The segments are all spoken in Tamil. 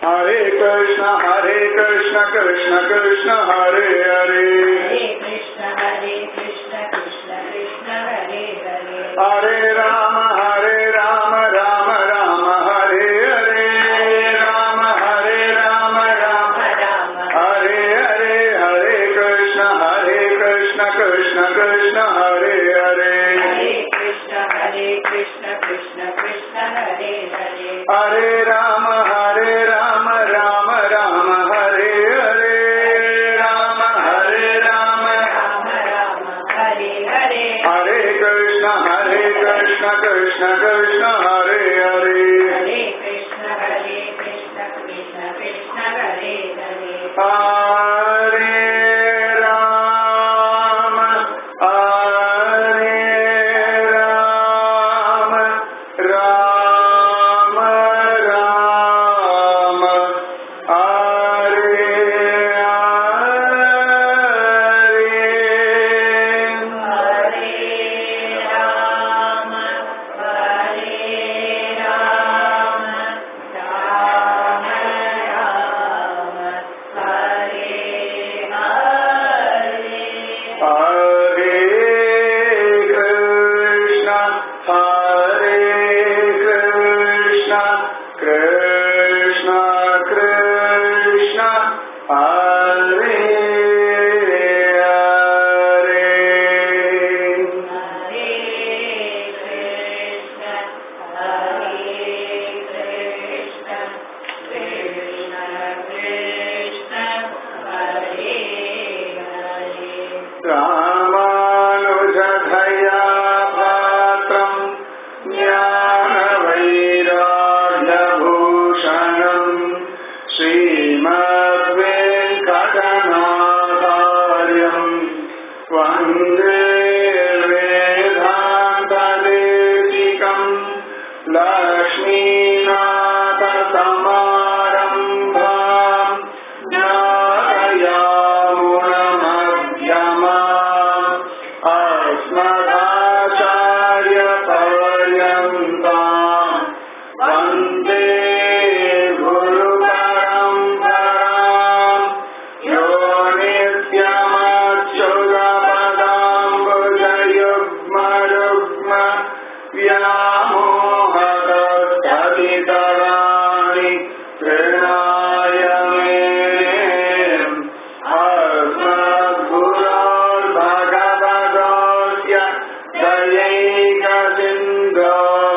हरे कृष्ण हरे कृष्ण कृष्ण कृष्ण हरे हरे हरे कृष्ण हरे कृष्ण कृष्ण कृष्ण हरे हरे हरे राम हरे राम राम राम हरे हरे राम हरे राम राम राम हरे हरे हरे कृष्ण हरे कृष्ण कृष्ण कृष्ण हरे हरे हरे कृष्ण हरे कृष्ण कृष्ण कृष्ण हरे हरे हरे राम हरे राम राम राम हरे हरे राम हरे राम राम राम हरे हरे हरे कृष्ण हरे कृष्ण कृष्ण कृष्ण हरे हरे हरे कृष्ण हरे कृष्ण कृष्ण कृष्ण हरे हरे हरे राम हरे राम राम राम हरे हरे हरे राम हरे राम राम राम हरे हरे हरे कृष्ण हरे कृष्ण कृष्ण कृष्ण हरे हरे हरे कृष्ण हरे कृष्ण कृष्ण कृष्ण हरे हरे रामानुजधया पात्रम् ज्ञानवैराग्यभूषणम् श्रीमद्वेङ्कटनाथार्यम् वन्दे वेदान्तदेशिकम् लक्ष्मीनाथसमारम्भाम् ज्ञानयामुनमध्यमाम् अस्मदाचार्यपर्यन्ताम् वन्दे गुरुपरम्पराम् यो नित्यमच्युतपदाम्बुजयुग्मरुग्म व्यामोहतस्तदितराणि तृणाय मे अस्मद्गुरोर्भगवतोऽस्य दयैकसिन्धो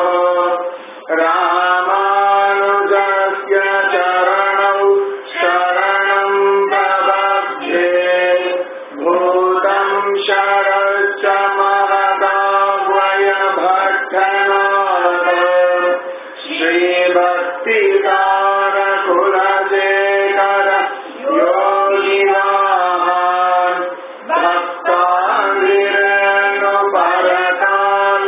रामानुजस्य चरणौ शरणं प्रबध्ये भूतं शरश्च महदावयभट्टनाथ श्रीभक्तिकारकुलशेखर योगिवाहान् भक्ताङ्गिरेणुपरकाल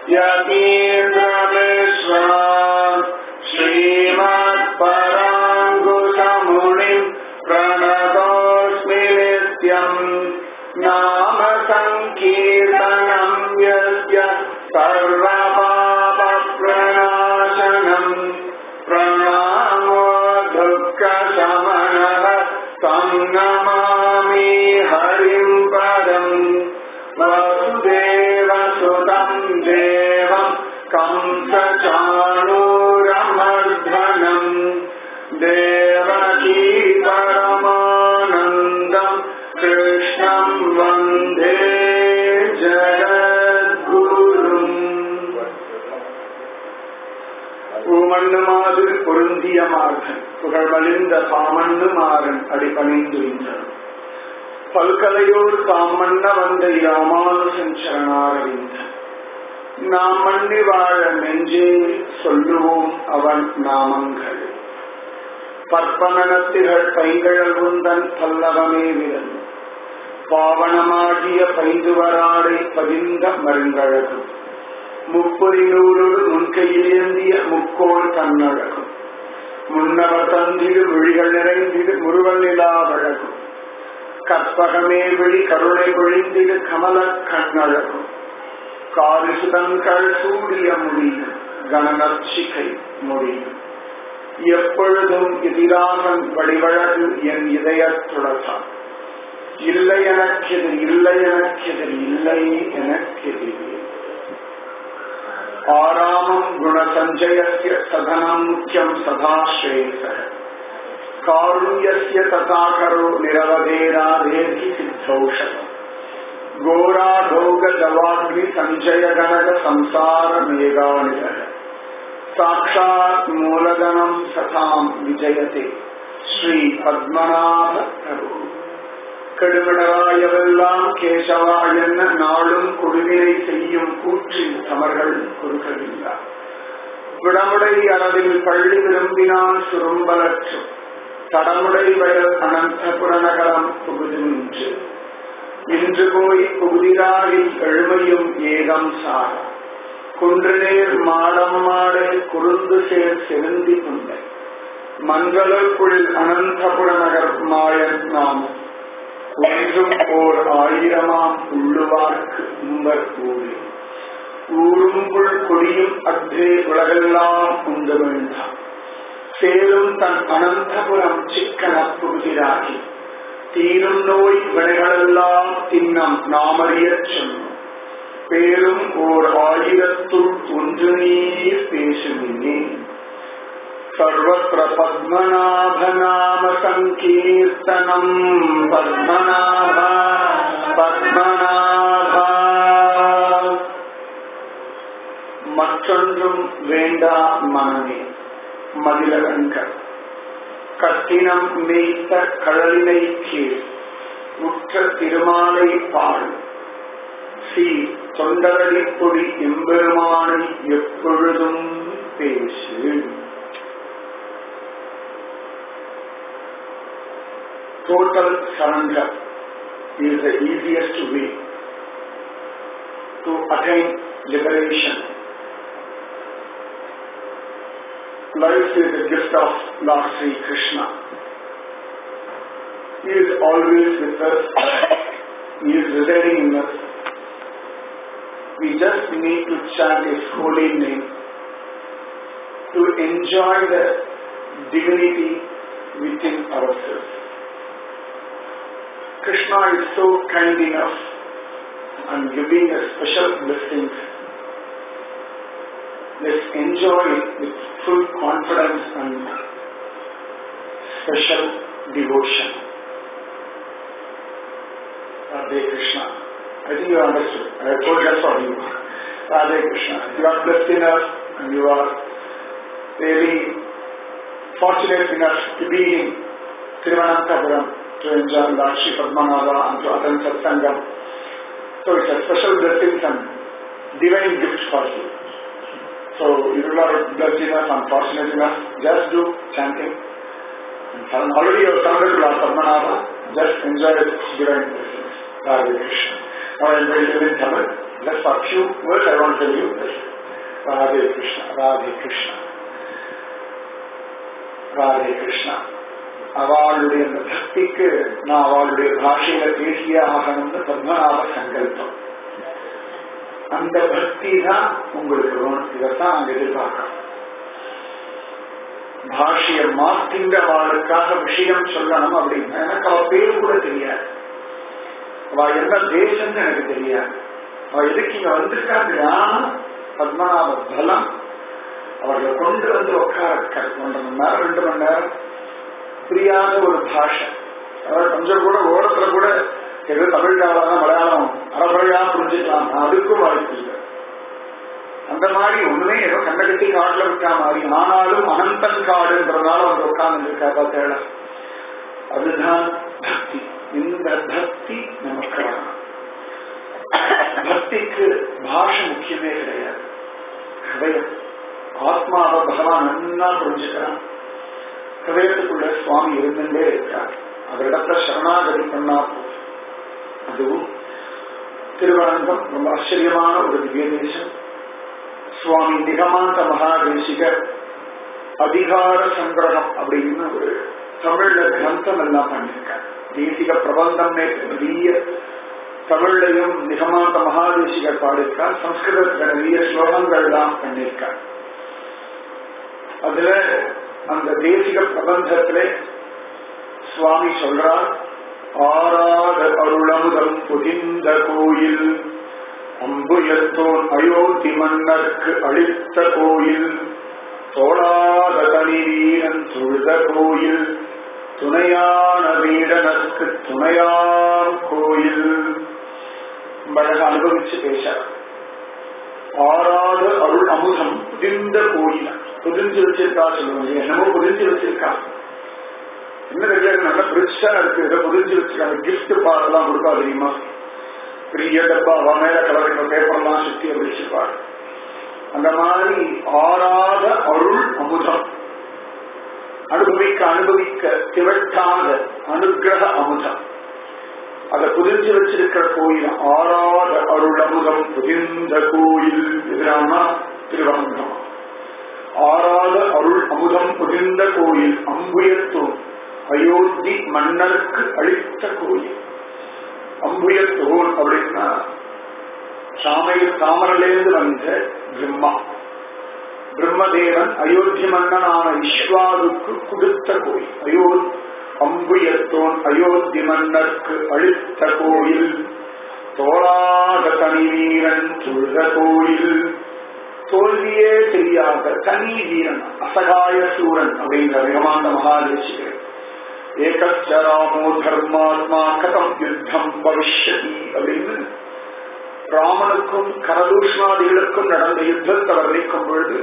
यतीन्द्रमिश्रान् श्रीमत्पराङ्गुसमुनिम् प्रणतोऽस्मि नित्यम् नाम सङ्कीर्तनम् यस्य सर्वपापप्रणाशनम् प्रणामो दुःखशमनः तं नमामि हरिं परम् वसुदेवसुतं देवं कंसचाणूरमर्धनम् देवकी परमानन्दम् कृष्णं वन्दे जगद्गुरुम् பூமண்ணு மாதிரி பொருந்திய மார்கன் புகழ்மலிந்த பாமண்ணு மாறன் அடிபணிந்துகின்றனர் பல்கலையோர் தாமண்ண வந்த ராமானுசன் சரணாரவிந்தன் நாம் மண்ணி வாழ நெஞ்சே சொல்லுவோம் அவன் நாமங்கள் பற்பனத்திகள் பைங்கழல் உந்தன் பல்லவமே விரல் பாவனமாகிய பைந்துவராடை பதிந்த மருங்கழகும் முப்பொறிநூலோடு முன்கையில் ஏந்திய முக்கோள் தன்னழகும் முன்னவர் தந்திடு விழிகள் நிறைந்திடு முருவல் நிலாவழகும் கற்பகமே விழி கருணை பொழிந்திடு கமல கண்ணழகும் காரிசுதங்கள் சூடிய முடியும் கணநர்ச்சிகை முடியும் எப்பொழுதும் எதிராகன் வழிவழகு என் இதயத்துளதான் இல்லை எனக்கெதிர் இல்லை எனக்கெதிர் இல்லை எனக்கெதிர் ஆராமம் குணசஞ்சயஸ்ய சதனம் முக்கியம் சதாஸ்ரேயச காருண்யஸ்ய ததாகரோ நிரவதேராதேதி சித்தௌஷதம் घोराढोगदवाग्नि सञ्जय गणक संसार मेघानिलः साक्षात् मूलधनम् सताम् विजयते ஸ்ரீ பத்மநாப பிரபு கெடுமிடராயவெல்லாம் கேசவா என்ன நாளும் கொடுவினை செய்யும் கூற்றில் தமர்கள் குறுகவில்லார் விடமுடை அளவில் பள்ளி விரும்பினான் சுரும்பலற்றும் தடமுடை வயல் அனந்தபுர நகரம் புகுது நின்று இன்று போய் புகுதிராகில் எழுமையும் ஏகம் சார குன்றுநேர் மாடம் மாடு குறுந்து சேர் செருந்தி புண்டை மங்களக்குள் அனந்தபுர நகர் மாயன் நாமம் ஒன்றும் ஓர் ஆயிரமாம் உள்ளுவார்க்கு உம்பர் ஊரே ஊருங்குள் கொடியும் அற்றே உலகெல்லாம் உந்த வேண்டாம் சேரும் தன் அனந்தபுரம் சிக்கன புகுதிராகி தீரும் நோய் வினைகளெல்லாம் தின்னம் நாமறியச் சொன்னோம் பேரும் ஓர் ஆயிரத்துள் ஒன்று நீர் பேசுமின்னே சர்வத்திர பத்மநாப நாம சங்கீர்த்தனம் பத்மநாப பத்மநாப மற்றொன்றும் வேண்டா மனமே மதிலகங்கள் கட்டினம் மேய்த்த கழலினை கீழ் முற்ற திருமாலை பாடு சி தொண்டரடி பொடி எம்பெருமானை எப்பொழுதும் பேசு Total surrender is the easiest way to attain liberation. Life is a gift of Lord Sri Krishna. He is always with us. He is residing in us. We just need to chant His holy name to enjoy the divinity within ourselves. Krishna is so kind enough and giving us special blessings. Let's enjoy it with full confidence and special devotion. Radhe Krishna. I think you understood. I have told that for you. Radhe Krishna. You are blessed enough and you are really fortunate enough to be in Thiruvananthapuram to enjoy Lord Sri Padmanabha and to attend Satsangam. So it's a special blessing and divine gift for you. So if you are blessed enough and fortunate enough, just do chanting. And already you have sounded Lord Padmanabha, just enjoy the divine blessings. Radhe Krishna. Now I am going to in Tamil. Just for a few words I want to tell you this. Radhe Krishna, Radhe Krishna. Radhe Krishna அவளுடைய அந்த பக்திக்கு நான் அவளுடைய பாஷையில பேசியே ஆகணும்னு பத்மநாப சங்கல்பம் அந்த பக்தி தான் உங்களுக்கு வேணும் இதைத்தான் நாங்க எதிர்பார்க்கிறோம் பாஷைய மாத்தின்ற அவளுக்காக விஷயம் சொல்லணும் அப்படின்னா எனக்கு அவ பேர் கூட தெரியாது அவ என்ன தேசம்னு எனக்கு தெரியாது அவ எதுக்கு இங்க வந்திருக்காங்க ஞானம் பத்மநாப பலம் அவர்களை கொண்டு வந்து உட்கார ஒன்றரை மணி நேரம் ரெண்டு மணி நேரம் புரியாத ஒரு பாஷை அதாவது கொஞ்சம் கூட ஓரத்துல கூட ஏதோ தமிழ் காலம் மலையாளம் அறகுறையா புரிஞ்சுக்கலாம் அதுக்கும் வாய்ப்பு இல்லை அந்த மாதிரி ஒண்ணுமே ஏதோ கண்டகட்டி காட்டுல இருக்கா மாதிரி ஆனாலும் அனந்தன் காடுன்றதுனால வந்து உட்கார்ந்து இருக்கா தேட அதுதான் பக்தி இந்த பக்தி நமக்கு வரணும் பக்திக்கு பாஷை முக்கியமே கிடையாது ஹதயம் ஆத்மாவை பகவான் நன்னா புரிஞ்சுக்கிறான் ஹதயத்துக்குள்ள சுவாமி இருந்துட்டே இருக்கார் அவரிடத்துல சரணாகதி பண்ணா அதுவும் திருவனந்தம் ரொம்ப ஆச்சரியமான ஒரு திவ்ய தேசம் சுவாமி நிகமாந்த மகாதேசிகர் அதிகார சங்கிரகம் அப்படின்னு ஒரு தமிழ்ல கிரந்தம் எல்லாம் பண்ணிருக்கார் தேசிக பிரபந்தம் பெரிய தமிழ்லையும் நிகமாந்த மகாதேசிகர் பாடியிருக்கார் சம்ஸ்கிருதத்துல நிறைய ஸ்லோகங்கள் எல்லாம் பண்ணியிருக்கார் அதுல அந்த தேசிக பிரபந்தத்திலே சுவாமி சொல்றார் ஆராத அருளமுதம் புதிந்த கோயில் அம்புயத்தோன் அயோத்தி மன்னர்க்கு அளித்த கோயில் தோளாத தனி வீரன் தொழுத கோயில் துணையான வீரனுக்கு துணையான் கோயில் அழக அனுபவிச்சு பேசார் ஆறாத அருள் அமுதம் புதிந்த கோயில் புதிஞ்சு வச்சிருக்கா சொல்லுவாங்க என்னமோ புதிஞ்சு வச்சிருக்கா என்ன தெரியாது நல்ல பிரிச்சா இருக்கு ஏதோ புதிஞ்சு வச்சிருக்காங்க கிஃப்ட் பாடெல்லாம் கொடுப்பா தெரியுமா பெரிய டப்பா அவன் மேல கலர் பேப்பர்லாம் சுத்தி வச்சிருப்பாரு அந்த மாதிரி ஆறாத அருள் அமுதம் அனுபவிக்க அனுபவிக்க திவட்டாத அனுகிரக அமுதம் அதை புதிஞ்சு வச்சிருக்கிற கோயில் ஆறாத அருள் அமுதம் புதிந்த கோயில் எதிரானா திருவரங்கம் ஆறாத அருள் அமுதம் புதிந்த கோயில் அம்புயத்தோன் அயோத்தி மன்னருக்கு அளித்த கோயில் அம்புயத்தோன் அப்படின்னா சாமை தாமரிலிருந்து வந்த பிரம்மா பிரம்மதேவன் அயோத்தி மன்னனான விஸ்வாவுக்கு கொடுத்த கோயில் அயோ அம்புயத்தோன் அயோத்தி மன்னர்க்கு அளித்த கோயில் தோளாத தனி வீரன் தொழுத கோயில் தோல்வியே தெரியாத தனி வீரன் அசகாய சூரன் அப்படிங்கிற வேகமாந்த மகாதேசிகள் ஏகச்சராமோ தர்மாத்மா கதம் யுத்தம் பவிஷ்யதி அப்படின்னு ராமனுக்கும் கரதூஷ்ணாதிகளுக்கும் நடந்த யுத்தத்தை வர்ணிக்கும் பொழுது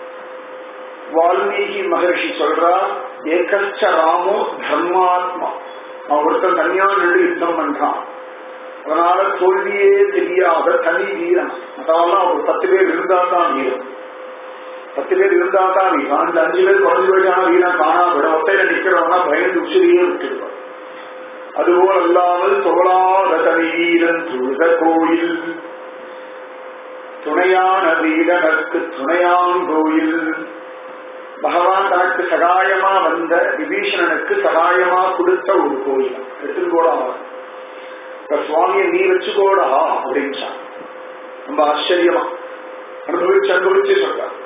வால்மீகி மகர்ஷி சொல்றார் ஏகச்ச ராமோ தர்மாத்மா அவன் ஒருத்தன் தனியா நின்று யுத்தம் பண்றான் அதனால தோல்வியே தெரியாத தனி வீரன் அதெல்லாம் ஒரு பத்து பேர் இருந்தா தான் வீரம் பத்து பேர் இருந்தா தான் வீரம் அந்த அஞ்சு பேர் குறைஞ்சு போயிட்டான வீரன் காணாம விட ஒத்தையில நிக்கிறவனா பயந்து உச்சிரியே விட்டுருப்பான் அதுபோல் அல்லாமல் தோளாத தனி வீரன் துழுத கோயில் துணையான வீரனுக்கு துணையான் கோயில் பகவான் தனக்கு சகாயமா வந்த விபீஷணனுக்கு சகாயமா கொடுத்த ஒரு கோயில் எடுத்துக்கோடா இப்ப சுவாமியை நீ வச்சுக்கோடா அப்படின்னு ரொம்ப ஆச்சரியமா அனுபவிச்சு அனுபவிச்சு சொல்றார்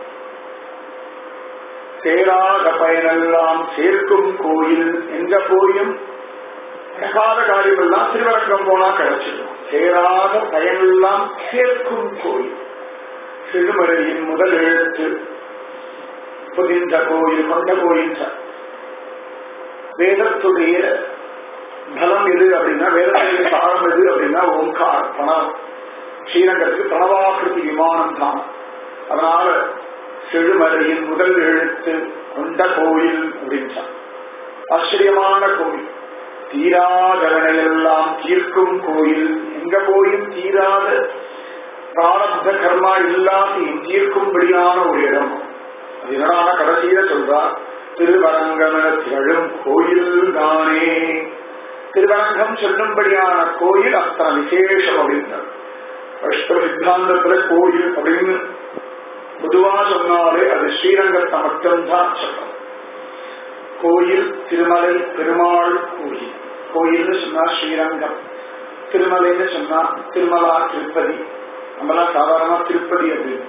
சேராத பயனெல்லாம் சேர்க்கும் கோயில் எங்க போயும் நடக்காத காரியம் எல்லாம் திருவரங்கம் போனா கிடைச்சிடும் சேராத பயனெல்லாம் சேர்க்கும் கோயில் சிறுமலையின் முதல் எழுத்து புதிந்த கோயில் கொண்ட கோயில் வேதத்துடைய பலம் எது அப்படின்னா வேதத்துடைய சாரம் எது அப்படின்னா ஓம்கார் பணம் ஸ்ரீரங்கத்துக்கு பிரணவாக்கிருதி விமானம் தான் அதனால செழுமலையின் முதல் எழுத்து கொண்ட கோயில் அப்படின்னு ஆச்சரியமான கோயில் தீராதவனையெல்லாம் தீர்க்கும் கோயில் எங்க போயும் தீராத பிராரப்த கர்மா இல்லாத்தையும் தீர்க்கும்படியான ஒரு இடம் அது என்னடான கடைசியில சொல்றார் திருவரங்கமென திகழும் கோயில் தானே திருவரங்கம் சொல்லும்படியான கோயில் அத்தனை விசேஷம் அப்படின்றார் வைஷ்ணவ சித்தாந்தத்துல கோயில் அப்படின்னு பொதுவா சொன்னாலே அது ஸ்ரீரங்கத்தை மட்டும்தான் சொல்லணும் கோயில் திருமலை பெருமாள் கோயில் கோயில்னு சொன்னா ஸ்ரீரங்கம் திருமலைன்னு சொன்னா திருமலா திருப்பதி நம்மலாம் சாதாரணமா திருப்பதி அப்படின்னு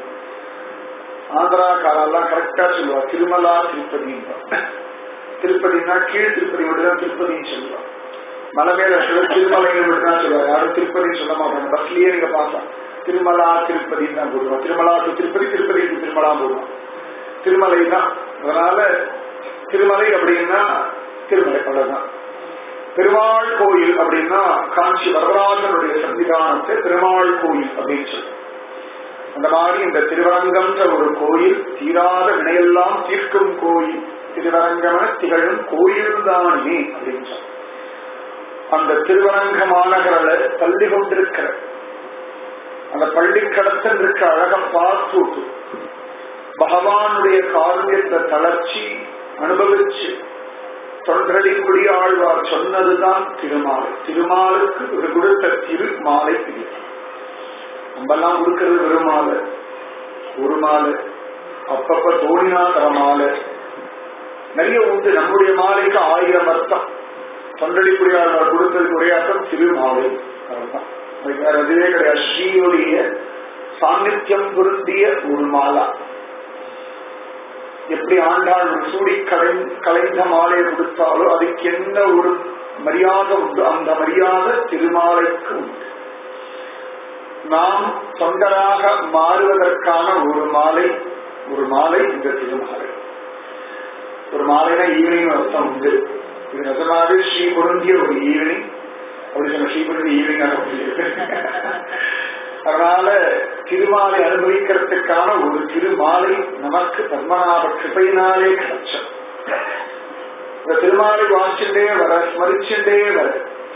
ஆந்திராக்காரெல்லாம் கரெக்டா சொல்லுவா திருமலா திருப்பதி திருப்பதினா கீழ் திருப்பதி மட்டும்தான் திருப்பதின்னு சொல்லுவா மலை மேல திருமலைன்னு மட்டும்தான் சொல்லுவா யாரும் திருப்பதின்னு சொல்ல மாட்டாங்க பஸ்லயே நீங்க பார்த்தா திருமலா திருப்பதின்னு தான் போடுவோம் திருமலா டு திருப்பதி திருப்பதி டு திருமலா போடுவோம் திருமலை தான் அதனால திருமலை அப்படின்னா திருமலை அவ்வளவுதான் பெருமாள் கோயில் அப்படின்னா காஞ்சி வரதராஜனுடைய சன்னிதானத்தை பெருமாள் கோயில் அப்படின்னு சொல்லுவோம் அந்த மாதிரி இந்த திருவரங்கம்ன்ற ஒரு கோயில் தீராத வினையெல்லாம் தீர்க்கும் கோயில் திருவரங்கம திகழும் கோயில் தானே அப்படின்னு சொல்ல அந்த திருவரங்க மாநகரில் தள்ளி கொண்டிருக்கிற அந்த பள்ளிக்கடத்தில் இருக்க அழக பார்த்துட்டு பகவானுடைய காரியத்தை தளர்ச்சி அனுபவிச்சு தொன்றடிக்குடி ஆழ்வார் சொன்னதுதான் திருமாலை திருமாலுக்கு ஒரு கொடுத்த திருமாலை இது நம்மெல்லாம் கொடுக்கிறது வெறும் மாலை ஒரு மாலை அப்பப்ப தோணினா தர மாலை நிறைய உண்டு நம்முடைய மாலைக்கு ஆயிரம் அர்த்தம் தொண்டடிக்குடி ஆழ்வார் கொடுத்ததுக்கு ஒரே அர்த்தம் திருமாலை அதுதான் வேற எதுவே கிடையாது ஸ்ரீயுடைய சாநித்தியம் பொருந்திய ஒரு மாலா எப்படி ஆண்டாள் ஒரு சூடி கலை கலைந்த மாலையை கொடுத்தாலோ அதுக்கு என்ன ஒரு மரியாதை உண்டு அந்த மரியாதை திருமாலைக்கு உண்டு நாம் தொண்டராக மாறுவதற்கான ஒரு மாலை ஒரு மாலை இந்த திருமாலை ஒரு மாலைனா ஈவினிங் அர்த்தம் உண்டு இது நிஜமாவே ஸ்ரீ பொருந்திய ஒரு ஈவினிங் அப்படி சொன்ன ஸ்ரீ பொருந்திய ஈவினிங் அதனால திருமாலை அனுபவிக்கிறதுக்கான ஒரு திருமாலை நமக்கு பத்மநாப கிருப்பையினாலே கிடைச்சோம் இந்த திருமாலை வாசிச்சுட்டே வர ஸ்மரிச்சுட்டே வர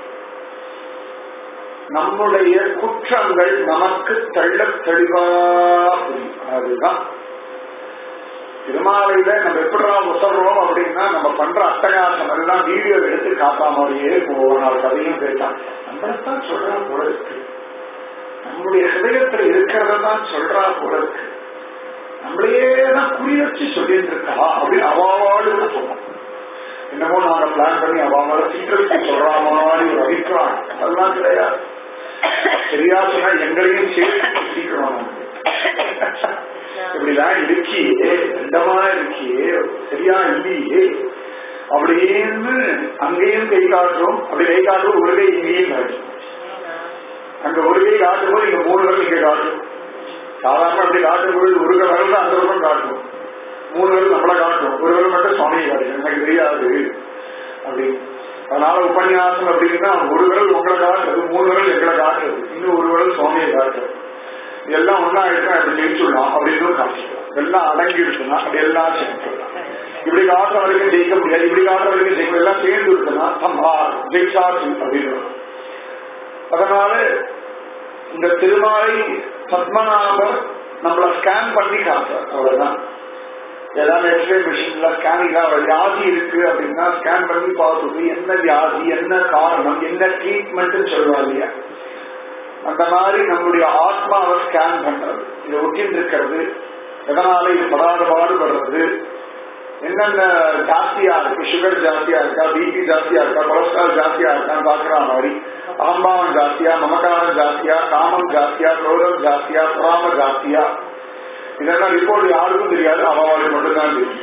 நம்முடைய குற்றங்கள் நமக்கு தள்ள தெளிவா புரியும் அதுதான் திருமாலையில நம்ம எப்படிடா உசர்றோம் அப்படின்னா நம்ம பண்ற அட்டகாசம் எல்லாம் வீடியோ எடுத்து காட்டா மாதிரியே ஒவ்வொரு நாள் கதையும் கேட்டான் நம்மளைத்தான் சொல்றா போல இருக்கு நம்முடைய ஹிருதயத்துல இருக்கிறத தான் சொல்றா போல இருக்கு நம்மளையே தான் குறி வச்சு சொல்லிட்டு இருக்கா அப்படின்னு அவாவாடு சொல்லுவோம் என்னமோ நாங்க பிளான் பண்ணி அவாவால சீக்கிரத்தை சொல்ற மாதிரி ஒரு அபிப்பிராயம் அதெல்லாம் கிடையாது சரியா சொன்னா எங்களையும் சேர்த்து சீக்கிரம் இப்படிலாம் இருக்கியே தண்டமா இருக்கியே சரியா இல்லையே அப்படின்னு அங்கேயும் கை காட்டுறோம் அப்படி கை காட்டுறோம் ஒரு கை இங்கேயும் காட்டும் அங்க ஒரு கை காட்டும் போது இங்க மூணு விரல் இங்க காட்டும் சாதாரண அப்படி காட்டும் பொழுது ஒரு விரல் தான் அந்த விரலும் காட்டும் மூணு விரல் நம்மள காட்டும் ஒரு விரல் மட்டும் சுவாமியை காட்டும் எனக்கு தெரியாது அப்படி அதனால உபன்யாசம் அப்படின்னா ஒரு விரல் உங்களை காட்டுறது மூணு விரல் எங்களை காட்டுறது இன்னும் ஒரு விரல் சுவாமியை காட்டுறது இதெல்லாம் ஒன்னா ஆயிடுச்சுன்னா இப்படி ஜெயிச்சுடலாம் அப்படின்னு காமிச்சிக்கலாம் எல்லாம் அடங்கி இருக்குன்னா அப்படி எல்லாம் செஞ்சுக்கலாம் இப்படி காட்டுற வரைக்கும் ஜெயிக்க முடியாது இப்படி காட்டுற வரைக்கும் ஜெயிக்க எல்லாம் சேர்ந்து இருக்குன்னா சம்பா ஜெயிச்சாச்சு அப்படின்னு அதனால இந்த திருமாலை பத்மநாபர் நம்மள ஸ்கேன் பண்ணி காட்டுறார் அவ்வளவுதான் ஏதாவது எக்ஸ்ரே மிஷின்ல ஸ்கேனிங் வியாதி இருக்கு அப்படின்னா ஸ்கேன் பண்ணி பார்த்துட்டு என்ன வியாதி என்ன காரணம் என்ன ட்ரீட்மெண்ட் சொல்லுவா இல்லையா அந்த மாதிரி நம்முடைய ஆத்மாவை ஸ்கேன் பண்றது இதை ஒட்டின்னு இருக்கிறது எதனால இது படாத பாடுபடுறது என்னென்ன ஜாஸ்தியா இருக்கு சுகர் ஜாஸ்தியா இருக்கா பிபி ஜாஸ்தியா இருக்கா கொலஸ்ட்ரால் ஜாஸ்தியா இருக்கான்னு பாக்குற மாதிரி அகம்பாவம் ஜாஸ்தியா மமகாரம் ஜாஸ்தியா காமம் ஜாஸ்தியா குரோதம் ஜாஸ்தியா புறாம ஜாஸ்தியா இதெல்லாம் ரிப்போர்ட் யாருக்கும் தெரியாது அவளுக்கு மட்டும்தான் தெரியும்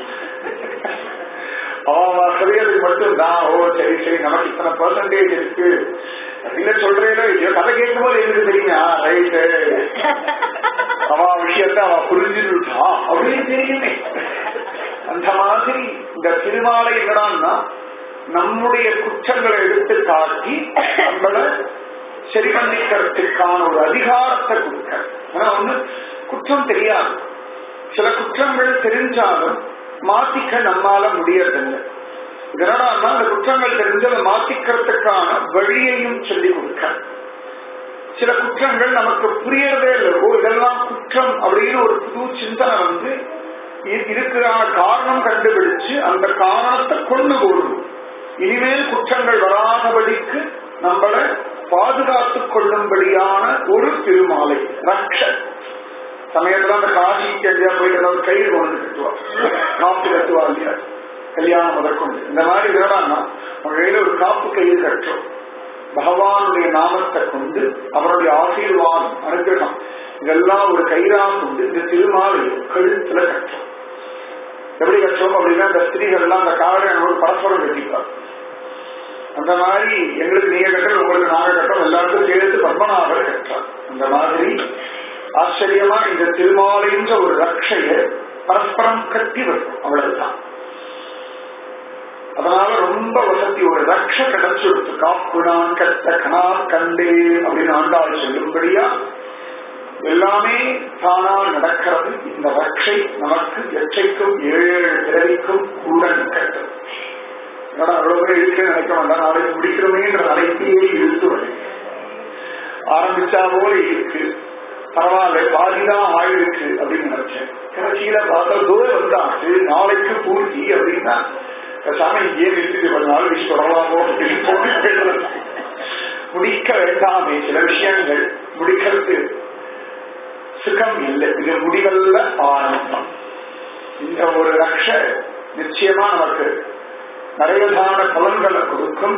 அவ சரியதுக்கு மட்டும்தான் ஓ சரி சரி நமக்கு இத்தனை பர்சன்டேஜ் இருக்கு இல்ல சொல்றேன் இல்லையோ கதை கேட்கும்போது எனக்கு தெரியுமா ரைட்டு அவ விஷயத்த அவ புரிஞ்சுட்டா அப்படின்னு தெரியுமே அந்த மாதிரி இந்த திருமாலை என்னடான்னா நம்முடைய குற்றங்களை எடுத்து காட்டி நம்மளை சரி பண்ணிக்கிறதுக்கான ஒரு அதிகாரத்தை கொடுக்க ஆனா ஒண்ணு குற்றம் தெரியாது சில குற்றங்கள் தெரிஞ்சாலும் மாத்திக்க நம்மால முடியறதில்லை இதனால அந்த குற்றங்கள் தெரிஞ்சு அதை மாத்திக்கிறதுக்கான வழியையும் சொல்லிக் கொடுக்க சில குற்றங்கள் நமக்கு புரியறதே இல்லை ஓ இதெல்லாம் குற்றம் அப்படின்னு ஒரு புது சிந்தனை வந்து இதுக்கான காரணம் கண்டுபிடிச்சு அந்த காரணத்தை கொண்டு போடும் இனிமேல் குற்றங்கள் வராதபடிக்கு நம்மளை பாதுகாத்துக் கொள்ளும்படியான ஒரு திருமாலை ரக்ஷ சமயத்துல அந்த காசிக்கு எங்கேயா போயிட்டு ஏதாவது கயிறு கொண்டு கட்டுவா காப்பு கட்டுவா இல்லையா கல்யாணம் முதற்கொண்டு இந்த மாதிரி வேணாம்னா அவங்க கையில ஒரு காப்பு கயிறு கட்டுறோம் பகவானுடைய நாமத்தை கொண்டு அவருடைய ஆசீர்வாதம் அனுகிரகம் இதெல்லாம் ஒரு கயிறா கொண்டு இந்த திருமாலை கழுத்துல கட்டுறோம் எப்படி கட்டுறோம் அப்படின்னா இந்த ஸ்திரீகள்லாம் அந்த காவடியானோட பரஸ்பரம் கட்டிப்பார் அந்த மாதிரி எங்களுக்கு நீங்க கட்டுறது உங்களுக்கு நாங்க கட்டுறோம் எல்லாருக்கும் சேர்த்து பத்மநாபர் கட்டுறார் அந்த மாதிரி ஆச்சரியமா இந்த திருமாலைன்ற ஒரு ரட்சைய பரஸ்பரம் கட்டி வரும் அவ்வளவுதான் அதனால ரொம்ப வசதி ஒரு ரக்ஷ கிடைச்சிடுத்து காப்பு நான் கத்த கனா கண்டே அப்படின்னு ஆண்டாள் சொல்லும்படியா எல்லாமே தானா நடக்கிறது இந்த ரக்ஷை நமக்கு எச்சைக்கும் ஏழு ஏழு பிறவிக்கும் கூட நிற்கிறது அவ்வளவு பேர் இருக்க நினைக்க வேண்டாம் நாளைக்கு முடிக்கிறோமேன்ற நினைப்பையே இழுத்து வரும் ஆரம்பிச்சா போல இருக்கு பரவாயில்ல பாதிதான் ஆயிருக்கு அப்படின்னு நினைச்சேன் கடைசியில பார்த்தா தூரம் வந்தாச்சு நாளைக்கு பூர்த்தி அப்படின்னா சாமி இங்கே நிறுத்தி கொஞ்ச நாள் விஷ் தொடரலாமோ அப்படின்னு போட்டு முடிக்க வேண்டாமே சில விஷயங்கள் முடிக்கிறது சுகம் இல்லை இது முடிவல்ல ஆனந்தம் இந்த ஒரு ரக்ஷ நிச்சயமா நமக்கு நிறையதான பலன்களை கொடுக்கும்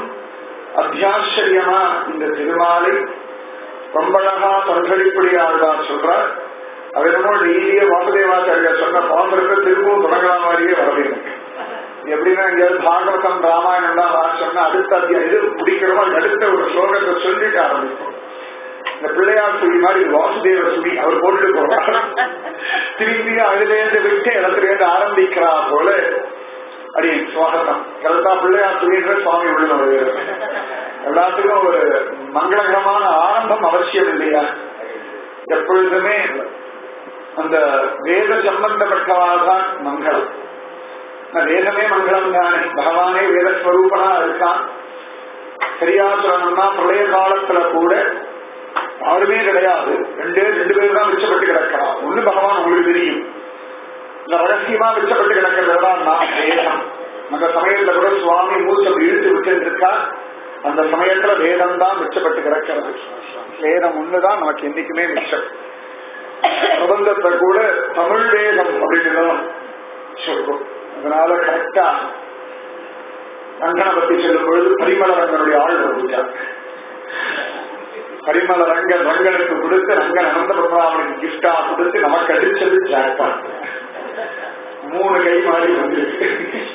அத்தியாச்சரியமா இந்த திருமாலை ரொம்ப அழகா பல்கடிப்படி ஆழ்வார் சொல்றார் அது என்னமோ டெய்லியே வாசுதேவாச்சாரியா சொன்ன பாம்பருக்கு திரும்பவும் தொடங்குற மாதிரியே வரவே எனக்கு எப்படின்னா எங்கேயாவது பாகவதம் ராமாயணம் தான் நான் சொன்ன அடுத்த அத்தியாயம் இது முடிக்கிறோமோ அதுக்கு அடுத்த ஒரு ஸ்லோகத்தை சொல்லிட்டு ஆரம்பிப்போம் இந்த பிள்ளையார் சுழி மாதிரி இது வாசுதேவ சுழி அவர் போட்டுட்டு போறார் திரும்பி அதுலேருந்து விட்டு இடத்துலேருந்து ஆரம்பிக்கிறா போல அடி சுவாகத்தம் கரெக்டா பிள்ளையார் சுழின்ற சுவாமி உள்ள வருகிறார் எல்லாத்துக்கும் ஒரு மங்களகரமான ஆரம்பம் அவசியம் இல்லையா எப்பொழுதுமே அந்த வேத சம்பந்தப்பட்டவாதான் மங்களம் நான் வேதமே மங்களம் தானே பகவானே வேதஸ்வரூபனா இருக்கான் சரியா சொல்லணும்னா பிரளய காலத்துல கூட யாருமே கிடையாது ரெண்டே ரெண்டு பேர் தான் மிச்சப்பட்டு கிடக்கிறான் ஒண்ணு பகவான் உங்களுக்கு தெரியும் இந்த ரகசியமா மிச்சப்பட்டு கிடக்கிறதுதான் நான் வேதம் அந்த சமயத்துல கூட சுவாமி மூச்சம் இழுத்து விட்டு இருக்கா அந்த சமயத்துல வேதம் தான் மிச்சப்பட்டு கிடக்கிறது வேதம் ஒண்ணுதான் நமக்கு என்னைக்குமே மிச்சம் பிரபந்தத்தை கூட தமிழ் வேதம் அப்படின்னு தான் சொல்றோம் அதனால கரெக்டா ரங்கனை பத்தி சொல்லும் பொழுது பரிமள ரங்கனுடைய ஆள் வந்துட்டார் பரிமள ரங்கன் ரங்கனுக்கு கொடுத்து ரங்கன் அனந்த பிரபுராமனுக்கு கிஃப்டா கொடுத்து நமக்கு அடிச்சது ஜாக்பாட் மூணு கை மாறி வந்துருக்கு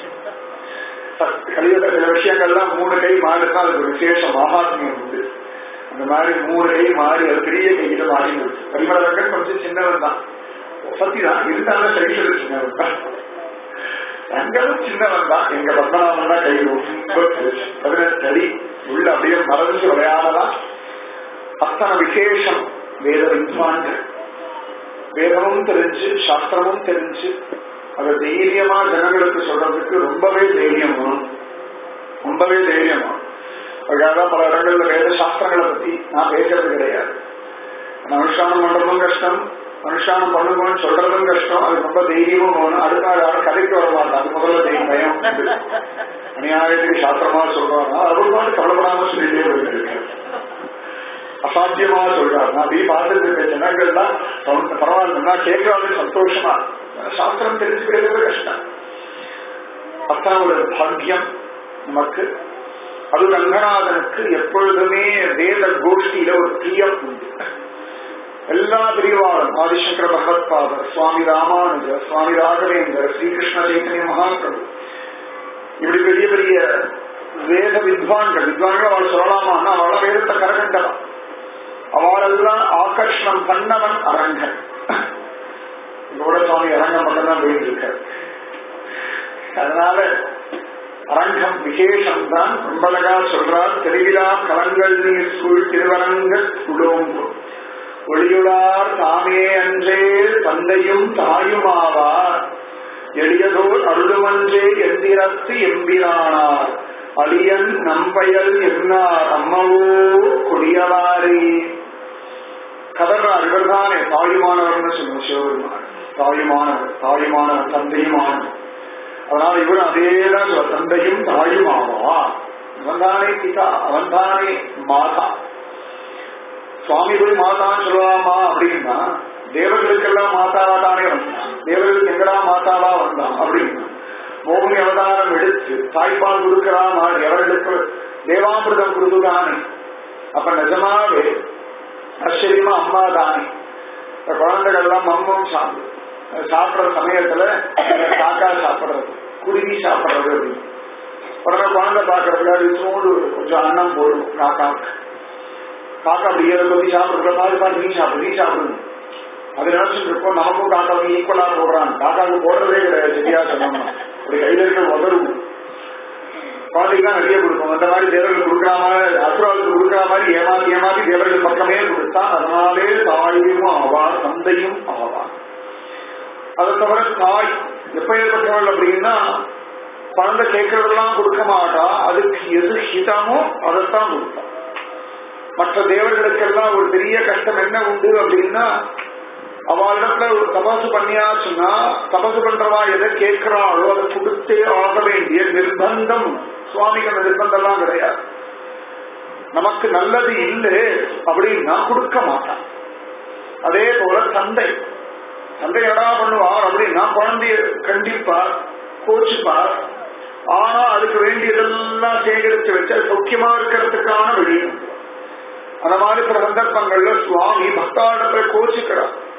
கலியுக சில விஷயங்கள்லாம் மூணு கை மாறினா அதுக்கு ஒரு விசேஷ மகாத்மியம் உண்டு அந்த மாதிரி மூணு கை மாறி அது பெரிய கையில மாறி பரிமள ரங்கன் கொஞ்சம் சின்னவன் தான் சத்தி தான் இருந்தாலும் சைக்கிள் சின்னவன் தான் ரங்கனும் சின்னவன் தான் எங்க பத்மநாபன் தான் கை ரொம்ப பதினெட்டு அடி உள்ள அப்படியே மறைஞ்சு விளையாடலாம் அத்தனை விசேஷம் வேத வித்வான்கள் வேதமும் தெரிஞ்சு சாஸ்திரமும் தெரிஞ்சு அதை தைரியமா ஜனங்களுக்கு சொல்றதுக்கு ரொம்பவே தைரியம் வேணும் ரொம்பவே தைரியம் வேணும் அதுக்காக பல இடங்கள்ல வேத சாஸ்திரங்களை பத்தி நான் பேசுறது கிடையாது அனுஷ்டானம் பண்றதும் கஷ்டம் அனுஷ்டானம் பண்ணுங்கன்னு சொல்றதும் கஷ்டம் அது ரொம்ப தைரியமும் வேணும் அடுத்த நாள் யாரும் கதைக்கு வர மாட்டான் அது முதல்ல தைரியம் பயம் அநியாயத்துக்கு சாஸ்திரமா சொல்றாங்க அவர் பாட்டு கவலைப்படாம சொல்லிட்டே போயிருக்காரு அசாத்தியமா சொல்றாரு நான் அப்படி பார்த்துட்டு இருக்க ஜனங்கள்லாம் பரவாயில்லைன்னா கேட்கறாங்க சந்தோஷமா சாஸ்திரம் தெரிஞ்சுக்கிறது கஷ்டம் அத்தனை ஒரு பாக்கியம் நமக்கு அது ரங்கநாதனுக்கு எப்பொழுதுமே வேத கோஷ்டியில ஒரு பிரியம் உண்டு எல்லா பிரிவாளும் ஆதிசங்கர பகவத்பாதர் சுவாமி ராமானுஜர் சுவாமி ராகவேந்தர் ஸ்ரீகிருஷ்ண சைத்தன்ய மகாபிரபு இப்படி பெரிய பெரிய வேத வித்வான்கள் வித்வான்கள் அவள் சொல்லலாமா அவள வேதத்தை கரகண்டலாம் அவளெல்லாம் ஆகர்ஷணம் பண்ணவன் அரங்கன் இதோட சுவாமி அரங்கம் மட்டும் தான் போயிட்டு இருக்காரு அதனால அரங்கம் விசேஷம் தான் ரொம்ப அழகா சொல்றார் திருவிழா கலங்கள் நீர் சூழ் திருவரங்க குடோங்கு ஒளியுளார் தாமே அன்றே தந்தையும் தாயுமாவார் எளியதோர் அருளுமன்றே எந்திரத்து எம்பிரானார் அலியன் நம்பயல் என்னார் அம்மவோ கொடியவாரே கதர்றார் இவர்தானே தாயுமானவர்னு சொல்லுவோம் சிவபெருமான் தாயுமானவர் தாயுமானவர் தந்தையுமானவர் அதனால இவரும் அதேதான் சொல்ல தந்தையும் தாயும் ஆவா அவன்தானே பிதா அவன்தானே மாதா சுவாமி போய் மாதான்னு சொல்லலாமா அப்படின்னா தேவர்களுக்கெல்லாம் மாதாவா தானே வந்தான் தேவர்களுக்கு எங்கடா மாதாவா வந்தான் அப்படின்னா மோகனி அவதாரம் எடுத்து தாய்ப்பால் கொடுக்கிறா மாறி அவர்களுக்கு தேவாமிர்தம் கொடுத்துதானே அப்ப நிஜமாவே ஆச்சரியமா அம்மா தானே இந்த குழந்தைகள்லாம் மம்மம் சாப்பிடு சாப்பிடுற சமயத்துல காக்கா சாப்பிடுறது குருவி சாப்பிடுறது அப்படின்னு உடனே குழந்தை பாக்குறதுக்கு அது சூடு கொஞ்சம் அன்னம் போடும் காக்காவுக்கு காக்கா அப்படி ஏழு கொத்தி சாப்பிடுற மாதிரி பாரு நீ சாப்பிடு நீ சாப்பிடணும் அது நினைச்சுட்டு இருக்கோம் நமக்கும் காக்காவுக்கு ஈக்குவலா போடுறாங்க காக்காவுக்கு போடுறதே கிடையாது சரியா சொன்னோம்னா அப்படி கையில இருக்க உதவும் குழந்தைக்கு தான் நிறைய கொடுக்கும் அந்த மாதிரி தேவர்கள் கொடுக்குற மாதிரி அசுராவுக்கு கொடுக்குற மாதிரி ஏமாத்தி ஏமாத்தி தேவர்கள் பக்கமே கொடுத்தா அதனாலே தாயும் ஆவார் தந்தையும் ஆவார் அதை தவிர தாய் எப்ப ஏற்பட்டவள் அப்படின்னா குழந்தை கேட்கறதெல்லாம் கொடுக்க மாட்டா அதுக்கு எது ஹிதமோ அதைத்தான் கொடுப்பா மற்ற தேவர்களுக்கெல்லாம் ஒரு பெரிய கஷ்டம் என்ன உண்டு அப்படின்னா அவளிடத்துல ஒரு தபசு பண்ணியாச்சுன்னா தபசு பண்றவா எதை கேட்கிறாளோ அதை கொடுத்தே ஆக வேண்டிய நிர்பந்தம் சுவாமிக்கு அந்த நிர்பந்தம் எல்லாம் கிடையாது நமக்கு நல்லது இல்லை அப்படின்னா கொடுக்க மாட்டான் அதே போல தந்தை தந்தை எடா பண்ணுவார் அப்படின்னா குழந்தைய கண்டிப்பார் கோச்சுப்பார் ஆனா அதுக்கு வேண்டியதெல்லாம் சேகரித்து வச்சு சௌக்கியமா இருக்கிறதுக்கான வழி அந்த மாதிரி சில சந்தர்ப்பங்கள்ல சுவாமி பக்தாடத்தை கோச்சுக்கிறார்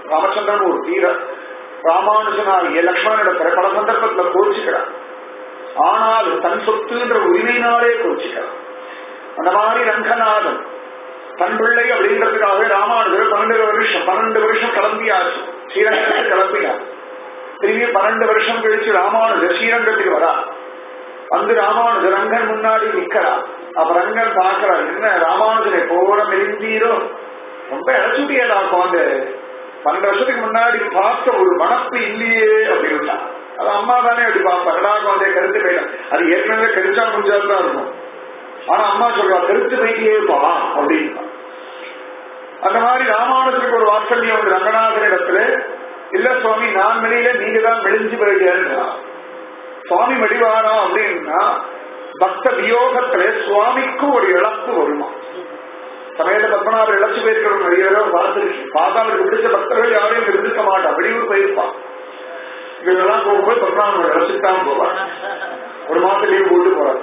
ராமச்சந்திரமூர்த்தி ர- ராமானுஜனாகிய லக்ஷ்மணனிடத்துல பல சந்தர்ப்பத்துல கோச்சிக்கிறார் ஆனாலும் தன் சொத்துன்ற உரிமையினாலே கோச்சிக்கிறார் அந்த மாதிரி ரங்கநாதன் தன் பிள்ளை அப்படின்றதுக்காக ராமானுஜர் பன்னெண்டு வருஷம் பன்னெண்டு வருஷம் கிளம்பியாச்சு ஸ்ரீரங்கத்துக்கு கிளம்பினார் திரும்பி பன்னெண்டு வருஷம் கழிச்சு ராமானுஜர் ஸ்ரீரங்கத்துக்கு வரா வந்து ராமானுஜர் ரங்கன் முன்னாடி நிக்கிறார் அப்ப ரங்கன் பாக்குறார் என்ன ராமானுஜனை போற மெலிந்தீரோ ரொம்ப இழைச்சுட்டியடா குழந்தை பன்னெண்டு வருஷத்துக்கு முன்னாடி பார்த்த ஒரு மனப்பு இல்லையே அப்படின்னா அது அம்மா தானே அப்படி பார்ப்பாங்கடா குழந்தைய கருத்து போயிடும் அது ஏற்கனவே கருச்சா முடிஞ்சாதான் இருக்கும் ஆனா அம்மா சொல்றா கருத்து போயிட்டே பா அப்படின்னா அந்த மாதிரி ராமானுஜருக்கு ஒரு வாத்சல்யம் உண்டு ரங்கநாதன் இடத்துல இல்ல சுவாமி நான் மெலியில நீங்க தான் மெலிஞ்சு போயிட்டேன்னா சுவாமி மெடிவாரா அப்படின்னா பக்த வியோகத்துல சுவாமிக்கு ஒரு இழப்பு வருமா சமயத்த பத்மநாபர் இழச்சு போயிருக்கிறவங்க நிறைய பேர் பார்த்துருக்கு பார்த்தா அவருக்கு பிடிச்ச பக்தர்கள் யாரையும் இங்க இருந்திருக்க மாட்டான் வெளியூர் போயிருப்பான் இதெல்லாம் போகும்போது பத்மநாபர் இழச்சுட்டு தான் போவான் ஒரு மாசம் லீவு போட்டு போறாரு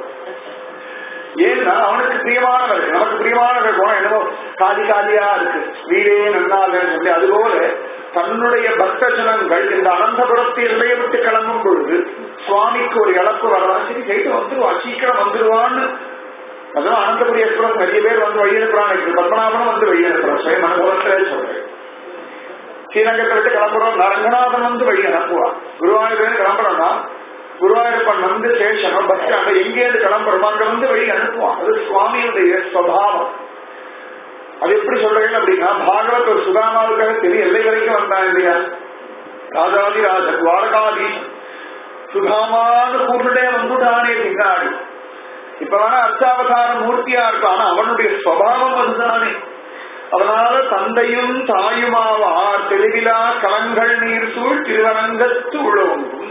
ஏன்னா அவனுக்கு பிரியமானவர்கள் நமக்கு பிரியமானவர்கள் போனா என்னமோ காலி காலியா இருக்கு வீடே நல்லா இல்லைன்னு சொல்லி அதுபோல தன்னுடைய பக்த ஜனங்கள் இந்த அனந்தபுரத்தை இலைய விட்டு கிளம்பும் பொழுது சுவாமிக்கு ஒரு இழப்பு வரலாம் சரி கைட்டு வந்துருவா சீக்கிரம் வந்துருவான்னு அதெல்லாம் அனந்தபுரி எக்ஸ்பிரஸ் நிறைய பேர் வந்து வழி அனுப்புறாங்க பத்மநாபனும் வந்து வழி அனுப்புறான் சுயம் அனுபவத்திலே சொல்றேன் ஸ்ரீரங்கத்தை விட்டு கிளம்புறோம் ரங்கநாதன் வந்து வழி அனுப்புவான் குருவாயூர் கிளம்புறோம்னா குருவாயூரப்பன் வந்து சேஷனம் பஸ் ஸ்டாண்ட் எங்கேருந்து கிளம்புறோமோ அங்க வந்து வழி அனுப்புவான் அது சுவாமியுடைய சுவாவம் அது எப்படி சொல்றீங்க அப்படின்னா பாகவத் ஒரு சுதாமாவுக்காக தெரிய எல்லை வரைக்கும் வந்தான் இல்லையா ராஜாதி ராஜ துவாரகாதி சுதாமான்னு கூட்டுட்டே வந்துட்டானே பின்னாடி இப்ப வேணா அர்ச்சாவதார மூர்த்தியா இருக்கும் ஆனா அவனுடைய சுவாவம் அதுதானே அதனால தந்தையும் தாயுமாவார் தெளிவிலா கலங்கள் நீர் சூழ் திருவரங்கத்து உழவும்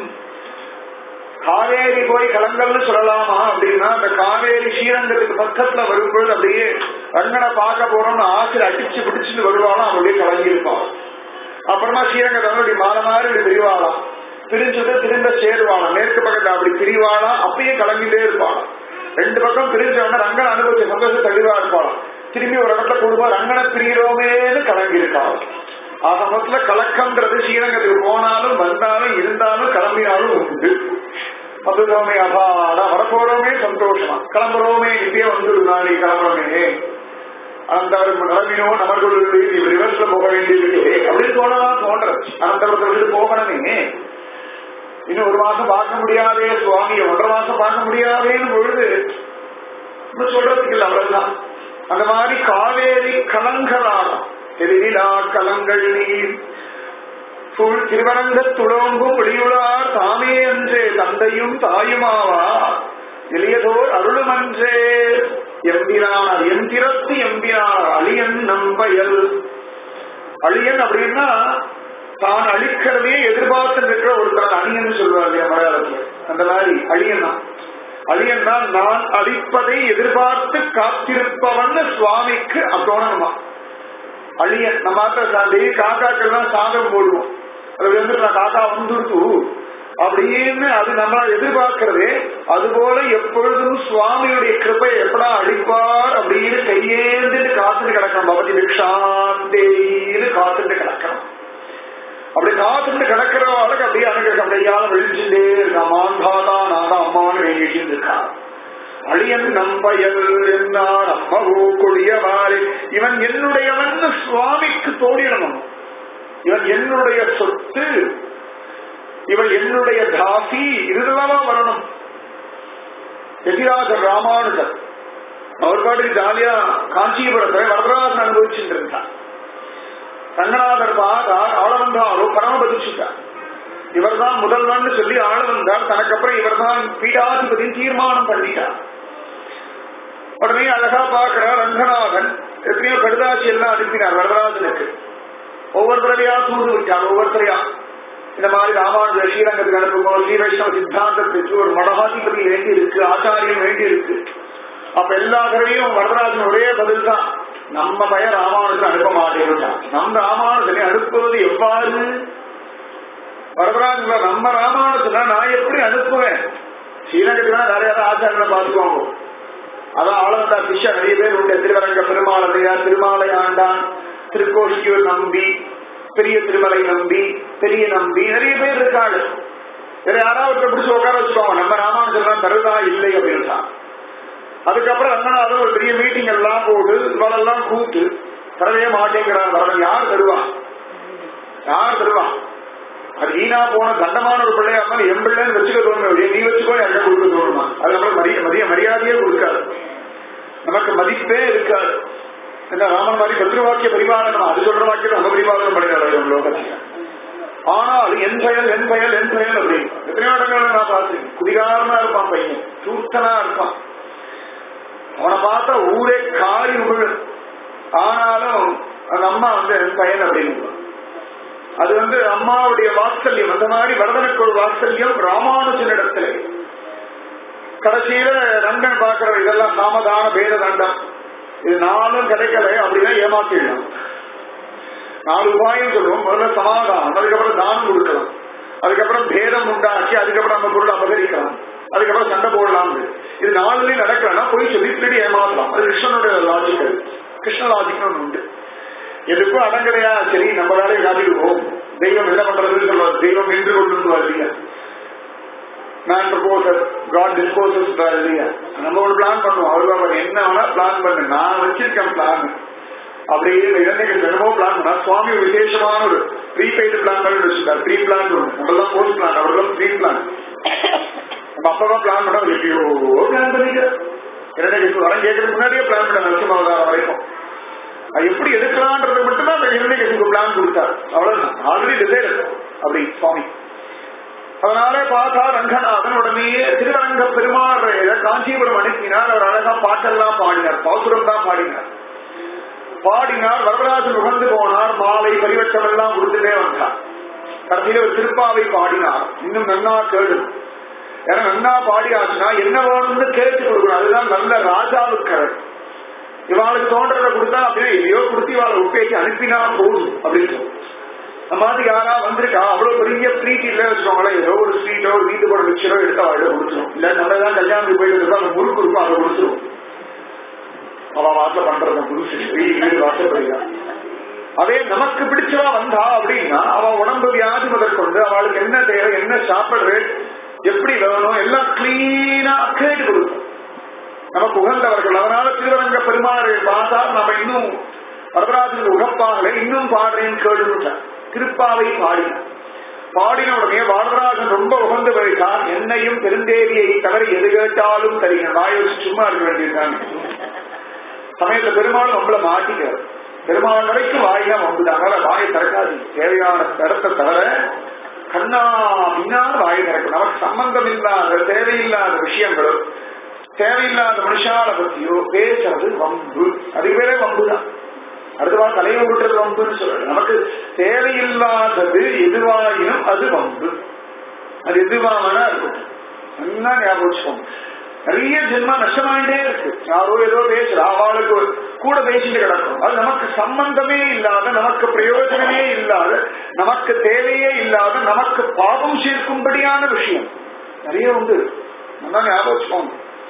காவேரி போய் கலங்கல்னு சொல்லலாமா அப்படின்னா அந்த காவேரி ஸ்ரீரங்கத்துக்கு பக்கத்துல வரும்பொழுது அப்படியே ரங்கனை பார்க்க போறோம்னு ஆசிரியர் அடிச்சு பிடிச்சுட்டு வருவாளாம் அப்படியே கலங்கி இருப்பான் அப்புறமா ஸ்ரீரங்கத்தை அப்படி மாற மாறி இப்படி பிரிவாளாம் பிரிஞ்சது திரும்ப சேருவாளாம் மேற்கு பக்கத்துல அப்படி பிரிவாளாம் அப்பயே கலங்கிட்டே இருப்பாளாம் ரெண்டு பக்கம் பிரிஞ்சவன ரங்கன் அனுபவிச்ச சந்தோஷம் தெளிவா இருப்பாளாம் திரும்பி ஒரு இடத்துல கூடும்போது ரங்கனை பிரிகிறோமேன்னு கலங்கி இருக்காள் ஆக மொத்தத்துல கலக்கம்ன்றது ஸ்ரீரங்கத்துக்கு போனாலும் வந்தாலும் இருந்தாலும் கிளம்பினாலும் உண்டு வந்துட்டோமே அபாடா வரப்போறோமே சந்தோஷமா கிளம்புறோமே இப்பயே வந்து நாளை கிளம்புறோமே அந்த கிளம்பினோ நமர்கள் ரிவர்ஸ்ல போக வேண்டியது அப்படின்னு தோணலாம் தோன்றது அனந்தபுரத்தை போகணுமே இன்னும் ஒரு மாசம் பார்க்க முடியாதே சுவாமியை ஒன்றரை மாசம் பார்க்க முடியாதேன்னு பொழுது இன்னும் சொல்றதுக்கு இல்லை அவ்வளவுதான் அந்த மாதிரி காவேரி கலங்களாகும் திருவிழா கலங்கள் நீர் சூழ் திருவரங்க துளோம்பும் வெளியுளார் தாமே அன்றே தந்தையும் தாயுமாவா எளியதோர் அருளுமன்றே எம்பினார் எந்திரத்து எம்பினார் அழியன் நம்பயல் அழியன் அப்படின்னா தான் அழிக்கிறதே எதிர்பார்த்து இருக்கிற ஒருத்தர் அணியன் சொல்லுவார் இல்லையா மலையாளத்துல அந்த மாதிரி அழியன் தான் அழியன் தான் நான் அழிப்பதை எதிர்பார்த்து காத்திருப்பவன் சுவாமிக்கு அத்தோணமா அழியன் நம்ம டெய்லி காக்காக்கெல்லாம் சாதம் போடுவோம் அது வந்து நான் காக்கா வந்துடுத்து அப்படின்னு அது நம்ம எதிர்பார்க்கிறதே அதுபோல எப்பொழுதும் சுவாமியுடைய கிருப்பை எப்படா அழிப்பார் அப்படின்னு கையேந்துட்டு காத்துட்டு கிடக்கணும் பகவதி பிக்ஷாந்தேன்னு காத்துட்டு கிடக்கணும் அப்படி காத்துட்டு கிடக்கிறவாளுக்கு அப்படியே அனுகிரகம் கையால வெளிச்சுட்டே இருக்கான் மாந்தாதா நாதா அம்மான்னு வேண்டிட்டு இருக்கான் அழியன் நம்பயல் என்னார் அம்மகோ கொடியவாறு இவன் என்னுடையவன் சுவாமிக்கு தோடிடணும் இவன் என்னுடைய சொத்து இவள் என்னுடைய தாசி இதுதான் வரணும் எதிராஜர் ராமானுஜர் அவர் பாட்டுக்கு ஜாலியா காஞ்சிபுரத்தை வரதராஜன் அனுபவிச்சுட்டு இருந்தார் ரங்கநாதர் பார்த்தா ஆள வந்தாரோ பரமபதிச்சுட்டார் இவர் தான் முதல்வன் சொல்லி ஆள வந்தார் தனக்கு அப்புறம் இவர் தான் பீடாதிபதியின் தீர்மானம் பண்ணிட்டார் உடனே அழகா பார்க்கிறார் ரங்கநாதன் எத்தனையோ கடுதாசி எல்லாம் அனுப்பினார் வரதராஜனுக்கு ஒவ்வொரு தடவையா தூது விட்டார் ஒவ்வொருத்தரையா இந்த மாதிரி ராமானுஜ ஸ்ரீரங்கத்துக்கு அனுப்பும்போது ஸ்ரீ வைஷ்ணவ சித்தாந்தத்துக்கு ஒரு மடகாதிபதி வேண்டி இருக்கு ஆச்சாரியம் வேண்டி இருக்கு அப்ப எல்லா தடவையும் வரதராஜன் ஒரே பதில் தான் நம்ம பையன் ராமானுஜன் அனுப்ப மாட்டேன் நம்ம ராமானுஜனை அனுப்புவது எவ்வாறு வரதராஜன் நம்ம ராமானுஜனா நான் எப்படி அனுப்புவேன் ஸ்ரீரங்கத்துக்கு நிறைய ஆச்சாரியனை பார்த்துக்கோங்க அதான் ஆளந்தா சிஷ்யா நிறைய பேர் உண்டு திருவரங்க பெருமாளையா திருமாலை ஆண்டான் திருக்கோஷியூர் நம்பி பெரிய திருமலை நம்பி பெரிய நம்பி நிறைய பேர் இருக்காங்க வேற யாராவது பிடிச்சு உட்கார வச்சுக்கோங்க நம்ம ராமானுஜர் தருதா இல்லை அப்படின்னு அதுக்கப்புறம் ரங்கநாதன் ஒரு பெரிய மீட்டிங் எல்லாம் போட்டு இவளெல்லாம் கூப்பிட்டு தரவே மாட்டேங்கிறான் வரவன் யார் தருவான் யார் தருவான் அது வீணா போன தண்டமான ஒரு பிள்ளையா இருந்தாலும் என் பிள்ளைன்னு வச்சுக்க தோணும் நீ வச்சுக்கோ யாருக்கா கொடுக்க தோணுமா அது நம்மளுக்கு மரிய மரிய மரியாதையே கொடுக்காது நமக்கு மதிப்பே இருக்காது என்ன ராமன் மாதிரி பத்ருவாக்கிய பரிபாலனம் அது சொல்ற வாக்கியம் நம்ம பரிபாலனம் பண்ணினாரு லோகத்தில் ஆனால் என் செயல் என் செயல் என் செயல் அப்படின்னு எத்தனையோ இடங்கள்ல நான் பார்த்தேன் குதிகாரமா இருப்பான் பையன் சூத்தனா இருப்பான் அவனை பார்த்தா ஊரே காரி விழும் ஆனாலும் அந்த அம்மா வந்து என் பையன் அப்படின்னு அது வந்து அம்மாவுடைய வாத்சல்யம் அந்த மாதிரி வரதனுக்கு ஒரு வாத்சல்யம் ராமானுஜனிடத்துல கடைசியில ரங்கன் பாக்குற இதெல்லாம் சாமதான பேத தண்டம் இது நாளும் கிடைக்கல அப்படின்னா ஏமாத்திடலாம் நாலு உபாயம் சொல்லுவோம் முதல்ல சமாதானம் அதுக்கப்புறம் தானம் கொடுக்கலாம் அதுக்கப்புறம் பேதம் உண்டாக்கி அதுக்கப்புறம் நம்ம பொருள் அபகரிக்கலாம் அதுக்கப்புறம் சண்டை போடலாம் இது நாலுலயும் நடக்கலன்னா போய் சொல்லி பின்னாடி ஏமாத்தலாம் அது கிருஷ்ணனுடைய லாஜிக் அது கிருஷ்ண லாஜிக்னு ஒண்ணு உண்டு எதுக்கும் அடங்கலையா சரி நம்ம வேலையை காட்டிடுவோம் தெய்வம் என்ன பண்றதுன்னு சொல்றாரு தெய்வம் என்று கொண்டு இல்லையா நான் ப்ரப்போசர் காட் டிஸ்போசஸ் இல்லையா நம்ம ஒரு பிளான் பண்ணுவோம் அவர் என்ன வேணா பிளான் பண்ணு நான் வச்சிருக்கேன் பிளான் அப்படியே இளைஞர்கள் தினமோ பிளான் பண்ணா சுவாமி ஒரு விசேஷமான ஒரு ப்ரீபெய்டு பிளான் பண்ணி வச்சிருக்காரு ப்ரீ பிளான் ஒன்று நம்மளாம் போஸ்ட் பிளான் அவரெல்லாம் ப்ரீ பிளான் நம்ம அப்பா பிளான் பண்ணா எப்படியோ பிளான் பண்ணிக்க இளைஞர்கள் வரம் கேட்கறதுக்கு முன்னாடியே பிளான் பண்ண நரசிம்மாவதாரம் வரைக்கும் அது எப்படி எடுக்கலான்றது மட்டும்தான் அந்த இளைஞர்களுக்கு பிளான் கொடுத்தார் அவ்வளவுதான் ஆல்ரெடி டிசைட் அப்படி சுவாமி அதனாலே பார்த்தா ரங்கநாதன் உடனேயே திருவரங்க பெருமாள் காஞ்சிபுரம் அனுப்பினார் அவர் அழகா பாட்டெல்லாம் பாடினார் பாசுரம் தான் பாடினார் பாடினார் வரதராஜன் உகந்து போனார் மாலை பரிவட்டம் எல்லாம் கொடுத்துட்டே வந்தார் கடைசியில ஒரு திருப்பாவை பாடினார் இன்னும் நன்னா கேடு ஏன்னா நன்னா பாடியாச்சுன்னா என்ன வேணும்னு கேட்டு கொடுக்கணும் அதுதான் நல்ல ராஜாவுக்கு இவாளுக்கு தோன்றதை கொடுத்தா அப்படின்னா எதையோ கொடுத்து இவாளை உப்பேக்கி அனுப்பினா போதும் அப்படின்னு நம்ம மாதிரி யாரா வந்திருக்கா அவ்வளவு பெரிய ட்ரீட் இல்ல வச்சுக்கோங்களேன் ஏதோ ஒரு ஸ்வீட்டோ ஒரு வீட்டு போட மிக்சரோ எடுத்து அவள்கிட்ட கொடுத்துரும் இல்ல நம்ம தான் கல்யாணத்துக்கு போயிட்டு இருக்கோம் அந்த முறுக்கு இருக்கும் அதை கொடுத்துரும் அவ வாசல பண்றத புதுசு வீடு வாசப்படுறா அதே நமக்கு பிடிச்சவா வந்தா அப்படின்னா அவ உடம்பு வியாதி முதற்கொண்டு அவளுக்கு என்ன தேவை என்ன சாப்பிடுறது எப்படி வேணும் எல்லாம் கிளீனா கேட்டு கொடுக்கும் நமக்கு உகந்தவர்கள் அதனால திருவரங்க பெருமாள் பார்த்தா நம்ம இன்னும் வரதராஜன் உகப்பாகல இன்னும் பாடுறேன்னு கேளுட்டார் திருப்பாவை பாடினார் பாடின உடனே வரதராஜன் ரொம்ப உகந்து போயிட்டான் என்னையும் பெருந்தேவியை தவிர எது கேட்டாலும் தருகிறேன் வாய் வச்சு சும்மா இருக்க வேண்டியதுதான் சமயத்துல பெருமாள் நம்மள மாட்டிக்கிறார் பெருமாள் வரைக்கும் வாயிலாம் வம்புதான் அதனால வாயை திறக்காது தேவையான இடத்தை தவிர கண்ணா பின்னா வாயை திறக்கும் நமக்கு சம்பந்தம் இல்லாத தேவையில்லாத விஷயங்களும் தேவையில்லாத மனுஷால பத்தியோ பேசுறது வம்பு அது பேரே வம்புதான் அடுத்தவா தலையை விட்டுறது வம்புன்னு சொல்றது நமக்கு தேவையில்லாதது எதுவாயினும் அது வம்பு அது எதுவானா இருக்கட்டும் நல்லா ஞாபகம் வச்சுக்கோங்க நிறைய ஜென்மா நஷ்டமாயிட்டே இருக்கு யாரோ ஏதோ பேசுற அவளுக்கு கூட பேசிட்டு கிடக்கும் அது நமக்கு சம்பந்தமே இல்லாத நமக்கு பிரயோஜனமே இல்லாத நமக்கு தேவையே இல்லாத நமக்கு பாவம் சேர்க்கும்படியான விஷயம் நிறைய உண்டு நல்லா ஞாபகம் வச்சுக்கோங்க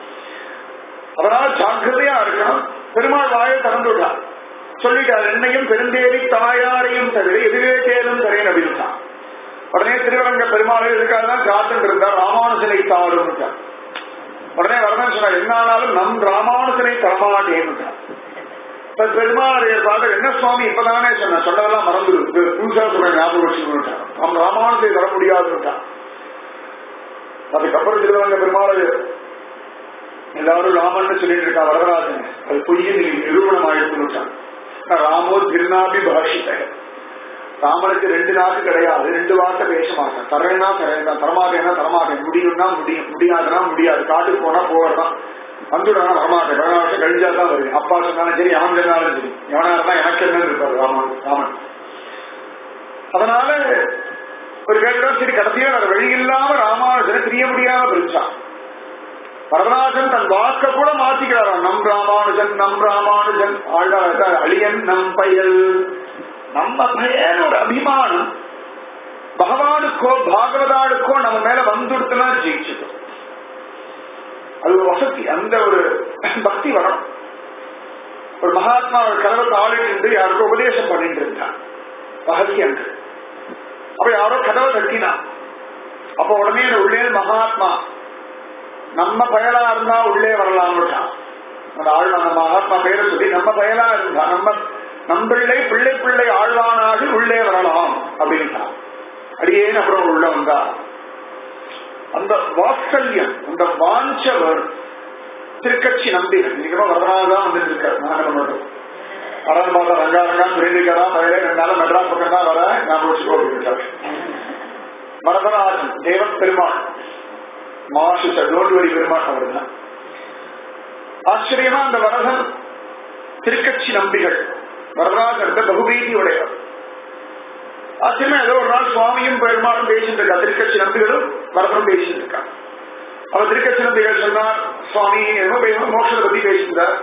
அதனால ஜாக்கிரதையா இருக்கணும் பெருமாள் வாயை திறந்து விட்டார் சொல்லிட்டார் என்னையும் பெருந்தேவி தாயாரையும் தவிர எதுவே கேளும் தரேன் அப்படின்னு உடனே திருவரங்க பெருமாள் இதுக்காக தான் காத்துட்டு இருந்தார் ராமானுஜனை தாரும் உடனே வரதன் சொன்னார் என்ன ஆனாலும் நம் ராமானுஜனை தரமாட்டேன்னு பெருமாளையர் பார்த்து என்ன சுவாமி இப்பதானே சொன்ன சொன்னதெல்லாம் மறந்து புதுசா சொல்ற ஞாபகம் வச்சுக்கிட்டான் நம் ராமானுஜனை தர முடியாதுட்டான் அதுக்கப்புறம் திருவரங்க பெருமாளையர் எல்லாரும் ராமன் சொல்லிட்டு இருக்கா வரதராஜன் அது பொய்ய நிரூபணம் ஆயிடுச்சுட்டான் ராமோ திருநாபி பாஷித்த ராமனுக்கு ரெண்டு நாக்கு கிடையாது ரெண்டு வார்த்தை பேச மாட்டேன் தரேனா தரேன் தரமாட்டேன்னா தரமாட்டேன் முடியும்னா முடியும் முடியாதுன்னா முடியாது காட்டுக்கு போனா போறதான் வந்துடுறா வரமாட்டேன் பதினாறு வருஷம் கழிஞ்சா தான் வருது அப்பா சொன்னாலும் சரி அவன் சொன்னாலும் சரி எவனா இருந்தா எனக்கு என்னன்னு இருப்பாரு ராமன் ராமன் அதனால ஒரு கேட்கிறோம் சரி கடைசியா வேற வழி இல்லாம ராமானுஜனை பிரிய முடியாம பிரிச்சான் வரதராஜன் தன் வாக்க கூட மாத்திக்கிறாராம் நம் ராமானுஜன் நம் ராமானுஜன் ஆழ்வார் அழியன் நம் பயல் நம்ம பயன் ஒரு அபிமானம் பகவானுக்கோ பாகவதாளுக்கோ நம்ம மேல வந்துடுத்துனா ஜெயிச்சுட்டோம் அது ஒரு வசதி அந்த ஒரு பக்தி வரும் ஒரு மகாத்மா ஒரு கதவை ஆளிட்டு யாருக்கும் உபதேசம் பண்ணிட்டு இருந்தான் ரகசியங்கள் அப்ப யாரோ கதவை தட்டினான் அப்ப உடனே உள்ளே மகாத்மா நம்ம பயலா இருந்தா உள்ளே வரலாம்னுட்டான் அந்த ஆழ்வா நம்ம மகாத்மா பெயரை சொல்லி நம்ம பயலா இருந்தா நம்ம நம்பிள்ளை பிள்ளை பிள்ளை ஆழ்வானாக உள்ளே வரலாம் அப்படின்ட்டான் அடியேன் அப்புறம் உள்ள வந்தா அந்த வாத்சல்யம் அந்த வாஞ்சவர் திருக்கட்சி நம்பிகள் நீங்களும் வரனாதான் வந்துட்டு இருக்காரு நாங்கள் மட்டும் வரன் பார்த்தா ரங்கா ரங்கா திருந்திக்கடா பயிலே ரெண்டாலும் மெட்ராஸ் பக்கம் தான் வர நான் வச்சுக்கோ அப்படின்ட்டார் வரதராஜன் தேவன் பெருமாள் மாசு டோல்வரி பெருமாள் அவர் தான் ஆச்சரியமா அந்த வரதன் திருக்கட்சி நம்பிகள் வரதராஜன் பகுபீதி உடையவர் ஆச்சரியமா ஏதோ ஒரு நாள் சுவாமியும் பெருமாளும் பேசிட்டு இருக்கா திருக்கட்சி நம்பிகளும் வரதனும் பேசிட்டு இருக்கா அவர் திருக்கட்சி நம்பிகள் சொன்னார் சுவாமி என்ன பேசணும் மோட்சத்தை பத்தி பேசியிருந்தார்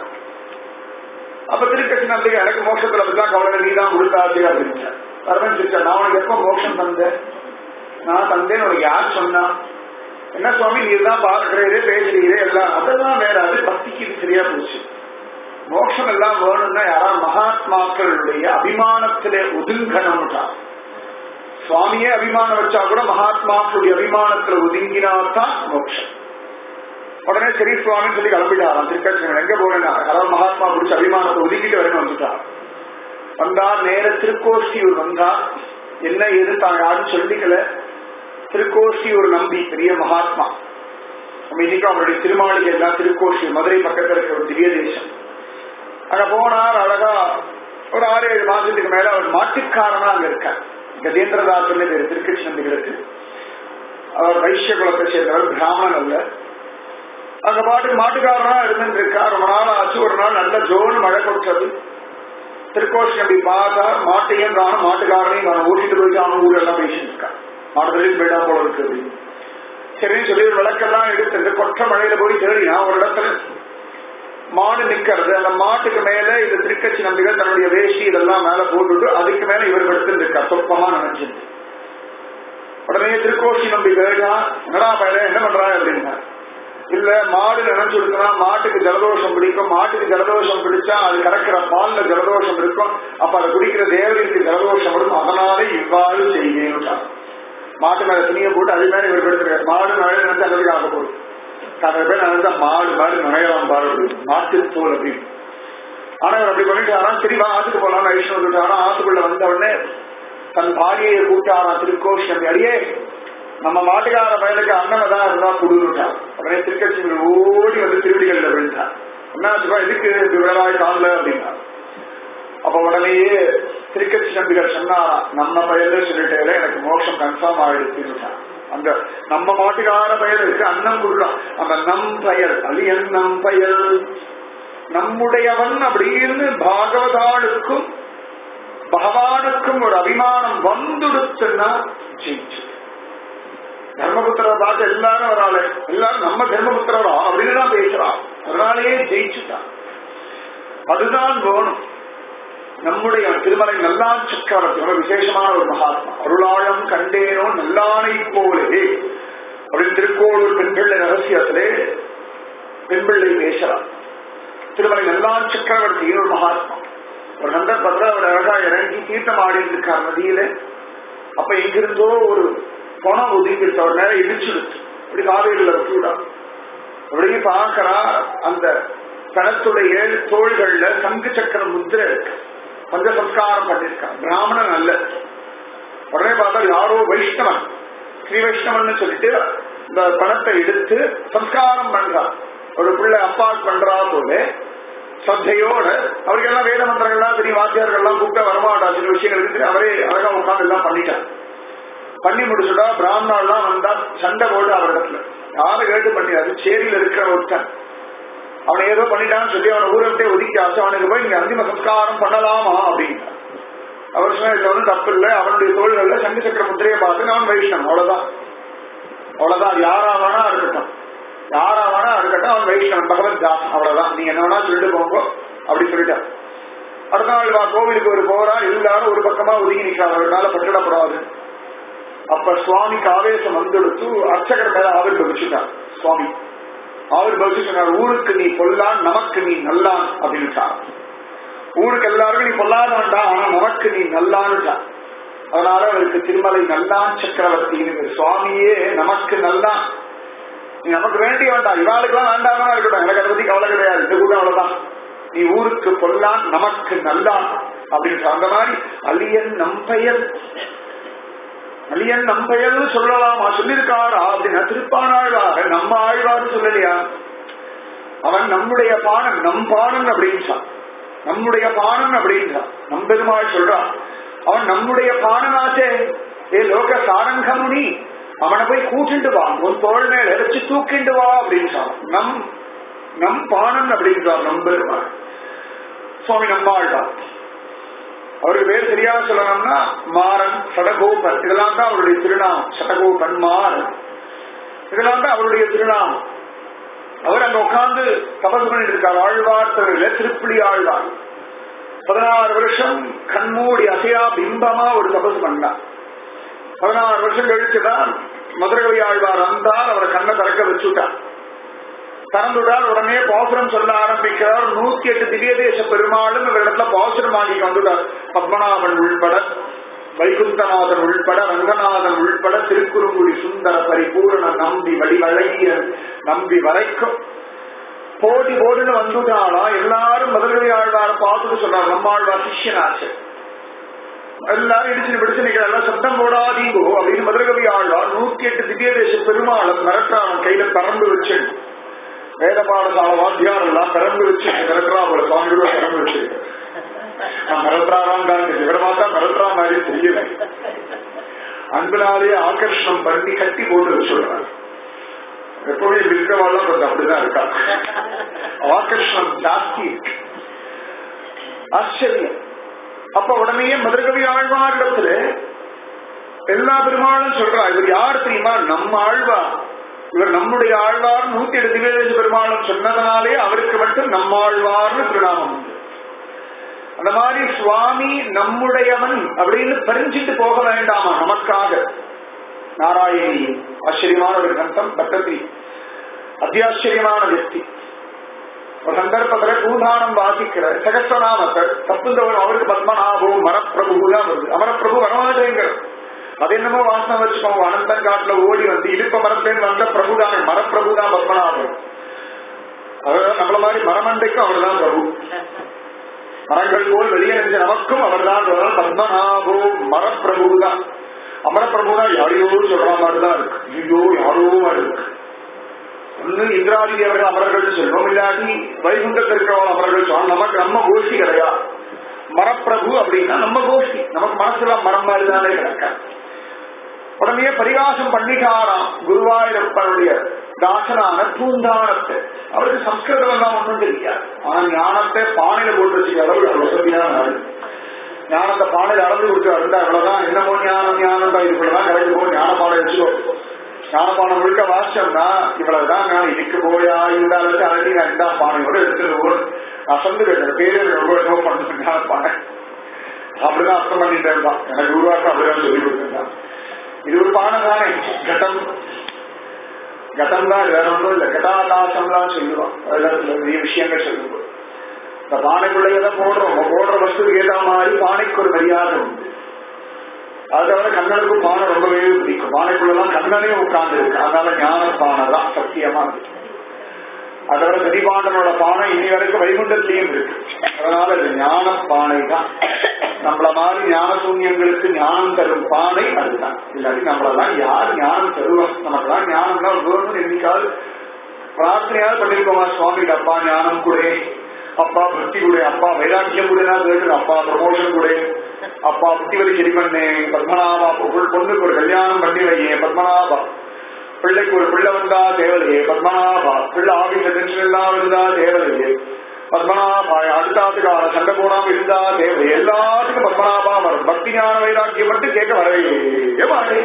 அப்ப திருக்கட்சி நம்பிக்கை எனக்கு மோட்சத்துல பத்திதான் கவலை நீ தான் கொடுத்தாச்சு அப்படின்னு வரதன் சிரிச்சா நான் உனக்கு எப்ப மோட்சம் தந்தேன் நான் தந்தேன் உனக்கு யார் சொன்னா என்ன சுவாமி நீ தான் பார்க்கிறீரே பேசுறீரே எல்லாம் அதெல்லாம் வேற அது பக்திக்கு இது சரியா போச்சு மோட்சம் எல்லாம் வேணும்னா யாரா மகாத்மாக்களுடைய அபிமானத்திலே ஒதுங்கணும்ட்டா சுவாமியே அபிமானம் வச்சா கூட மகாத்மாக்களுடைய அபிமானத்துல ஒதுங்கினால்தான் மோட்சம் உடனே சரி சுவாமின்னு சொல்லி கிளம்பிட்டாராம் திருக்கட்சி எங்க போறேன் யாராவது மகாத்மா பிடிச்ச அபிமானத்தை ஒதுக்கிட்டு வரேன்னு வந்துட்டார் வந்தார் நேர திருக்கோஷ்டியூர் வந்தார் என்ன ஏது தான் யாரும் சொல்லிக்கல திருக்கோஷ்டியூர் நம்பி பெரிய மகாத்மா நம்ம இன்னைக்கு அவருடைய திருமாளிகை எல்லாம் திருக்கோஷ்டி மதுரை பக்கத்துல இருக்கிற ஒரு திவ்ய தேசம் அங்க போனார் அழகா ஒரு ஆறு ஏழு மாசத்துக்கு மேல அவர் மாட்டுக்காரனா அங்க இருக்கார் கஜேந்திரதாசன் பேர் திருக்கட்சி நம்பிகளுக்கு அவர் வைசிய குலத்தை சேர்ந்தவர் பிராமணன் அல்ல அங்க பாட்டுக்கு மாட்டுக்காரனா இருந்துட்டு இருக்கா ரொம்ப நாள் ஆச்சு ஒரு நாள் நல்ல ஜோன் மழை கொட்டது திருக்கோஷி நம்பி பார்த்தா மாட்டையும் காணும் மாட்டுக்காரனையும் காணும் ஓட்டிட்டு போயிட்டு அவன் ஊர் எல்லாம் பேசிட்டு இருக்கான் மாட்டுதலையும் போயிட்டா போல இருக்குது சரின்னு சொல்லி ஒரு விளக்கெல்லாம் எடுத்துட்டு கொற்ற மழையில போய் தேடினா ஒரு இடத்துல மாடு நிக்கிறது அந்த மாட்டுக்கு மேல இந்த திருக்கட்சி நம்பிகள் தன்னுடைய வேஷ்டி இதெல்லாம் மேல போட்டுட்டு அதுக்கு மேல இவர் படுத்து இருக்கா சொப்பமா நினைச்சிருந்து உடனே திருக்கோஷி நம்பி கேட்டா என்னடா பையன் என்ன பண்றா அப்படின்னா இல்ல மாடு நினைச்சு கொடுத்தனா மாட்டுக்கு ஜலதோஷம் பிடிக்கும் மாட்டுக்கு ஜலதோஷம் பிடிச்சா அது கறக்கிற பால்ல ஜலதோஷம் இருக்கும் அப்ப அதை குடிக்கிற தேவதைக்கு ஜலதோஷம் வரும் அதனால இவ்வாறு செய்வேன் மாட்டு மேல துணியை போட்டு அது மேல இவர் படுத்துறாரு மாடு மழை நினைச்சு அந்த ஆக போகுது நிறைய பேர் நினைச்சா மாடு மாடு நுழையலாம் பாரு மாட்டு தோல் அப்படின்னு ஆனா இவர் அப்படி பண்ணிட்டு ஆனா திரும்ப ஆத்துக்கு போலாம் ஐஷன் வந்துட்டு ஆனா ஆத்துக்குள்ள வந்த உடனே தன் பாடியை கூட்டாரா திருக்கோஷம் அடியே நம்ம மாட்டுக்கார பயலுக்கு அண்ணன் தான் இருந்தா குடுன்னுட்டான் உடனே திருக்கட்சி ஓடி வந்து திருவடிகள்ல விழுந்தான் என்ன சொல்லுவா எதுக்கு விவராய் காணல அப்படின்னா அப்ப உடனேயே திருக்கட்சி நம்பிகள் சொன்னாரா நம்ம பயல சொல்லிட்டே எனக்கு மோட்சம் கன்ஃபார்ம் ஆயிடுச்சுட்டான் அந்த நம்ம மாட்டுக்கார பயலுக்கு அன்னம் கொடுக்கலாம் அந்த நம் பயல் அது என் நம் பயல் நம்முடையவன் அப்படின்னு பாகவதாளுக்கும் பகவானுக்கும் ஒரு அபிமானம் வந்துடுச்சுன்னா ஜெயிச்சு தர்மபுத்திர பார்த்து எல்லாரும் வராள எல்லாரும் நம்ம தர்மபுத்திரரா அப்படின்னு தான் பேசுறான் அதனாலேயே ஜெயிச்சுட்டான் அதுதான் வேணும் நம்முடைய திருமலை நல்லான் சக்கரவர்த்தி ரொம்ப விசேஷமான ஒரு மகாத்மா அருளாழம் கண்டேனோ நல்லானை போலே அப்படின்னு திருக்கோளூர் பெண்பிள்ளை ரகசியத்திலே பெண்பிள்ளை பேசலாம் திருமலை நல்லான் சக்கரவர்த்தி ஒரு மகாத்மா ஒரு சந்தர்ப்பத்தில் அவர் அழகா இறங்கி தீர்த்தம் ஆடி இருக்கார் நதியில அப்ப எங்கிருந்தோ ஒரு பணம் ஒதுங்கிட்டு அவர் நேரம் இடிச்சுடுச்சு அப்படி காவேரியில விட்டுவிடா அப்படியே பார்க்கறா அந்த கணத்துடைய தோள்கள்ல சங்கு சக்கர முத்திரை இருக்கு பஞ்ச சம்ஸ்காரம் பண்ணிருக்கான் பிராமணன் அல்ல உடனே பார்த்தா யாரோ வைஷ்ணவன் ஸ்ரீ வைஷ்ணவன் சொல்லிட்டு இந்த பணத்தை எடுத்து சம்ஸ்காரம் பண்றான் ஒரு பிள்ளை அப்பாட் பண்றா போல சத்தையோட அவருக்கு எல்லாம் வேத மந்திரங்கள்லாம் தெரியும் வாத்தியார்கள்லாம் கூப்பிட்ட வரமாட்டா சில விஷயங்கள் இருக்கு அவரே அழகா உட்காந்து எல்லாம் பண்ணிட்டான் பண்ணி முடிச்சுட்டா பிராமணாலாம் வந்தா சண்டை போட்டு அவர் இடத்துல யாரை கேட்டு பண்ணி அது சேரியில இருக்கிற ஒருத்தன் அவனை ஏதோ பண்ணிட்டான்னு சொல்லி அவனை ஊரத்தை ஒதுக்கி ஆச்சு அவனுக்கு போய் நீங்க அந்திம சம்ஸ்காரம் பண்ணலாமா அப்படின்னு அவர் சொன்ன இதுல ஒன்றும் தப்பு இல்லை அவனுடைய தோள்கள்ல சங்கு சக்கர முத்திரையை பார்த்து அவன் வைஷ்ணவன் அவ்வளவுதான் அவ்வளவுதான் யாரா வேணா இருக்கட்டும் யாரா வேணா இருக்கட்டும் அவன் வைஷ்ணவன் பகவத் தாஸ் அவ்வளவுதான் நீங்க என்ன வேணா சொல்லிட்டு போங்க அப்படி சொல்லிட்டான் அடுத்த நாள் வா கோவிலுக்கு ஒரு போறா எல்லாரும் ஒரு பக்கமா ஒதுங்கி நிற்கிறாங்க அவர் மேல பட்டுடப்படாது அப்ப சுவாமிக்கு ஆவேசம் வந்துடுத்து அர்ச்சகர் மேல ஆவிர் பகிச்சுட்டார் சுவாமி ஆவிர் பகிச்சு சொன்னார் ஊருக்கு நீ பொல்லான் நமக்கு நீ நல்லான் அப்படின்னுட்டார் ஊருக்கு எல்லாருக்கும் நீ பொல்லாத வேண்டாம் ஆனா நமக்கு நீ நல்லான்னுட்டான் அதனால அவருக்கு திருமலை நல்லான் சக்கரவர்த்தின்னு பேரு. சுவாமியே நமக்கு நல்லான் நீ நமக்கு வேண்டிய வேண்டாம் இவாளுக்கெல்லாம் வேண்டாமா இருக்கட்டும் எனக்கு அதை பத்தி கவலை கிடையாது இந்த கூட அவ்வளவுதான் நீ ஊருக்கு பொல்லான் நமக்கு நல்லான் அப்படின்னு அந்த மாதிரி அலியன் நம்பெயர் அலியன் நம்பெயர்னு சொல்லலாமா சொல்லியிருக்காரா அப்படின்னா திருப்பானாழ்வார் நம்ம ஆழ்வார் சொல்லலையா அவன் நம்முடைய பாணன் நம் பாணன் அப்படின்றான் நம்முடைய பாணன் அப்படின்றான் நம் பெருமாள் சொல்றான் அவன் நம்முடைய பாணனாச்சே ஏ லோக சாரங்கமுனி அவனை போய் கூட்டிட்டு வா உன் தோல் மேல வச்சு தூக்கிண்டு வா அப்படின்றான் நம் நம் பாணன் அப்படின்றான் நம் பெருமாள் சுவாமி நம்மாழ்வார் அவருக்கு பேர் சரியா சொல்லணும்னா மாறன் சடகோபன் இதெல்லாம் தான் அவருடைய திருநாமம் சடகோபன் மாறன் இதெல்லாம் தான் அவருடைய திருநாமம் அவர் அங்க உட்கார்ந்து தபசு பண்ணிட்டு இருக்கார் ஆழ்வார் தவிர திருப்புலி ஆழ்வார் பதினாறு வருஷம் கண்மூடி அசையா பிம்பமா ஒரு தபசு பண்ணார் பதினாறு வருஷம் கழிச்சுதான் மதுரகவி ஆழ்வார் வந்தார் அவரை கண்ணை திறக்க வச்சுட்டார் திறந்துட்டார் உடனே பாசுரம் சொல்ல ஆரம்பிக்கிறார் நூத்தி எட்டு திவ்ய தேச பெருமாளும் இவரிடத்துல பாசுரம் வாங்கி வந்துட்டார் பத்மநாபன் உள்பட வைகுந்தநாதன் உள்பட ரங்கநாதன் உள்பட திருக்குறுங்குடி சுந்தர பரிபூரண நம்பி வடிவழகியர் நம்பி வரைக்கும் போட்டி போடுன்னு வந்துட்டாளா எல்லாரும் மதுரை ஆழ்வார பார்த்துட்டு சொல்றாரு நம்மாழ்வார் சிஷ்யனாச்சு எல்லாரும் இடிச்சு பிடிச்சு நிக்கிறாங்க சத்தம் போடாதீங்கோ அப்படின்னு மதுரகவி ஆழ்வார் நூத்தி எட்டு திவ்ய தேச பெருமாளும் மிரட்டாளன் கையில பரம்பு வச்சு வேத பாடசாலை வாத்தியார் எல்லாம் பிறந்து வச்சு மிரட்டுறா போல சுவாமியோட பிறந்து வச்சு நான் மிரட்டுறாராம் தான் இவரை பார்த்தா மிரட்டுறா மாதிரி தெரியல அன்பினாலே ஆகர்ஷணம் பண்ணி கட்டி போட்டு வச்சுடுறாங்க எப்பவுமே இருக்கிறவாள்லாம் கொஞ்சம் அப்படிதான் இருக்கா ஆகர்ஷணம் ஜாஸ்தி இருக்கு ஆச்சரியம் அப்ப உடனே மதுரகவி ஆழ்வாரிடத்துல எல்லா பெருமாளும் சொல்றா இவர் யார் தெரியுமா நம்ம ஆழ்வார் இவர் நம்முடைய ஆழ்வார் நூத்தி எட்டு திவேதேச பெருமாளும் சொன்னதனாலே அவருக்கு மட்டும் நம்மாழ்வார்னு திருநாமம் உண்டு அந்த மாதிரி சுவாமி நம்முடையவன் அப்படின்னு பறிஞ்சிட்டு போக வேண்டாமா நமக்காக நாராயணி ஆச்சரியமான ஒரு கந்தம் பட்டத்தி அத்தியாச்சரியமான வியக்தி ஒரு சந்தர்ப்பத்துல பூதானம் வாசிக்கிற சகஸ்வநாமத்தை தப்புந்தவன் அவருக்கு பத்மநாபம் மரப்பிரபு தான் வருது அமரப்பிரபு வரமாட்டேங்கிற அது என்னமோ வாசனம் வச்சுக்கோங்க அனந்தன் காட்டுல ஓடி வந்து இடுப்ப மரத்துலேருந்து வந்த பிரபுதான் மரப்பிரபுதான் பத்மநாபன் அதாவது நம்மள மாதிரி மரமண்டைக்கும் அவர் தான் பிரபு மரங்கள் போல் வெளியே நினைச்ச நமக்கும் அவர் தான் பத்மநாபோ மரப்பிரபு தான் அமரப்பிரபு தான் யாரையோ சொல்ற மாதிரி தான் இருக்கு ஐயோ யாரோ மாதிரி இருக்கு ஒண்ணு இந்திராதி தேவர்கள் அமரர்கள் சொல்றோம் இல்லாட்டி வைகுண்டத்தில் இருக்கிறவங்க அமரர்கள் சொல்றோம் நமக்கு நம்ம கோஷ்டி கிடையாது மரப்பிரபு அப்படின்னா நம்ம கோஷ்டி நமக்கு மனசுல மரம் மாதிரி தானே கிடக்க உடனே பரிகாசம் பண்ணிட்டாராம் குருவாயூரப்பனுடைய தாசனான பூந்தானத்தை அவருக்கு சம்ஸ்கிருதம் எல்லாம் ஒன்றும் தெரியாது ஆனா ஞானத்தை பானையில போட்டு வச்சுக்க அளவு அவர் வசதியான ஆளு ஞானத்தை பானையில அளந்து கொடுத்து இருந்தா இவ்வளவுதான் என்னமோ ஞானம் ஞானம் தான் இதுக்குள்ளதான் கிடைக்கு போ ஞான பானை வச்சுக்கோ ஞானபானம் முழுக்க வாசிச்சோம்னா இவ்வளவுதான் நான் இதுக்கு போயா இந்த அளவுக்கு அழகி நான் இந்த பானையோட எடுத்துட்டு அசந்து கேட்டேன் பேரு ரொம்ப என்னவோ பண்ண ஞானப்பானை அப்படிதான் அர்த்தம் பண்ணிட்டு இருந்தான் எனக்கு உருவாக்க அப்படிதான் சொல்லி கொடுத்துருந்தான் இது ஒரு பானை தானே கட்டம் கட்டம் தான் வேற ஒன்றும் இல்லை கட்டாகாசம்லாம் சொல்லுவோம் அதெல்லாம் நிறைய விஷயங்கள் சொல்லுவோம் இந்த பானைக்குள்ள எதை போடுறோம் போடுற வசதிக்கு ஏற்ற மாதிரி பானைக்கு ஒரு மரியாதை உண்டு அது தவிர கண்ணனுக்கு பானை ரொம்பவே பிடிக்கும் பானைக்குள்ளதான் கண்ணனே உட்கார்ந்து இருக்கு அதனால ஞான பானை தான் சத்தியமா இருக்கு அதை விட சதிபாண்டனோட பானை இனி வரைக்கும் வைகுண்டத்திலையும் இருக்கு அதனால இது ஞான பானை தான் நம்மள மாதிரி ஞான சூன்யங்களுக்கு ஞானம் தரும் பானை அதுதான் இல்லாட்டி நம்மளெல்லாம் யார் ஞானம் தருவோம் நமக்கெல்லாம் ஞானம் தான் வேணும்னு என்னைக்காவது பிரார்த்தனையாவது பண்ணிருக்கோமா சுவாமி அப்பா ஞானம் கூட அப்பா பக்தி கூட அப்பா வைராக்கியம் கூட கேட்குது அப்பா ப்ரமோஷன் கூட அப்பா புத்தி வரி சரி பண்ணு பத்மநாபா பொண்ணுக்கு ஒரு கல்யாணம் பண்ணி வையே பத்மநாபா பிள்ளைக்கு ஒரு பிள்ளை வந்தா தேவலையே பத்மநாபா பிள்ளை ஆபீஸ்ல டென்ஷன் இல்லாம இருந்தா தேவலையே பத்மநாபா அடுத்தாத்துக்காக சண்டை போடாம இருந்தா தேவை எல்லாத்துக்கும் பத்மநாபா வரும் பக்தி ஞான வைராக்கியம் மட்டும் கேட்க வரவே வரவே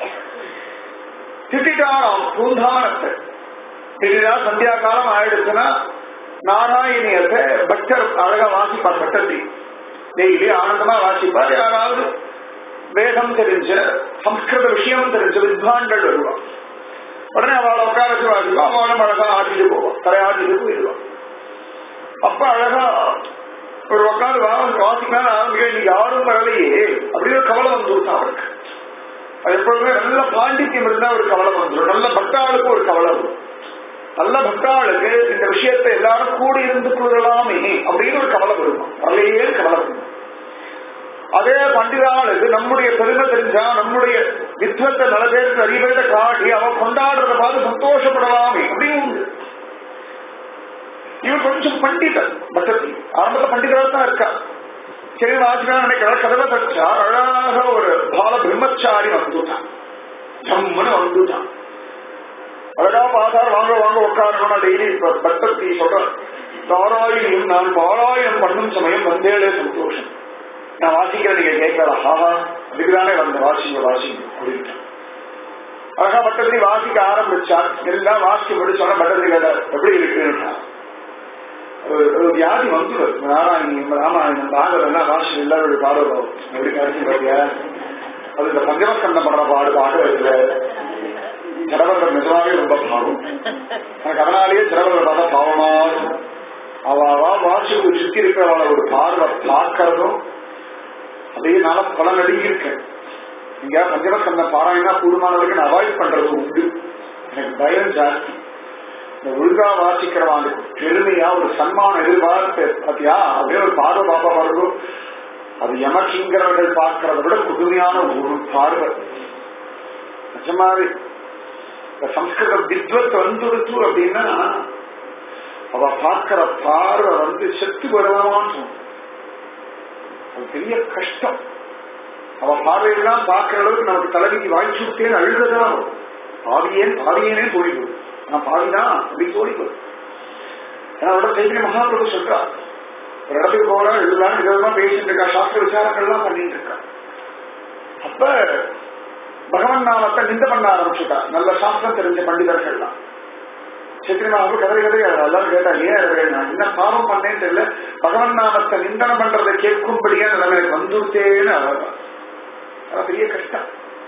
திட்டாராம் பூந்தானத்தை திடீரா சந்தியா காலம் ஆயிடுச்சுன்னா நாராயணியத்தை பக்தர் அழகா வாசிப்பார் பட்டத்தை டெய்லி ஆனந்தமா வாசிப்பார் யாராவது வேதம் தெரிஞ்ச சம்ஸ்கிருத விஷயம் தெரிஞ்ச வித்வான்கள் வருவான் உடனே அவளை உட்கார வச்சு வாசிப்பா அவளும் அழகா ஆட்டிட்டு போவான் தரை ஆட்டிட்டு போயிடுவான் அப்ப அழகா ஒரு உட்காந்து வா- வாசிக்கலாம் ஆரம்பிக்க இன்னைக்கு யாரும் வரலையே அப்படின்னு ஒரு கவலை வந்துருக்கும் அவருக்கு அது எப்பொழுதுமே நல்ல பாண்டித்யம் இருந்தா ஒரு கவலை வந்துடும் நல்ல பக்தாளுக்கு ஒரு கவலை வரும் நல்ல பக்தாளுக்கு இந்த விஷயத்தை எல்லாரும் கூடி இருந்து கொள்ளலாமே அப்படின்னு ஒரு கவலை வரும் வரலையே கவலை வரும் அதே பண்டிதாளுக்கு நம்முடைய பெருமை தெரிஞ்சா நம்முடைய வித்வத்தை நல்ல பேருக்கு நிறைய பேர்த்த காட்டி அவ கொண்டாடுறத பார்த்து சந்தோஷப்படலாமே அப்படின்னு உண்டு இவர் கொஞ்சம் பண்டிதர் பட்டத்தி ஆரம்பத்துல பண்டிதராக தான் இருக்கா சரி வாசிக்கலாம் நினைக்கிற கதவை தச்சா அழகாக ஒரு பால பிரம்மச்சாரி வந்துட்டான் ஜம்முன்னு வந்துட்டான் அழகா பாசார் வாங்க வாங்க உட்காரணும் டெய்லி பட்டத்தி சொல்றேன் தாராயணியும் நான் பாராயணம் பண்ணும் சமயம் வந்தேளே சந்தோஷம் நான் வாசிக்கிறேன் நீங்க கேட்கலாம் ஆஹா அதுக்குதானே வந்த வாசிங்க வாசிங்க அப்படின்ட்டு அழகா பட்டத்திரி வாசிக்க ஆரம்பிச்சார் எல்லாம் வாசிக்க முடிச்சோன்னா பட்டத்திரி கேட்டார் எப்படி இருக்குன்னு ஒரு ஒரு வியாதி வந்துடும் நாராயணி ராமாயணம் ராகவெல்லாம் வாசி எல்லாரோட பாடுறோம் எப்படி கடைசி பாத்தியா அது இந்த பஞ்சமஸ்கந்தம் பண்ற பாடு பாட்டு வைக்கல ஜடவர்கள் நிஜமாவே ரொம்ப பாவம் எனக்கு அதனாலேயே ஜடவர்கள் பார்த்தா பாவமா இருக்கும். அவ அவ வாசி சுத்தி இருக்கிறவள ஒரு பார்வை பார்க்கறதும் அதே நாள பல நடுங்கி இருக்கேன் நீங்க பஞ்சமஸ்கந்த பாராயணா கூடுமான வரைக்கும் நான் அவாய்ட் பண்றது உண்டு எனக்கு பயம் ஜாஸ்தி இந்த ஒழுங்கா வாசிக்கிறவாங்க பெருமையா ஒரு சன்மானம் எதிர்பார்த்து பாத்தியா அப்படியே ஒரு பார்வை பாப்பா பாருங்க அது எமக்கிங்கிறவர்கள் பார்க்கறத விட புதுமையான ஒரு பார்வை நிஜமாவே இந்த சம்ஸ்கிருத வித்வத் வந்துடுத்து அப்படின்னா அவ பார்க்கிற பார்வை வந்து செத்து வருவான்னு தோணும். அது பெரிய கஷ்டம் அவ பார்வையெல்லாம் பார்க்கிற அளவுக்கு நமக்கு தலைவிக்கு வாங்கி விட்டேன்னு அழுகதான் வரும். பாவியேன் பாவியேனே தோழிப்போம் நான் பாவிதான் அப்படி தோழிப்போம் ஏன்னா அவரோட சைத்திரிய மகாபிரபு சொல்றா ஒரு இடத்துக்கு போறா எழுதலாம் இதெல்லாம் பேசிட்டு இருக்கா சாஸ்திர விசாரங்கள்லாம் பண்ணிட்டு இருக்கா அப்ப பகவன் நாமத்தை நிந்த பண்ண ஆரம்பிச்சுட்டா நல்ல சாஸ்திரம் தெரிஞ்ச பண்டிதர்கள்லாம் சத்திரியமாக கதறி கதறி எல்லாரும் கேட்டா ஏன் அழுகிறே? நான் என்ன பாவம் பண்ணேன்னு தெரியல பகவன் நாமத்தை நிந்தனம் பண்றதை கேட்கும்படியா நிலைமை எனக்கு வந்துட்டேன்னு அழகா அதான் பெரிய கஷ்டம்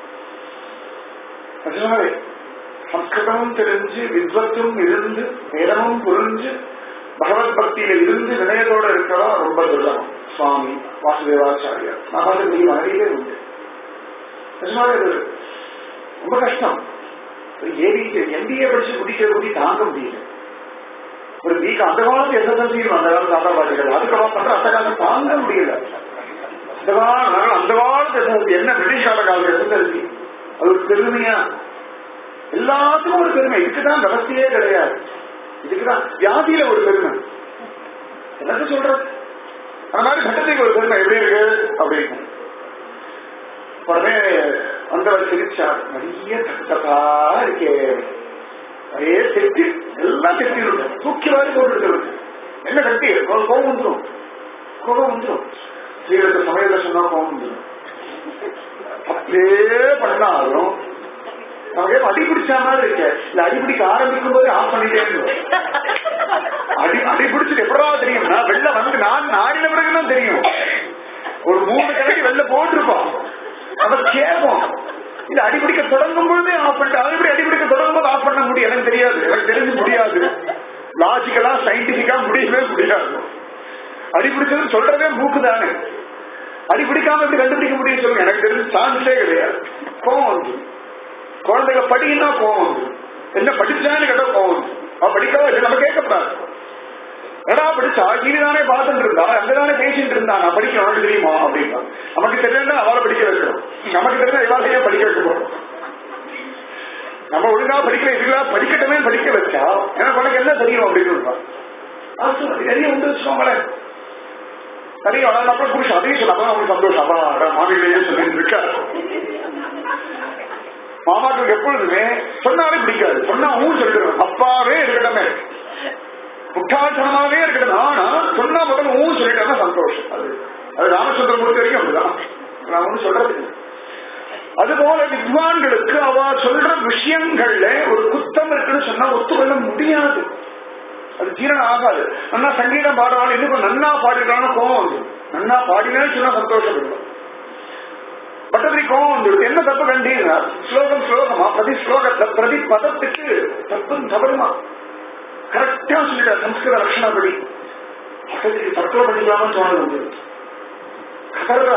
நிஜமாவே சம்ஸ்கிருதமும் தெரிஞ்சு வித்வத்தும் இருந்து வேதமும் புரிஞ்சு பகவத் பக்தியில இருந்து வினயத்தோட இருக்கிறதா ரொம்ப துர்லபம் சுவாமி வாசுதேவாச்சாரியார் நான் பார்த்து நீ நிறையவே உண்டு நிஜமாவே இது ரொம்ப கஷ்டம் ஒரு ஏபி எம்பிஏ படிச்சு குடிக்கிற குடி தாங்க முடியல ஒரு வீக் அந்த காலத்து எஸ்எஸ்எல்சி அந்த காலத்து தாத்தா பாட்டிகள் அதுக்கப்புறம் பண்ற அந்த காலத்து தாங்க முடியல அந்த காலம் அந்த காலத்து எஸ்எஸ்எல்சி என்ன பிரிட்டிஷார காலத்து எஸ்எஸ்எல்சி அது ஒரு பெருமையா எல்லாத்துக்கும் ஒரு பெருமை இதுக்குதான் விவசாயே கிடையாது இதுக்குதான் வியாதியில ஒரு பெருமை என்னத்த சொல்றது அந்த மாதிரி கட்டத்துக்கு ஒரு பெருமை எப்படி இருக்கு அப்படின்னு உடனே வந்தவர் சிரிச்சார் நிறைய தட்டா இருக்கே நிறைய செட்டி எல்லாம் செட்டி இருக்கும் தூக்கி வாரி போட்டு இருக்கு என்ன கட்டி கோபம் கோபம் வந்துடும் கோபம் வந்துடும் ஸ்ரீரத்த சமையல சொன்னா கோபம் வந்துடும் அப்படியே பண்ணாலும் நமக்கு ஏதோ அடி பிடிச்ச மாதிரி இருக்கு இல்ல அடி பிடிக்க ஆரம்பிக்கும் போது ஆஃப் பண்ணிட்டே இருந்தோம் அடி அடி பிடிச்சிட்டு எப்படா தெரியும்னா வெளில வந்து நான் நாடின பிறகுதான் தெரியும் ஒரு மூணு கடைக்கு வெளில போட்டிருப்போம் நம்ம கேட்போம் இல்ல அடிபிடிக்க தொடங்கும் பொழுதே ஆஃப் பண்ணிட்டு அது எப்படி அடிபிடிக்க தொடங்கும் போது ஆஃப் பண்ண முடியும் எனக்கு தெரியாது எனக்கு தெரிஞ்சு முடியாது லாஜிக்கலா சயின்டிபிக்கா முடியவே முடியாது அடிபிடிச்சதுன்னு சொல்றதே மூக்கு தானே அடிபிடிக்காம எப்படி கண்டுபிடிக்க முடியும் சொல்லுங்க எனக்கு தெரிஞ்சு சான்ஸே கிடையாது கோவம் வந்து குழந்தைங்க படிக்கணும்னா கோவம் வந்து என்ன படிச்சான்னு கேட்டா கோவம் வந்து அவன் படிக்காத வச்சு நம்ம கேட்கக்கூடாது எடா படிச்சா டிவி தானே பார்த்துட்டு இருந்தா அங்கதானே பேசிட்டு இருந்தா நான் படிக்கணும் உனக்கு தெரியுமா அப்படின்னா நமக்கு தெரியலன்னா அவளை படிக்க வைக்கணும் நமக்கு தெரிஞ்ச இவாளையே படிக்க வைக்க போறோம் நம்ம ஒழுங்கா படிக்கிற இதுக்கெல்லாம் படிக்கட்டுமே படிக்க வச்சா எனக்கு உனக்கு என்ன தெரியும் அப்படின்னு நிறைய உண்டு வச்சுக்கோங்களேன் நிறைய அப்புறம் புருஷன் அதையும் சொல்ல அப்பதான் அவனுக்கு சந்தோஷம் அப்பா மாமியிலேயே சொல்லிட்டு இருக்கா மாமாக்களுக்கு எப்பொழுதுமே சொன்னாலே பிடிக்காது சொன்னா ஊர் சொல்லிடுவேன் அப்பாவே இருக்கட்டமே முட்டாள்தனமாவே இருக்கட்டும் ஆனா சொன்னா முதல்ல ஊர் சொல்லிட்டா சந்தோஷம் அது அது ராமச்சந்திரன் முடிஞ்ச வரைக்கும் அப்படிதான் நான் ஒண்ணு சொல்றது இல்லை. அதுபோல வித்வான்களுக்கு அவ சொல்ற விஷயங்கள்ல ஒரு குத்தம் இருக்குன்னு சொன்னா ஒத்துக்கொள்ள முடியாது அது ஜீரணம் ஆகாது நன்னா சங்கீதம் பாடுறாலும் இன்னும் நன்னா பாடிடுறாலும் கோவம் வந்து நன்னா பாடினேன்னு சொன்னா சந்தோஷப்படும் பட்டதிரி கோவம் வந்து என்ன தப்பு கண்டீங்கன்னா ஸ்லோகம் ஸ்லோகமா பிரதி ஸ்லோகத்தை பிரதி பதத்துக்கு தப்பும் தவறுமா கரெக்டா சொல்லிட்டார் சம்ஸ்கிருத லட்சணப்படி கட்டத்துக்கு தற்கொலை பண்ணிக்கலாமான்னு தோணுது வந்து கதறா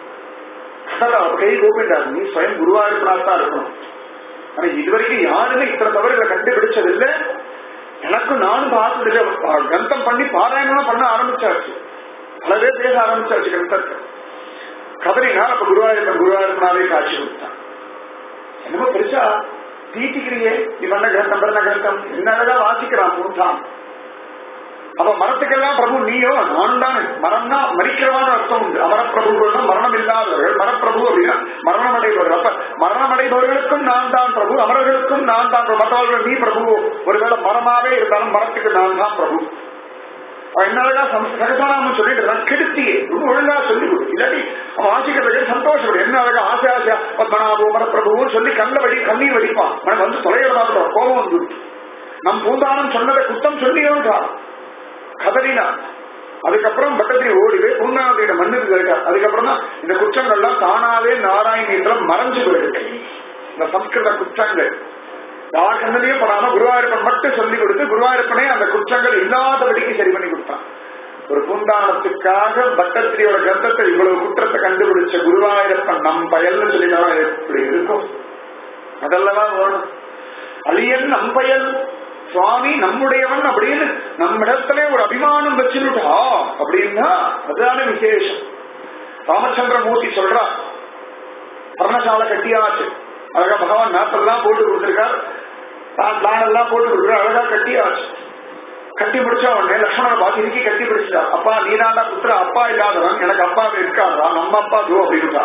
கதறா கை கோபிண்டார் நீ ஸ்வயம் குருவாயிருப்பனா தான் இருக்கணும் ஆனா இதுவரைக்கும் யாருமே இத்தனை தவறுகளை கண்டுபிடிச்சதில்லை எனக்கும் நானும் பார்த்ததில்லை கிரந்தம் பண்ணி பாராயணம் பண்ண ஆரம்பிச்சாச்சு பல பேர் பேச ஆரம்பிச்சாச்சு கிரந்தத்தை கதறினா அப்ப குருவாயிருப்பன் குருவாயிருப்பனாவே காட்சி கொடுத்தான் என்னமோ பெருசா தீட்டிக்கிறியே நீ பண்ண கிரந்தம் பண்ண கிரந்தம் என்ன அழகா வாசிக்கிறான் பூந்தான் அப்ப மரத்துக்கெல்லாம் பிரபு நீயோ நான் தான் மரம்னா மறிக்கிறவான அர்த்தம் உண்டு அமரப்பிரபுகள்னா மரணம் இல்லாதவர்கள் மரப்பிரபு அப்படின்னா மரணம் அடைபவர்கள் அப்ப மரணம் அடைபவர்களுக்கும் நான் தான் பிரபு அமரர்களுக்கும் நான் தான் பிரபு மற்றவர்கள் நீ பிரபு ஒருவேளை மரமாவே இருந்தாலும் மரத்துக்கு நான் தான் பிரபு அவன் என்ன அழகா சகசாராமன் சொல்லிட்டு இருக்கான் கெடுத்தியே ரொம்ப ஒழுங்கா சொல்லி கொடு இல்லாட்டி அவன் ஆசிக்கிறதுக்கு சந்தோஷப்படு என்ன அழகா ஆசை ஆசையா பத்மநாபோ மரப்பிரபுன்னு சொல்லி கண்ண வடி கண்ணீர் வடிப்பான் அவன் வந்து தொலைகிறதா கோபம் வந்து நம் பூந்தானம் சொன்னதை குத்தம் சொல்லியோன்றான் கதறினான் அதுக்கப்புறம் பட்டத்திரி ஓடிவே பூங்காவதியோட மண்ணுக்கு கேட்டார் அதுக்கப்புறம் தான் இந்த குற்றங்கள்லாம் தானாவே நாராயணீந்திரம் மறைஞ்சு போயிருக்கு இந்த சம்ஸ்கிருத குற்றங்கள் யார் கண்ணிலையும் படாம குருவாயூரப்பன் மட்டும் சொல்லி கொடுத்து குருவாயூரப்பனே அந்த குற்றங்கள் இல்லாதபடிக்கு சரி பண்ணி கொடுத்தான் ஒரு பூந்தானத்துக்காக பட்டத்திரியோட கர்த்தத்தை இவ்வளவு குற்றத்தை கண்டுபிடிச்ச குருவாயூரப்பன் நம் பயல்னு சொல்லிட்டாலும் எப்படி இருக்கும் அதெல்லாம் வேணும் அழியன் நம் பயல் சுவாமி நம்முடையவன் அப்படின்னு நம்மிடத்திலே ஒரு அபிமானம் வச்சுட்டா அப்படின்னா அதுதான விசேஷம் ராமச்சந்திரமூர்த்தி சொல்றா பர்ணசாலை கட்டியாச்சு அழகா பகவான் மேப்பெல்லாம் போட்டு கொடுத்திருக்கார் பிளான் எல்லாம் போட்டு கொடுக்குற அழகா கட்டியாச்சு கட்டி பிடிச்சா உடனே லக்ஷ்மணனை பார்த்து இறுக்கி கட்டி பிடிச்சா அப்பா நீதாண்டா புத்திர அப்பா இல்லாதவன் எனக்கு அப்பா இருக்காதா நம்ம அப்பா தோ அப்படின்ட்டா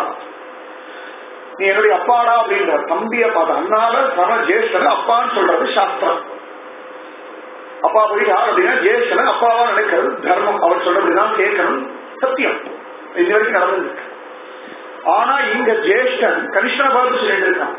நீ என்னுடைய அப்பாடா அப்படின்ற தம்பிய பார்த்த அண்ணால சம ஜேஷ்டன அப்பான்னு சொல்றது சாஸ்திரம் அப்பா போய் யார் அப்படின்னா ஜேஷ்டன அப்பாவா நினைக்கிறது தர்மம் அவர் சொல்றதுதான் கேட்கணும் சத்தியம் இது வரைக்கும் நடந்திருக்கு ஆனா இங்க ஜேஷ்டன் கனிஷ்ணா பார்த்து சொல்லிட்டு இருக்கான்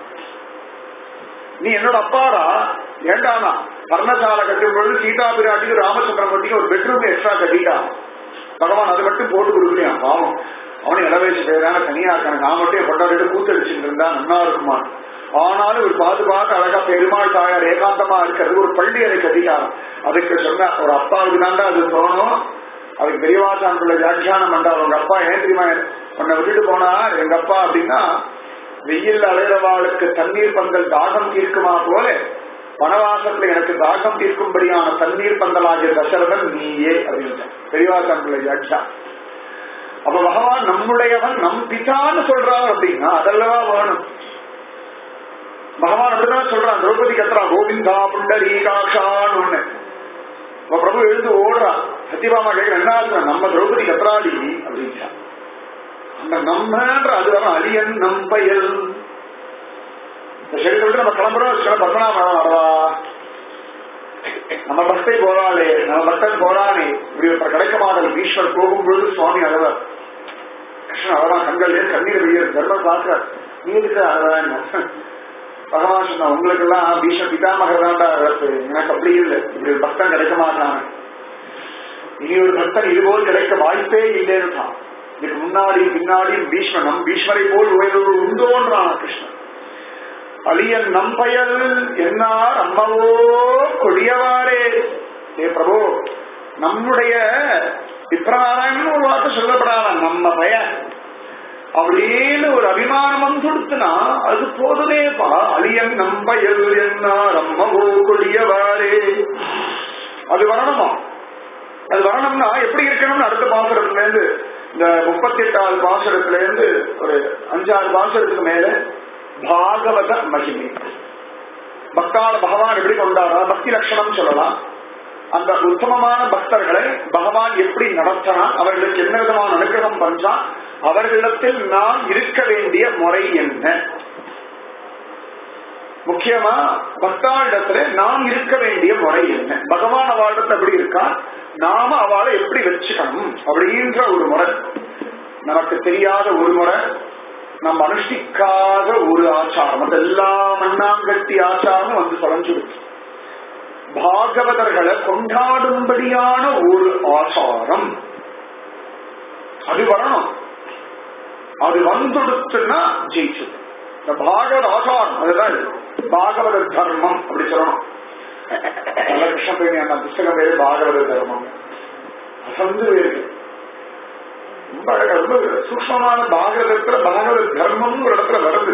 நீ என்னோட அப்பாடா ஏண்டானா பர்ணசாலை கட்டும் பொழுது சீதா பிராட்டிக்கு ராமச்சந்திரமூர்த்திக்கு ஒரு பெட்ரூம் எக்ஸ்ட்ரா கட்டிட்டான் பகவான் அது மட்டும் போட்டு கொடுக்கலையா பாவம் அவனை இளவயசு பேரான தனியா இருக்கான நான் மட்டும் என் கொண்டாடிட்டு கூத்தடிச்சுட்டு இருந்தா நன்னா இருக்குமா ஆனாலும் ஒரு பாதுகாத்து அழகா பெருமாள் தாயார் ஏகாந்தமா இருக்கிறது ஒரு பள்ளி அதை கட்டிட்டாராம் அதுக்கு சொன்ன ஒரு அப்பாவுக்கு தாண்டா அது தோணும் அதுக்கு பெரியவாசான் பிள்ளை வியாக்கியானம் பண்ணா உங்க அப்பா ஏன் தெரியுமா உன்னை விட்டுட்டு போனார் எங்க அப்பா அப்படின்னா வெயில் அலைறவாளுக்கு தண்ணீர் பந்தல் தாகம் தீர்க்குமா போல வனவாசத்துல எனக்கு தாகம் தீர்க்கும்படியான தண்ணீர் பந்தலாகிய தசரதன் நீயே அப்படின்னு பெரியவாசான் பிள்ளை வியாக்கியா அப்ப பகவான் நம்முடையவன் நம் பிதான்னு சொல்றான் அப்படின்னா அதல்லவா வேணும் பகவான் அப்படிதான் சொல்றான் திரௌபதி கத்துறா கோவிந்தா புண்டரீகாட்சான்னு ஒண்ணு அப்ப பிரபு எழுந்து ஓடுறான் சத்யபாமா கேட்கிற என்ன ஆகுது? நம்ம திரௌபதி கத்ராடி அப்படின்ட்டா அந்த நம்மன்ற அது வரும் அலியன் நம்பயல் இந்த சரி சொல்லிட்டு நம்ம கிளம்புறோம் சில பத்மநாபம் வரவா நம்ம பக்தை போறாளே நம்ம பக்தன் போறானே இப்படி ஒருத்தர் கிடைக்க மாட்டல் பீஷ்மர் போகும்பொழுது சுவாமி அழவர் கிருஷ்ணன் அழகா கண்கள் கண்ணீர் வெய்யர் தர்மம் பார்க்கிறார் நீ எதுக்கு அழகான் பகவான் சொன்னா உங்களுக்கு எல்லாம் பீஷ்ம பிதாமகர் தான்டா அரசு எனக்கு அப்படி இல்லை இப்படி ஒரு பக்தன் கிடைக்க மாட்டான் இனி ஒரு பக்தன் இதுபோல் கிடைக்க வாய்ப்பே இல்லைன்னு தான் இதுக்கு முன்னாடி பின்னாடி பீஷ்மனம் பீஷ்மரை போல் உயர்வு உண்டோன்றான் கிருஷ்ணன் அழியன் நம்பயல் என்னார் அம்மவோ கொடியவாரே ஏ பிரபு நம்முடைய விப்ரநாராயணன் ஒரு வார்த்தை சொல்லப்படாத நம்ம பய அப்படின்னு ஒரு அபிமானம் வந்துடுத்துனா அது போதுமேப்பா அழியன் நம்பயல் என்னார் அம்மவோ கொடியவாரே அது வரணுமா அது வரணும்னா எப்படி இருக்கணும்னு அடுத்த பாசுரத்துல இருந்து இந்த முப்பத்தி எட்டாவது பாசுரத்துல இருந்து ஒரு அஞ்சாறு பாசுரத்துக்கு மேல பாகவத மகிமை பக்தால பகவான் எப்படி கொண்டாடா பக்தி லட்சணம் சொல்லலாம் அந்த உத்தமமான பக்தர்களை பகவான் எப்படி நடத்தினான் அவர்களுக்கு என்ன விதமான அனுகிரகம் பண்றான் அவர்களிடத்தில் நாம் இருக்க வேண்டிய முறை என்ன முக்கியமா பக்தாளிடத்துல நாம் இருக்க வேண்டிய முறை என்ன பகவான் அவளிடத்துல எப்படி இருக்கா நாம அவளை எப்படி வச்சுக்கணும் அப்படின்ற ஒரு முறை நமக்கு தெரியாத ஒரு முறை நம்ம அனுஷ்டிக்காத ஒரு ஆச்சாரம் அதெல்லாம் மண்ணாங்கட்டி ஆச்சாரம் வந்து தொலைஞ்சிடுச்சு பாகவதர்களை கொண்டாடும்படியான ஒரு ஆச்சாரம் அது வரணும் அது வந்துடுச்சுன்னா ஜெயிச்சது இந்த பாகவத ஆச்சாரம் அதுதான் இது. பாகவத தர்மம் அப்படி சொல்லணும் நல்ல கிருஷ்ண பிரேமி அந்த புஸ்தகம் பேரு பாகவத தர்மம் அசந்து வேறு ரொம்ப அழகா ரொம்ப சூக்மமான பாகவதத்துல பாகவத தர்மம்னு ஒரு இடத்துல வருது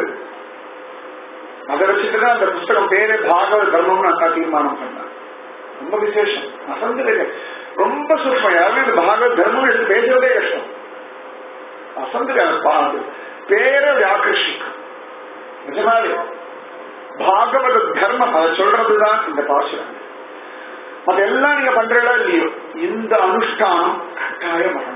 அதை வச்சுட்டுதான் அந்த புஸ்தகம் பேரே பாகவத தர்மம்னு அக்கா தீர்மானம் பண்ணேன் ரொம்ப விசேஷம் அசந்து வேறு ரொம்ப சூக்மம் யாருமே இந்த பாகவத தர்மம் எடுத்து பேசுறதே கஷ்டம் அசந்து பாடு பேரை ஆக்கர்ஷிக்கும் நிஜமாவே பாகவத தர்மம் அதை சொல்றதுதான் இந்த பாசுரம் அதெல்லாம் நீங்க பண்றீங்களா இல்லையோ இந்த அனுஷ்டானம் கட்டாயம் வரணும்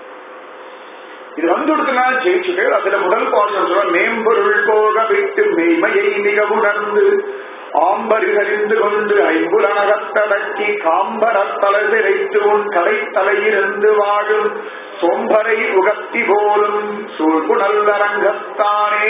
இது வந்துடுத்துனா ஜெயிச்சுட்டு அதுல முதல் பாசம் சொல்ற மேம்பொருள் போக விட்டு மெய்மையை மிக உணர்ந்து ஆம்பரிகறிந்து கொண்டு ஐம்புலனகத்தடக்கி காம்பரத்தலை சிறைத்து உன் கடை தலையிருந்து வாழும் சோம்பரை உகத்தி போலும் சூழ்குணல் அரங்கத்தானே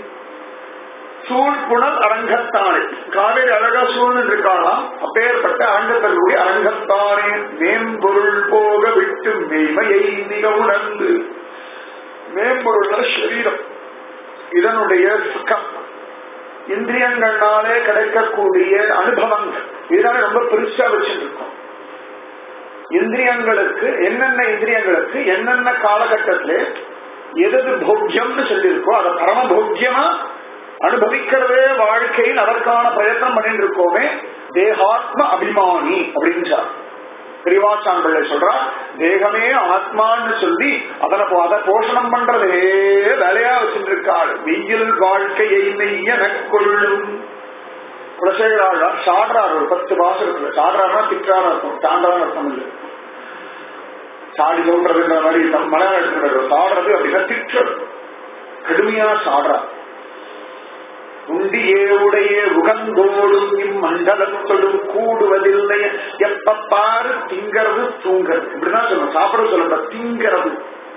சூழ்குணல் அரங்கத்தானே காவேரி அழகா சூழ்ந்து இருக்காளாம் அப்பேற்பட்ட அரங்கத்தருடைய அரங்கத்தானே மேம்பொருள் போக விட்டு மெய்மையை மிக உணர்ந்து மேம்பொருள் சரீரம் இதனுடைய சுகம் இந்திரியங்கள்னாலே கிடைக்கக்கூடிய அனுபவங்கள் இதுதானே ரொம்ப பெருசா வச்சுருக்கோம் இந்திரியங்களுக்கு என்னென்ன இந்திரியங்களுக்கு என்னென்ன காலகட்டத்துல எது போக்கியம்னு சொல்லியிருக்கோ அதை பரம போக்கியமா அனுபவிக்கிறதே வாழ்க்கையில் அதற்கான பிரயத்னம் பண்ணிட்டு இருக்கோமே தேகாத்ம அபிமானி அப்படின்றார் பெரிவாச்சான் சொல்றா தேகமே ஆத்மான்னு சொல்லி அதனை அதை போஷணம் பண்றதே வேலையா வச்சுட்டு இருக்காள் வெயில் வாழ்க்கையை நெய்யன கொள்ளும் குலசேகராள் சாடுறார் ஒரு பத்து மாசம் இருக்குல்ல சாடுறாருன்னா திட்டாரா இருக்கும் சாண்டான்னு அர்த்தம் இல்லை சாடி சொல்றதுன்ற மாதிரி மலையாளம் எடுத்துக்கிறது சாடுறது அப்படின்னா திட்டுறது கடுமையா சாடுறா உண்டியே உடைய உகந்தோடும் இம்மண்டலத்தொடும் கூடுவதில்லை எப்ப பாரு திங்கிறது தூங்கிறது இப்படிதான் சொல்லணும் சாப்பிட சொல்லப்பட திங்கிறது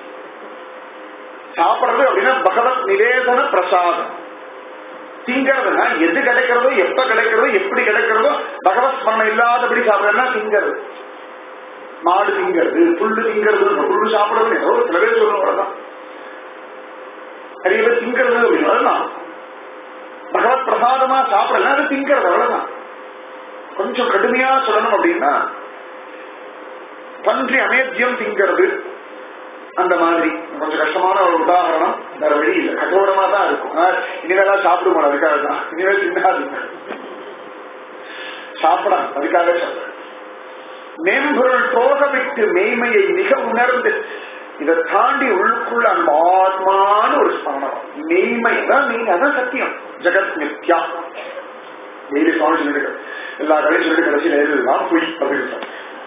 சாப்பிடுறது அப்படின்னா பகவத் நிவேதன பிரசாதம் திங்கிறதுனா எது கிடைக்கிறதோ எப்ப கிடைக்கிறதோ எப்படி கிடைக்கிறதோ பகவத் ஸ்மரணம் இல்லாதபடி சாப்பிடுறதுனா திங்கிறது மாடு திங்கிறது புல்லு திங்கிறது புல்லு சாப்பிடுறது ஏதோ சில பேர் சொல்லுவோம் அவ்வளவுதான் நிறைய பேர் திங்கிறது அப்படின்னு அதுதான் பகவத் பிரசாதமா சாப்பிடலாம் அது திங்கிறது அவ்வளவுதான் கொஞ்சம் கடுமையா சொல்லணும் அப்படின்னா பன்றி அமேத்தியம் திங்கிறது அந்த மாதிரி கொஞ்சம் கஷ்டமான ஒரு உதாரணம் வேற வழி இல்லை கட்டோரமா தான் இருக்கும் இனிமேலாம் சாப்பிடுவோம் அதுக்காக தான் இனிமேல் தின்னாது சாப்பிட அதுக்காக சொல்றேன் மேம்பொருள் போக விட்டு மெய்மையை மிக உணர்ந்து இதை தாண்டி உள்ளுக்குள்ள அந்த ஆத்மான்னு ஒரு ஸ்தானம் மெய்மை தான் நீங்க அதான் சத்தியம் ஜெகத் நித்யா டெய்லி சுவாமி சொல்லிட்டு எல்லா கடையும் சொல்லிட்டு கடைசியில் எல்லாம் பொய் அப்படின்னு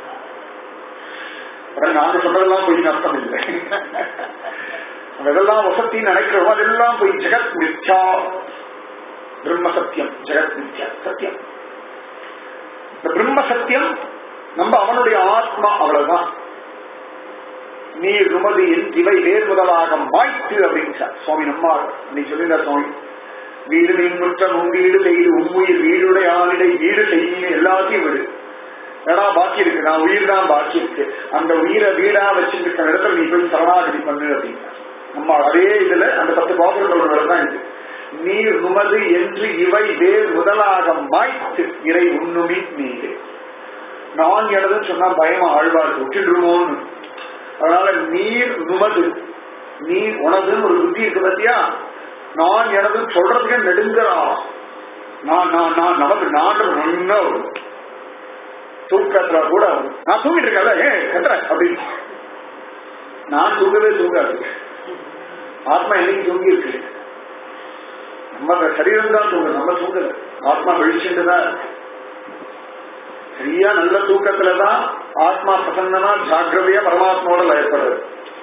நாங்க சொன்னதெல்லாம் பொய் அர்த்தம் இல்லை நம்ம எதெல்லாம் வசத்தின்னு நினைக்கிறோமோ அதெல்லாம் போய் ஜெகத் மித்யா பிரம்ம சத்தியம் ஜெகத் மித்யா சத்தியம் இந்த பிரம்ம சத்தியம் நம்ம அவனுடைய ஆத்மா அவ்வளவுதான் நீர் நுமது என் இவை வேர் முதலாக மாய்த்து அப்படின்னு சுவாமி நம்மா நீ சொல்லியிருந்த சுவாமி வீடு மீன் முற்றம் உன் வீடு செய்து உண்மையில் வீடுடைய ஆளிடை வீடு செய்ய எல்லாத்தையும் விடு ஏன்னா பாக்கி இருக்கு நான் உயிர் தான் பாக்கி இருக்கு அந்த உயிரை வீடா வச்சிருக்க இடத்துல நீ போய் சரணாகதி பண்ணு அப்படின்னா நம்ம அதே இதுல அந்த பத்து பாசுரங்களோட தான் இது நீர் நுமது என்று இவை வேர் முதலாக மாய்த்து இறை உண்ணுமி நீரு நான் எனதுன்னு சொன்னா பயமா ஆழ்வார் விட்டுடுமோன்னு அதனால நீர் நுமது நீர் உனதுன்னு ஒரு புத்தி இருக்கு பத்தியா நான் எனது சொல்றதுக்கு நெடுங்கிறா நான் நான் நான் நமக்கு நான் நல்லா வரும் தூக்கத்துல கூட வரும் நான் தூங்கிட்டு இருக்கல ஏ கத்துற அப்படின்னு நான் தூங்கவே தூங்காது ஆத்மா என்னைக்கு தூங்கி இருக்கு நம்ம சரீரம் தான் தூங்குது நம்ம தூங்கல ஆத்மா வெளிச்சுட்டு தான் இருக்கு சரியா நல்ல தூக்கத்துலதான் ஆத்மா பிரசன்னமா ஜாக்கிரதையா பரமாத்மாவோட லயப்படுறது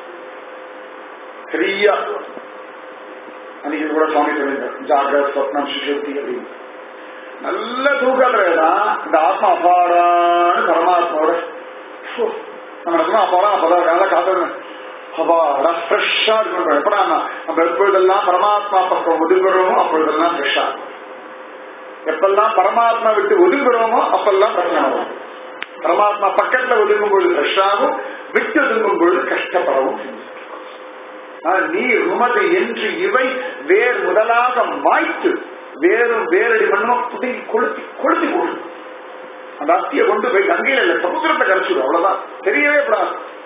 சரியா அன்னைக்கு கூட சுவாமி சொல்லுங்க ஜாகிரத சொப்னம் சுஷுப்தி அப்படின்னு நல்ல தூக்கத்துலதான் இந்த ஆத்மா அபாடான்னு பரமாத்மாவோட நம்ம நினைச்சோம் அப்பாடா அப்பதான் நல்லா காத்தணும் அப்பாடா ஃப்ரெஷ்ஷா இருக்கணும் எப்படா நம்ம எப்பொழுதெல்லாம் பரமாத்மா பக்கம் ஒதுங்குறோமோ அப்பொழுதெல்லாம் ஃப்ரெஷ்ஷா எப்பெல்லாம் பரமாத்மா விட்டு ஒதுங்குறோமோ அப்பெல்லாம் பிரச்சனை வரும் பரமாத்மா பக்கத்துல ஒதுங்கும் பொழுது ஃப்ரெஷ்ஷாகும் விட்டு ஒதுங்கும் பொழுது கஷ்டப்படவும் நீ உமது என்று இவை வேர் முதலாக மாய்த்து வேறும் வேரடி மண்ணும் புடி கொளுத்தி கொளுத்தி போடும் அந்த அஸ்தியை கொண்டு போய் கங்கையில இல்ல சமுத்திரத்தை கரைச்சிடும் அவ்வளவுதான் தெரியவே கூடாது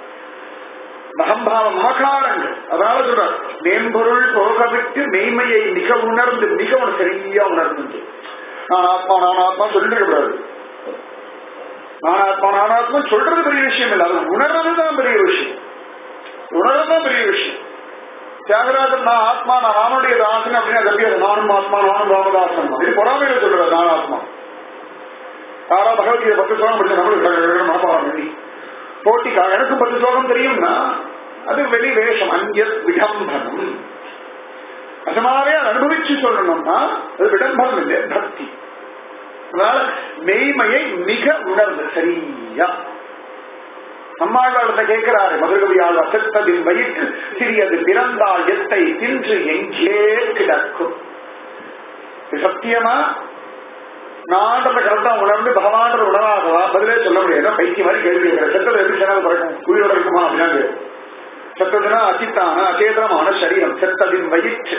அகம்பாவம் மகாரங்கள் அதனால சொல்ற மேம்பொருள் போக விட்டு மெய்மையை மிக உணர்ந்து மிக உணர் சரியா உணர்ந்து நான் ஆத்மா நான் ஆத்மா சொல்லிட்டு இருக்கக்கூடாது நான் ஆத்மா நான் ஆத்மா சொல்றது பெரிய விஷயம் இல்லை அது உணர்றதுதான் பெரிய விஷயம் உணர்றதுதான் பெரிய விஷயம் தியாகராஜன் நான் ஆத்மா நான் ராமனுடைய தாசன் அப்படின்னா கப்பியாது நானும் ஆத்மா நானும் ராமதாசன் அப்படின்னு பொறாமையில சொல்றது நான் ஆத்மா யாரா பகவத்கீதை பத்து ஸ்லோகம் படிச்ச நம்மளுக்கு மனப்பாடம் பண்ணி போட்டிக்காக எனக்கு பத்து ஸ்லோகம் தெரியும்னா அது வெளி வேஷம் அந்நிய விடம்பனம் நிஜமாவே அதை அனுபவிச்சு சொல்லணும்னா அது விடம்பனம் இல்லை பக்தி அதனால மெய்மையை மிக உணர்ந்து சரியா நம்மாழ்வாளத்தை கேட்கிறாரு மதுரகவியால் அசத்ததின் வயிற்று சிறியது பிறந்தால் எத்தை தின்று எங்கே கிடக்கும் இது சத்தியமா நான்றத கரெக்டா உணர்ந்து பகவான்ற உணராதவா பதிலே சொல்ல முடியாது பைத்திய மாதிரி கேள்வி கேட்கிற செத்தது எப்படி சேனல் பறக்கும் உயிரோட இருக்குமா அப்படின்னா செத்ததுன்னா அச்சித்தான அச்சேதனமான சரீரம் செத்ததின் வயிற்று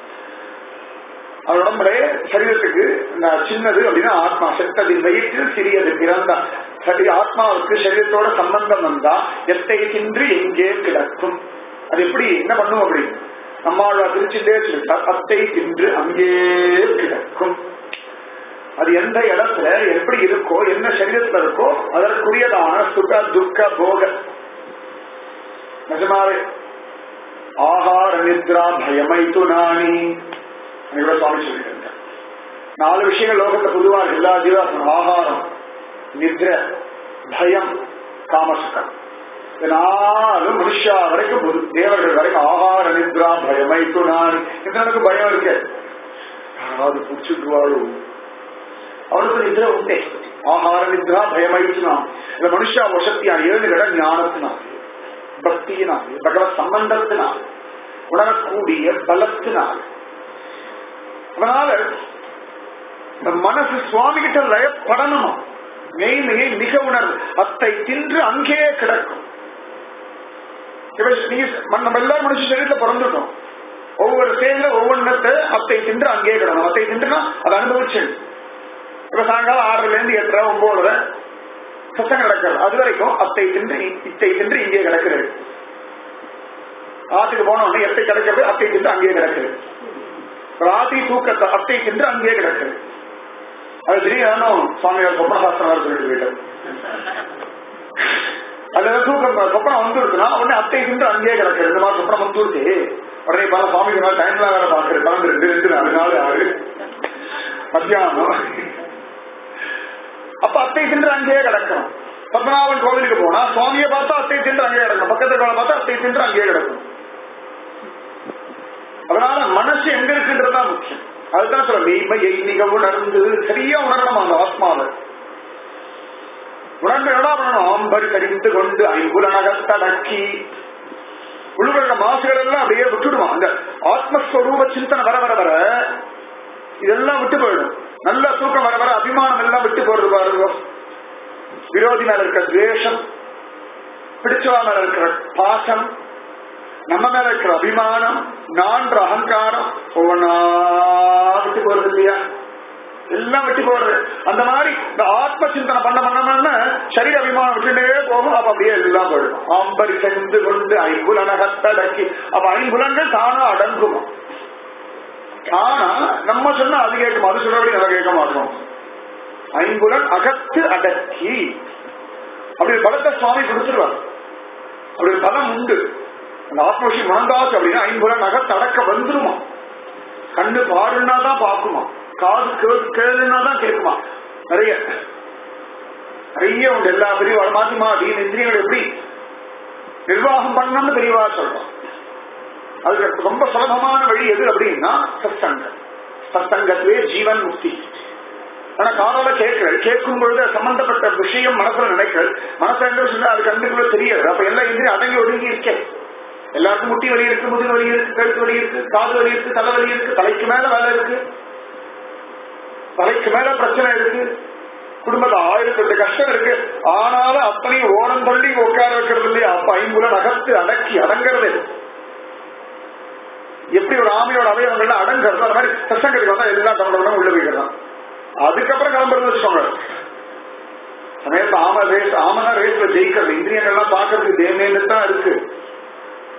அவர் உடம்புடைய சரீரத்துக்கு இந்த சின்னது அப்படின்னா ஆத்மா செத்ததின் வயிற்றில் சிறியது பிறந்தா சரி ஆத்மாவுக்கு சரீரத்தோட சம்பந்தம் வந்தா எத்தை தின்று எங்கே கிடக்கும் அது எப்படி என்ன பண்ணும் அப்படி நம்மளோட திருச்சிண்டே சொல்லிட்டார் அத்தை தின்று அங்கே கிடக்கும் அது எந்த இடத்துல எப்படி இருக்கோ என்ன சரீரத்துல இருக்கோ அதற்குரியதான சுக துக்க போக நிஜமாவே ஆகார நித்ரா பயமைத்து நாணி இவ்வளவு சுவாமி சொல்லிட்டு நாலு விஷயங்கள் லோகத்துல பொதுவாக எல்லா ஜீவாசனம் ஆகாரம் நித்ர பயம் காமசுகம் நாலும் மனுஷா வரைக்கும் பொது தேவர்கள் வரைக்கும் ஆகார நித்ரா பயமைத்து நாணி எனக்கு பயம் இருக்கு யாராவது பிடிச்சிட்டுவாளோ அவனுக்கு நித்ர உண்டே ஆகார நித்ரா பயமைத்துனான் இந்த மனுஷா வசத்தியான ஏழு கட ஞானத்தினாலே பக்தியினாலே பகவத் சம்பந்தத்தினால் உணரக்கூடிய பலத்தினால் அதனால இந்த மனசு சுவாமி கிட்ட லயப்படணும் மெய்மையை மிக உணர்வு அத்தை தின்று அங்கே கிடக்கும் நம்ம எல்லாரும் மனுஷ சரீரத்துல பிறந்துட்டோம் ஒவ்வொரு சேர்ந்த ஒவ்வொன்றத்தை அத்தை தின்று அங்கே கிடணும் அத்தை தின்றுனா அதை அனுபவிச்சு இப்ப சாயங்காலம் ஆறுல இருந்து எட்டரை ஒன்பதுல சத்தம் கிடக்கிறது அது வரைக்கும் அத்தை தின்று இத்தை தின்று இங்கே கிடக்கிறது ஆத்துக்கு போன உடனே எத்தை கிடக்கிறது அத்தை தின்று அங்கே கிடக்கிறது ராத்திரி தூக்கத்தை அத்தை தின்று அங்கே கிடக்கிறது அது திடீர்னு சுவாமியார் சொப்பனசாஸ்திரம் சொல்லிட்டு போயிட்டார் அதுல தூக்கம் சொப்பனம் வந்துருச்சுன்னா உடனே அத்தை தின்று அங்கேயே கிடக்கிறது இந்த மாதிரி சொப்பனம் வந்துருச்சு உடனே பல சுவாமிக்கு மேல டைம்லாம் வேற பாக்குறது பன்னெண்டு ரெண்டு ரெண்டு நாலு நாலு ஆறு மத்தியானம் அப்ப அத்தை தின்று அங்கேயே கிடக்கணும் பத்மநாபன் கோவிலுக்கு போனா சுவாமியை பார்த்தா அத்தை தின்று அங்கேயே கிடக்கணும் பக்கத்துல பார்த்தா அத்தை தின்று அங்கேயே கிடக்கணும் அதனால மனசு எங்க இருக்குன்றதுதான் முக்கியம் அதுதான் சொல்ல மெய்மையை மிக உணர்ந்து சரியா உணரணும் அந்த ஆத்மாவை உணர்ந்து என்ன பண்ணணும் ஆம்பரி தெரிந்து கொண்டு ஐம்புலனகத்தடக்கி உழுவுற மாசுகள் எல்லாம் அப்படியே விட்டுடுவான் அந்த ஆத்மஸ்வரூப சிந்தனை வர வர வர இதெல்லாம் விட்டு போயிடும் நல்ல தூக்கம் வர வர அபிமானம் எல்லாம் விட்டு போறது பாருங்க விரோதி மேல இருக்கிற துவேஷம் பிடிச்சவா மேல இருக்கிற பாசம் நம்ம மேல இருக்கிற அபிமானம் நான்ற அகங்காரம் ஒவ்வொன்னா விட்டு போறது இல்லையா எல்லாம் விட்டு போறது அந்த மாதிரி இந்த ஆத்ம சிந்தனை பண்ண பண்ண சரீர அபிமானம் விட்டுட்டே போகும் அப்ப அப்படியே எல்லாம் போயிடும் ஆம்பரி சென்று கொண்டு ஐம்புலனகத்தடக்கி அப்ப ஐம்புலன்கள் தானா அடங்குமா ஆனா நம்ம சொன்னா அது கேட்கும் அது சொல்றபடி நம்ம கேட்க மாட்டோம் ஐம்புலன் அகத்து அடக்கி அப்படி பலத்தை சுவாமி கொடுத்துருவார் அப்படி பலம் உண்டு அந்த ஆத்ம விஷயம் மணந்தாச்சு அப்படின்னா ஐம்புலன் அகத்து அடக்க வந்துருமா கண்ணு பாருன்னா தான் பாக்குமா காது கேளு கேளுன்னா தான் கேட்குமா நிறைய நிறைய உண்டு எல்லா பெரியவா மாத்தி மாத்தி இந்திரியங்கள் எப்படி நிர்வாகம் பண்ணணும்னு பெரியவா சொல்றோம் அதுக்கு ரொம்ப சுலபமான வழி எது அப்படின்னா சத்சங்கம் சத்சங்கத்துவே ஜீவன் முக்தி ஆனா காதல கேட்கிறேன் கேட்கும் பொழுது சம்பந்தப்பட்ட விஷயம் மனசுல நினைக்கிறேன் மனசுல எங்க விஷயம் அது கண்டுக்குள்ள தெரியாது அப்ப எல்லா இந்திரியும் அடங்கி ஒடுங்கி இருக்கேன் எல்லாருக்கும் முட்டி வலி இருக்கு முதுகு வலி இருக்கு கழுத்து வலி இருக்கு காது வலி இருக்கு தலை வலி இருக்கு தலைக்கு மேல வேலை இருக்கு தலைக்கு மேல பிரச்சனை இருக்கு குடும்பத்துல ஆயிரத்தி எட்டு கஷ்டம் இருக்கு ஆனாலும் அத்தனையும் ஓரம் தள்ளி உட்கார வைக்கிறது இல்லையா அப்ப ஐம்புலன் அகத்து அடக்கி அடங்கிறது எப்படி ஒரு ஆமையோட அவயவங்கள்லாம் அடங்கிறது அந்த மாதிரி சசங்கத்துக்கு வந்தா எல்லாம் தமிழகம் உள்ள போய்க்கலாம் அதுக்கப்புறம் கிளம்புறது வச்சுக்கோங்க சமயத்துல ஆம ரேஸ் ஆமனா ரேஸ்ல ஜெயிக்கிறது இந்திரியங்கள்லாம் பாக்குறதுக்கு தேமேன்னு தான் இருக்கு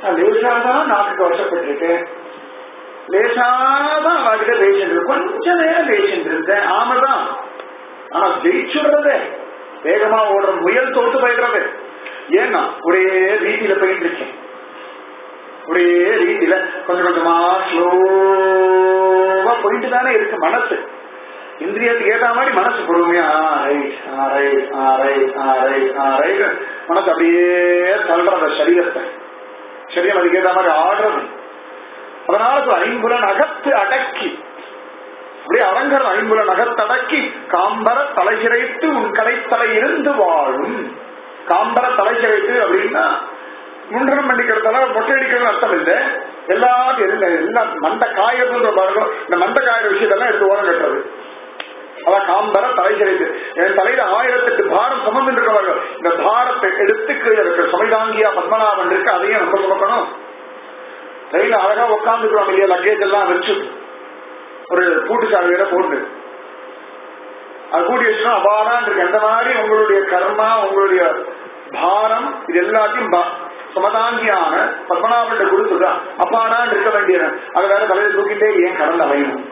நான் லேசாதான் நாக்குக்கு வசப்பட்டிருக்கேன் லேசாதான் அவகிட்ட பேசிட்டு இருக்கேன். கொஞ்ச நேரம் பேசிட்டு இருந்தேன் ஆமாதான் ஆனா ஜெயிச்சுடுறது வேகமா ஓடுற முயல் தோத்து போயிடுறது ஏன்னா ஒரே ரீதியில போயிட்டு இருக்கேன் ஒரே ரீதியில கொஞ்சம் கொஞ்சமா ஸ்லோவா போயிட்டு தானே இருக்கு மனசு இந்திரியத்துக்கு ஏத்த மாதிரி மனசு பொறுமையா right right right right right மனசு அப்படியே தள்ளுறது சரீரத்தை சரீரம் அதுக்கு ஏத்த மாதிரி ஆடுறது அதனால இப்ப ஐம்புலன் அகத்து அடக்கி அப்படியே அரங்கர் ஐம்புலன் அகத்தடக்கி காம்பர தலைசிறைத்து உன் கடைத்தலை இருந்து வாழும் காம்பர தலைசிறைத்து அப்படின்னா முண்டனம் பண்ணிக்கிறதால மொட்டை அடிக்கிறது அர்த்தம் இல்லை எல்லாத்தையும் இல்லை எல்லாம் மண்ட காயதுன்ற பாருங்க இந்த மண்ட காயிற விஷயத்தெல்லாம் எடுத்து ஓரம் கட்டுறது அதான் காம்பர தலை சிறைத்து என் தலையில ஆயிரத்தெட்டு பாரம் சுமந்து இருக்கிறவர்கள் இந்த பாரத்தை எடுத்து கீழே இருக்கிற சுமைதாங்கியா பத்மநாபன் இருக்கு அதையும் நம்ம சுமக்கணும் ரயில அழகா உட்காந்துக்கிறோம் இல்லையா லக்கேஜ் எல்லாம் வச்சு ஒரு பூட்டு சாவியில போட்டு அது கூட்டி வச்சுனா அபாரான் இருக்கு அந்த மாதிரி உங்களுடைய கர்மா உங்களுடைய பாரம் இது எல்லாத்தையும் பா- சுமதாங்கியான பத்மநாபன் கொடுத்துதான் அப்பாடான் இருக்க வேண்டியது அதை வேற தலையில தூக்கிட்டே ஏன் கடந்து அலையணும்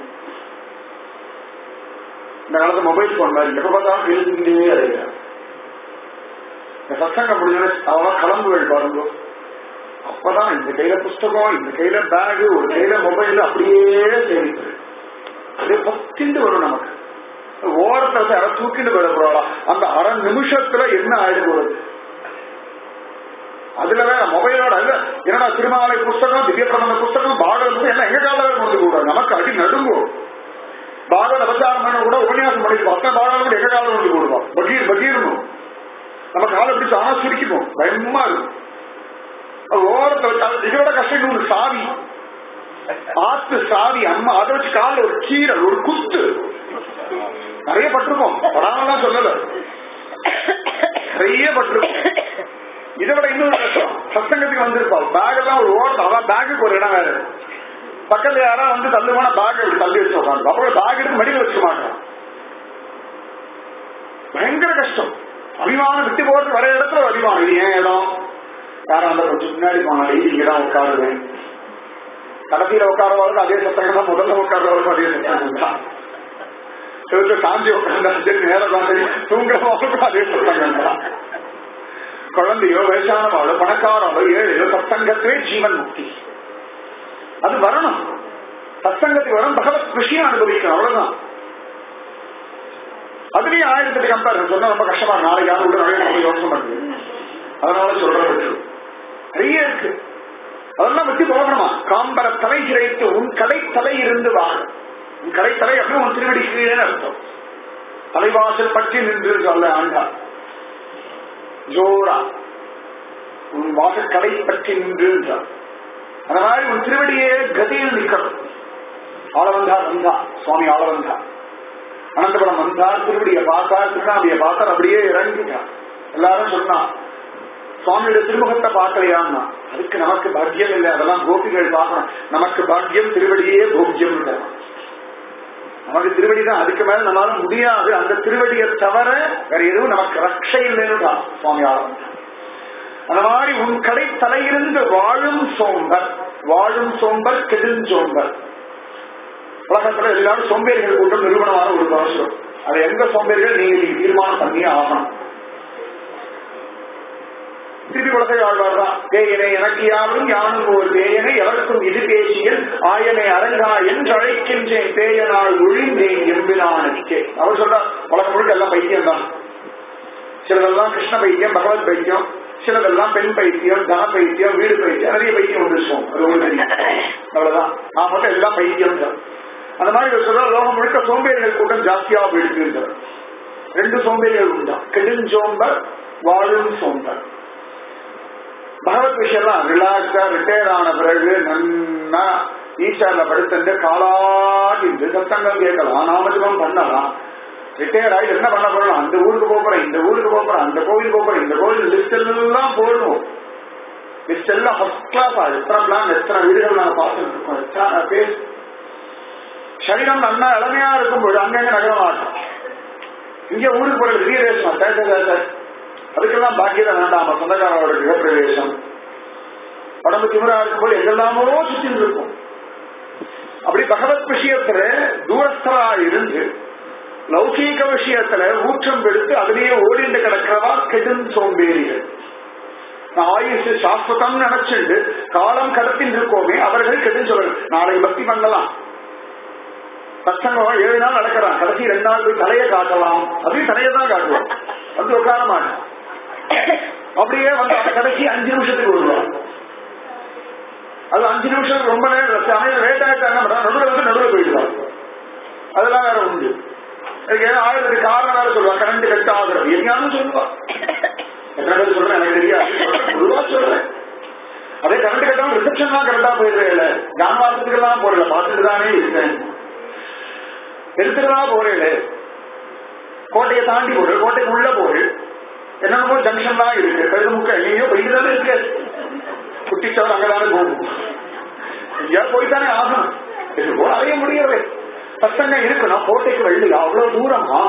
இந்த காலத்து மொபைல் போன் மாதிரி எப்ப பார்த்தாலும் எழுதிக்கிட்டே அலைகிறான் இந்த சத்சங்கம் முடிஞ்சோட அவெல்லாம் கிளம்புகள் பாருங்க அப்பதான் இந்த கையில புஸ்தகம் இந்த கையில பேகு ஒரு கையில மொபைல் அப்படியே சேமிப்பு அப்படியே பத்திண்டு வரும் நமக்கு ஓரத்தை வச்சு யாராவது தூக்கிட்டு போயிட போறாளா அந்த அரை நிமிஷத்துல என்ன ஆயிடு போறது அதுல வேற மொபைலோட அல்ல என்னடா திருமாலை புஸ்தகம் திவ்ய பிரபந்த புஸ்தகம் பாகவதம் எல்லாம் எங்க கால கொண்டு கூட நமக்கு அடி நடுங்கும் பாகவத அவதாரம் பண்ண கூட உபன்யாசம் பண்ணிருப்போம் அத்தனை பாகவதம் கூட எங்க காலம் கொண்டு போடுவோம் பகீர் பகீரணும் நம்ம காலை பிடிச்சு ஆனா சுருக்கிப்போம் பயமா இருக்கும் அது ஓரத்தை வச்சு அது இதோட கஷ்டம் இன்னொரு சாவி ஆத்து சாவி அம்மா அதை வச்சு காலில் ஒரு கீரல் ஒரு குத்து நிறைய பட்டிருக்கோம் படாமலாம் சொல்லல நிறைய பட்டிருக்கோம் இதை விட இன்னொரு கஷ்டம் சத்தங்கத்துக்கு வந்திருப்போம் பேக் எல்லாம் ஒரு ஓட்டம் அதான் பேக்குக்கு ஒரு இடம் வேற பக்கத்துல யாராவது வந்து தள்ளு போனா பேக் இப்படி தள்ளி வச்சு உட்காந்து அப்புறம் பேக் எடுத்து மடியில் வச்சுக்க மாட்டோம் பயங்கர கஷ்டம் அபிமானம் விட்டு போறது வர இடத்துல ஒரு அபிமானம் இது ஏன் இடம் யாரும் அந்த கொஞ்சம் முன்னாடி போனாலே இங்க தான் உட்காருவேன் கடைசியில உட்காரவர்களுக்கு அதே சத்தம் தான் முதல்ல உட்கார்றவர்களுக்கும் அதே சத்தம் தான் சிலருக்கு சாஞ்சி உட்கார்ந்தாலும் சரி நேரம் தான் சரி தூங்குறவங்களுக்கும் அதே சத்தம் தான் குழந்தையோ வயசானவாளோ பணக்காரவளோ ஏழையோ சத்தங்கத்திலே ஜீவன் முக்தி அது வரணும் சத்தங்கத்துக்கு வரும் பகவத் விஷயம் அனுபவிக்கணும் அவ்வளவுதான் அதுலயும் ஆயிரத்துக்கு கம்பேர் சொன்னா ரொம்ப கஷ்டமா இருக்கு. நாளைக்கு யாரும் உள்ள நுழைய ரொம்ப யோசனை பண்ணுது அதனால சொல்றது நிறைய இருக்கு அதெல்லாம் விட்டு போகணுமா காம்பர தலை சிறைத்து உன் கடை தலை இருந்து வா உன் கடை தலை அப்படின்னு உன் திருவடி கீழே அர்த்தம் தலைவாசல் பற்றி நின்று சொல்ல ஆண்டா ஜோரா உன் வாசல் கடை பற்றி நின்று என்றார். அந்த மாதிரி உன் திருவடியே கதியில் நிற்கணும் ஆளவந்தா வந்தா சுவாமி ஆளவந்தா அனந்தபுரம் வந்தார் திருவடியை பார்த்தார் திருநாடியை பார்த்தார் அப்படியே இறங்கிட்டார் எல்லாரும் சொன்னா சுவாமியோட திருமுகத்தை பார்க்கலையான்னா அதுக்கு நமக்கு பாக்கியம் இல்லை அதெல்லாம் கோபிகள் பார்க்கணும் நமக்கு பாக்கியம் திருவடியே போக்கியம் நமக்கு திருவடி தான் அதுக்கு மேல நம்மளால முடியாது அந்த திருவடியை தவிர வேற எதுவும் நமக்கு ரட்சை இல்லைன்னு தான் சுவாமி ஆரம்பித்தார் அந்த மாதிரி உன் கடை தலையிருந்து வாழும் சோம்பர் வாழும் சோம்பர் கெடுஞ்சோம்பர் உலகத்துல எல்லாரும் சோம்பேறிகள் கூட்டம் நிறுவனமான ஒரு அவசரம் அது எங்க சோம்பேறிகள் நீங்க நீங்க தீர்மானம் பண்ணியே ஆகணும் திருப்பி குலத்தை வாழ்வார் தான் தேயனை எனக்கு யாரும் யானும் ஒரு தேயனை எவருக்கும் இது பேசியல் ஆயனை அரங்கா என்று அழைக்கின்றேன் தேயனால் ஒழிந்தேன் எம்பினானுக்கே அவர் சொல்ற உலகம் முழுக்க எல்லாம் பைத்தியம் தான் சிலதெல்லாம் கிருஷ்ண பைத்தியம் பகவத் பைத்தியம் சிலதெல்லாம் பெண் பைத்தியம் தன பைத்தியம் வீடு பைத்தியம் நிறைய பைத்தியம் வந்துருச்சோம் அது உங்களுக்கு தெரியும் அவ்வளவுதான் நான் மட்டும் எல்லாம் பைத்தியம் தான் அந்த மாதிரி இவர் சொல்ற லோகம் முழுக்க சோம்பேறிகள் கூட்டம் ஜாஸ்தியா போயிருக்கு ரெண்டு சோம்பேறிகள் உண்டா கெடுஞ்சோம்பர் வாழும் சோம்பர் பகவத் விஷயம்லாம் ரிலாக்ஸா ரிட்டையர் ஆன பிறகு நன்னா ஈஸ்வரில் படுத்துட்டு காலாட்டி சத்தங்கள் கேட்கலாம் நாமஜபம் பண்ணலாம் ரிட்டையர் ஆகி என்ன பண்ண போறோம் அந்த ஊருக்கு போறேன் இந்த ஊருக்கு போறேன் அந்த கோவில் போறேன் இந்த கோவில் லிஸ்ட் எல்லாம் போடுவோம் லிஸ்ட் எல்லாம் ஃபர்ஸ்ட் கிளாஸ் எத்தனை பிளான் எத்தனை வீடுகள் நாங்க பார்த்துட்டு இருக்கோம் எத்தனை பேர் சரீரம் நல்லா இளமையா இருக்கும்போது அங்கங்க நகர மாட்டோம் இங்க ஊருக்கு போறது கிரகப்பிரவேசம் அதுக்கெல்லாம் பாக்கியத வேண்டாம் சொந்தக்காரோட கிரகப்பிரவேசம் உடம்பு திமிரா இருக்கும்போது எங்கெல்லாமோ சுத்தின்னு இருக்கும் அப்படி பகவத் விஷயத்துல தூரஸ்தரா இருந்து லௌகீக விஷயத்துல ஊற்றம் எடுத்து அதுலயே ஓடிண்டு கிடக்கிறவா கெடும் சோம்பேறிகள் ஆயுசு சாஸ்வதம் நினைச்சுண்டு காலம் கடத்தின் இருக்கோமே அவர்கள் கெடும் சொல்ல நாளைக்கு பக்தி பண்ணலாம் சத்சங்கம் ஏழு நாள் நடக்கிறான் கடைசி ரெண்டு நாள் போய் தலையை காட்டலாம் அப்படின்னு தலையை தான் காட்டுவோம் வந்து உட்கார மாட்டேன் அப்படியே வந்து அந்த கடைசி அஞ்சு நிமிஷத்துக்கு வருவான் அது அஞ்சு நிமிஷம் ரொம்ப நேரம் சமையல் லேட் ஆயிட்டாங்க நடுவில் வந்து நடுவில் போயிடுவான் அதெல்லாம் வேற உண்டு அதுக்கு ஏதோ ஆயிரத்துக்கு காரணம் வேற சொல்லுவான் கரண்ட் கட் ஆகுறது எங்கேயாவது சொல்லுவான் எத்தனை பேர் சொல்றேன் எனக்கு தெரியாது பொதுவா சொல்றேன் அதே கரண்ட் கட்டாம ரிசப்ஷன் தான் கரெக்டா போயிடுறேன் ஜான்வாசத்துக்கு எல்லாம் போறல பார்த்துட்டு தானே இருக்கேன் எடுத்துட்டுதான் போறேன் கோட்டையை தாண்டி போறேன் கோட்டைக்கு உள்ள போறேன் என்னென்னமோ ஜங்ஷன் தான் இருக்கு பெருமுக்க எங்கேயோ போயிட்டு தானே இருக்கு குட்டிச்சவர் அங்கதானே போகும் எங்கேயா போய்த்தானே ஆகணும் இது போல அடைய முடியவே பசங்க இருக்கணும் கோட்டைக்கு வெள்ளையா அவ்வளவு தூரமா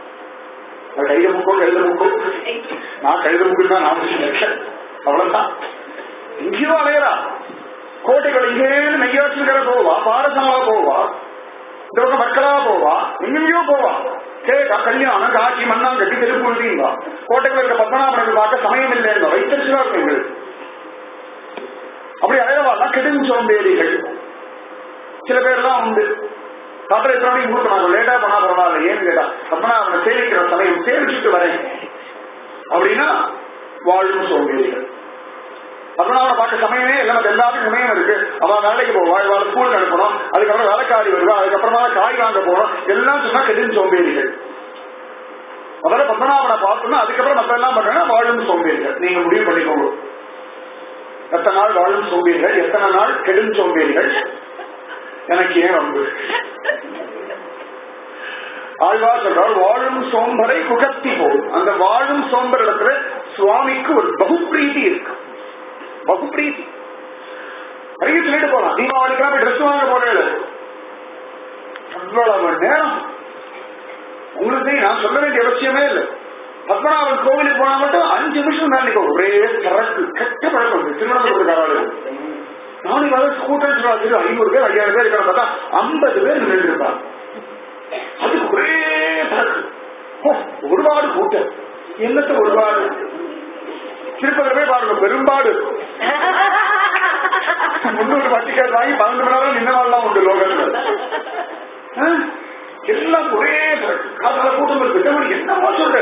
கைத முக்கோ கழுத முக்கோ நான் கழுத முக்கு தான் நான் இருக்கேன் அவ்வளவுதான் எங்கேயோ அலையறா கோட்டைகள் இங்கேருந்து மெய்யாற்றுக்கிற போவா பாரசமா போவா இந்த பக்கம் மக்களா போவா எங்கெங்கயோ போவா கேட்டா கல்யாணம் காட்சி மண்ணாம் கட்டி திருப்பூர்வா கோட்டைக்குள்ள இருக்க பத்மநாபனுக்கு பார்க்க சமயம் இல்லைன்னு வைத்திருச்சா இருக்குங்கள் அப்படி அழகவாதான் கெடுங்கு சோம்பேறிகள் சில பேர்லாம் உண்டு தாத்தா எத்தனை மணிக்கு மூத்த நாங்கள் லேட்டா பண்ணா பரவாயில்ல ஏன்னு கேட்டா பத்மநாபனை சேவிக்கிற சமயம் சேவிச்சுட்டு வரேன் அப்படின்னா வாழும் சோம்பேறிகள் பத்மநாபனை பார்க்க சமயமே இல்லை நமக்கு எல்லாத்துக்கும் சமயம் இருக்கு அவன் வேலைக்கு போவா இவாள ஸ்கூலுக்கு அனுப்பணும் அதுக்கப்புறம் வேலைக்காரி வருவா அதுக்கப்புறமா காய் வாங்க போறோம் எல்லாம் சொன்னா கெடுஞ்சு சோம்பேறிகள் முதல்ல பத்மநாபனை பார்த்தோம்னா அதுக்கப்புறம் மத்த எல்லாம் பண்ணா வாழும் சோம்பேறிகள் நீங்க முடிவு பண்ணிக்கோங்க எத்தனை நாள் வாழும் சோம்பேறிகள் எத்தனை நாள் கெடும் சோம்பேறிகள் எனக்கு ஏன் வந்து ஆழ்வா சொல்றார் வாழும் சோம்பரை குகத்தி போல் அந்த வாழும் சோம்பர் இடத்துல சுவாமிக்கு ஒரு பகுப்பிரீதி இருக்கு பகுப்பிரீதி நிறைய சொல்லிட்டு போலாம் தீபாவளிக்கெல்லாம் போய் ட்ரெஸ் வாங்க போறேன் அவ்வளவு நேரம் உங்களுக்கு நான் சொல்ல வேண்டிய அவசியமே இல்லை பத்மநாபன் கோவிலுக்கு போனா மட்டும் அஞ்சு நிமிஷம் தான் நிற்கும் ஒரே சரக்கு கெட்ட பழக்கம் இருக்கு திருவனந்தபுரத்துக்காரர்கள் நாளைக்கு வர ஸ்கூட்டர் சொல்றாங்க ஐநூறு பேர் ஐயாயிரம் பேர் இருக்கிற பார்த்தா ஐம்பது பேர் நின்று இருப்பாங்க அது ஒரே சரக்கு ஓ, ஒருபாடு கூட்டம் என்னத்த ஒருபாடு திருப்பதி போய் பாருங்க பெரும்பாடு முன்னூறு வட்டிக்கார் வாங்கி பன்னெண்டு மணி நேரம் நின்னவாள்லாம் உண்டு லோகத்துல ஆ? எல்லாம் ஒரே சரக்கு காதால கூட்டம் இருக்கு தமிழ் என்னமோ சொல்ற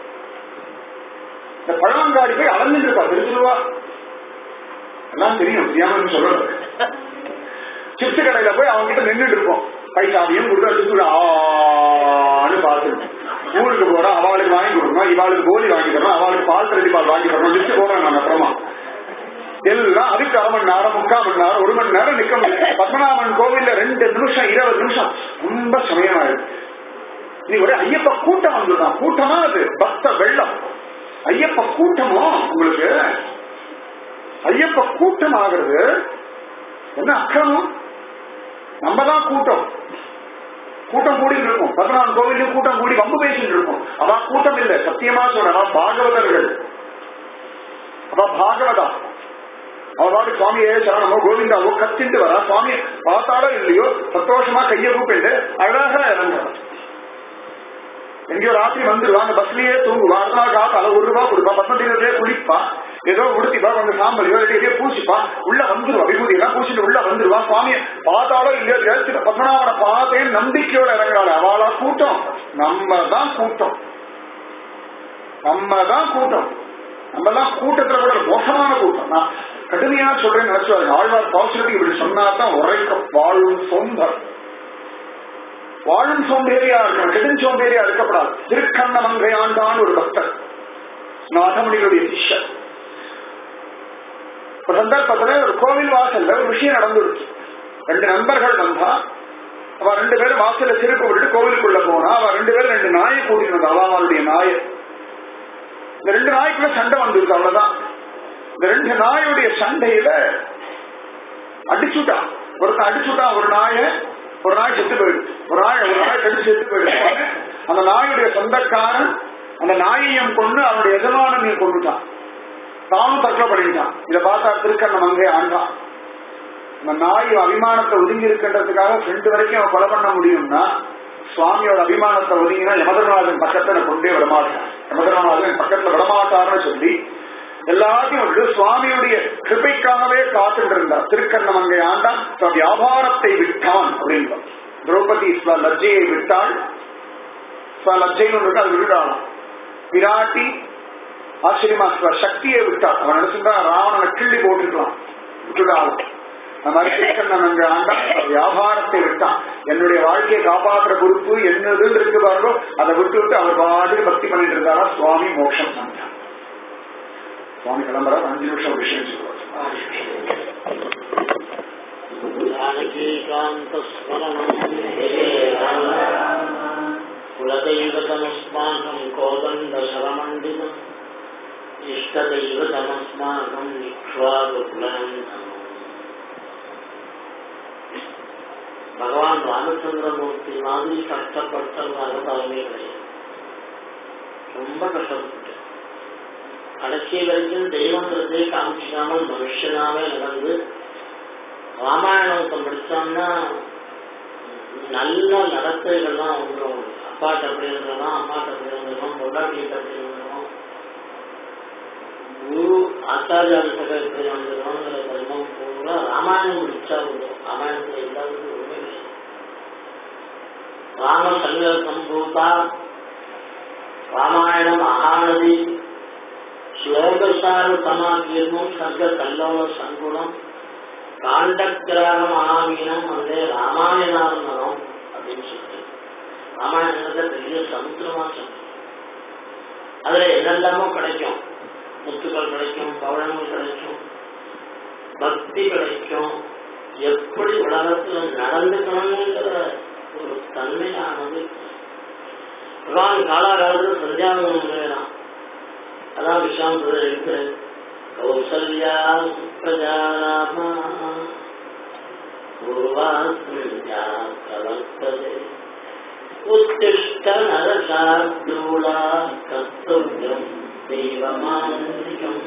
இந்த பழங்காடி போய் அளந்துட்டு இருப்பா திருச்சிருவா எல்லாம் தெரியும் தெரியாம சொல்லணும் சிப்ஸ் கடையில போய் அவங்க கிட்ட நின்றுட்டு இருப்போம் பைசாவையும் கொடுத்தா சிப்ஸ் ஆன்னு பார்த்துட்டு ஊருக்கு போறோம் அவளுக்கு வாங்கி கொடுக்கணும் இவாளுக்கு கோலி வாங்கி தரணும் அவளுக்கு பால் கருதி பால் வாங்கி தரணும் லிஸ்ட் போறோம் நாங்க அப்புறமா எல்லாம் அதுக்கு அரை மணி நேரம் முக்கால் மணி நேரம் ஒரு மணி நேரம் நிக்க முடியும் பத்மநாபன் கோவில்ல ரெண்டு நிமிஷம் இருபது நிமிஷம் ரொம்ப சமயமாயிடுது நீ ஒரே ஐயப்ப கூட்டம் வந்துதான் கூட்டமா அது பக்த வெள்ளம் ஐயப்ப கூட்டமா உங்களுக்கு ஐயப்ப கூட்டம் ஆகுறது என்ன அக்கிரமம் நம்ம தான் கூட்டம் கூட்டம் கூடிட்டு இருக்கும் பத்மநாபன் கோவிலையும் கூட்டம் கூடி வம்பு பேசிட்டு இருக்கும் அவ கூட்டம் இல்ல சத்தியமா சொல்ற அவ பாகவதர்கள் அவ பாகவதா அவரோட சுவாமியே சரணமோ கோவிந்தாவோ கத்திட்டு வர சுவாமி பார்த்தாலோ இல்லையோ சந்தோஷமா கையை கூப்பிட்டு அழகா இறங்குறான் எங்கேயோ ராத்திரி வந்துருவா அந்த பஸ்லயே தூங்குவா அடுத்த நாள் காத்தால ஒரு ரூபா கொடுப்பா பத்மதீரத்திலே குளிப்பா ஏதோ உடுத்திப்பா கொஞ்சம் சாம்பலையோ எதையோ பூசிப்பா உள்ள வந்துருவா விபூதி எல்லாம் பூசிட்டு உள்ள வந்துருவா சுவாமிய பார்த்தாலோ இல்லையோ ஜெயத்திர பத்மநாபனை பார்த்தேன் நம்பிக்கையோட இறங்குறாள் அவளா கூட்டம் நம்ம தான் கூட்டம் நம்ம தான் கூட்டம் நம்ம தான் கூட்டத்துல கூட மோசமான கூட்டம் நான் கடுமையா சொல்றேன்னு நினைச்சுவாங்க ஆழ்வார் பாசுரத்துக்கு இப்படி சொன்னா தான் உரைக்கும் வாழும் சொந்தம் வாழும் சோம்பேறியா இருக்கணும் கெடும் சோம்பேறியா இருக்கப்படாது திருக்கண்ண மங்கை ஆண்டான் ஒரு பக்தர் நாதமணிகளுடைய சிஷ்யர் ஒரு சந்தர்ப்பத்துல ஒரு கோவில் வாசல்ல ஒரு விஷயம் நடந்துருச்சு ரெண்டு நண்பர்கள் வந்தா அவ ரெண்டு பேரும் வாசல்ல சிறுக்கு விட்டுட்டு கோவிலுக்குள்ள போனா அவ ரெண்டு பேரும் ரெண்டு நாயை கூட்டிட்டு வந்தா அவ அவளுடைய நாயை இந்த ரெண்டு நாய்க்குள்ள சண்டை வந்துருக்கு அவ்வளவுதான் இந்த ரெண்டு நாயுடைய சண்டையில அடிச்சுட்டான் ஒருத்தன் அடிச்சுட்டான் ஒரு நாயை ஒரு நாய் செத்து போயிடுச்சு ஒரு நாய் ஒரு நாய் கடிச்சு செத்து போயிடுச்சு அந்த நாயுடைய சொந்தக்காரன் அந்த நாயையும் கொண்டு அவனுடைய எஜமானனையும் கொண்டுட்டான் தானும் தற்கொலை பண்ணிட்டான் இதை பார்த்தா திருக்கண்ணம் அங்கே ஆண்டான் இந்த நாய் அபிமானத்தை ஒதுங்கி இருக்கின்றதுக்காக ஃப்ரெண்டு வரைக்கும் அவன் கொலை பண்ண முடியும்னா சுவாமியோட அபிமானத்தை ஒதுங்கினா யமதர்மநாதன் பக்கத்துல கொண்டே விடமாட்டான் யமதர்மநாதன் பக்கத்துல விடமாட்டார்னு சொல்லி எல்லாத்தையும் விட்டு சுவாமியுடைய கிருபைக்காகவே காத்துட்டு இருந்தார் திருக்கண்ணம் அங்கே ஆண்டான் தன் வியாபாரத்தை விட்டான் அப்படின்றான் திரௌபதி ஸ்வ லஜ்ஜையை விட்டாள் ஸ்வ லஜ்ஜைன்னு ஒன்று இருக்கு அது விழுதாளாம் விராட்டி ஆச்சரியமா ஸ்வ சக்தியை விட்டாள் அவன் நினைச்சுட்டா ராவணனை கிள்ளி போட்டுருக்கலாம் விட்டுடாளும் அந்த மாதிரி திருக்கண்ணன் அங்க ஆண்டான் வியாபாரத்தை விட்டான் என்னுடைய வாழ்க்கையை காப்பாற்றுற பொறுப்பு என்னது இருக்கு பாருங்க அதை விட்டு விட்டு அவர் பாட்டுக்கு பக்தி பண்ணிட்டு இருந்தாரா சுவாமி மோட்சம் பண்ணான் சுவாமி கிளம்புறாரு அஞ்சு நிமிஷம் ஒரு விஷயம் சொல்லுவார் कुलदैवतमस्माकम् कोदण्डशरमण्डितम् इष्टदैवतमस्माकम् इक्ष्वाकुलनन्दनम् பகவான் ராமச்சந்திரமூர்த்தி மாதிரி கஷ்டப்பட்டவங்க தலைமை கிடையாது ரொம்ப கஷ்டப்பட்டு கடைசி வரைக்கும் தெய்வங்கிறதே காமிச்சிக்காமல் மனுஷனாவே நடந்து ராமாயணத்தை படிச்சோம்னா நல்ல நடத்தைகள்லாம் வந்துடும் அப்பாட்ட அப்படி இருந்தோம் அம்மாட்ட அப்படி இருந்தோம் பொண்டாட்டிகிட்ட அப்படி இருந்தோம் குரு ஆச்சாரியார்கிட்ட இப்படி வந்துடும்ங்கிற தர்மம் பூரா ராமாயணம் முடிச்சா வரும் ராமாயணத்துல இல்லாதது ஒண்ணுமே இல்லை ராம சங்க சம்பூதா ராமாயண மகாநதி ஸ்லோகசார சமாகீர்ணம் சர்க்க கல்லோல சங்குணம் காண்டக்கிராக மகாவீனம் வந்து ராமாயணாரணம் அப்படின்னு சொல்லிட்டு ராமாயணத்தை பெரிய சமுத்திரமா சொல்றோம் அதுல என்னெல்லாமோ கிடைக்கும் முத்துக்கள் கிடைக்கும் பவழங்கள் கிடைக்கும் பக்தி கிடைக்கும் எப்படி உலகத்துல நடந்துக்கணுங்கிற ஒரு தன்மையானது பகவான் காலாகாலத்தில் சந்தியாவனம் வேணாம் அதான் விஷாந்தத்தில் இருக்கிறேன் கௌசல்யா பிரஜாராமா பூர்வா சந்தியா கலப்பதே உத்திஷ்ட நரசார்தூளா கர்த்தவ்யம் தெய்வமாந்திகம்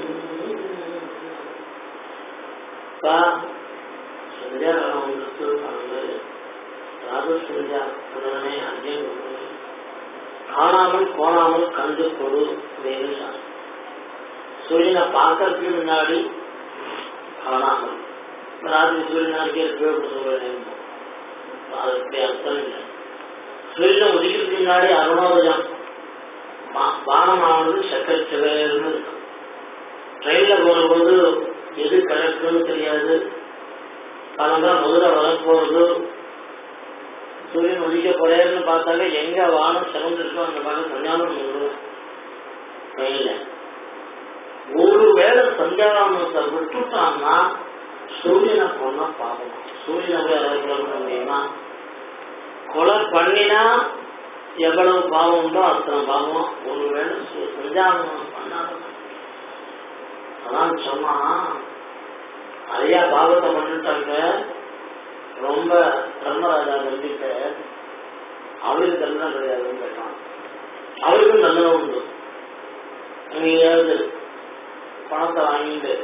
சந்தியாகாலம் வந்துட்டு பன்னெண்டு ராகு சந்தியா உடனே அஞ்சல் காணாமல் கோணாமல் கண்டு கொடு அப்படின்னு சொன்னார் சூரியனை பார்க்கறதுக்கு முன்னாடி காணாமல் ராத்திரி சூரியன் அடிக்கிறதுக்கு சொல்றேன் அதுக்கு அர்த்தம் இல்லை சூரியனை உதிக்கிறதுக்கு முன்னாடி அருணோதயம் வானமானது சக்கரச்சிவேர்னு இருக்கும் ட்ரெயின்ல போகும்போது எது கிழக்குன்னு தெரியாது காலம்பரம் முதல்ல வரப்போறது சூரியன் உதிக்க போறேன்னு பார்த்தாலே எங்க வானம் சிறந்திருக்கோ அந்த மாதிரி சஞ்சானம் பண்ணுவோம் ட்ரெயின்ல ஒரு வேளை சஞ்சானத்தை விட்டுட்டான்னா சூரியனை கொண்டா பாவம் சூரியனை போய் யாராவது கொலை பண்ண முடியுமா கொலை பண்ணினா எவ்வளவு பாவம் உண்டோ அத்தனை பாவம் ஒருவேளை சஞ்சானம் பண்ணாத அதான் சொன்னா நிறைய பாவத்தை பண்ணிட்டாங்க ரொம்ப தர்மராஜா நம்பிட்ட அவருக்கு தண்டனை கிடையாதுன்னு கேட்டான் அவருக்கும் தண்டனை உண்டு எங்கேயாவது பணத்தை வாங்கிட்டு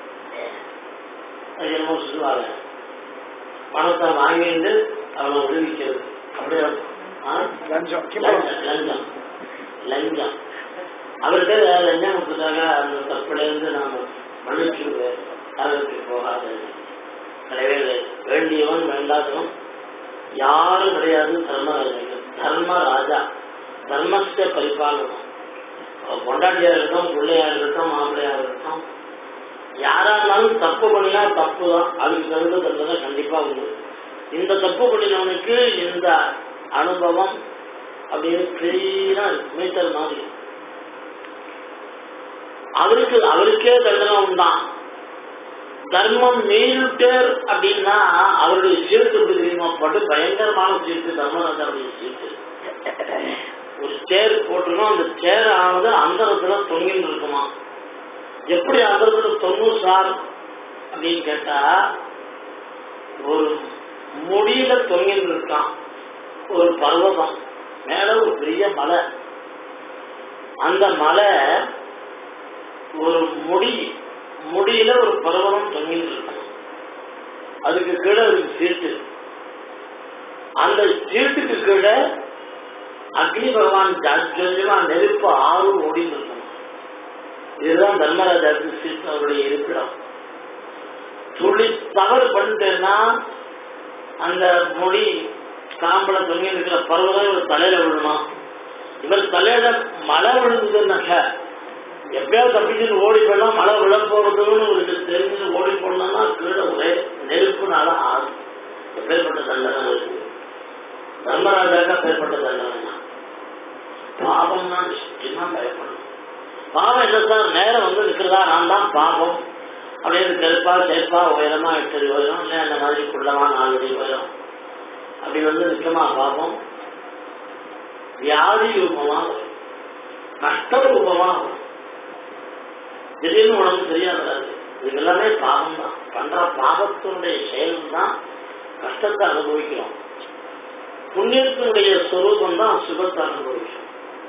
என்னமோ சொல்லுவாங்க பணத்தை வாங்கிட்டு அவனை விடுவிக்கிறது அப்படியே லஞ்சம் லஞ்சம் லஞ்சம் லஞ்சம் அவர்கிட்ட லஞ்சம் கொடுத்தாங்க அந்த தப்பிலிருந்து நாம மன்னிச்சுடுவேன் அதற்கு போகாது கிடையவே இல்லை வேண்டியவன் வேண்டாதவன் யாரும் கிடையாது தர்மராஜன் தர்மராஜா தர்மஸ்த பரிபாலனம் பொண்டாட்டியா இருக்கட்டும் பிள்ளையா இருக்கட்டும் மாப்பிள்ளையா இருக்கட்டும் யாரா இருந்தாலும் தப்பு பண்ணினா தப்பு தான் அதுக்கு தகுந்த தண்டனை கண்டிப்பா உண்டு இந்த தப்பு பண்ணினவனுக்கு இந்த அனுபவம் அப்படின்னு கிளீனா மீட்டர் மாதிரி அவருக்கு அவருக்கே தண்டனை உண்டான் தர்மம் மீறிட்டேர் அப்படின்னா அவருடைய சீர்த்து எப்படி தெரியுமா பட்டு பயங்கரமான சீர்த்து தர்மராஜாவுடைய சீர்த்து ஒரு சேர் போட்டிருக்கோம் அந்த சேர் ஆனது அந்தரத்துல தொங்கின்னு இருக்குமா எப்படி அந்தரத்துல தொங்கும் சார் அப்படின்னு கேட்டா ஒரு முடியில தொங்கின்னு இருக்கான் ஒரு பர்வதம் மேல ஒரு பெரிய மலை அந்த மலை ஒரு முடி முடியில ஒரு பர்வதம் தொங்கிட்டு இருக்கணும் அதுக்கு கீழே ஒரு சீட்டு அந்த சீட்டுக்கு கீழே அக்னி பகவான் ஜாஜ்வல்யமா நெருப்பு ஆறு ஓடின்னு இருக்கணும் இதுதான் தர்மராஜாவுக்கு சீட்டு அவருடைய இருப்பிடம் துளி தவறு பண்ணிட்டேன்னா அந்த முடி காம்பளை தொங்கி இருக்கிற பருவம் இவர் தலையில விழுமா இவர் தலையில மழை விழுந்ததுன்னாக்க எப்பயாவது தப்பிச்சுட்டு ஓடி போயிடலாம் மழை விழ போறதுன்னு இவருக்கு தெரிஞ்சு ஓடி போடலாம்னா கீழே ஒரே நெருப்புனால ஆகும் எப்பேற்பட்ட தண்டனை இருக்கு தர்மராஜாக்கா பேர்பட்ட தண்டனை பாவம்னா நிச்சயமா பயப்படணும் பாவம் என்ன சார் நேரம் வந்து நிற்கிறதா நான் தான் பாவம் அப்படின்னு கருப்பா சேர்ப்பா உயரமா எட்டு அடி உயரம் இல்லை அந்த மாதிரி குள்ளமா நாலு அடி உயரம் அப்படி வந்து நிற்கமா பாவம் வியாதி ரூபமா வரும். கஷ்ட ரூபமா வரும். திடீர்னு உடம்பு தெரியாது இது எல்லாமே பாவம் தான் பண்ற பாவத்தினுடைய செயல் தான் கஷ்டத்தை அனுபவிக்கிறோம் புண்ணியத்தினுடைய ஸ்வரூபம் தான் சுகத்தை அனுபவிக்கிறோம்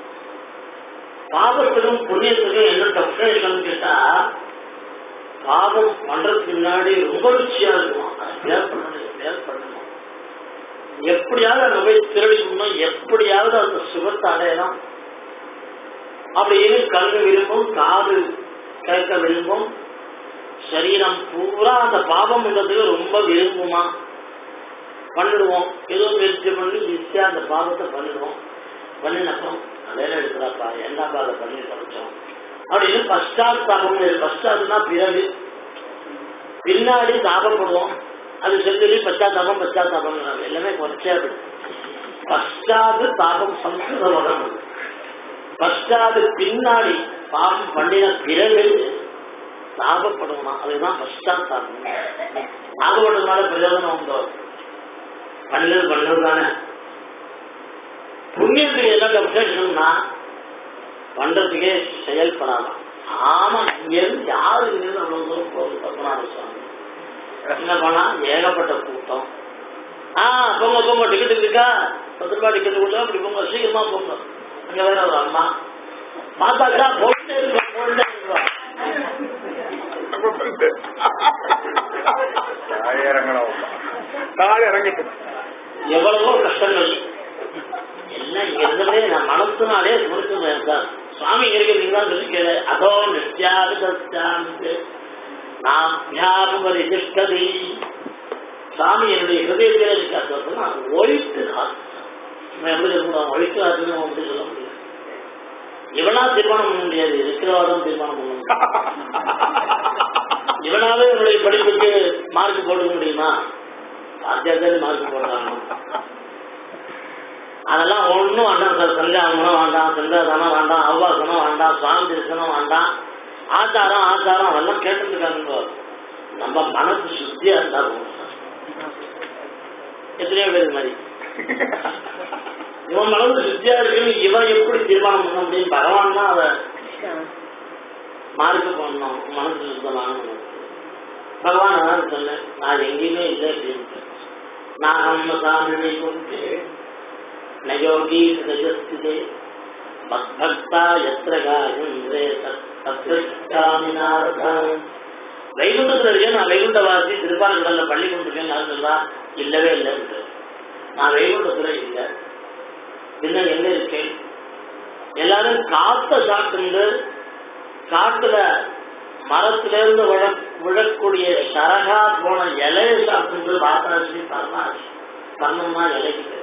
பாவத்துக்கும் புண்ணியத்துக்கும் என்ன டெஃபினேஷன் கேட்டா பாவம் பண்றதுக்கு முன்னாடி ரொம்ப ருச்சியா இருக்கும் அதை பேர் பண்ணணும் பேர் பண்ணணும் எப்படியாவது அங்க போய் திருடிக்கணும் எப்படியாவது அந்த சுகத்தை அடையலாம் அப்படின்னு கண்ணு விரும்பும் காது கேட்க விரும்பும் சரீரம் பூரா அந்த பாவம் உள்ளதுக்கு ரொம்ப விரும்புமா பண்ணிடுவோம் ஏதோ முயற்சி பண்ணி ஈஸியா அந்த பாவத்தை பண்ணிடுவோம் பண்ணினப்போ வேலை எடுக்கிறாப்பா என்னப்பா அதை பண்ணி தொலைச்சோம் அப்படின்னு பశ్చాத்தாபம் பశ్చాத்துனா பிறகு பின்னாடி தாபப்படுவோம் அது சொல்லி பச்சாத்தாபம் பச்சாத்தாபம் எல்லாமே குறைச்சா பశ్చాத்து தாபம் சம்ஸ்கிருத வகம் பశ్చాத்து பின்னாடி பாவம் பண்ணின பிறகு தாபப்படுவோமா அதுதான் பశ్చాத்தாபம் தாபப்படுறதுனால பிரயோஜனம் உண்டோ பண்ணது பண்ணது தானே புண்ணியத்துக்கு என்ன கம்ப்ளேஷன்னா பண்றதுக்கே செயல்படாதான் ஆமா இங்க இருந்து யாரு இருந்து அவ்வளவு தூரம் போகுது பத்மநாப சுவாமி என்ன பண்ணா ஏகப்பட்ட கூட்டம் ஆ போங்க போங்க டிக்கெட் இருக்கா பத்து ரூபாய் டிக்கெட் கொடுத்தா அப்படி போங்க சீக்கிரமா போங்க அங்க வேற ஒரு அம்மா பார்த்தாக்கா போயிட்டே இருக்கா போயிட்டே இருக்கா தாழே இறங்கணும் தாழே இறங்கிட்டு எவ்வளவோ கஷ்டங்கள் எல்லாம் இங்க இருந்ததே நான் மனசுனாலே கொடுத்துருவேன் சார் சுவாமி இங்க இருக்கிறீங்களா சொல்லிக்கல அதோ நித்யாபிதாந்து நாம் ஞாபகம் வரிதிஷ்டதி சுவாமி என்னுடைய ஹிருதயத்தில் இருக்காருன்னா ஒழித்து நான் எப்படி இருக்கணும் ஒழித்து ஆற்றுன்னு அப்படி சொல்ல முடியாது இவனா தீர்மானம் பண்ண முடியாது இருக்கிறவாதான் தீர்மானம் பண்ண முடியும் இவனாவே என்னுடைய படிப்புக்கு மார்க் போட முடியுமா வாத்தியார்தான் மார்க் போடுறாங்க அதெல்லாம் ஒன்றும் வேண்டாம் சார் சந்தியாகமனம் வேண்டாம் சந்தியாதானம் வேண்டாம் அவ்வாசனம் வேண்டாம் சுவாமி தரிசனம் வேண்டாம் ஆச்சாரம் ஆச்சாரம் அதெல்லாம் கேட்டுட்டு இருக்காங்க நம்ம மனசு சுத்தியா இருந்தா போதும் சார். எத்தனையோ பேர் இது மாதிரி இவன் மனசு சுத்தியா இருக்குன்னு இவன் எப்படி தீர்மானம் பண்ண முடியும் பகவான் தான் அதை மார்க்கு பண்ணணும் மனசு சுத்தமாக பகவான் அதான் சொன்னேன் நான் எங்கேயுமே இல்லை அப்படின்ட்டு நான் நம்ம சாமி கொண்டு நயோகி ரஜஸ்திதே மத்பக்தா எத்திர காயந்தே தத்ராமினார்த்தம் வைகுண்டத்தில் இருக்கேன் நான் வைகுண்டவாசி திருப்பாரங்குடல்ல பள்ளி கொண்டிருக்கேன் நான் சொல்றா இல்லவே இல்லை நான் வைகுண்டத்துல இல்லை பின்ன எங்க இருக்கேன் எல்லாரும் காத்த சாப்பிட்டு காட்டுல மரத்துல இருந்து விழ விழக்கூடிய சரகா போன இலையை சாப்பிட்டு வாத்தாசி பரமாசி பர்ணமா இலைக்கு பேர்.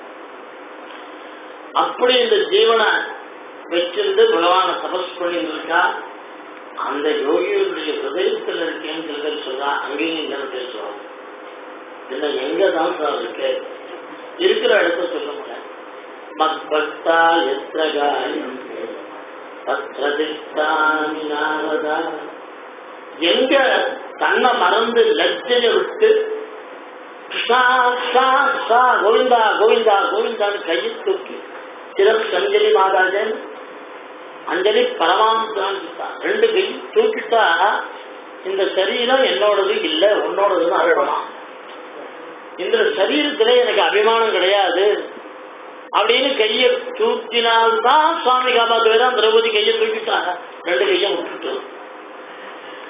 அப்படி இந்த ஜீவனை வச்சிருந்து பகவான தபஸ் பண்ணிட்டு இருக்கா அந்த யோகியுடைய ஹிருதயத்தில் இருக்கேன்னு சில பேர் சொல்றா அங்கேயும் இங்க பேசுவாங்க இதுல எங்க தான் சார் இருக்கு இருக்கிற இடத்த சொல்ல முடியல மத்பக்தா எத்திரகாயம் தத்ரதிஷ்டாமி நாரதா எங்க தன்னை மறந்து லட்சைய விட்டு கிருஷ்ணா கிருஷ்ணா கிருஷ்ணா கோவிந்தா கோவிந்தா கோவிந்தான்னு கையை தூக்கி சிறப்பு அஞ்சலி மாதாஜன் அஞ்சலி பரமாம்சான் ரெண்டு கை தூக்கிட்டா இந்த சரீரம் என்னோடது இல்ல உன்னோடதுன்னு அர்த்தமா இந்த சரீரத்துல எனக்கு அபிமானம் கிடையாது அப்படின்னு கையை தூக்கினால்தான் சுவாமி காப்பாத்துவேதான் திரௌபதி கையை தூக்கிட்டா ரெண்டு கையை விட்டுட்டு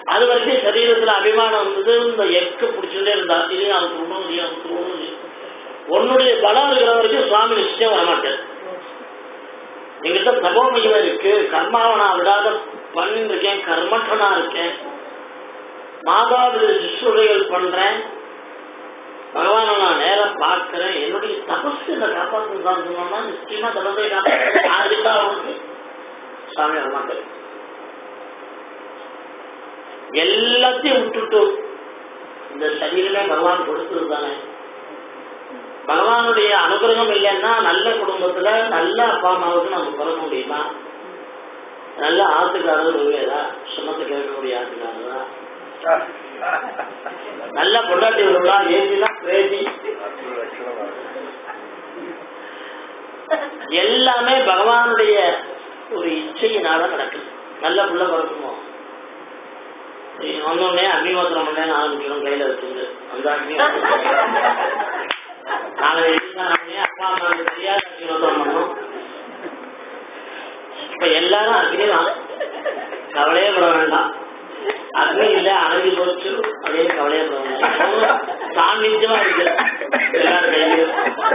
அது வரைக்கும் சரீரத்துல அபிமானம் இருந்தது இந்த எக்கு பிடிச்சுட்டே இருந்தா இது அவனுக்கு ஒண்ணும் முடியும் அவனுக்கு ஒண்ணும் முடியும் உன்னுடைய பலம் இருக்கிற வரைக்கும் சுவாமி நிச்சயம் வரமாட்டார் எங்கிட்ட தபோமயம் இருக்கு கர்மாவை நான் விடாத பண்ணிட்டு இருக்கேன் கர்மட்டனா இருக்கேன் மாதாவுடைய சிசுரைகள் பண்றேன் பகவானை நான் நேரம் பார்க்கிறேன் என்னுடைய தபஸ் இந்த காப்பாற்றுதான் சொன்னோம்னா நிச்சயமா தபத்தை காப்பாற்ற அதுக்கா அவனுக்கு சுவாமி வரமாட்டார் எல்லாத்தையும் விட்டுட்டு இந்த சரீரமே பகவான் கொடுத்தது தானே பகவானுடைய அனுகிரகம் இல்லைன்னா நல்ல குடும்பத்துல நல்ல அப்பா அம்மாவுக்கு நம்ம பிறக்க முடியுமா நல்ல ஆத்துக்காரர் வருவேதா சுமத்து கேட்கக்கூடிய ஆத்துக்காரரா நல்ல பொண்டாட்டி வருவா ஏசிலாம் கிரேசி எல்லாமே பகவானுடைய ஒரு இச்சையினால நடக்குது நல்ல புள்ள பிறக்குமோ ஒன்னொன்னே அக்னிஹோத்திரம் பண்ணேன்னு ஆரம்பிக்கணும் கையில வச்சுட்டு அந்த அக்னிஹோத்திரம் நாளை எழுதினாலே அப்பா அம்மாவுக்கு தெரியாத அக்னிஹோத்திரம் பண்ணணும் இப்ப எல்லாரும் அக்னி தான் கவலையே பட வேண்டாம் அக்னி இல்ல அணைஞ்சு போச்சு அப்படின்னு கவலையே பட வேண்டாம் சாநித்தியமா இருக்கு எல்லாரும் கையிலும்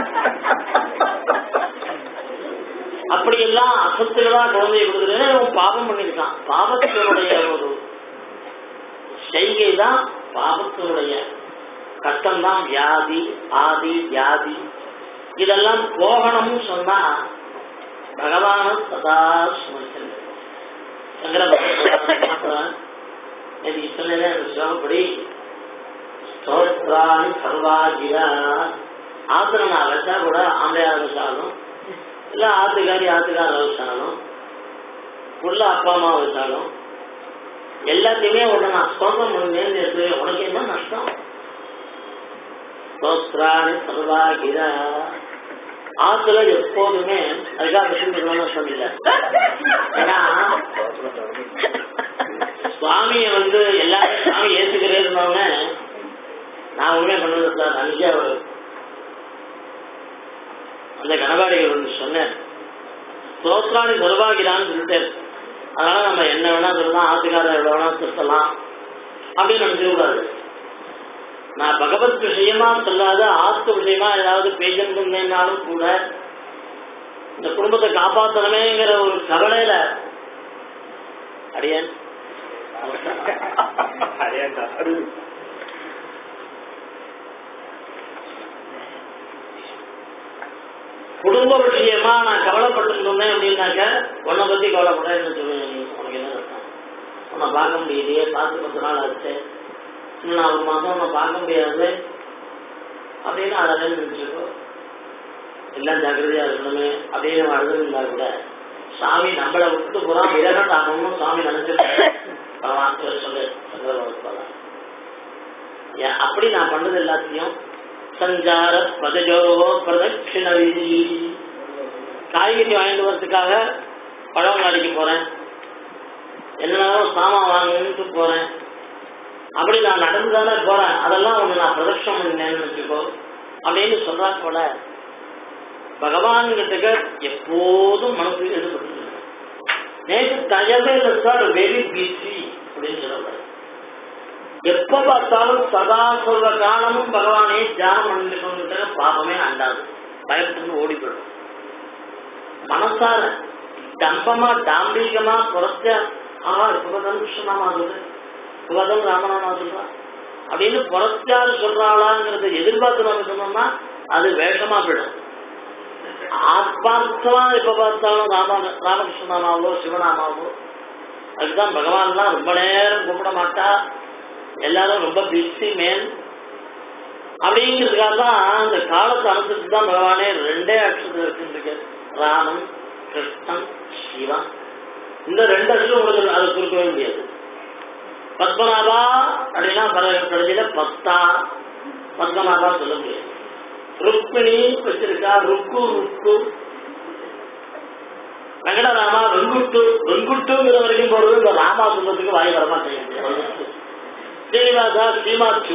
அப்படியெல்லாம் அசத்துகளா குழந்தைய கொடுக்குறது அவன் பாவம் பண்ணிருக்கான் பாவத்தினுடைய ஒரு செய்கை தான் பாவத்தினுடைய கஷ்டம் தான் வியாதி ஆதி வியாதி இதெல்லாம் போகணும்னு சொன்னா பகவான சதா ஸ்மரிக்கணும் சங்கர பகவான் இது சொன்னதே அந்த சிவப்படி ஸ்தோத்ராணி சர்வாஜியா ஆத்திர நான் வச்சா கூட ஆம்பளையா வச்சாலும் இல்ல ஆத்துக்காரி ஆத்துக்கார வச்சாலும் உள்ள அப்பா அம்மா வச்சாலும் எல்லாத்தையுமே உடனே நான் ஸ்தோத்திரம் பண்ணுவேன்னு உனக்கு என்ன நஷ்டம் ஸ்தோத்ராணி சர்வாகிரா ஆத்துல எப்போதுமே அதுக்காக விஷயம் சொன்னீங்க ஏன்னா சுவாமிய வந்து எல்லாரும் சுவாமி ஏத்துக்கிறே இருந்தவங்க நான் உண்மை பண்ணது சார் அஞ்சா ஒரு அந்த கணவாடிகள் ஒன்று சொன்னேன் ஸ்தோத்ராணி சர்வாகிரான்னு சொல்லிட்டாரு அதனால நம்ம என்ன வேணா சொல்லலாம் ஆத்துக்காரர் எவ்வளவு வேணா திருத்தலாம் அப்படின்னு நினைச்சு கூடாது நான் பகவத் விஷயமா சொல்லாத ஆத்து விஷயமா ஏதாவது பேசிருந்தேன்னாலும் கூட இந்த குடும்பத்தை காப்பாற்றணுமேங்கிற ஒரு கவலையில அடியன் குடும்ப விஷயமா நான் கவலைப்பட்டு இருந்தேன் அப்படின்னாக்க உன்னை பத்தி கவலைப்படுறேன்னு சொல்லுவேன் உனக்கு என்ன அர்த்தம் உன்னை பார்க்க முடியலையே பார்த்து பத்து நாள் ஆச்சு இன்னும் நான் ஒரு மாதம் உன்னை பார்க்க முடியாது அப்படின்னு அதை நினைச்சுக்கோ எல்லாம் ஜாக்கிரதையா இருக்கணுமே அப்படின்னு அழுதுருந்தா கூட சாமி நம்மளை விட்டு போறா விரகட் ஆகணும்னு சாமி நினைச்சிருக்கேன் சொல்லு சங்கரபாபு அப்படி நான் பண்ணது எல்லாத்தையும் சஞ்சார பதஜோ பிரதட்சிண விதி காய்கறி வாங்கிட்டு வரதுக்காக பழவங்காடிக்கு போறேன் என்னன்னாலும் சாமான் வாங்கிட்டு போறேன் அப்படி நான் நடந்து தானே போறேன் அதெல்லாம் ஒண்ணு நான் பிரதட்சம் பண்ணேன்னு வச்சுக்கோ அப்படின்னு சொல்றா போல பகவான் கிட்ட எப்போதும் மனசு ஈடுபட்டு நேற்று தயவே சார் வெரி பிஸி அப்படின்னு சொல்லக்கூடாது எப்ப பார்த்தாலும் சதா சொல்ற காலமும் பகவானே தியானம் பண்ணிட்டு கொண்டு பாபமே அண்டாது பயப்பட்டு ஓடி போயிடும் மனசார தம்பமா தாம்பீகமா புறத்த ஆஹா இப்பதான் கிருஷ்ணநாமா சொல்லு இப்பதான் ராமநாமா சொல்றா அப்படின்னு புறத்தாரு சொல்றாளாங்கிறத எதிர்பார்த்து நம்ம சொன்னோம்னா அது வேஷமா போயிடும் ஆத்மார்த்தமா எப்ப பார்த்தாலும் ராம ராமகிருஷ்ணநாமாவோ சிவநாமாவோ அதுதான் பகவான்லாம் ரொம்ப நேரம் கும்பிட மாட்டா எல்லாரும் ரொம்ப பிஸி மேன் அப்படிங்கிறதுக்காக தான் அந்த காலத்தை அனுசரித்து தான் பகவானே ரெண்டே அக்ஷரத்தில் இருக்குன்னு ராமன் கிருஷ்ணன் சிவன் இந்த ரெண்டு அக்ஷரம் உங்களுக்கு அதை குறிக்கவே முடியாது பத்மநாபா அப்படின்னா கடைசியில பத்தா பத்மநாபா சொல்ல முடியாது ருக்மிணி வச்சிருக்கா ருக்கு ருக்கு வெங்கடராமா வெங்குட்டு வெங்குட்டுங்கிற வரைக்கும் போறது இந்த ராமா சொல்றதுக்கு வாய் வரமாட்டேங்குது ஸ்ரீனிவாசா ஸ்ரீமாச்சு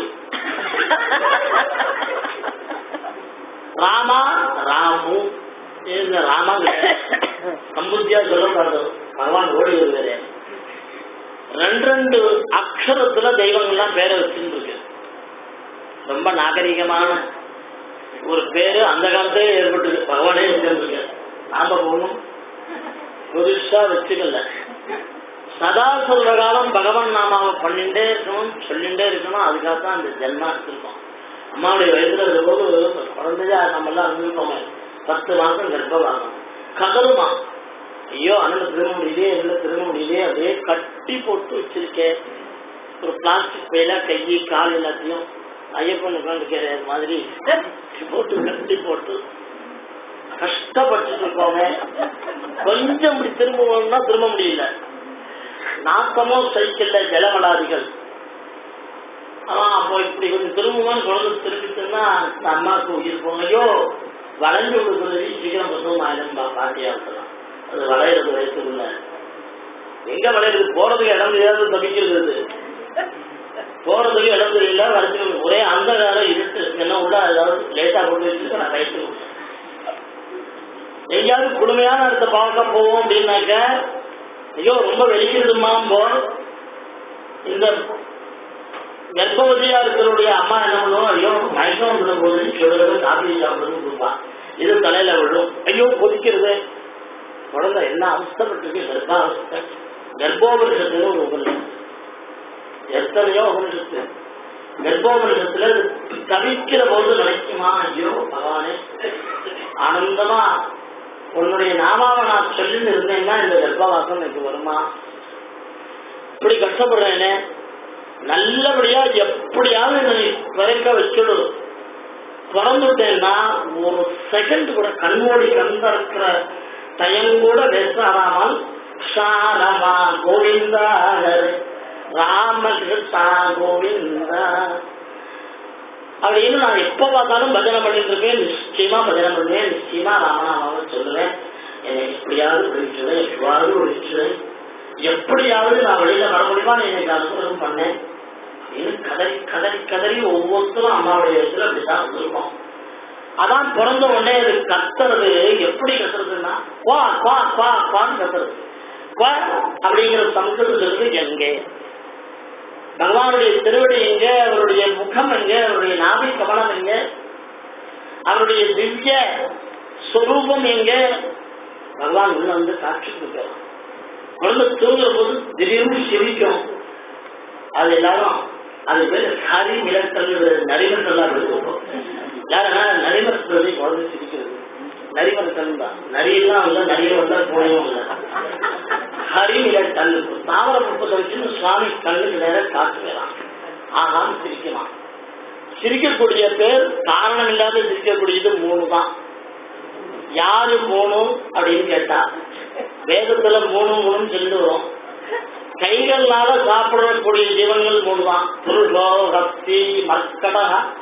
ராமா ராமு இந்த ராமா சம்புத்தியா சொல்ல மாட்டோம் பகவான் ஓடி வருவாரு ரெண்டு ரெண்டு அக்ஷரத்துல தெய்வங்கள்லாம் பேரை வச்சுருக்கு ரொம்ப நாகரிகமான ஒரு பேரு அந்த காலத்திலே ஏற்பட்டது பகவானே வச்சிருந்துருக்கு நாம போகணும் புதுசா வச்சுக்கல சதா சொல்ற காலம் பகவான் நாமாவை பண்ணிட்டே இருக்கணும் சொல்லிட்டே இருக்கணும் அதுக்காக தான் அந்த ஜென்மா எடுத்திருக்கோம் அம்மாவுடைய வயசுல இருக்கும்போது குழந்தையா நம்ம எல்லாம் இருந்திருக்கோமே பத்து மாசம் கர்ப்பவாகம் கதருமா ஐயோ அண்ணன் திரும்ப முடியலையே என்ன திரும்ப முடியலையே அப்படியே கட்டி போட்டு வச்சிருக்கேன் ஒரு பிளாஸ்டிக் பையில கை கால் எல்லாத்தையும் ஐயப்பன் உட்காந்துக்கிற மாதிரி போட்டு கட்டி போட்டு கஷ்டப்பட்டு இருக்கோங்க கொஞ்சம் இப்படி திரும்பணும்னா திரும்ப முடியல நாத்தமோ சைக்கிள்ல ஜலமலாதிகள் அவன் அப்போ இப்படி கொஞ்சம் திரும்புவான்னு குழந்தை திரும்பிட்டுன்னா இந்த அம்மாவுக்கு உயிர் போகும் ஐயோ வளைஞ்சு கொடுக்குறது சீக்கிரம் பிரசவம் ஆயிரம் பாட்டியா இருக்கலாம் அது வளையிறது வயசுக்குள்ள எங்க வளையிறது போறதுக்கு இடம் தெரியாது தப்பிக்கிறது அது. போறதுக்கு இடம் தெரியல வளைச்சு ஒரே அந்த காலம் இருட்டு என்ன உள்ள ஏதாவது லேட்டா கொண்டு வச்சுட்டு நான் வயசு எங்கேயாவது குளுமையான இடத்த பார்க்க போவோம் அப்படின்னாக்க ஐயோ ரொம்ப வெளிக்கிறதுமா போ இந்த கர்ப்பவதியா இருக்கிறவருடைய அம்மா என்ன பண்ணுவோம் ஐயோ மயக்கம் வந்துட போது சொல்றது காப்பி சாப்பிடுறது கொடுப்பான் இது தலையில விழும் ஐயோ கொதிக்கிறது குழந்தை என்ன அவஸ்தப்பட்டிருக்கு கர்ப்பாவஸ்தை கர்ப்போபரிஷத்துன்னு ஒரு உபநிஷம் எத்தனையோ உபநிஷத்து கர்ப்போபரிஷத்துல இது தவிக்கிற போது நினைக்குமா ஐயோ பகவானே ஆனந்தமா உன்னுடைய நாமாவை நான் சொல்லிட்டு இருந்தேன்னா இந்த கர்ப்பவாசம் எனக்கு வருமா இப்படி கஷ்டப்படுறேனே நல்லபடியா எப்படியாவது என்னை பிறக்க வச்சுடு பிறந்துட்டேன்னா ஒரு செகண்ட் கூட கண்மூடி கண் திறக்கிற டயம் கூட பேசாராமல் சாரமா கோவிந்தா ஹரே ராமகிருஷ்ணா கோவிந்தா அப்படின்னு நான் எப்ப பார்த்தாலும் பஜனை பண்ணிட்டு இருக்கேன் நிச்சயமா பஜனை பண்ணுவேன் நிச்சயமா ராமநாமாவை சொல்லுவேன் என்னை எப்படியாவது விழிச்சுவேன் எப்படியாவது விழிச்சுவேன் எப்படியாவது நான் வெளியில வர முடியுமா எனக்கு அனுகிரகம் பண்ணேன் அப்படின்னு கதறி கதறி கதறி ஒவ்வொருத்தரும் அம்மாவுடைய இடத்துல அப்படிதான் வந்திருக்கோம் அதான் பிறந்த உடனே அது கத்துறது எப்படி கத்துறதுன்னா குவா குவா குவா குவான்னு கத்துறது குவா அப்படிங்கிற சம்ஸ்கிருதத்துக்கு எங்கே பகவானுடைய திருவடி எங்க அவருடைய முகம் எங்க அவருடைய நாபி கமலம் எங்க அவருடைய திவ்ய ஸ்வரூபம் எங்க பகவான் உள்ள வந்து காட்சி கொடுக்கிறார் குழந்தை தூங்குற போது திடீர்னு சிரிக்கும் அது எல்லாரும் அது பேர் ஹரி மிளத்தல் நரிமத்தல்லாம் இருக்கும் யாருன்னா நரிமத்தல் குழந்தை சிரிக்கிறது நரிமத்தல் தான் நரியெல்லாம் இல்ல நரிய வந்தா போனையும் இல்லை ஹரி மிளத்தல் தாவர புஷ்பத்தை வச்சு சுவாமி கண்ணுக்கு நேர காட்டுவேலாம் ஆகாம் சிரிக்கலாம் சிரிக்கக்கூடிய பேர் காரணம் இல்லாத சிரிக்கக்கூடியது மூணு தான் யாரு மூணு அப்படின்னு கேட்டா வேதத்துல மூணு மூணுன்னு சொல்லிட்டு வரும் கைகள்னால சாப்பிடக்கூடிய ஜீவன்கள் மூணு தான் புருஷோ ஹஸ்தி மர்க்கட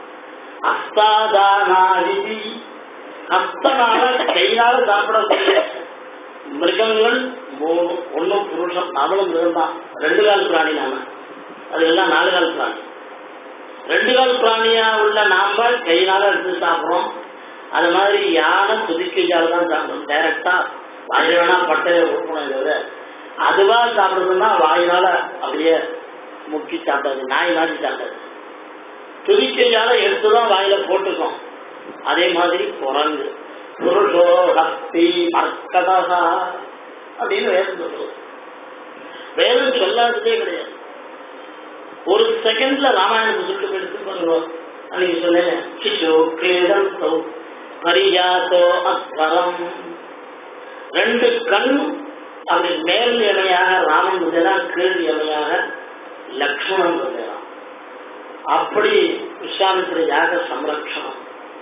அஸ்தாதானாதி ஹஸ்தனால கையால சாப்பிடக்கூடிய மிருகங்கள் மூணு ஒண்ணு புருஷம் நாமளும் மிருகம் தான் ரெண்டு கால் பிராணி நாம அது எல்லாம் நாலு கால் பிராணி ரெண்டு கால் பிராணியா உள்ள நாம கையினால எடுத்து சாப்பிடுறோம் அது மாதிரி யானை துதிக்கையால தான் சாப்பிடும் டைரக்டா வாயில வேணா பட்டையை கொடுக்கணும் தவிர அதுவா சாப்பிடுறதுன்னா வாயினால அப்படியே முக்கி சாப்பிடாது நாய் மாதிரி சாப்பிடாது துதிக்கையால எடுத்துதான் வாயில போட்டுக்கும் அதே மாதிரி குரங்கு புருஷோ ஹஸ்தி மர்க்கதா அப்படின்னு வேதம் சொல்லுவோம் வேதம் சொல்லாததே கிடையாது ஒரு செகண்ட்ல ராமாயணத்தை சொல்லிட்டு எடுத்து பண்ணுவோம் அன்னைக்கு சொன்னேன் சிசு கிரீடம் சௌ பரியாசோ அஸ்வரம் ரெண்டு கண் அப்படி மேல் இணையாக ராமன் முதலாம் கீழ் இணையாக லக்ஷ்மணன் முதலாம் அப்படி விஸ்வாமித்திர யாக சம்ரக்ஷணம்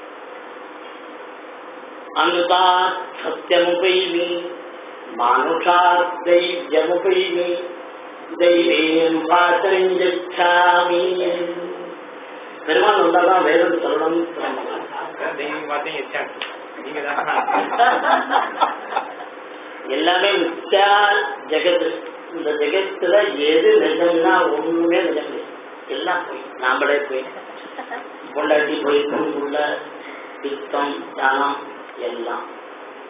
அங்குதா சத்தியமுபைமி மானுஷா தைரியமுபைமி தெய்வீம் வாசரிஞ்சாமி பெருமாள் வந்தாதான் வேதம் சொல்லணும்னு சொன்னாங்க தெய்வம் பார்த்தீங்க எச்சான் நீங்க தான் எல்லாமே மித்யா ஜெகத் இந்த ஜெகத்துல எது நிஜம்னா ஒண்ணுமே நிஜம் இல்லை. எல்லாம் போய் நாமளே போய் பொண்டாட்டி போய் பொண்ணுக்குள்ள பித்தம் தானம் எல்லாம்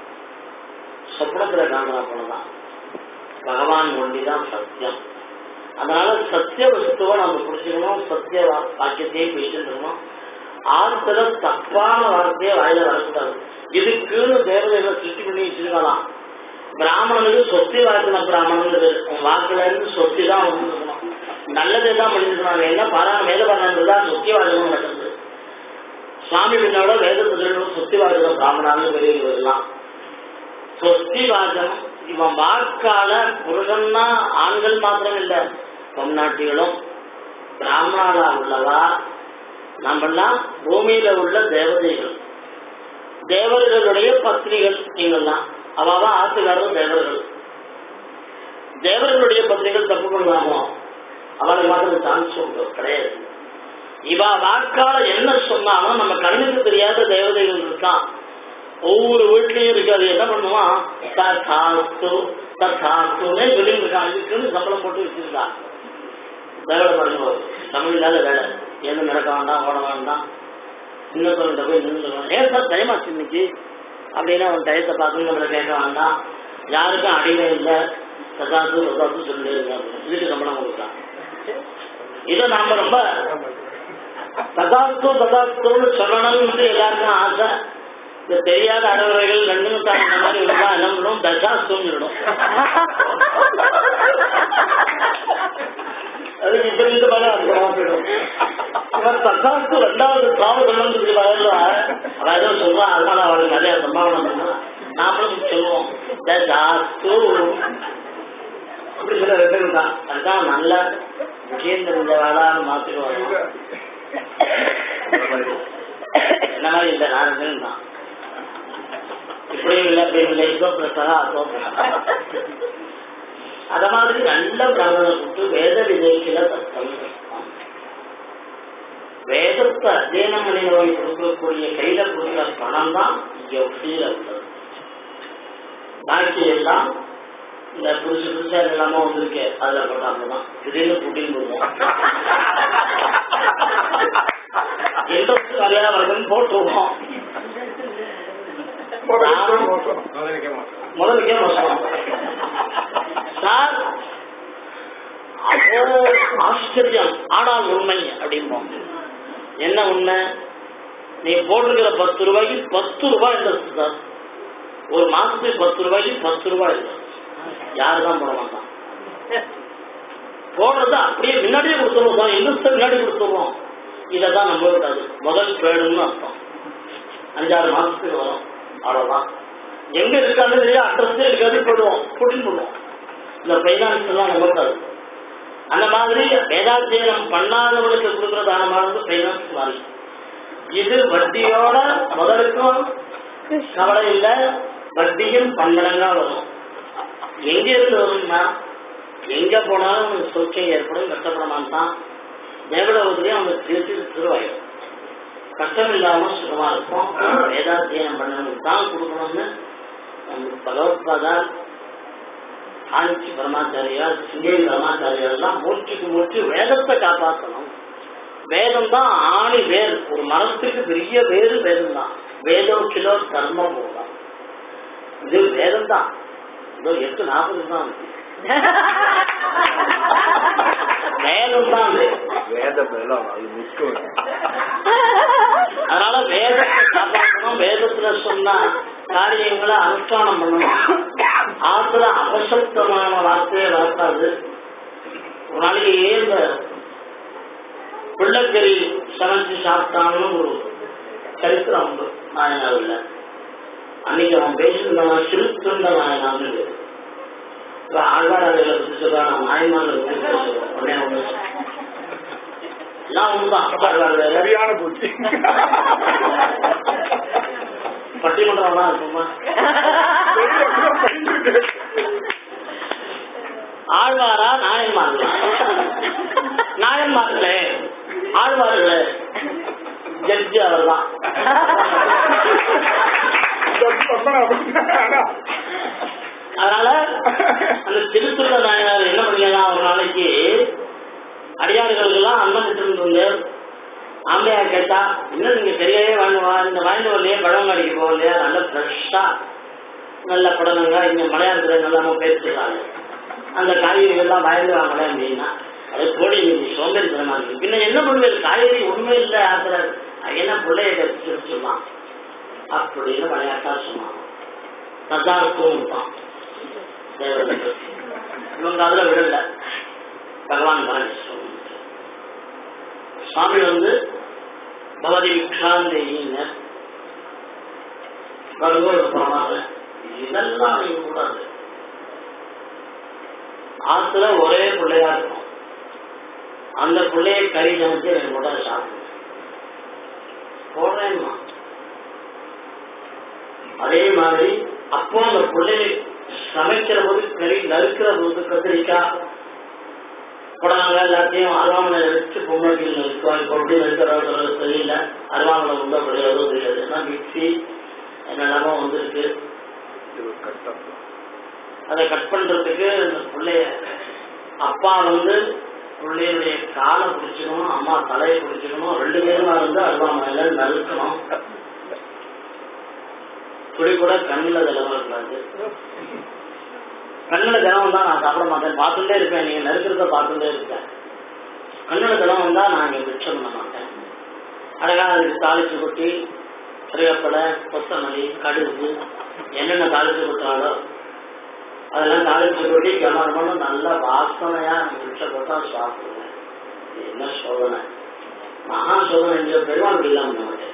சொப்னத்துல காண்றா போலதான் பகவான் ஒண்டிதான் சத்தியம் அதனால சத்திய வஸ்துவை நம்ம புரிஞ்சுக்கணும் சத்திய வா- வாக்கியத்தையே பேசிட்டு இருக்கணும் ஆத்துல தப்பான வார்த்தையை வாயில வரக்கூடாது இதுக்குன்னு தேவதைகளை சிருஷ்டி பண்ணி வச்சிருக்கலாம் பிராமணனுக்கு சொத்தி வாக்கின பிராமணன் பேரு உன் வாக்குல இருந்து சொத்தி தான் வந்துருக்கணும் நல்லதே தான் பண்ணிருக்கணும் என்ன பாரா வேத பாராயணம் தான் சொத்தி வாசகம் நடக்குது சுவாமி பின்னோட வேதத்துல சொத்தி வாசகம் பிராமணான்னு வெளியே வரலாம் சொத்தி வாசகம் இவன் வாக்கால புருஷன்னா ஆண்கள் மாத்திரம் இல்ல பொம்நாட்டிகளும் பிராமணாலா உள்ளவா நம்மெல்லாம் பூமியில உள்ள தேவதைகள் தேவர்களுடைய பத்னிகள் நீங்கள்லாம் அவாவா ஆத்துக்காரரும் தேவர்கள் தேவர்களுடைய பத்னிகள் தப்பு பண்ணுவாமோ அவளை மாத்திரம் சான்ஸ் உண்டு கிடையாது இவா வாக்கால என்ன சொன்னாலும் நம்ம கண்ணுக்கு தெரியாத தேவதைகள் இருக்கான் ஒவ்வொரு வீட்லயும் இருக்கு அது என்ன பண்ணுவான் தத்தாஸ்து தத்தாஸ்துன்னே சொல்லிட்டு இருக்கான் இதுக்குன்னு சம்பளம் போட்டு வச்சிருக்கான் வேலை பாருங்க தமிழ் இல்லாத வேலை எதுவும் நடக்க வேண்டாம் ஓட வேண்டாம் இன்னொருத்தவங்கிட்ட போய் நின்று ஏன் சார் டைமாச்சு இன்னைக்கு அப்படின்னா அவன் டயத்தை பார்த்து நம்மளை கேட்க வேண்டாம் யாருக்கும் அடிமை இல்லை ததாத்து ததாத்து சொல்லிட்டே இருக்காங்க இதுக்கு சம்பளம் கொடுத்தான் இதை நாம ரொம்ப ததாத்து ததாத்துன்னு சொல்லணும்னு எல்லாருக்கும் ஆசை இந்த தெரியாத அடவரைகள் ரெண்டு நிமிஷம் இந்த மாதிரி இருந்தா என்ன பண்ணும் தசாஸ்துன்னு சொல்லிடும் அதுக்கு இப்ப இந்த மேல அர்த்தமா போயிடும் அவன் தக்காத்து ரெண்டாவது சாவு சொல்லணுன்றதுக்கு பதில் அவன் ஏதோ சொல்றான் அதனால அவளுக்கு நிறைய சம்பாவனை பண்ணா நாமளும் சொல்லுவோம் தசாஸ்து அப்படி சொல்ல ரெண்டு தான் அதுதான் நல்ல முக்கியம் தெரிஞ்ச வேளாண் மாத்திடுவாங்க என்ன மாதிரி இந்த நாரங்கள் தான் இப்படியும் இல்லை அப்படியும் இல்லை இதோ பிரசகா அதோ பிரசகா அத மாதிரி நல்ல பிராமணனை கூப்பிட்டு வேத விதைக்கிற தத்தம் வேதத்தை அத்தியனம் பண்ணினவன் கொடுக்கக்கூடிய கையில கொடுக்குற பணம் தான் எப்படியில உள்ளது பாக்கி எல்லாம் இந்த புதுசு புதுசா எல்லாமே வந்திருக்கு அதுல போட்டாங்க தான் திடீர்னு கூட்டின்னு போடுவோம் எந்த கல்யாணம் வருதுன்னு போட்டுருவோம் முதலுக்கே மாட்டோம் முதலுக்கே மோசம் சார் அப்போ ஆச்சரியம் ஆனால் உண்மை அப்படிம்போம் என்ன உண்மை நீ போட்டிருக்கிற பத்து ரூபாய்க்கு பத்து ரூபாய் இல்லை சார் ஒரு மாசத்துக்கு பத்து ரூபாய்க்கு பத்து ரூபாய் இல்லை யாருதான் போட மாட்டான் போடுறது அப்படியே முன்னாடியே கொடுத்துருவோம் இன்னும் முன்னாடி கொடுத்துருவோம் இதை தான் நம்ப விடாது முதல் பேடுன்னு அர்த்தம் அஞ்சாறு மாசத்துக்கு வரும் அவ்வளவுதான் எங்க இருக்கான்னு தெரியாது அட்ரஸே இருக்காது போடுவோம் கூட்டின்னு போடுவோம் இந்த ஃபைனான்ஸ் எல்லாம் நம்ப விடாது அந்த மாதிரி வேதாத்தியனம் பண்ணாதவனுக்கு கொடுக்குற தானமானது ஃபைனான்ஸ் மாதிரி இது வட்டியோட முதலுக்கும் கவலை இல்லை வட்டியும் பன்னடங்கா வரும் எங்க இருந்து வரும்னா எங்க போனாலும் அவனுக்கு சௌக்கியம் ஏற்படும் கஷ்டப்பட மாட்டான் தேவலோகத்திலேயே அவனுக்கு திருச்சி திருவாயும் கஷ்டம் இல்லாம சுகமா இருக்கும் வேதாத்தியனம் பண்ணவனுக்கு தான் கொடுக்கணும்னு நமக்கு பகவத்பாதா காஞ்சி பரமாச்சாரியா சிங்கேரி பரமாச்சாரியா எல்லாம் மூச்சுக்கு மூச்சு வேதத்தை காப்பாற்றணும் வேதம் தான் ஆணி வேர் ஒரு மரத்துக்கு பெரிய வேறு வேதம் தான் வேதோ கிலோ கர்மம் போகலாம் இது வேதம் தான் இதோ எட்டு நாற்பது தான் இருக்கு. வேதம் தான் இது. வேத பலம் அது முக்கியம் அதனால வேதத்தை காப்பாற்றணும் வேதத்துல சொன்ன காரியங்களை அனுஷ்டானம் பண்ணணும் ஆத்துல அபசப்தமான வார்த்தையை வளர்க்காது ஒரு நாளைக்கு இந்த பிள்ளைக்கறி சமைச்சு சாப்பிட்டான்னு ஒரு சரித்திரம் உண்டு நாயனாவில் அன்னைக்கு அவன் பேசியிருந்தவன் சிறுத்துண்ட நாயனான்னு ஆழ்வாராதையில பத்தி சொல்றான் நான் நாயன்மார்கள் பத்தி பேசுவேன் உடனே ஒண்ணு எல்லாம் உண்மைதான் ஆழ்வாராதையில சரியான பூச்சி பட்டிமன்றம்லாம் இருக்குமா ஆழ்வாரா நாயன்மார்களா நாயன்மார்களே ஆழ்வார்களே ஜட்ஜி அவர்தான் அதனால அந்த திருத்துள்ள நாயனார் என்ன பண்ணலாம் ஒரு நாளைக்கு அடியார்களுக்கெல்லாம் அன்னம் விட்டு ஆம்பளையார் கேட்டா இன்னும் நீங்க சரியாவே வாங்குவா இந்த வாங்கிட்டு வரலையே பழம் கடைக்கு போகலையா நல்ல ஃப்ரெஷ்ஷா நல்ல புடலங்க இங்க மலையாளத்துல நல்லாம பேசிடுறாங்க அந்த காய்கறிகள்லாம் பயந்து வாங்கல அப்படின்னா அது கோடி நீ சோம்பேறித்தனமா இருக்கு பின்ன என்ன பண்ணுவேன் காய்கறி ஒண்ணுமே இல்லை ஆத்துல என்ன பிள்ளைய கற்று சொல்லலாம் அப்படின்னு விளையாட்டா சொன்னான் நல்லா இருக்கும் தான் இவங்க அதுல விடல பகவான் பரமேஸ்வரன் சுவாமி வந்து பகவதி விக்ஷாந்தேயின்னு வருவோம் போனாங்க இதெல்லாம் நீங்க கூடாது ஆத்துல ஒரே பிள்ளையா இருக்கும் அந்த பிள்ளைய கறி சமைச்சு எனக்கு கூட சாப்பிடும் போடுறேன்னா அதே மாதிரி அப்போ அந்த பிள்ளையை சமைக்கிற போது கறி நறுக்கிற போது கத்திரிக்காய் புடலங்க எல்லாத்தையும் அருவாமனை வச்சு பொம்மைக்கு நறுக்குவாங்க இப்போ எப்படி நறுக்கிறது தெரியல அருவாமனை உண்டா கிடையாது தெரியாது ஏன்னா மிக்சி என்னெல்லாமோ வந்திருக்கு இது கஷ்டம் அதை கட் பண்றதுக்கு இந்த பிள்ளைய அப்பா வந்து பிள்ளையுடைய காலை பிடிச்சிக்கணும் அம்மா தலையை பிடிச்சிக்கணும் ரெண்டு பேருமா இருந்து அருவாமனையில நறுக்கணும் துளி கூட கண்ணுல ஜலம் இருக்காது கண்ணுல ஜலம் வந்தா நான் சாப்பிட மாட்டேன் பார்த்துட்டே இருப்பேன் நீங்க நறுக்கிறத பார்த்துட்டே இருப்பேன் கண்ணுல ஜலம் வந்தா நான் இங்க மிச்சம் பண்ண மாட்டேன் அழகா அதுக்கு தாளிச்சு கொட்டி கருவேப்பிலை கொத்தமல்லி கடுகு என்னென்ன தாளிச்சு கொட்டுறாலோ அதெல்லாம் தாளிச்சு கொட்டி கமரமணும் நல்ல வாசனையா மிச்ச கொட்டா சாப்பிடுவேன் இது என்ன சோதனை மகா சோதனை இந்த பெருமாள் இல்லாம நமக்கு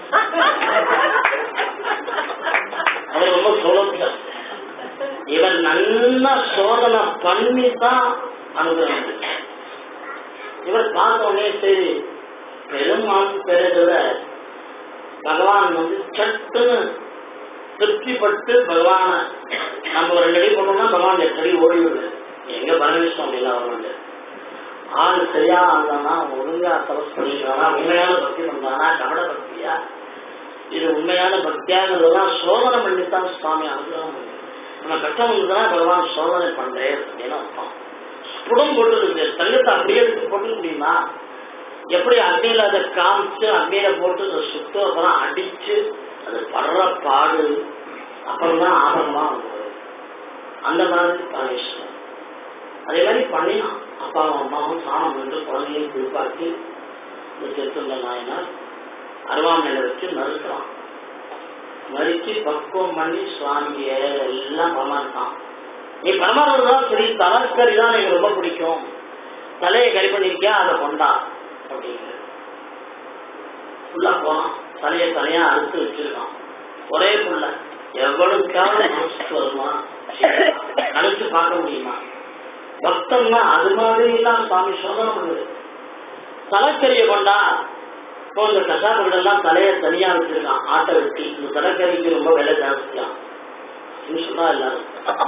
அவர் ரொம்ப சுலபம் இவர் நல்லா சோதனை பண்ணி தான் அனுகிரகம் இருக்கு. இவர் பார்த்த உடனே சரி பெருமான் பேரதுல பகவான் வந்து சட்டுன்னு திருப்திப்பட்டு பகவான நம்ம ஒரு ரெண்டு அடி பண்ணோம்னா பகவான் எட்டடி ஓடி விடு எங்க பரமேஸ்வரம் அப்படிலாம் வரணும் ஆள் சரியா ஆள்தானா ஒழுங்கா தபஸ் பண்ணிக்கிறானா உண்மையான பக்தி பண்றானா கபட பக்தியா இது உண்மையான பக்தியாங்கிறதெல்லாம் சோதனை பண்ணித்தான் சுவாமி அனுகிரகம் பண்ணி நம்ம கஷ்டம் இருந்ததுன்னா பகவான் சோதனை பண்றேன் அப்படின்னு அர்த்தம் ஸ்புடம் போட்டு தங்கத்தை அப்படியே எடுத்து போட்டு முடியுமா எப்படி அக்னியில அதை காமிச்சு அக்னியில போட்டு அதை சுட்டு அப்புறம் அடிச்சு அது படுற பாடு அப்புறம் தான் ஆபரணமா வந்தது அந்த மாதிரி பரமேஸ்வரன் அதே மாதிரி பண்ணினான் அப்பாவும் அம்மாவும் சாணம் என்று குழந்தையும் குளிப்பாக்கி இந்த திருத்தந்த நாயனார் அருவாமனையில வச்சு நறுக்கிறான் நறுக்கி பக்குவம் பண்ணி சுவாமிய எல்லாம் பரமாட்டான் நீ பரமாறதுதான் சரி தலைக்கறி தான் எனக்கு ரொம்ப பிடிக்கும் தலையை கறி பண்ணிருக்கியா அதை கொண்டா அப்படிங்கிற ஃபுல்லா போனான் தலையை தனியா அறுத்து வச்சிருக்கான் ஒரே புள்ள எவ்வளவுக்காவது மனசுக்கு வருமா கணிச்சு பார்க்க முடியுமா பக்தம்னா அது மாதிரி எல்லாம் சுவாமி சோதனை பண்ணுது தலைக்கறியை கொண்டா இப்போ இந்த கசாப்புகள் எல்லாம் தலையை தனியா வச்சிருக்கான் ஆட்டை வெட்டி இந்த தலைக்கறிக்கு ரொம்ப விலை ஜாஸ்தியாம் அப்படின்னு சொன்னா எல்லாரும்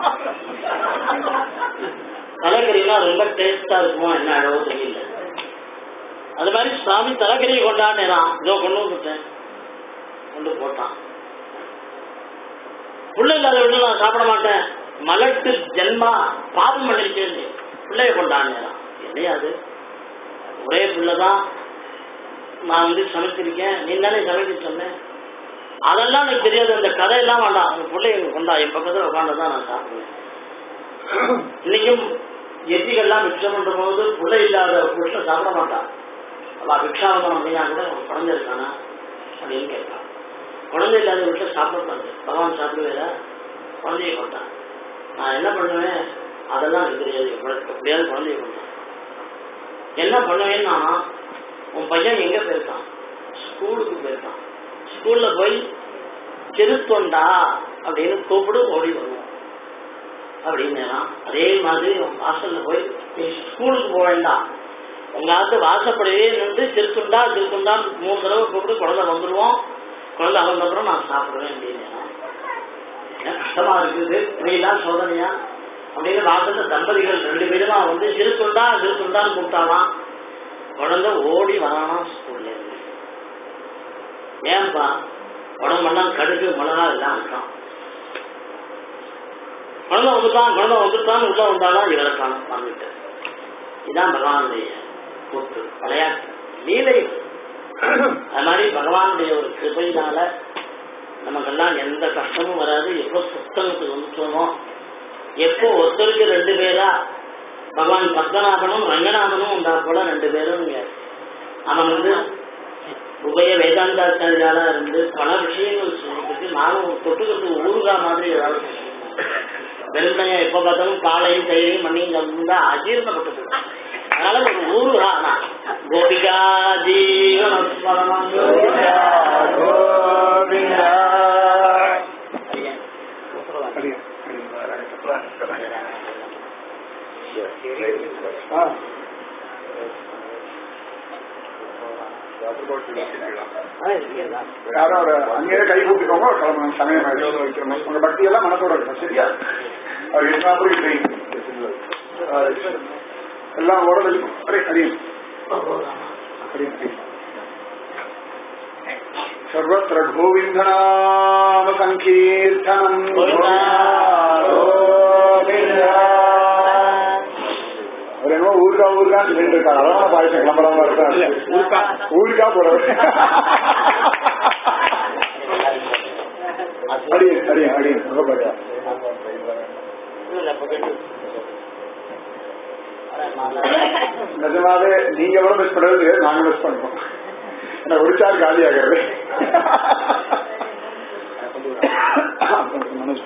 தலைக்கறிலாம் ரொம்ப டேஸ்டா இருக்குமோ என்ன அழகோ தெரியல அது மாதிரி சாமி தலைக்கறியை கொண்டாடுறான் இதோ கொண்டு வந்துட்டேன் கொண்டு போட்டான் புள்ள இல்லாத வீட்டுல நான் சாப்பிட மாட்டேன் மலட்டு ஜென்மா பாவம் பண்ணிருக்கேன் பிள்ளைய கொண்டாடுறான் என்னையா அது ஒரே பிள்ளைதான் நான் வந்து சமைச்சிருக்கேன் நீ தானே சமைக்க சொன்னேன் அதெல்லாம் எனக்கு தெரியாது அந்த கதையெல்லாம் வேண்டாம் அந்த பிள்ளைங்க கொண்டா என் பக்கத்துல உட்காந்து தான் நான் சாப்பிடுவேன் இன்னைக்கும் எதிரிகள்லாம் பிக்ஷை பண்ற போது பிள்ளை இல்லாத புருஷன் சாப்பிட மாட்டான் அவ பிக்ஷாவனம் அப்படின்னா கூட அவன் குழந்தை இருக்கானா அப்படின்னு கேட்பான் குழந்தை இல்லாத வீட்டில் சாப்பிடக்கூடாது பகவான் சாப்பிடுவேல குழந்தைய கொண்டான் நான் என்ன பண்ணுவேன் அதெல்லாம் எனக்கு தெரியாது எவ்வளவு எப்படியாவது குழந்தைய கொண்டான் என்ன பண்ணுவேன்னா உன் பையன் எங்க போயிருக்கான் ஸ்கூலுக்கு போயிருக்கான் ஸ்கூல்ல போய் செருத்தொண்டா அப்படின்னு கூப்பிடு ஓடி வருவோம் அப்படின்னு அதே மாதிரி உன் வாசல்ல போய் நீ ஸ்கூலுக்கு போக வேண்டாம் உங்க ஆத்து வாசப்படவே நின்று சிறுத்துண்டா சிறுத்துண்டா மூணு தடவை கூப்பிட்டு குழந்தை வந்துருவோம் குழந்தை வந்தப்புறம் நான் சாப்பிடுவேன் அப்படின்னு என்ன கஷ்டமா இருக்குது இப்படிலாம் சோதனையா அப்படின்னு வாசல்ல தம்பதிகள் ரெண்டு பேருமா வந்து சிறுத்துண்டா சிறுத்துண்டான்னு கூப்பிட்டாலாம் குழந்தை ஓடி வரானா ஸ்கூல்ல இருந்து ஏன்பா உடம்பெல்லாம் கடுகு மிளகா எல்லாம் இருக்கான் குழந்தை வந்துட்டான் குழந்தை வந்துட்டான் உள்ள வந்தாலும் இவரை காணும் வந்துட்டு இதான் பகவானுடைய கூத்து விளையாட்டு லீலை அது மாதிரி பகவானுடைய ஒரு கிருபையினால நமக்கெல்லாம் எந்த கஷ்டமும் வராது எப்போ சுத்தத்துக்கு வந்துட்டோமோ எப்போ ஒருத்தருக்கு ரெண்டு பேரா பகவான் பத்மநாபனும் ரங்கநாதனும் உண்டா போல ரெண்டு பேரும் இங்க அவன் வந்து உபய வேதாந்தாச்சாரியாலா இருந்து பல விஷயங்கள் சொல்லிட்டு நானும் தொட்டுக்கிறது ஊருகா மாதிரி ஏதாவது வெறுமையா எப்ப பார்த்தாலும் பாலையும் தயிரையும் மண்ணையும் இருந்தா அஜீர்ணப்பட்டு போயிடும். அதனால ஒரு ஊருகா நான் கோபிகா ஜீவனஸ்மரணம் கோபிகா கோவிந்தா. ஐயா, அடியே, அடியே. ஆ, ஆ, இருக்கீங்களா? யாரும் ஒரு அங்கேயே கை கூப்பிக்கோங்க கிளம்பணும் சமயம் ஆயிடும் வைக்கணும் உங்க பக்தி எல்லாம் மனசோட இருக்கணும் சரியா அவர் என்ன போய் ட்ரெயின் எல்லாம் ஓட வைக்கும் அரே அடியும் அடியும் அடியும் सर्वत्र गोविन्दनाम सङ्कीर्तनम् गोविन्दा, गोविन्दा. அவர் என்னமோ ஊருக்கா ஊருக்கா சொல்லிட்டு இருக்காரு அதான் பாயசம் கிளம்பலாம இருக்காரு ஊருக்கா ஊருக்கா போறவர் அடியே அடியே அடியே ரொம்ப பாரு. இல்ல, இப்ப கேட்டு. நிஜமாவே நீங்க எவ்வளவு மிஸ் பண்றது தெரியாது, நாங்க மிஸ் பண்றோம் ஏன்னா ஒரு சார் காலி ஆகிறது மனோஜ்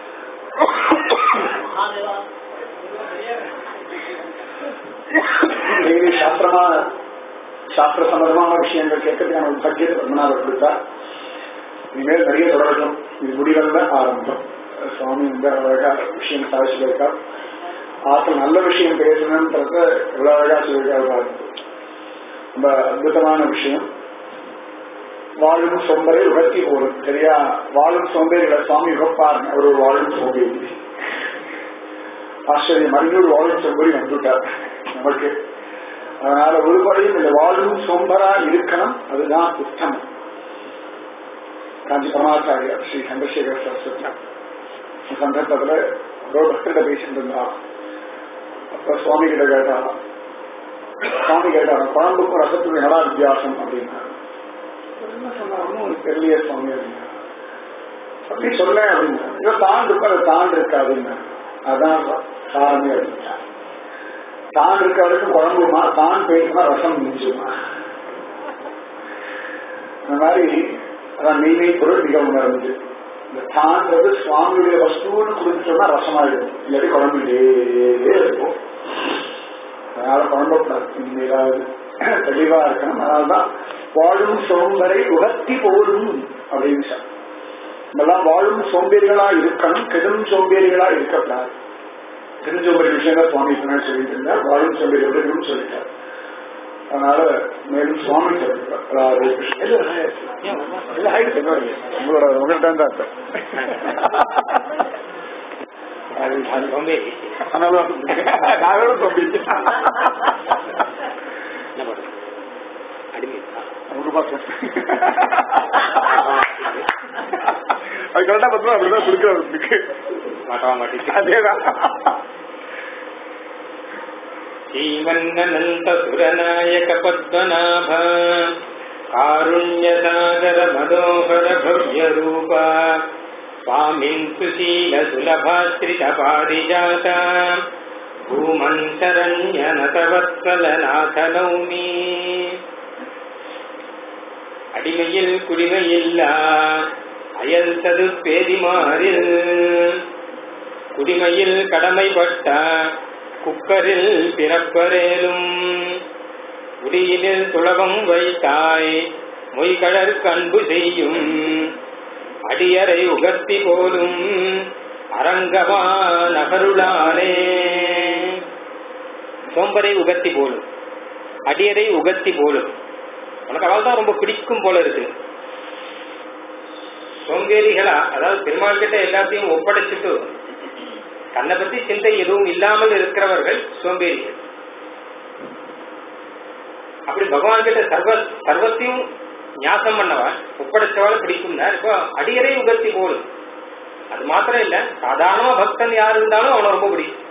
டெய்லி சாஸ்திரமா சாஸ்திர சம்பந்தமான விஷயங்கள் கேட்கறதுக்கான ஒரு பட்ஜெட் பத்மநாபர் கொடுத்தா இனிமேல் நிறைய தொடரட்டும் இது முடிவல்ல ஆரம்பம் சுவாமி இந்த அழகா விஷயம் சாதிச்சு இருக்கார் ஆற்றல் நல்ல விஷயம் பேசணுன்றத எவ்வளவு அழகா சொல்லியிருக்காரு பாருங்க. ரொம்ப அற்புதமான விஷயம் வாழும் சொம்பரை உகத்தி போடும் சரியா வாழும் சோம்பேறிகளை சுவாமி உகப்பார் அவர் ஒரு வாழும் சோம்பேறி ஆச்சரியம் மறுநூறு வாழும் சொம்பரி வந்துட்டார் நமக்கு அதனால ஒரு படையும் இந்த வாழும் சொம்பரா இருக்கணும் அதுதான் உத்தமம் காஞ்சி பரமாச்சாரியார் ஸ்ரீ சந்திரசேகர சரஸ்வதி சந்தர்ப்பத்துல ஒரு பக்தர்கிட்ட பேசிட்டு இருந்தா அப்ப சுவாமி கிட்ட கேட்டாராம் சுவாமி கேட்டாராம் குழம்புக்கும் ரசத்துக்கும் என்னடா வித்தியாசம் அப்படின்னா என்ன சொன்னா ஒன்றும் தெரியலையே சுவாமி அப்படின்னா அப்படி சொல்லேன் அப்படின்னா இதை தான் இருக்கும் அதை தான் இருக்கு அப்படின்னா அதான் காரணமே அப்படின்னா தான் இருக்க வரைக்கும் குழம்புமா தான் பேசுமா ரசம் மிஞ்சுமா அந்த மாதிரி அதான் மெய்மை பொருள் மிக உணர்ந்து இந்த தான்றது சுவாமியுடைய வஸ்துன்னு கொடுத்துட்டோம்னா ரசமாயிடும் இல்லாட்டி குழம்புலே இருக்கும் அதனால குழம்பக்கூடாது இனிமேலாவது தெளிவா இருக்கணும் அதனால்தான் வாழும் சோம்பரை உகத்தி போடும் அப்படின்னு சொல் நம்மெல்லாம் வாழும் சோம்பேறிகளா இருக்கணும் கெடும் சோம்பேறிகளா இருக்கக்கூடாது கெடும் சோம்பேறி விஷயம் சுவாமி பின்னாடி சொல்லிட்டு இருந்தார் வாழும் சோம்பேறி எப்படி சொல்லிட்டார் அதனால மேலும் சுவாமி சொல்லிட்டார் ராதே கிருஷ்ண. இல்ல, இல்ல, ஆயிடுச்சு, என்ன வருது? உங்களோட உங்கள்கிட்ட தான் இருப்பேன். ஆனாலும் நான் வேற சோம்பேறி. என்ன பண்றது? அடிமை. அவங்க பார்த்தேன் அது கரெக்டா பார்த்தா அப்படிதான் கொடுக்குறதுக்கு மாட்டவா மாட்டேங்குது. அதேதான் जीवन्ननन्त सुरनायक पद्मनाभ कारुण्यसागर मनोहर भव्यरूप स्वामिन् सुशील सुलभाश्रित पारिजात भूमन् शरण्यनतवत्सलनाथ नौमि அடிமையில் குடிமையில்லா அயல் தது பேதிமாறில் குடிமையில் கடமைப்பட்ட குக்கரில் பிறப்பரேலும் குடியினில் துளவம் வைத்தாய் மொய்கடற் கண்பு செய்யும் அடியரை உகத்தி போலும் அரங்கமா நகருளானே சோம்பரை உகத்தி போலும் அடியரை உகத்தி போலும் உனக்கு அவள் தான் ரொம்ப பிடிக்கும் போல இருக்கு சோம்பேறிகளா அதாவது பெருமாள் கிட்ட எல்லாத்தையும் ஒப்படைச்சிட்டு தன்னை பத்தி சிந்தை எதுவும் இல்லாமல் இருக்கிறவர்கள் சோம்பேறிகள் அப்படி பகவான் கிட்ட சர்வ சர்வத்தையும் ஞாசம் பண்ணவன் ஒப்படைச்சவாள் பிடிக்கும்னா இப்போ அடியரை உகர்த்தி போலும் அது மாத்திரம் இல்ல சாதாரணமா பக்தன் யார் இருந்தாலும் அவனை ரொம்ப பிடிக்கும்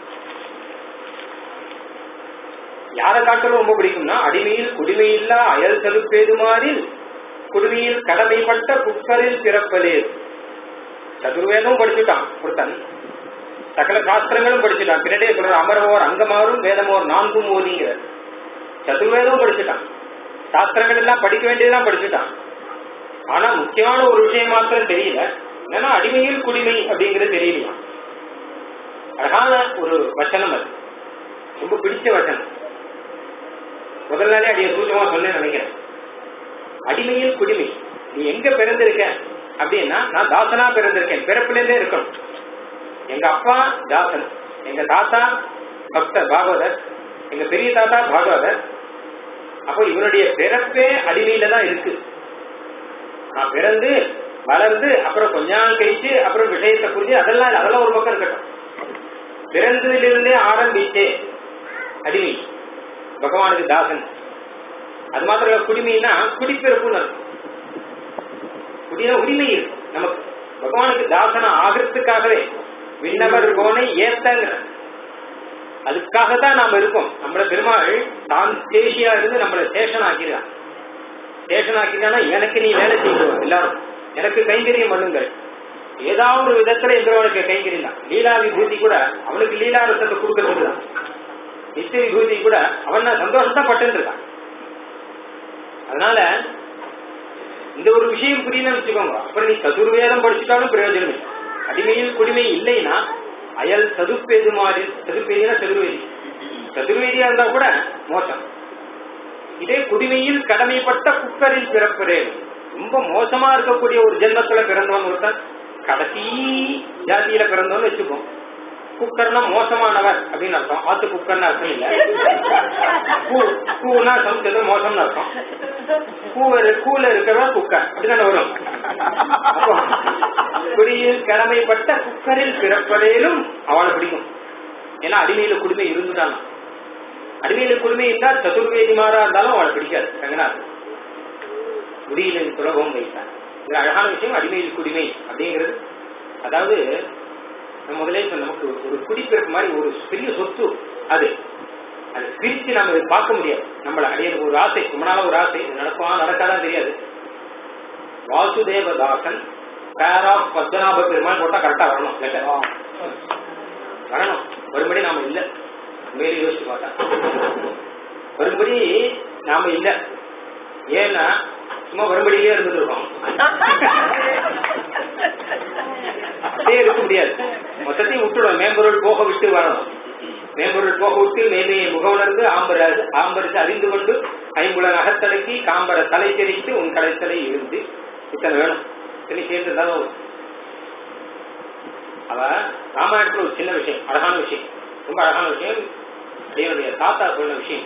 யாரை காட்டிலும் ரொம்ப பிடிக்கும்னா அடிமையில் குடிமையில்லா அயல் செலுப்பேதுமாறில் குடிமையில் கடமைப்பட்ட குக்கரில் பிறப்பதே சதுர்வேதம் படிச்சுட்டான் ஒருத்தன் சகல சாஸ்திரங்களும் படிச்சுட்டான் பின்னாடியே சொல்ற அமரவோர் அங்கமாரும் வேதமோர் நான்கும் ஓதிங்கிறார் சதுர்வேதமும் படிச்சுட்டான் சாஸ்திரங்கள் எல்லாம் படிக்க வேண்டியதெல்லாம் படிச்சுட்டான் ஆனா முக்கியமான ஒரு விஷயம் மாத்திரம் தெரியல என்னன்னா அடிமையில் குடிமை அப்படிங்கிறது தெரியலையா அழகான ஒரு வச்சனம் அது ரொம்ப பிடிச்ச வச்சனம் முதல் நாளே அடிய சூச்சமா சொன்னேன்னு நினைக்கிறேன் அடிமையில் குடிமை நீ எங்க பிறந்திருக்க அப்படின்னா நான் தாசனா பிறந்திருக்கேன் பிறப்பிலேருந்தே இருக்கணும் எங்க அப்பா தாசன் எங்க தாத்தா பக்தர் பாகவதர் எங்க பெரிய தாத்தா பாகவதர் அப்போ இவனுடைய பிறப்பே அடிமையில தான் இருக்கு நான் பிறந்து வளர்ந்து அப்புறம் கொஞ்ச நாள் கழிச்சு அப்புறம் விஷயத்தை புரிஞ்சு அதெல்லாம் இல்ல, அதெல்லாம் ஒரு பக்கம் இருக்கட்டும் பிறந்ததிலிருந்தே ஆரம்பிச்சே அடிமை பகவானுக்கு தாசன் அது மாத்திரம் இல்ல குடிமைன்னா குடிப்பிறப்புன்னு அர்த்தம். குடினா உரிமை இருக்கு நமக்கு பகவானுக்கு தாசனா ஆகிறதுக்காகவே விண்ணவர் கோனை ஏத்தங்கிற அதுக்காகத்தான் நாம இருக்கோம் நம்மள பெருமாள் தான் சேஷியா இருந்து நம்மள சேஷன் ஆக்கிறான் சேஷன் ஆக்கிட்டானா எனக்கு நீ வேலை செய்வோம் எல்லாரும் எனக்கு கைங்கரியம் பண்ணுங்கள் ஏதாவது ஒரு விதத்துல எந்திரவனுக்கு கைங்கரியம் தான் லீலா விபூதி கூட அவனுக்கு லீலா ரசத்தை கொடுக்கறதுக்கு தான் நித்திய விபூதி கூட அவன் நான் சந்தோஷம் தான் பட்டு இருக்கான் அதனால இந்த ஒரு விஷயம் புரியணும்னு வச்சுக்கோங்க அப்புறம் நீ சதுர்வேதம் படிச்சுட்டாலும் பிரயோஜனம் இல்லை அடிமையில் குடிமை இல்லைன்னா அயல் சதுப்பேது மாதிரி சதுப்பேதினா சதுர்வேதி சதுர்வேதியா இருந்தா கூட மோசம் இதே குடிமையில் கடமைப்பட்ட குக்கரில் பிறப்பரேன் ரொம்ப மோசமா இருக்கக்கூடிய ஒரு ஜென்மத்துல பிறந்தவன் ஒருத்தன் கடைசி ஜாதியில பிறந்தவன் வச்சுப்போம் குக்கர்னா மோசமானவர் அப்படின்னு அர்த்தம் ஆத்து குக்கர்னு அர்த்தம் இல்ல கூ கூனா சமைச்சது மோசம்னு அர்த்தம் கூவர் கூல இருக்கிறவன் குக்கர் அப்படிதானே வரும் அப்போ குடியில் கடமைப்பட்ட குக்கரில் பிறப்பதேலும் அவளை பிடிக்கும் ஏன்னா அடிமையில குடிமை இருந்துட்டான் அடிமையில குடிமை இருந்தா சதுர்வேதிமாரா இருந்தாலும் அவளை பிடிக்காது ரங்கநாத் முடியலின் சுலபம் வைத்தான் இது அழகான விஷயம் அடிமையில் குடிமை அப்படிங்கிறது அதாவது நம்ம முதலே சொன்ன நமக்கு ஒரு குடிப்பிறப்பு மாதிரி ஒரு பெரிய சொத்து அது அது பிரிச்சு நம்ம இதை பார்க்க முடியாது நம்மள அடியனுக்கு ஒரு ஆசை ரொம்ப நாளா ஒரு ஆசை இது நடக்குமா நடக்காதான் தெரியாது வாசுதேவதாசன் பேர் ஆஃப் பத்மநாப பெருமாள் போட்டா கரெக்டா வரணும் லெட்டர் வரணும் வரும்படி நாம இல்ல மேலே யோசிச்சு பார்த்தா வரும்படி நாம இல்ல ஏன்னா சும்மா வரும்படியிலே இருந்துட்டு இருக்கோம் அப்படியே இருக்க முடியாது மொத்தத்தையும் விட்டுடும் மேம்பொருள் போக விட்டு வரணும் மேம்பொருள் போக விட்டு மேலையை முகவுணர்ந்து ஆம்பர ஆம்பரித்து அறிந்து கொண்டு ஐம்புலன் அகத்தலைக்கு காம்பர தலை தெரித்து உன் கடைத்தலை இருந்து இத்தனை வேணும் இத்தனை சேர்ந்து இருந்தாலும் வரும். அவ ராமாயணத்துல ஒரு சின்ன விஷயம் அழகான விஷயம் ரொம்ப அழகான விஷயம் என்னுடைய தாத்தா சொன்ன விஷயம்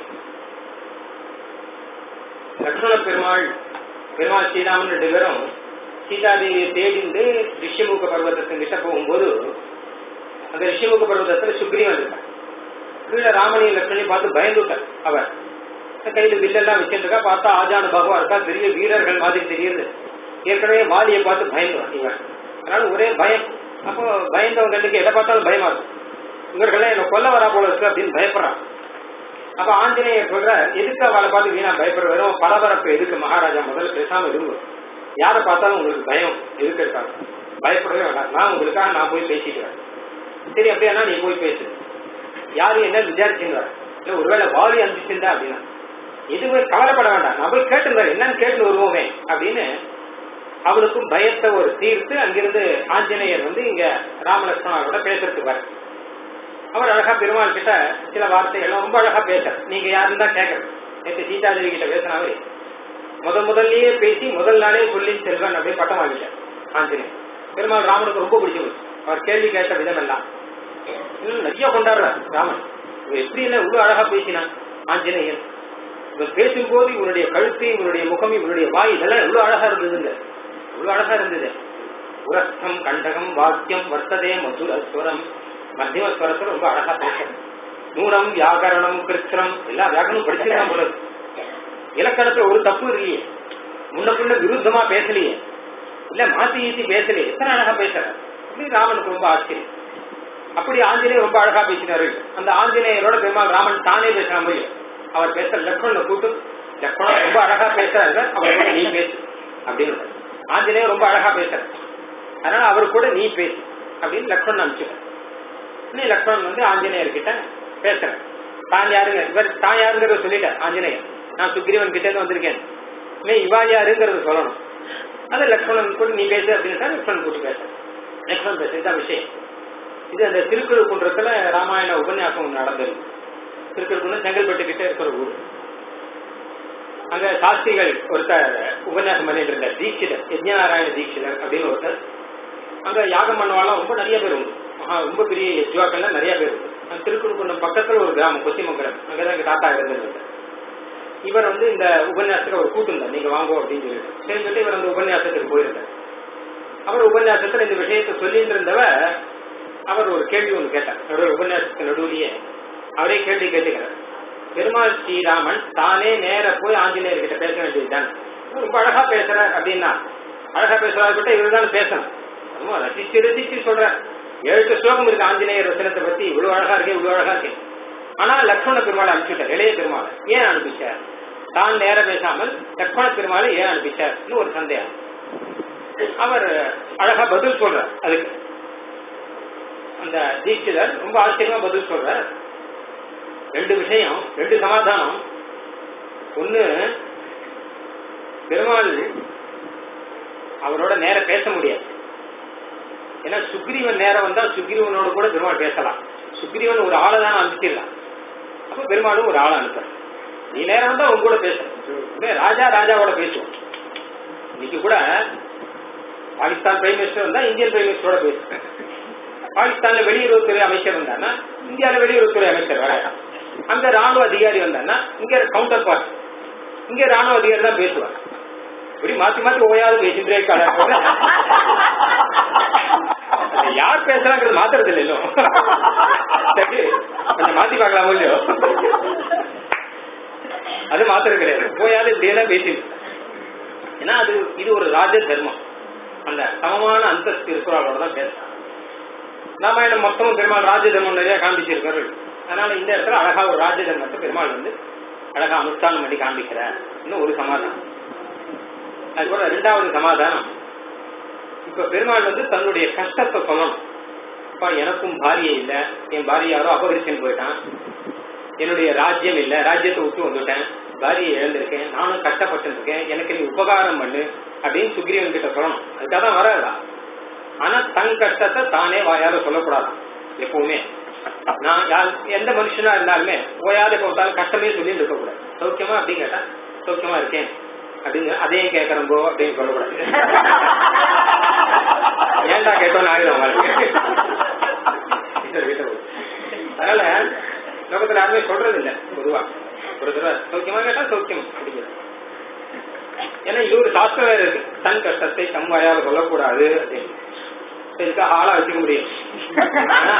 லக்ஷ்மண பெருமாள் பெருமாள் ஸ்ரீராமன் ரெண்டு பேரும் சீதாதேவியை தேடிந்து ரிஷிமுக பர்வதத்தின் கிட்ட போகும்போது அந்த ரிஷிமுக பர்வதத்துல சுக்ரீவன் இருக்கான் கீழே ராமனையும் லட்சுமணையும் பார்த்து பயந்துட்டார் அவர் கையில வில்லெல்லாம் வச்சிருக்கா பார்த்தா ஆஜானு பாபா இருக்கா பெரிய வீரர்கள் மாதிரி தெரியுது ஏற்கனவே வாலியை பார்த்து பயந்துவான் இவன் அதனால ஒரே பயம் அப்போ பயந்தவன் கண்டுக்கு எதை பார்த்தாலும் பயமா இருக்கும் இவர்கள்லாம் என்ன கொல்ல வரா போல இருக்கு அப்படின்னு பயப்படுறான் அப்ப ஆஞ்சநேயர் சொல்ற எதுக்கு அவளை பார்த்து வீணா பயப்படுற வெறும் பரபரப்பு எதுக்கு மகாராஜா முதல்ல பேசாம இருங்க யாரை பார்த்தாலும் உங்களுக்கு பயம் எதுக்கு இருக்காங்க பயப்படவே வேண்டாம் நான் உங்களுக்காக நான் போய் பேசிக்கிறேன் சரி அப்படியானா நீ போய் பேசு யாரு என்ன விசாரிச்சுங்கிறார் இல்ல ஒருவேளை வாலி அனுப்பிச்சிருந்தா அப்படின்னா எதுவுமே கவலைப்பட வேண்டாம் நான் போய் கேட்டுருந்தாரு என்னன்னு கேட்டு வருவோமே அப்படின்னு அவனுக்கும் பயத்தை ஒரு தீர்த்து அங்கிருந்து ஆஞ்சநேயர் வந்து இங்க ராமலட்சுமணரோட பேசுறதுக்கு வர அவர் அழகா பெருமாள் கிட்ட சில வார்த்தைகள் ரொம்ப அழகா பேச நீங்க யாருன்னு தான் கேட்கறது நேற்று சீதாதேவி கிட்ட பேசினாவே முதல் முதல்லயே பேசி முதல் நாளே சொல்லி செல்வன் அப்படியே பட்டம் வாங்கிட்டார் ஆஞ்சநேயர் பெருமாள் ராமனுக்கு ரொம்ப பிடிச்சு போச்சு அவர் கேள்வி கேட்ட விதம் எல்லாம் இன்னும் நிறைய கொண்டாடுறார் ராமன் இவன் எப்படி என்ன இவ்வளவு அழகா பேசினான் ஆஞ்சநேயன் இவன் பேசும்போது இவனுடைய கழுத்து இவனுடைய முகம் இவனுடைய வாய் இதெல்லாம் எவ்வளவு அழகா இருந்ததுங்க இவ்வளவு அழகா இருந்தது உரஸ்தம் கண்டகம் வாக்கியம் வர்த்ததே மதுர ஸ்வரம் மத்தியம ஸ்வரத்துல ரொம்ப அழகா பேசுறது நூனம் வியாகரணம் கிருத்திரம் எல்லா வியாகரணம் படிச்சிருக்கான் போல இருக்கு. இலக்கணத்துல ஒரு தப்பு இல்லையே முன்ன பின்ன விருத்தமா பேசலையே இல்ல மாத்தி ஈத்தி பேசலையே எத்தனை அழகா பேசுற அப்படி ராமனுக்கு ரொம்ப ஆச்சரியம் அப்படி ஆஞ்சநேயர் ரொம்ப அழகா பேசினாரு அந்த ஆஞ்சநேயரோட பெருமாள் ராமன் தானே பேசுற மாதிரி அவர் பேச லக்ஷ்மணனை கூட்டு லக்ஷ்மணன் ரொம்ப அழகா பேசுறாரு அவர் கூட நீ பேசு அப்படின்னு ஆஞ்சநேயர் ரொம்ப அழகா பேசுற அதனால அவர் கூட நீ பேசு அப்படின்னு லக்ஷ்மணன் அனுப்பிச்சு நீ லக்ஷ்மணன் வந்து ஆஞ்சநேயர் கிட்ட பேசுறேன் தான் யாருங்க இவர் தான் யாருங்கிறத சொல்லிட்டார் ஆஞ்சநேயர் நான் சுக்ரீவன் கிட்ட இருந்து வந்திருக்கேன் நீ இவா யாருங்கிறத சொல்லணும் அது லக்ஷ்மணன் கூட நீ பேசு அப்படின்னு லக்ஷ்மணன் கூட்டி பேச லக்ஷ்மணன் பேச இதுதான் விஷயம் இது அந்த திருக்குறள் ராமாயண உபன்யாசம் ஒண்ணு நடந்தது திருக்குறள் செங்கல்பட்டு கிட்ட இருக்கிற ஊர் அங்க சாஸ்திரிகள் ஒருத்தர் உபன்யாசம் பண்ணிட்டு இருந்தார் தீட்சிதர் யஜ்ஞநாராயண தீட்சிதர் அப்படின்னு ஒருத்தர் அங்க யாகம் பண்ணவாலாம் ரொம்ப நிறைய பேர் உண்டு மகா ரொம்ப பெரிய யஜ்வாக்கள்லாம் நிறைய பேர் உண்டு அந்த திருக்குறள் பக்கத்துல ஒரு கிராமம் கொச்சிமங்கலம் அங்கதான் எங்க தாத்தா இருந்திருந்தார் இவர் வந்து இந்த உபன்யாசத்துக்கு அவர் கூட்டிருந்தார் நீங்க வாங்கோ அப்படின்னு சொல்லிட்டு சரி சொல்லிட்டு இவர் அந்த உபன்யாசத்துக்கு போயிருந்தார் அவர் உபன்யாசத்துல இந்த விஷயத்தை சொல்லிட்டு இருந்தவர் அவர் ஒரு கேள்வி ஒன்று கேட்டார் அவரோட உபன்யாசத்துக்கு நடுவுலயே அவரே கேள்வி கேட்டுக்கிறார் பெருமாள் ஸ்ரீராமன் தானே நேர போய் ஆஞ்சநேயர் கிட்ட பேச வேண்டியதுதான் ரொம்ப அழகா பேசுறார் அப்படின்னா அழகா பேசுறாரு கிட்ட இவர்தான் பேசணும் ரொம்ப ரசிச்சு ரசிச்சு சொல்ற ஏழு ஸ்லோகம் இருக்கு ஆஞ்சநேயர் ரசனத்தை பத்தி இவ்வளவு அழகா இருக்கே இவ்வளவு அழகா இருக்கு ஆனா லக்ஷ்மண பெருமாளை அனுப்பிச்சுட்டார் இளைய பெருமாளை ஏன் அனுப்பிச்சார் தான் நேர பேசாமல் லக்ஷ்மண பெருமாளை ஏன் அனுப்பிச்சார்னு ஒரு சந்தேகம் அவர் அழகா பதில் சொல்றார் அதுக்கு அந்த தீட்சிதர் ரொம்ப ஆச்சரியமா பதில் சொல்றார் ரெண்டு விஷயம் ரெண்டு சமாதானம் ஒண்ணு பெருமாள் அவரோட நேர பேச முடியாது ஏன்னா சுக்ரீவன் நேரம் வந்தா சுக்ரீவனோட கூட பெருமாள் பேசலாம் சுக்ரீவன் ஒரு ஆளை தான் அனுப்பிச்சிடலாம் அப்ப பெருமாளும் ஒரு ஆளை அனுப்புற நீ நேரம் வந்தா உங்க கூட பேச ராஜா ராஜாவோட பேசுவோம் இன்னைக்கு கூட பாகிஸ்தான் பிரைம் மினிஸ்டர் வந்தா இந்தியன் பிரைம் மினிஸ்டரோட பேசுறேன் பாகிஸ்தான்ல வெளியுறவுத்துறை அமைச்சர் வந்தான்னா இந்தியால வெளியுறவுத்துறை அமைச்சர் வர அங்க ராணுவ அதிகாரி வந்தான்னா இங்க கவுண்டர் பார்ட் இங்க ராணுவ அதிகாரி தான் பேசுவார் இப்படி மாத்தி மாத்தி ஓயாது பேசிட்டே இருக்காங்க யார் பேசுறாங்கிறது மாத்துறது இல்லையோ சரி கொஞ்சம் மாத்தி பார்க்கலாமோ இல்லையோ அது மாத்துறது கிடையாது போயாது இப்படியே தான் பேசிட்டு ஏன்னா அது இது ஒரு ராஜ தர்மம் அந்த சமமான அந்தஸ்து இருக்கிறவங்களோட தான் பேசுறாங்க ராமாயணம் மொத்தமும் பெருமாள் ராஜ தர்மம் நிறைய காண்பிச்சிருக்காரு அதனால இந்த இடத்துல அழகா ஒரு ராஜ தர்மத்தை பெருமாள் வந்து அழகா அனுஷ்டானம் பண்ணி காண்பிக்கிறார் இன்னும் ஒரு சமாதானம் அது கூட ரெண்டாவது சமாதானம் இப்ப பெருமாள் வந்து தன்னுடைய கஷ்டத்தை சொல்லணும் அப்பா எனக்கும் பாரியை இல்ல என் பாரிய யாரோ அபகரிச்சுன்னு போயிட்டான் என்னுடைய ராஜ்யம் இல்ல ராஜ்யத்தை விட்டு வந்துட்டேன் பாரியை இழந்திருக்கேன் நானும் கஷ்டப்பட்டு இருக்கேன் எனக்கு நீ உபகாரம் பண்ணு அப்படின்னு சுக்ரீவன் கிட்ட சொல்லணும் அதுக்காக தான் வராதா ஆனா தன் கஷ்டத்தை தானே வாயால சொல்லக்கூடாது எப்பவுமே நான் யார் எந்த மனுஷனா இருந்தாலுமே ஓயாத போட்டாலும் கஷ்டமே சொல்லிட்டு இருக்க கூடாது சௌக்கியமா அப்படின்னு கேட்டா சௌக்கியமா இருக்கேன் அப்படின்னு அதையும் கேட்கறம்போ அப்படின்னு சொல்லக்கூடாது ஏன்டா கேட்டோன்னு ஆகிடும் அவங்களுக்கு அதனால லோகத்துல யாருமே சொல்றது இல்ல பொதுவா ஒரு தடவை சௌக்கியமா கேட்டா சௌக்கியம் அப்படிங்கிறது ஏன்னா இது ஒரு சாஸ்திரம் வேற இருக்கு தன் கஷ்டத்தை தம் வாயால சொல்லக்கூடாது அப்படின்னு இதுக்காக ஆளா வச்சுக்க முடியும் ஆனா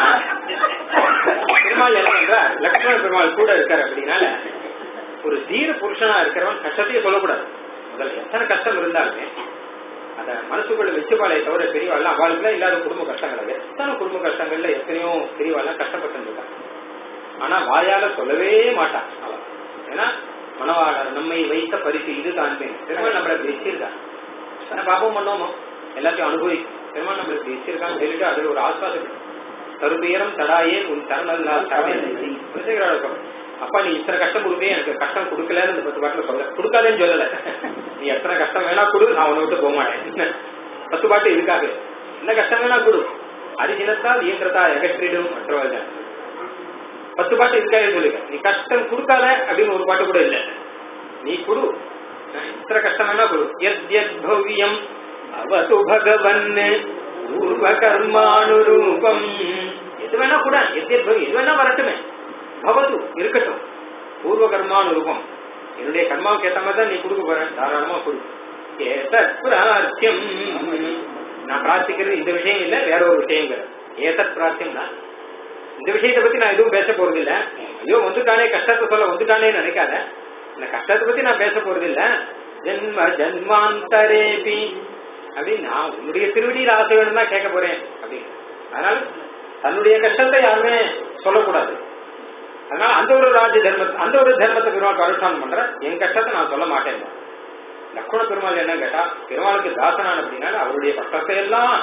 பெருமாள் என்ன பண்ற லக்ஷ்மண பெருமாள் கூட இருக்காரு அப்படின்னால ஒரு தீர புருஷனா இருக்கிறவன் கஷ்டத்தையே சொல்லக்கூடாது முதல்ல எத்தனை கஷ்டம் இருந்தாலுமே அத மனசுக்குள்ள வச்சுப்பாளே தவிர பெரியவாள்லாம் அவளுக்குலாம் இல்லாத குடும்ப கஷ்டங்கள் எத்தனை குடும்ப கஷ்டங்கள்ல எத்தனையோ பெரியவாள்லாம் கஷ்டப்பட்டு இருக்காங்க ஆனா வாயால சொல்லவே மாட்டான் அவன் ஏன்னா மனவாளர் நம்மை வைத்த பரிசு இது காண்பேன் பெருமாள் நம்மளை வச்சிருக்கான் ஆனா பாபம் பண்ணோமோ எல்லாத்தையும் அனுபவிக்கும் பெருமாள் நம்மளுக்கு வச்சிருக்கான்னு சொல்லிட்டு அது ஒரு ஆஸ்வாதம் தருபேரம் தடாயே உன் தரணல்லா தரவே அப்பா நீ இத்தனை கஷ்டம் கொடுப்பே எனக்கு கஷ்டம் கொடுக்கலன்னு இந்த பத்து பாட்டுல சொல்ல கொடுக்காதேன்னு சொல்லல நீ எத்தனை கஷ்டம் வேணா கொடு நான் உன்னை விட்டு போக மாட்டேன் பத்து பாட்டு இருக்காது என்ன கஷ்டம் வேணா கொடு அரிசினத்தால் இயந்திரத்தா எகற்றிடும் மற்றவர்கள் பத்து பாட்டு இருக்காது சொல்லுங்க நீ கஷ்டம் கொடுக்காத அப்படின்னு ஒரு பாட்டு கூட இல்ல நீ கொடு இத்தனை கஷ்டம் வேணா கொடு எத் எத் பவ்யம் அவது பகவன் பூர்வ கர்மானுரூபம் எது வேணா கூட எத் எத் பவ்யம் எது வேணா வரட்டுமே பவது இருக்கட்டும் பூர்வ கர்மானுரூபம் என்னுடைய கர்மாவுக்கு ஏத்த மாதிரி தான் நீ கொடுக்க போற தாராளமா கொடு ஏதத் பிரார்த்தியம் நான் பிரார்த்திக்கிறது இந்த விஷயம் இல்ல வேற ஒரு விஷயங்கிறது ஏதத் பிரார்த்தியம் தான் இந்த விஷயத்தை பத்தி நான் எதுவும் பேச போறது இல்ல ஐயோ வந்துட்டானே கஷ்டத்தை சொல்ல வந்துட்டானே நினைக்காத இந்த கஷ்டத்தை பத்தி நான் பேச போறது இல்ல ஜென்ம ஜன்மாந்தரேபி அப்படின்னு நான் உன்னுடைய திருவடியில் ஆசை வேணும் தான் கேட்க போறேன் அப்படின்னு அதனால தன்னுடைய கஷ்டத்தை யாருமே சொல்லக்கூடாது அதனால அந்த ஒரு ராஜ தர்மத்தை அந்த ஒரு தர்மத்தை பெருமாள் அனுஷ்டானம் பண்ற என் கஷ்டத்தை நான் சொல்ல மாட்டேன் லக்ஷ்மண பெருமாள் என்ன கேட்டா பெருமாளுக்கு தாசனான் அப்படின்னா அவருடைய கஷ்டத்தை எல்லாம்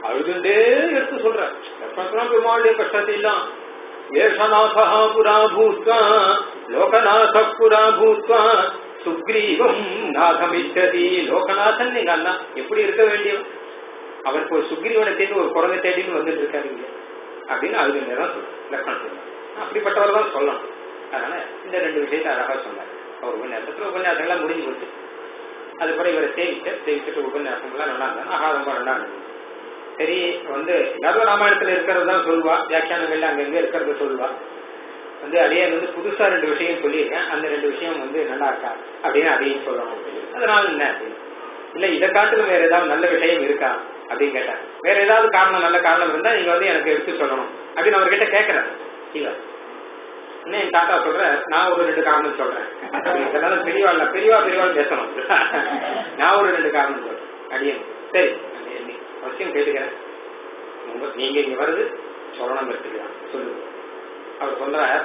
அழுதுண்டே எடுத்து சொல்ற லக்ஷ்மண பெருமாளுடைய கஷ்டத்தை எல்லாம் ஏஷநாதா புரா பூத்வா லோகநாத புரா பூத்வா சுக்ரீவம் நாகமிச்சதி லோகநாதன் எங்க அண்ணா எப்படி இருக்க வேண்டியவன் அவருக்கு ஒரு சுக்ரீவனை தேடி ஒரு குரங்கை தேடின்னு வந்துட்டு இருக்காரு இங்க அப்படின்னு அது நேரம் சொல்றேன் லக்ஷ்மணன் சொல்றார் அப்படிப்பட்டவர் தான் சொல்லணும் அதனால இந்த ரெண்டு விஷயத்தை அழகா சொன்னார் அவர் உபன்யாசத்துல உபன்யாசங்கள்லாம் முடிஞ்சு போச்சு அதுக்கப்புறம் இவரை சேவிச்சார் சேவிச்சுட்டு உபன்யாசங்கள்லாம் நல்லா இருந்தாங்க ஆஹா ரொம்ப நல்லா இருந்தது சரி வந்து யாரோ ராமாயணத்துல இருக்கிறது தான் சொல்லுவா வியாக்கியானங்கள்ல அங்கங்க இருக்கிறத சொல்லுவா வந்து அதையே வந்து புதுசா ரெண்டு விஷயம் சொல்லியிருக்கேன் அந்த ரெண்டு விஷயம் வந்து நல்லா இருக்கா அப்படின்னு அதையும் சொல்லணும் அப்படின்னு. அதனால என்ன அப்படின்னு இல்ல இதை காட்டிலும் வேற ஏதாவது நல்ல விஷயம் இருக்கா அப்படின்னு கேட்டார் வேற ஏதாவது காரணம் நல்ல காரணம் இருந்தா நீங்க வந்து எனக்கு எடுத்து சொல்லணும் அப்படின்னு அவர்கிட்ட கேட்கிறேன் இவர் இன்னும் என் தாத்தா சொல்ற நான் ஒரு ரெண்டு காரணம் சொல்றேன் இதனால பெரியவா இல்ல பெரியவா பெரியவா பேசணும் நான் ஒரு ரெண்டு காரணம் சொல்றேன் அடியன் சரி அடியேன் அவசியம் கேட்டுக்கிறேன் உங்க நீங்க இங்க வருது சொல்லணும் எடுத்துக்கலாம் சொல்லுங்க அவர் சொல்றார்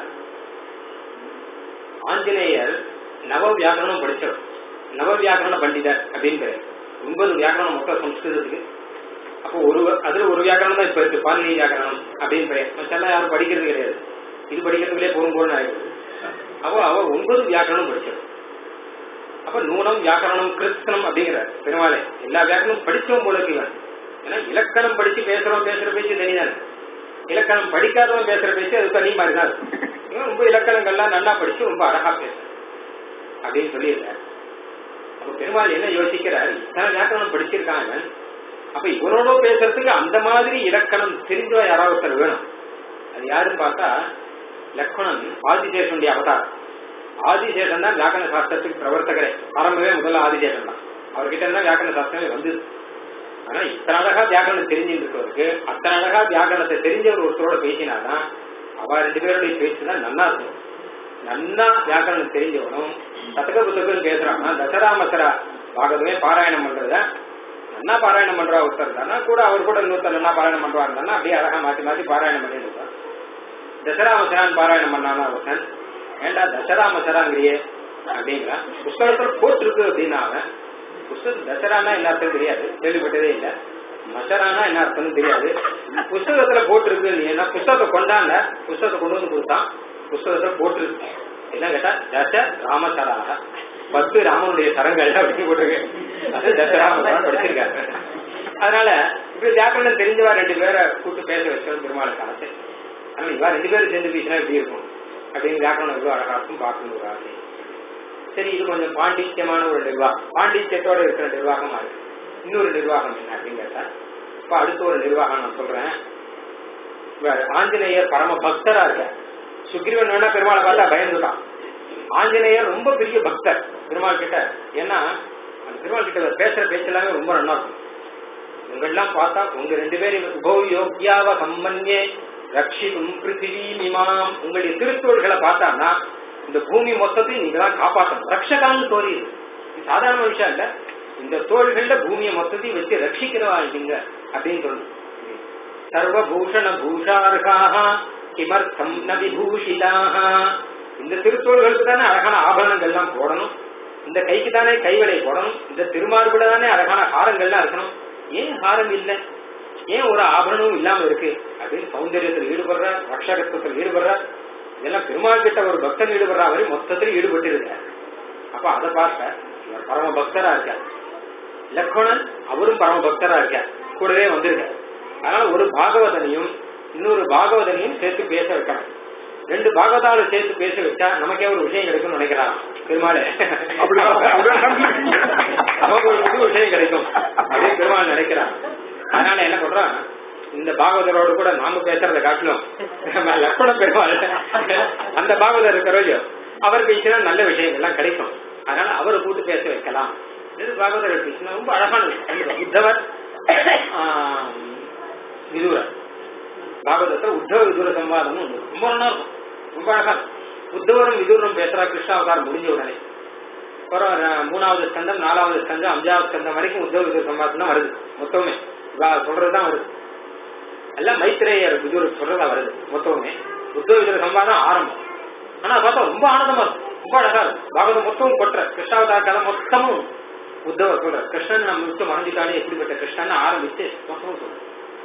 ஆஞ்சநேயர் நவ வியாக்கரணம் படிச்சவர் நவ வியாக்கரண பண்டிதர் அப்படின்னு பேரு ஒன்பது வியாக்கரணம் மொத்தம் சம்ஸ்கிருதத்துக்கு அப்போ ஒரு அதுல ஒரு வியாக்கரணம் தான் இப்ப இருக்கு பாலினி வியாக்கரணம் அப்படின்னு பெயர் மற்றெல்லாம் யாரும் படிக்கிறது கிடையாது இது படிக்கிறதுக்குள்ளே போரும் போரும் ஆயிடுது அப்போ அவர் ஒன்பது வியாக்கரணம் படிச்சவர் அப்ப நூனம் வியாக்கரணம் கிருஷ்ணம் அப்படிங்கிற பெருமாளே எல்லா வியாக்கரணம் படிச்சோம் போல இருக்கு இவன் ஏன்னா இலக்கணம் படிச்சு பேசுறோம் பேசுற பேச்சு தனிதானே இலக்கணம் படிக்காதவன் பேசுற பேச்சு அது தனி மாதிரி தான் இருக்கும் இவன் ரொம்ப இலக்கணங்கள்லாம் நல்லா படிச்சு ரொம்ப அழகா பேசுறான் அப்படின்னு சொல்லியிருக்காரு அப்ப பெருமாள் என்ன யோசிக்கிறார் இத்தனை வியாக்கரணம் படிச்சிருக்காங்க அப்ப இவனோட பேசுறதுக்கு அந்த மாதிரி இலக்கணம் தெரிஞ்சவ யாராவது ஒருத்தர் வேணும் அது யாருன்னு பார்த்தா லக்ஷ்மணன் ஆதிசேஷனுடைய அவதாரம் ஆதிசேஷன் தான் வியாக்கரண சாஸ்திரத்துக்கு பிரவர்த்தகரே ஆரம்பமே முதல்ல ஆதிசேஷன் தான் அவர்கிட்ட இருந்தா வியாக்கரண சாஸ்திரமே வந்தது ஆனா இத்தனை அழகா வியாக்கரணம் தெரிஞ்சுட்டு இருக்கவருக்கு அத்தனை அழகா வியாக்கரணத்தை தெரிஞ்சவர் ஒருத்தரோட பேசினாதான் அவ ரெண்டு பேருடைய பேச்சு தான் நல்லா இருக்கும் நன்னா வியாக்கரணம் தெரிஞ்சவனும் சதக புத்தகம் பேசுறான்னா தசரா மசரா பாகவதமே பாராயணம் பண்றத நன்னா பாராயணம் பண்றா ஒருத்தர் தானா கூட அவர் கூட இன்னொருத்தர் நல்லா பாராயணம் பண்றா இருந்தானா அப்படியே அழகா மாத்தி மாத்தி பாராயணம் பண்ணிட்டு இருப்பான் தசரா மசரான் பாராயணம் பண்ணானா ஒருத்தன் ஏண்டா தசரா மசராங்கிறியே அப்படிங்கிறான் புஸ்தகத்துல போட்டிருக்கு அப்படின்னா அவன் புஸ்தகம் தசரானா என்ன அர்த்தம் தெரியாது கேள்விப்பட்டதே இல்ல மசரானா என்ன அர்த்தம்னு தெரியாது புஸ்தகத்துல போட்டிருக்கு நீ என்ன புஸ்தகத்தை கொண்டாங்க புஸ்தகத்தை கொண்டு வந்து கொடுத்தான் புஸ்தகத்துல போட்டிருக்கு என்ன கேட்டா தச ராமசராக பத்து ராமனுடைய சரங்கள் அப்படின்னு போட்டிருக்கு அது தசராமசரா படிச்சிருக்காரு அதனால இப்படி வியாக்கரணம் தெரிஞ்சவா ரெண்டு பேரை கூட்டு பேச வச்சவன் பெருமாளுக்கு ஆசை ஆனா இவா ரெண்டு பேரும் சேர்ந்து பேசினா எப்படி இருக்கும் அப்படின்னு வியாக்கரணம் எவ்வளவு அழகா இருக்கும் பார்க்கணும் ஒரு ஆசை சரி இது கொஞ்சம் பாண்டித்யமான ஒரு நிர்வாகம் பாண்டித்யத்தோட இருக்கிற நிர்வாகமா இருக்கு இன்னொரு நிர்வாகம் என்ன அப்படின்னு கேட்டா இப்ப அடுத்த ஒரு நிர்வாகம் நான் சொல்றேன் இவர் ஆஞ்சநேயர் பரம பக்தரா இருக்க சுக்ரீவன் வேணா பெருமாளை பார்த்தா பயந்துட்டான் ஆஞ்சநேயர் ரொம்ப பெரிய பக்தர் பெருமாள் கிட்ட ஏன்னா அந்த பெருமாள் கிட்ட இவர் பேசுற பேச்சு எல்லாமே ரொம்ப நல்லா இருக்கும் உங்கெல்லாம் பார்த்தா உங்க ரெண்டு பேரும் உபோ யோக்கியாவ சம்மன்யே ரட்சிக்கும் பிருத்திவி மிமாம் உங்களுடைய திருத்தோள்களை பார்த்தான்னா இந்த பூமி மொத்தத்தையும் நீங்க தான் காப்பாற்றணும் ரக்ஷகான்னு தோறியுது இது சாதாரண விஷயம் இல்ல இந்த தோள்கள்ல பூமியை மொத்தத்தையும் வச்சு ரட்சிக்கிறவா நீங்க அப்படின்னு சொல்லணும் சர்வபூஷண பூஷார்காக கிமர்த்தம் ந விபூஷிதாக இந்த திருத்தோள்களுக்கு தானே அழகான ஆபரணங்கள்லாம் போடணும் இந்த கைக்கு தானே கைவளை போடணும் இந்த திருமார்புல தானே அழகான ஹாரங்கள்லாம் இருக்கணும் ஏன் ஹாரம் இல்லை ஏன் ஒரு ஆபரணமும் இல்லாம இருக்கு அப்படின்னு சௌந்தரியத்தில் ஈடுபடுற ரக்ஷகத்துவத்தில் ஈடுபடுற இதெல்லாம் பெருமாள் கிட்ட ஒரு பக்தன் ஈடுபடுற வரை மொத்தத்தில் ஈடுபட்டு இருக்கார் அப்ப அதை பார்க்க இவர் பரம பக்தரா இருக்கார் லக்ஷ்மணன் அவரும் பரம பக்தரா இருக்கார் கூடவே வந்திருக்கார் அதனால ஒரு பாகவதனையும் இன்னொரு பாகவதனையும் சேர்த்து பேச வைக்கணும் ரெண்டு பாகவதால சேர்த்து பேச வச்சா நமக்கே ஒரு விஷயம் கிடைக்கும்னு நினைக்கிறான் பெருமாளே அப்படி நமக்கு ஒரு புது விஷயம் கிடைக்கும் அப்படின்னு பெருமாள் நினைக்கிறான் அதனால என்ன பண்றான் இந்த பாகவதரோடு கூட நாம பேசுறத காட்டிலும் நம்ம லக்ஷ்மண பெருமாள் அந்த பாகவதர் இருக்கிறோம் அவர் பேசினா நல்ல விஷயங்கள்லாம் கிடைக்கும் அதனால அவரை கூட்டு பேச வைக்கலாம் இது பாகவதர் பேசினா ரொம்ப அழகான விஷயம் உத்தவர் ஆஹ், விதுரர் பாகவதத்தை உத்தவ விதுர சம்வாதம்னு ஒண்ணு ரொம்ப நல்லா இருக்கும் ரொம்ப அழகா இருக்கும். உத்தவரும் விதுரும் பேசுறா கிருஷ்ணாவதாரம் முடிஞ்ச உடனே அப்புறம் அஹ், மூணாவது ஸ்கந்தம் நாலாவது ஸ்கந்தம் அஞ்சாவது ஸ்கந்தம் வரைக்கும் உத்தவ விதுர சம்வாதம் தான் வருது மொத்தமே இவா சொல்றதுதான் வருது எல்லாம் மைத்திரேயர் விதுர சொல்றதா வருது மொத்தமே உத்தவ விதுர சம்வாதம் ஆரம்பம் ஆனா பார்த்தா ரொம்ப ஆனந்தமா இருக்கும் ரொம்ப அழகா இருக்கும் பாகவதம் மொத்தமும் கொட்டுற கிருஷ்ணாவதார கதை மொத்தமும் உத்தவர் சொல்ற கிருஷ்ணன் நம்ம விட்டு மறைஞ்சிட்டாலே எப்படிப்பட்ட கிருஷ்ணன் ஆரம்பிச்சு மொத்தமும் சொல்ற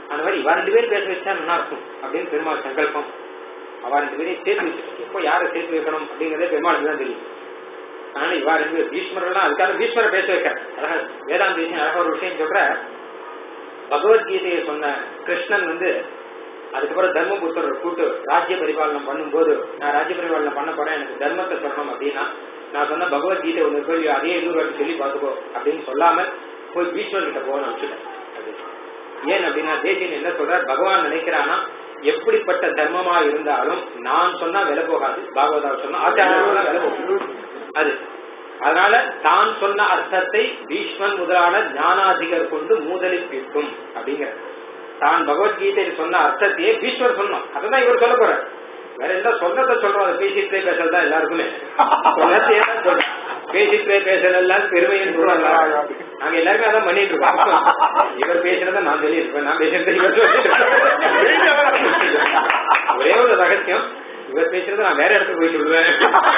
அந்த மாதிரி இவா ரெண்டு பேரும் பேச வச்சா நல்லா இருக்கும் அப்படின்னு பெருமாள் சங்கல்பம் அவ ரெண்டு பேரையும் சேர்த்து வச்சிருக்கு எப்போ யாரை சேர்த்து வைக்கணும் அப்படிங்கறதே பெருமாளுக்கு தான் தெரியும் அதனால இவா ரெண்டு பேர் பீஷ்மரெல்லாம் அதுக்காக பீஷ்மரை பேச வைக்க அழகா வேதாந்த விஷயம் அழகா ஒரு விஷயம் சொல்ற பகவத்கீதையை சொன்ன கிருஷ்ணன் வந்து அதுக்கப்புறம் தர்மபுத்திரர் கூட்டு ராஜ்ய பரிபாலனம் பண்ணும்போது நான் ராஜ்ய பரிபாலனம் பண்ண போறேன் எனக்கு தர்மத்தை சொல்லணும் அப்படின்னா நான் சொன்ன பகவத்கீதை ஒன்று சொல்லி அதே இன்னொரு வாட்டி சொல்லி பார்த்துக்கோ அப்படின்னு சொல்லாம போய் பீஷ்மர் கிட்ட போக அனுப்பிச்சுட்டேன் அப்படின்னு. ஏன் அப்படின்னா தேசியன் என்ன சொல்றார் பகவான் நினைக்கிறானா எப்படிப்பட்ட தர்மமா இருந்தாலும் நான் சொன்னா விலை போகாது பாகவதா சொன்னா ஆச்சாரம் சொன்னா விலை போகும் அது அதனால தான் சொன்ன அர்த்தத்தை பீஷ்மன் முதலான ஞானாதிகர் கொண்டு மூதலிப்பிக்கும் அப்படிங்கிற தான் பகவத்கீதையில் சொன்ன அர்த்தத்தையே பீஷ்மர் சொன்னோம் அதான் இவர் சொல்ல போறார் வேற எந்த சொன்னதை சொல்றோம் அதை பேசிட்டே பேசுறது தான் எல்லாருக்குமே சொன்னதையே தான் சொல்றோம் பேசிட்டே பேசுறதெல்லாம் பெருமைன்னு சொல்றாங்க நாங்க எல்லாருமே அதான் பண்ணிட்டு இருக்கோம் இவர் பேசுறத நான் சொல்லி இருப்பேன் நான் பேசுறதை இவர் சொல்லிட்டு இருப்பேன். ஒரே ஒரு ரகசியம் இவர் பேசுறத நான் வேற இடத்துக்கு போய் சொல்லுவேன்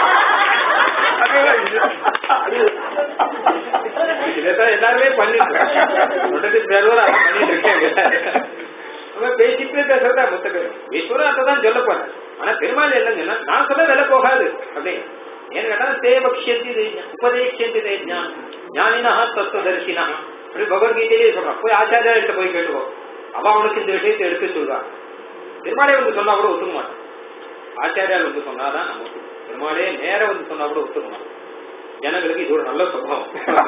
இதைத்தான் எல்லாருமே பண்ணிட்டு இருக்காங்க சொல்றதுக்கு பேரோட அதான் பண்ணிட்டு இருக்காங்க நம்ம பேசிட்டு பேசுறதா மொத்த பேரும் ஈஸ்வரன் அதான் சொல்ல போறேன் ஆனா பெருமாள் என்ன சொன்னா நான் சொல்ல விலை போகாது அப்படின்னு ஏன்னு கேட்டா தே பக்ஷந்தி உபதேஷந்தி தேஜா ஞானினா தத்துவதர்சினா அப்படி பகவத்கீதையிலே சொல்றான் போய் ஆச்சாரியா போய் கேட்டுக்கோ அவ அவனுக்கு இந்த விஷயத்தை எடுத்து சொல்றான் பெருமாளே வந்து சொன்னா கூட ஒத்துக்க மாட்டான் ஆச்சாரியால் வந்து சொன்னாதான் நம்ம ஒத்துக்கும். பெருமாளே நேர வந்து சொன்னா கூட ஒத்துக்க மாட்டோம் ஜனங்களுக்கு இது ஒரு நல்ல சுபம்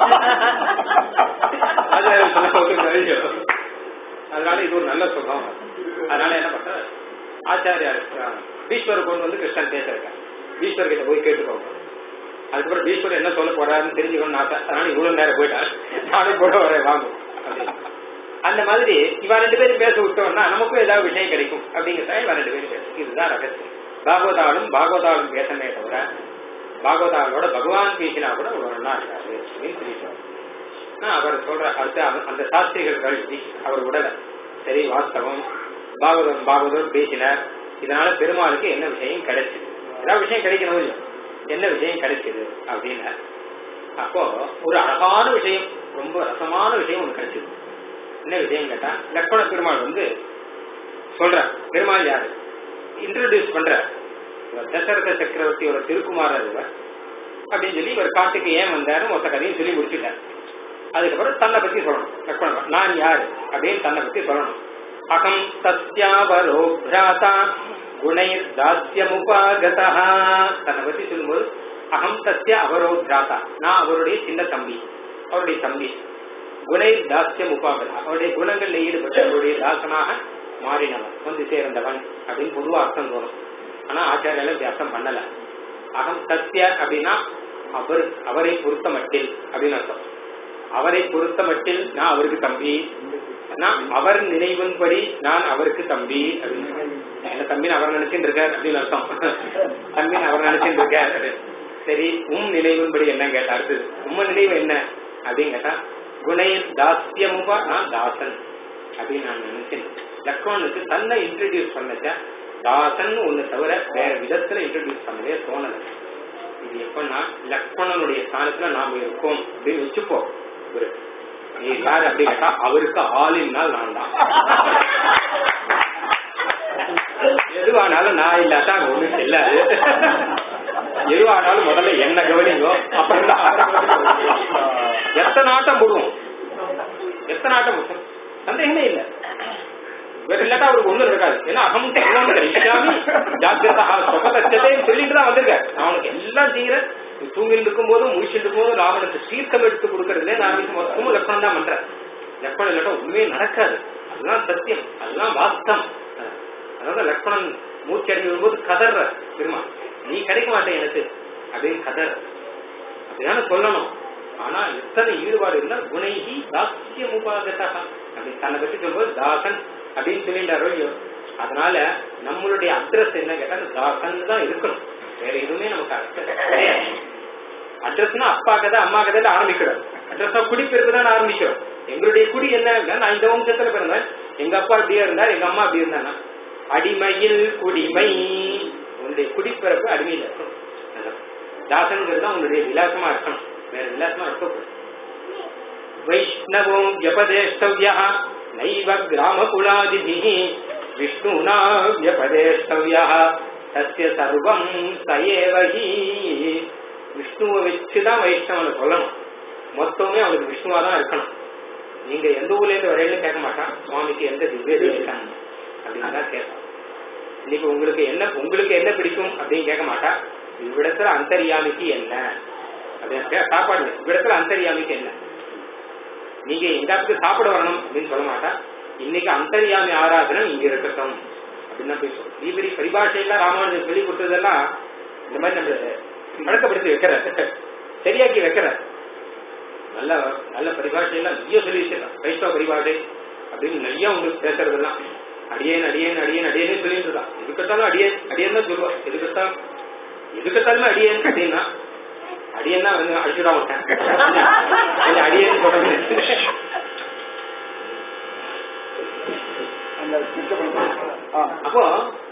ஆச்சாரியால் சொன்னா ஒத்துக்க முடியும். அதனால இது ஒரு நல்ல சுகம் அதனால என்ன பண்ற ஆச்சாரியார் அஹ், பீஷ்மர் கொண்டு வந்து கிருஷ்ணன் பேசுறாங்க பீஷ்மர் கிட்ட போய் கேட்டுக்கோங்க அதுக்கப்புறம் பீஷ்மர் என்ன சொல்ல போறாருன்னு தெரிஞ்சுக்கணும்னு ஆசை அதனால இவ்வளவு நேரம் போயிட்டார் நானும் கூட வரேன் வாங்கும் அப்படின்னு. அந்த மாதிரி இவா ரெண்டு பேரும் பேச விட்டோம்னா நமக்கும் ஏதாவது விஷயம் கிடைக்கும் அப்படிங்கிறதா இவா ரெண்டு பேரும் பேச இதுதான் ரகசியம் பாகவதாலும் பாகவதாலும் பேசமே தவிர பாகவதாலோட பகவான் பேசினா கூட ஒரு நல்லா இருக்காது அப்படின்னு சொல்லிட்டு ஆனா, அவர் சொல்ற அடுத்த அந்த- அந்த சாஸ்திரிகள் கழிச்சு அவர் உடல சரி வாஸ்தவம் பாகவதம் பாகவதம் பேசினார் இதனால பெருமாளுக்கு என்ன விஷயம் கிடைச்சது ஏதாவது விஷயம் கிடைக்கணும் இல்லையோ என்ன விஷயம் கிடைச்சது அப்படின்னு அப்போ ஒரு அழகான விஷயம் ரொம்ப ரசமான விஷயம் ஒண்ணு கிடைச்சது என்ன விஷயம் கேட்டா லக்ஷ்மண பெருமாள் வந்து சொல்ற பெருமாள் யாரு இன்ட்ரோடியூஸ் பண்ற இவர் தசரத சக்கரவர்த்தியோட திருக்குமாரர் இவர் அப்படின்னு சொல்லி இவர் காட்டுக்கு ஏன் வந்தாரு மொத்த கதையும் சொல்லி முடிச்சுட்டார் அதுக்கப்புறம் தன்னை பத்தி சொல்லணும் லக்ஷ்மணன் நான் யாரு அப்படின்னு தன்னை பத்தி சொல்லணும் அகம் தஸ்யாவரோ பிராதா குணைர் தாஸ்யமுபாகதா தன்னை பத்தி சொல்லும்போது அகம் தஸ்ய அவரோ பிராதா நான் அவருடைய சின்ன தம்பி அவருடைய தம்பி குணை தாஸ்யம் உபாகதா அவருடைய குணங்கள்ல ஈடுபட்டு அவருடைய தாசனாக மாறினவன் வந்து சேர்ந்தவன் அப்படின்னு பொதுவா அர்த்தம் தோணும் ஆனா ஆச்சாரியால இப்படி அர்த்தம் பண்ணல அகம் சத்திய அப்படின்னா அவர் அவரை பொறுத்த மட்டில் அப்படின்னு அர்த்தம் அவரை பொறுத்த மட்டில் நான் அவருக்கு தம்பி நான் அவர் நினைவின்படி நான் அவருக்கு தம்பி அப்படின்னு என்ன தம்பின்னு அவர் நினைச்சுட்டு இருக்கார் அப்படின்னு அர்த்தம் தம்பின்னு அவர் நினைச்சுட்டு இருக்கார் அப்படின்னு. சரி உம் நினைவின்படி என்ன கேட்டா அடுத்தது உம்ம நினைவு என்ன அப்படின்னு கேட்டா குணையின் தாஸ்யமுபா நான் தாசன் அப்படின்னு நான் நினைச்சேன் லக்ஷ்மணனுக்கு தன்னை இன்ட்ரடியூஸ் பண்ணச்ச தாசன் ஒண்ணு தவிர வேற விதத்துல இன்ட்ரடியூஸ் பண்ணவே தோணல இது எப்பன்னா லக்ஷ்மணனுடைய ஸ்தானத்துல நாம இருக்கோம் அப்படின்னு வச்சுப்போம் ஒரு நீ யாரு அப்படி கேட்டா அவருக்கு ஆளினால் நான் தான் எதுவானாலும் நான் இல்லாட்டா அங்க ஒண்ணும் செல்லாது எதுவானாலும் முதல்ல என்ன கவனிங்கோ அப்புறம் தான் எத்தனை ஆட்டம் போடுவோம் எத்தனை ஆட்டம் போடுவோம் சந்தேகமே இல்ல வேற இல்லாட்டா அவருக்கு ஒண்ணும் இருக்காது ஏன்னா அகம் சர்வம் கரிஷ்யாமி ஜாக்கிரதா சொகதச்சதைன்னு சொல்லிட்டு தான் வந்திருக்காரு நான் அவனுக்கு எல்லாம் செய்யறேன் நீ தூங்கிட்டு இருக்கும் போதும் முடிச்சுட்டு இருக்கும் போதும் ராவனுக்கு தீர்க்கம் எடுத்து கொடுக்கறதுல நான் ஆரம்பிச்சு மொத்தமும் லக்ஷ்மணன் தான் பண்றேன் லக்ஷ்மணன் இல்லாட்டா உண்மையே நடக்காது அதெல்லாம் சத்தியம் அதெல்லாம் வாஸ்தம் அதாவது லக்ஷ்மணன் மூச்சு அடைஞ்சு வரும்போது கதற பெருமாள் நீ கிடைக்க மாட்டேன் எனக்கு அப்படின்னு கதற அப்படிதானே சொல்லணும் ஆனா எத்தனை ஈடுபாடு இருந்தா குணைகி தாஸ்யம் உபாகதா அப்படின்னு தன்னை பற்றி சொல்லும்போது தாசன் அப்படின்னு சொல்லிட்டாரோ இல்லையோ அதனால நம்மளுடைய அட்ரஸ் என்ன கேட்டா தாசன் தான் இருக்கணும் வேற எதுவுமே நமக்கு அர்த்தம் கிடையாது அட்ரஸ்னா அப்பா கதை அம்மா கதை ஆரம்பிக்கிறோம் அட்ரஸ்னா குடிப்பிறப்பு தான் ஆரம்பிக்கிறோம் எங்களுடைய குடி என்ன அப்படின்னா, நான் இந்த வம்சத்துல பிறந்தேன் எங்க அப்பா இப்படியே இருந்தார் எங்க அம்மா அப்படி இருந்தானா அடிமையில் குடிமை உன்னுடைய குடிப்பிறப்பு அடிமையில் இருக்கணும் அதான். தாசன்கிறது தான் உன்னுடைய விலாசமா இருக்கணும் வேற விலாசமா இருக்கக்கூடாது வைஷ்ணவோ வியபதேஷ்டவ்யா நைவ கிராம குலாதிபிः விஷ்ணுனா வியபதேஷ்டவ்யா தஸ்ய சர்வம் சயேவஹி விஷ்ணுவை வச்சுதான் வைஷ்ணவனை சொல்லணும் மொத்தமே அவனுக்கு விஷ்ணுவா தான் இருக்கணும் நீங்க எந்த ஊர்ல இருந்து வரையிலும் கேட்க மாட்டான் சுவாமிக்கு எந்த திவ்ய தேசம் அப்படின்னு தான் கேட்பான் இன்னைக்கு உங்களுக்கு என்ன உங்களுக்கு என்ன பிடிக்கும் அப்படின்னு கேட்க மாட்டா இவ்விடத்துல அந்தரியாமிக்கு என்ன அப்படின்னு கே- சாப்பாடு இல்லை. இவ்விடத்துல அந்தரியாமிக்கு என்ன நீங்க எங்காவது சாப்பிட வரணும் அப்படின்னு சொல்ல மாட்டா இன்னைக்கு அந்தரியாமி ஆராதனை இங்க இருக்கட்டும் அப்படின்னு தான் போய் சொல்லும் நீ பெரிய பரிபாஷையெல்லாம் ராமானுஜன் சொல்லி கொடுத்ததெல்லாம் இந்த மாதிரி நம்ம பழக்கப்படுத்தி வைக்கிற சரியாக்கி வைக்கிற நல்ல நல்ல பரிபாஷையெல்லாம் நிறைய சொல்லி வச்சிருக்கான் வைஷ்ணவ பரிபாஷை அப்படின்னு நிறைய உங்களுக்கு பேசுறதெல்லாம் அடியேன் அடியேன் அடியேன் அடியேனே சொல்லிட்டு இருக்கான் எதுக்கட்டாலும் அடியேன் அடியேன் தான் சொல்லுவான் எதுக்கட்டாலும் எதுக்கட்டாலுமே அடியேன் அப்படின்னா அடியேன்னா வந்து அடிச்சுட மாட்டேன் கொஞ்சம் அடியேன்னு சொல்றேன் அந்த மிச்சப்படுத்த ஆ அப்போ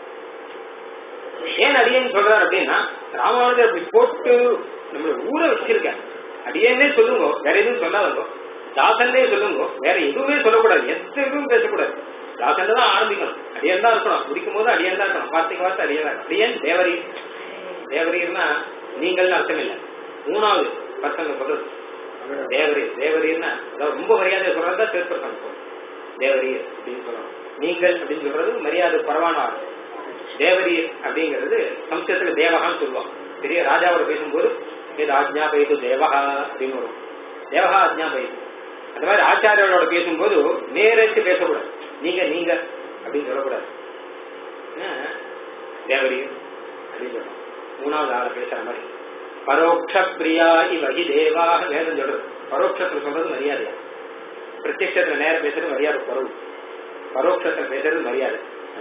ஏன் அடியேன்னு சொல்றாரு அப்படின்னா ராமானுஜர் அப்படி போட்டு நம்மள ஊற வச்சிருக்க அடியேன்னே சொல்லுங்க வேற எதுவும் சொல்லாதங்க தாசன்னே சொல்லுங்க வேற எதுவுமே சொல்லக்கூடாது எந்த எதுவும் பேசக்கூடாது தாசன் தான் ஆரம்பிக்கணும் அடியன் தான் இருக்கணும் முடிக்கும் போது அடியன் தான் இருக்கணும் வார்த்தைக்கு வார்த்தை அடியன் தான் இருக்கணும். அடியன் தேவரீர் தேவரீர்னா நீங்கள்னு அர்த்தம் இல்லை மூணாவது பர்சன் சொல்றது தேவரீர் தேவரீர்னா அதாவது ரொம்ப மரியாதை சொல்றது தான் தேர்ட் பர்சன் தேவரீர் அப்படின்னு சொல்லணும் நீங்கள் அப்படின்னு சொல்றது மரியாதை குறைவான ஆள் தேவரீர் அப்படிங்கிறது சம்ஸ்கிருதத்துல தேவகான்னு சொல்லுவாங்க பெரிய ராஜாவோட பேசும்போது இது ஆஜ்ஞா பயிது தேவகா அப்படின்னு வரும் தேவகா ஆஜ்ஞா பயிது அந்த மாதிரி ஆச்சாரியோட பேசும்போது நேரத்து பேசக்கூடாது நீங்க நீங்க அப்படின்னு சொல்லக்கூடாது ஏன்? தேவரீர் அப்படின்னு சொல்லணும் மூணாவது ஆளை பேசுற மாதிரி பரோட்ச பிரியா இவகி தேவா வேதம் சொல்றது பரோட்சத்துல சொல்றது மரியாதையா பிரத்யட்சத்துல நேரம் பேசுறது மரியாதை குறவு பரோட்சத்துல பேசுறது மரியாதை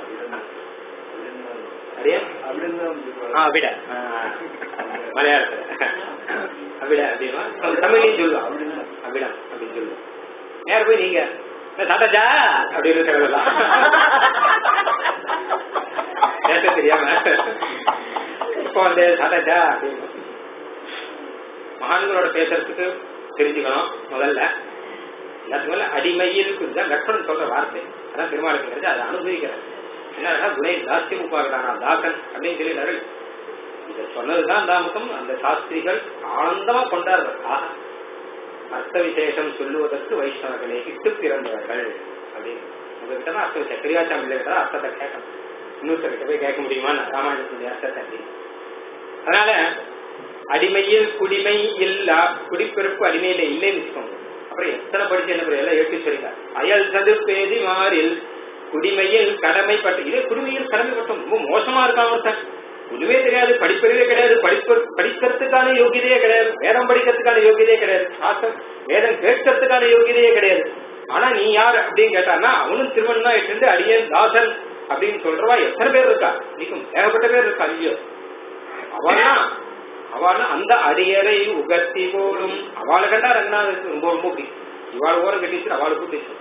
சரியா ஆ விட ஆ, மலையாளத்துல அவிட அப்படின்னா தமிழையும் சொல்லுவா அவிடம் அப்படின்னு சொல்லுவோம் நேரம் போய் நீங்க "ஏ, தாத்தாஜா அப்படின்னு சொல்லலாம் பேச தெரியாம இப்போ வந்து தாத்தாஜா அப்படின்னு மகான்களோட பேசுறதுக்கு தெரிஞ்சுக்கணும் முதல்ல எல்லாத்துக்கும் மேல அடிமையில் தான் லட்சணம் சொல்ற வார்த்தை அதான் பெருமாளுக்கு கிடைச்சு அதை அனுபவிக்கிறார் என்ன குணை தாஸ்யம் உபாகிறானா தாசன் அப்படின்னு சொல்லிட்டாரு இத சொன்னதுதான் தாமசம் அந்த சாஸ்திரிகள் ஆனந்தமா கொண்டாடுறது ஆஹா அர்த்த விசேஷம் சொல்லுவதற்கு வைஷ்ணவர்களே இட்டு பிறந்தவர்கள் அப்படின்னு உங்ககிட்ட தான் அர்த்த விசேஷம் பெரியாச்சாமி கிட்ட தான் அர்த்தத்தை கேட்கணும் இன்னொருத்தர்கிட்ட போய் கேட்க முடியுமா ராமாயணத்தினுடைய அர்த்தத்தை அப்படி அதனால அடிமையில் குடிமை இல்லா குடிப்பிறப்பு அடிமையில இல்லைன்னு வச்சுக்கோங்க அப்புறம் எத்தனை படிச்சு என்ன எல்லாம் எடுத்து சொல்லிங்க அயல் சது பேதி மாறில் குடிமையில் கடமைப்பட்ட இதே குடிமையில் கடமைப்பட்டோம் ரொம்ப மோசமா இருக்கான் ஒருத்தன் ஒண்ணுமே தெரியாது படிப்பறிவே கிடையாது படிப்பு படிக்கிறதுக்கான யோகியதையே கிடையாது வேதம் படிக்கிறதுக்கான யோகியதையே கிடையாது சாஸ்திரம் வேதம் கேட்கறதுக்கான யோகியதையே கிடையாது ஆனா நீ யார் அப்படின்னு கேட்டான்னா அவனும் திருமணம் தான் இட்டு அடியன் தாசன் அப்படின்னு சொல்றவா எத்தனை பேர் இருக்கா நீக்கும் ஏகப்பட்ட பேர் இருக்கா ஐயோ அவனா அவனா அந்த அடியரை உகத்தி போலும் அவளை கண்டா ரங்கநாதருக்கு ரொம்ப ரொம்ப பிடிக்கும் இவாள் ஓரம் கட்டிச்சு அவளுக்கு பிடிக்கும்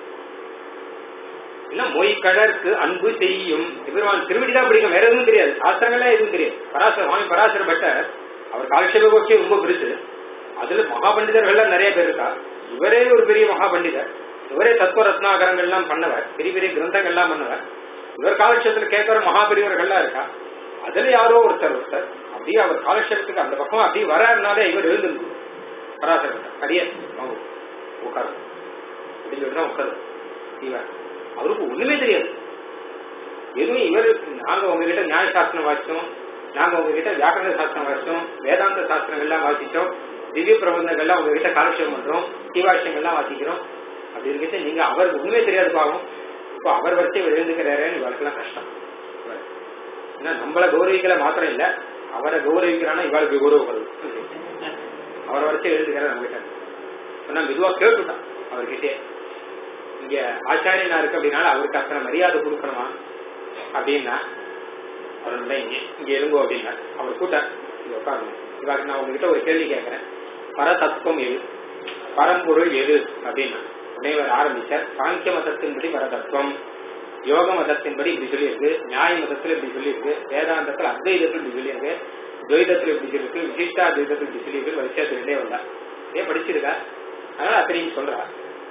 இல்ல மொய் கடற்கு அன்பு செய்யும் பெருமான் திருவடி தான் பிடிக்கும் வேற எதுவும் தெரியாது சாஸ்திரங்கள்லாம் எதுவும் தெரியாது பராசர சுவாமி பராசர பட்டர் அவர் காலட்சேப கோஷ்டி ரொம்ப பெருசு அதுல மகா பண்டிதர்கள்லாம் நிறைய பேர் இருக்கா இவரே ஒரு பெரிய மகா பண்டிதர் இவரே தத்துவ ரத்னாகரங்கள்லாம் பண்ணவர் பெரிய பெரிய கிரந்தங்கள்லாம் பண்ணவர் இவர் காலட்சேபத்துல கேட்கிற மகா பெரியவர்கள்லாம் இருக்கா அதுல யாரோ ஒருத்தர் ஒருத்தர் அப்படியே அவர் காலட்சேபத்துக்கு அந்த பக்கம் அப்படியே வராருனாலே இவர் எழுந்து பராசர அடியே உட்காரு அப்படின்னு சொல்லிட்டு தான் உட்காரு இவர் அவருக்கு ஒண்ணுமே தெரியாது எதுவும் இவர் நாங்க உங்ககிட்ட நியாய சாஸ்திரம் வாசிச்சோம் நாங்க உங்ககிட்ட வியாக்கரண சாஸ்திரம் வாசிச்சோம் வேதாந்த சாஸ்திரங்கள்லாம் வாசிச்சோம் திவ்ய பிரபந்தங்கள்லாம் உங்ககிட்ட காலட்சேபம் பண்றோம் தீவாட்சியங்கள்லாம் வாசிக்கிறோம் அப்படி இருக்கிட்டு நீங்க அவருக்கு ஒண்ணுமே தெரியாது பாவம் இப்போ அவர் வச்சு எழுந்துக்கிறாருன்னு இவளுக்கெல்லாம் கஷ்டம் ஏன்னா நம்மள கௌரவிக்கல மாத்திரம் இல்ல அவரை கௌரவிக்கிறான்னா இவளுக்கு கௌரவம் வருது அவரை வச்சு எழுதுகிறார் நம்ம கிட்ட சொன்னா மெதுவா கேட்டுட்டான் அவர்கிட்டே இங்க ஆச்சாரியனா இருக்கு அப்படின்னால அவருக்கு அத்தனை மரியாதை கொடுக்கணுமா அப்படின்னா அவர் இல்லை இங்க இங்க இருங்கோ அப்படின்னா அவர் கூட்டார் இங்க உட்காருங்க இவாக்கு நான் உங்ககிட்ட ஒரு கேள்வி கேட்கிறேன் பரதத்துவம் எது பரம்பொருள் எது அப்படின்னா உடனே இவர் ஆரம்பிச்சார் சாங்கிய மதத்தின்படி பரதத்துவம் யோக மதத்தின்படி இப்படி சொல்லியிருக்கு நியாய மதத்துல இப்படி சொல்லியிருக்கு வேதாந்தத்துல அத்வைதத்துல இப்படி சொல்லியிருக்கு துவைதத்துல இப்படி சொல்லியிருக்கு விசிஷ்டா துவைதத்துல இப்படி சொல்லியிருக்கு வரிசையா சொல்லிட்டே வந்தா இதே படிச்சிருக்கா அதனால அத்தனையும் சொல்றா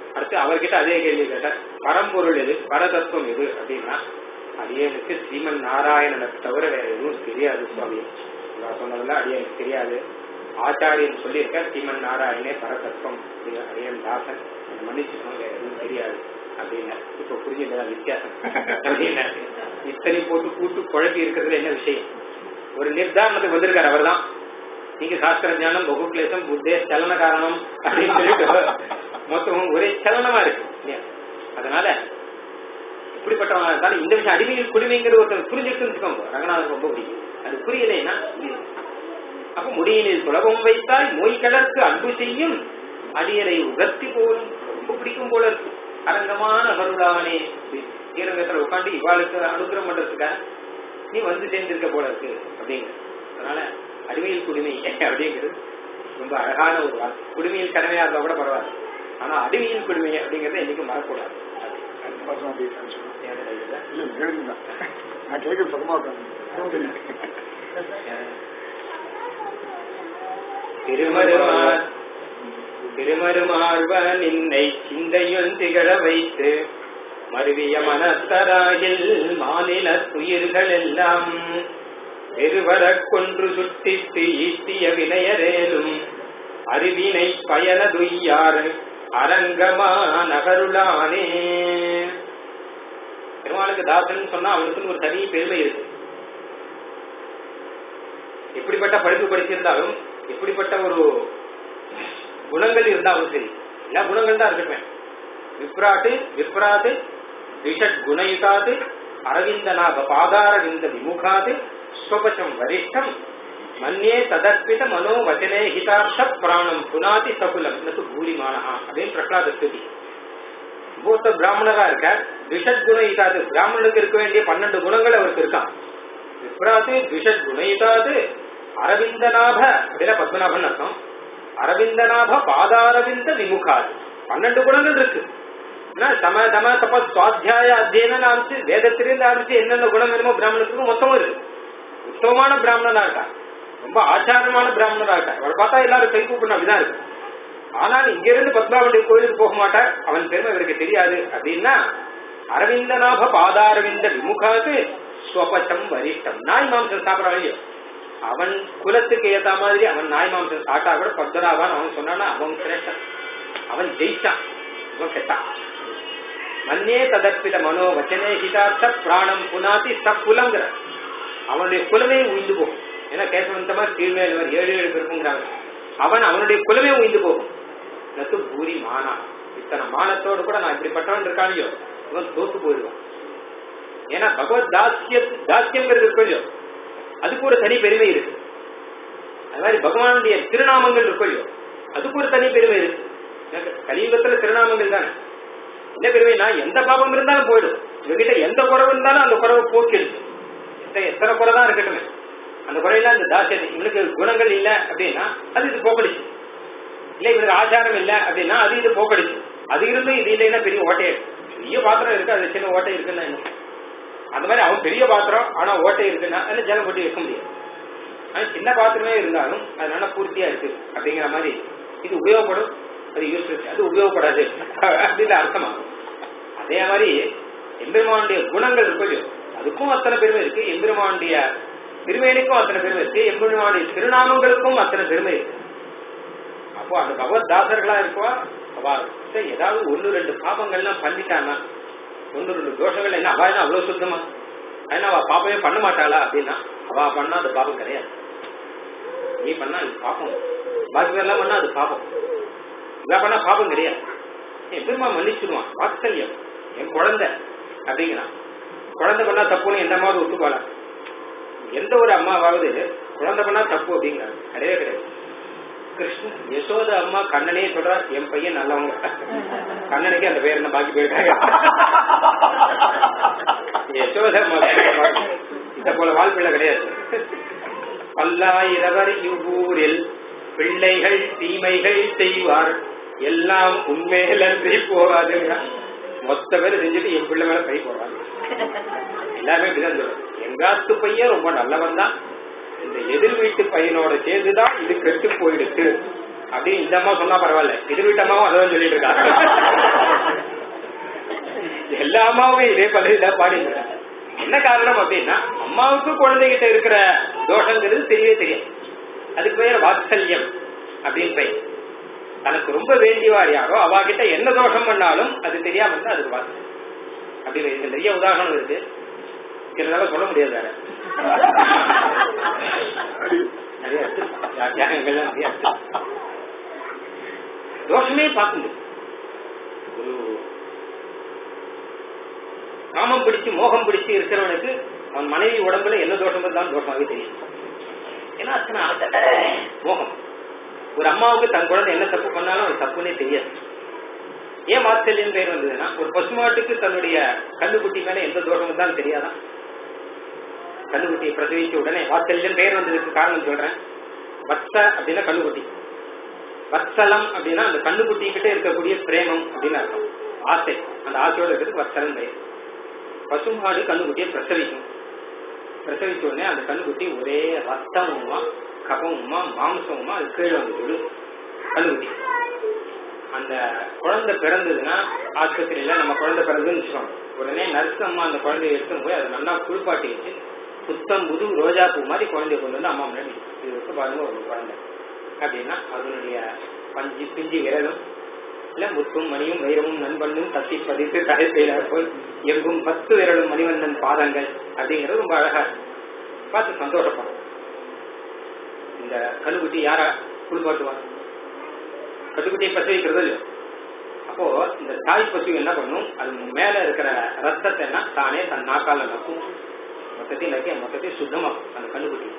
அடுத்து அவர்கிட்ட அதே கேள்வி கேட்டார் பரம்பொருள் எது பரதத்துவம் எது அப்படின்னா அடியனுக்கு ஸ்ரீமன் நாராயணனை தவிர வேற எதுவும் தெரியாது சுவாமி இவா சொன்னதெல்லாம் அடியனுக்கு தெரியாது ஆச்சாரியன் சொல்லியிருக்க ஸ்ரீமன் நாராயணே பரதத்துவம் அப்படிங்கிற அடியன் தாசன் என்னை மன்னிச்சுக்கணும் வேற எதுவும் தெரியாது அப்படின்னு இப்ப புரிஞ்சுட்டா வித்தியாசம் அப்படின்னு இத்தனை போட்டு கூட்டு குழப்பி இருக்கிறதுல என்ன விஷயம் ஒரு நிர்தாரணத்துக்கு வந்திருக்காரு அவர்தான் நீங்க சாஸ்திர ஞானம் பகுக்லேசம் புத்தே சலன காரணம் அப்படின்னு சொல்லிட்டு மொத்தமும் ஒரே சலனமா இருக்கு இல்லையா? அதனால இப்படிப்பட்டவங்க இருந்தாலும் இந்த விஷயம் அடிமையில் குடிமைங்கிற ஒருத்தர் புரிஞ்சுட்டுன்னு வச்சுக்கோங்க ரங்கநாதன் ரொம்ப பிடிக்கும் அது புரியலைன்னா இது. அப்ப முடியினில் சுலபம் வைத்தால் மொய் கலர்க்கு அன்பு செய்யும் அடியரை உகர்த்தி போலும் ரொம்ப பிடிக்கும் போல இருக்கு அரங்கமான அருளாவனே ஸ்ரீரங்கத்துல உட்காந்து இவாளுக்கு அனுகிரகம் பண்றதுக்காக நீ வந்து சேர்ந்திருக்க போல இருக்கு அப்படிங்கிற அதனால அடிமையில் குடிமை அப்படிங்கிறது ரொம்ப அழகான ஒரு வார்த்தை குடிமையில் கடமையா இருந்தா கூட பரவாயில்ல ஆனா அடிமையில் குடிமை அப்படிங்கறத என்னைக்கும் மறக்கூடாது பசங்க பேசுறேன்னு சொன்னாங்க. ஏன்னா இதுல இல்ல கேளுங்கதான் நான் கேட்க பக்கமா உட்காந்து திருமருமார் திருமருமாழ்வ நின்னை சிந்தையுள் திகழ வைத்து மருவிய மனத்தராகில் மாநில துயிர்கள் எல்லாம் பெருவரக் கொன்று சுட்டித்து ஈட்டிய வினையரேலும் அறிவினை பயனதுய்யாறு அரங்கமா நகருளானே பெருமாளுக்கு தாசன் சொன்னா அவனுக்குன்னு ஒரு தனி பெருமை இருக்கு எப்படிப்பட்ட படிப்பு படிச்சிருந்தாலும் எப்படிப்பட்ட ஒரு குணங்கள் இருந்தாலும் சரி எல்லா குணங்கள் தான் இருக்கட்டும் விப்ராட்டு விப்ராது விஷட் குணயுகாது அரவிந்தநாப பாதாரவிந்த விமுகாது ஸ்வபசம் வரிஷ்டம் மன்யே ததர்ப்பித மனோவச்சனே ஹிதார்த்த பிராணம் புனாதி சகுலம் நது பூரிமானஹா அப்படின்னு பிரகலாத ஸ்துதி மூத்த பிராமணரா இருக்கார் விஷட் குணயுகாது பிராமணனுக்கு இருக்க வேண்டிய பன்னெண்டு குணங்கள் அவருக்கு இருக்கான் விப்ராது விஷட் குணயுகாது அரவிந்தநாப அப்படின்னா பத்மநாபன் அர்த்தம் அரவிந்தநாப பாதாரவிந்த விமுகாது பன்னெண்டு குணங்கள் இருக்கு ஆனா சம தம தப சுவாத்தியாய அத்தியனம் ஆரம்பிச்சு வேதத்திலிருந்து ஆரம்பிச்சு என்னென்ன குணம் வேணுமோ பிராமணனுக்கு மொத்தமும் இருக்கு உத்தமமான பிராமணனா இருக்கான் ரொம்ப ஆச்சாரமான பிராமணனா இருக்கான் அவரை பார்த்தா எல்லாரும் கை கூப்பிடணும் அப்படிதான் இருக்கு ஆனால் இங்க இருந்து பத்மாவண்டி கோயிலுக்கு போக மாட்டார் அவன் பெருமை இவருக்கு தெரியாது அப்படின்னா அரவிந்தநாப பாதாரவிந்த விமுகாது ஸ்வபச்சம் வரிஷ்டம் நாய் மாம்சம் சாப்பிடறான் இல்லையோ அவன் குலத்துக்கு ஏத்த மாதிரி அவன் நாய் மாம்சம் சாப்பிட்டா கூட பத்மநாபான் அவன் சொன்னானா அவன் சிரேஷ்டன் அவன் ஜெயிச்சான் இவன் கெட்டான் மன்னே ததற்பித மனோ வச்சனே ஹிதார்த்த பிராணம் புனாதி சக்குலங்கிற அவனுடைய குலமே உயிந்து போகும் ஏன்னா கேசவன் இந்த மாதிரி கீழ்மேல் மாதிரி ஏழு ஏழு பிறப்புங்கிறாங்க அவன் அவனுடைய குலமே உயிந்து போகும் நத்து பூரி மானா இத்தனை மானத்தோடு கூட நான் இப்படிப்பட்டவன் இருக்கானியோ இவன் தோத்து போயிடுவான் ஏன்னா பகவத் தாசிய தாசியங்கிறது இருக்கு இல்லையோ அதுக்கு ஒரு தனி பெருமை இருக்கு அது மாதிரி பகவானுடைய திருநாமங்கள் இருக்கு இல்லையோ அதுக்கு ஒரு தனி பெருமை இருக்கு எனக்கு கலியுகத்துல திருநாமங்கள் தானே என்ன பெருமைனா எந்த பாபம் இருந்தாலும் போயிடும் இவகிட்ட எந்த குறவு இருந்தாலும் அந்த குறவை போக்கிடுது எத்தனை எத்தனை குறை தான் இருக்கட்டுமே அந்த குறையெல்லாம் இந்த தாசியத்தை இவனுக்கு குணங்கள் இல்லை அப்படின்னா அது இது போக்கடிச்சு இல்ல இவனுக்கு ஆச்சாரம் இல்லை அப்படின்னா அது இது போக்கடிச்சு அது இருந்தும் இது இல்லைன்னா பெரிய ஓட்டையே பெரிய பாத்திரம் இருக்கு அது சின்ன ஓட்டை இருக்குன்னா என்ன அந்த மாதிரி அவன் பெரிய பாத்திரம் ஆனா ஓட்டை இருக்குன்னா அதில் ஜலம் போட்டு வைக்க முடியாது ஆனா சின்ன பாத்திரமே இருந்தாலும் அது நல்லா பூர்த்தியா இருக்கு அப்படிங்கிற மாதிரி இது உபயோகப்படும் அது யூஸ்லெஸ் அது உபயோகப்படாது அப்படின்னு அர்த்தமாகும் அதே மாதிரி எம்பெருமானுடைய குணங்கள் இருக்கு இல்லையோ அதுக்கும் அத்தனை பெருமை இருக்கு எம்பெருமானுடைய திருமேனிக்கும் அத்தனை பெருமை இருக்கு எம்பெருமானுடைய திருநாமங்களுக்கும் அத்தனை பெருமை இருக்கு அப்போ அந்த பகவத் தாசர்களா இருக்கவா அவ ஏதாவது ஒன்னு ரெண்டு பாபங்கள்லாம் பண்ணிட்டானா ஒன்னு ரெண்டு தோஷங்கள் என்ன அவ என்ன அவ்வளவு சுத்தமா ஏன்னா அவ பாப்பமே பண்ண மாட்டாளா அப்படின்னா அவ பண்ணா அது பாபம் கிடையாது நீ பண்ணா அது பாப்பம் பாக்கி பேர்லாம் பண்ணா அது பாபம் இவ பண்ணா பாபம் கிடையாது என் பெருமா மன்னிச்சிடுவான் வாத்சல்யம் என் குழந்தை அப்படிங்கிறான் குழந்தை பண்ணா தப்புன்னு எந்த அம்மாவது ஒத்துப்பாளா எந்த ஒரு அம்மாவாவது குழந்தை பண்ணா தப்பு அப்படிங்கிறாங்க கிடையவே கிடையாது கிருஷ்ணன் யசோத அம்மா கண்ணனே சொல்றா என் பையன் நல்லவங்க கண்ணனுக்கு அந்த பேர் என்ன பாக்கி போயிருக்காங்க யசோத அம்மா இத போல வாழ்ப்பிள்ள கிடையாது பல்லாயிரவர் இவ்வூரில் பிள்ளைகள் தீமைகள் செய்வார் எல்லாம் உண்மையிலன்றி போகாதுங்க மொத்த பேர் செஞ்சுட்டு என் பிள்ளை மேல கை போடுறாங்க எல்லாருமே இப்படிதான் சொல்றோம் எங்காத்து பையன் ரொம்ப நல்லவன் தான் இந்த எதிர் வீட்டு பையனோட சேர்ந்துதான் இது கெட்டு போயிடுச்சு அப்படின்னு இந்த அம்மா சொன்னா பரவாயில்ல எதிர் வீட்டு அம்மாவும் அதான் சொல்லிட்டு இருக்காங்க எல்லா அம்மாவுமே இதே பதவி தான் பாடிட்டு இருக்காங்க என்ன காரணம் அப்படின்னா அம்மாவுக்கு குழந்தைகிட்ட இருக்கிற தோஷங்கிறது தெரியவே தெரியாது அதுக்கு பேர் வாத்சல்யம் அப்படின்னு பெயர் தனக்கு ரொம்ப வேண்டியவார் யாரோ அவாகிட்ட என்ன தோஷம் பண்ணாலும் அது தெரியாம இருந்தா அதுக்கு வாத்சல்யம் அப்படி இதுக்கு நிறைய உதாரணம் இருக்கு சிலதால சொல்ல முடியாது வேற நிறைய இருக்கு. தியாகங்கள்லாம் நிறைய இருக்கு. தோஷமே பார்க்க முடியும் ஒரு காமம் பிடிச்சு மோகம் பிடிச்சு இருக்கிறவனுக்கு அவன் மனைவி உடம்புல என்ன தோஷம் இருந்தாலும் தோஷமாவே தெரியும் ஏன்னா அத்தனை ஆசை. மோகம் ஒரு அம்மாவுக்கு தன் குழந்தை என்ன தப்பு பண்ணாலும் அது தப்புன்னே தெரியாது ஏன் வாத்சல்யம் பேர் வந்ததுன்னா ஒரு பசுமாட்டுக்கு தன்னுடைய கண்ணுக்குட்டி மேல எந்த தோஷம் இருந்தாலும் தெரியாதான் கண்ணுக்குட்டியை பிரசவிச்ச உடனே வாத்சல்யம் பேர் வந்ததுக்கு காரணம் சொல்றேன் வத்ச அப்படின்னா கண்ணுக்குட்டி வத்சலம் அப்படின்னா அந்த கண்ணுக்குட்டி கிட்ட இருக்கக்கூடிய பிரேமம் அப்படின்னு அர்த்தம் ஆசை அந்த ஆசையோட இருக்கிறதுக்கு வத்சலம் பெயர் பசுமாடு கண்ணுக்குட்டியை பிரசவிக்கும் பிரசவிச்ச உடனே அந்த கண்ணுக்குட்டி ஒரே ரத்தமுமா கபமுமா மாம்சமுமா அது கீழே வந்து விடும் கண்ணுக்குட்டி அந்த குழந்தை பிறந்ததுன்னா ஆஸ்பத்திரியில நம்ம குழந்தை பிறந்ததுன்னு வச்சுக்கோங்க உடனே நர்ஸ் அம்மா அந்த குழந்தைய எடுத்துன்னு போய் அதை நல்லா குளிப்பாட்டி வச்சு புத்தம் புது ரோஜா பூ மாதிரி குழந்தைய கொண்டு வந்து அம்மா முன்னாடி இது வச்சு பாருங்க ஒரு குழந்தை அப்படின்னா அதனுடைய பஞ்சு பிஞ்சு விரலும் இல்ல முத்தும் மணியும் வைரமும் நண்பண்ணும் தத்தி பதித்து தகை செய்தார் போல் எங்கும் பத்து விரலும் மணிவண்ணன் பாதங்கள் அப்படிங்கிறது ரொம்ப அழகா இருக்கு. பார்த்து சந்தோஷப்படும் இந்த கண்ணுக்குட்டி யாரா குளிப்பாட்டுவாங்க கட்டுக்குட்டியை பிரசவிக்கிறதோ இல்லையோ அப்போ இந்த தாய் பசு என்ன பண்ணும் அது மேல இருக்கிற ரத்தத்தை என்ன தானே தன் நாக்கால நக்கும் மொத்தத்தையும் நக்கி மொத்தத்தையும் சுத்தமாக்கும் அந்த கண்ணுக்குட்டி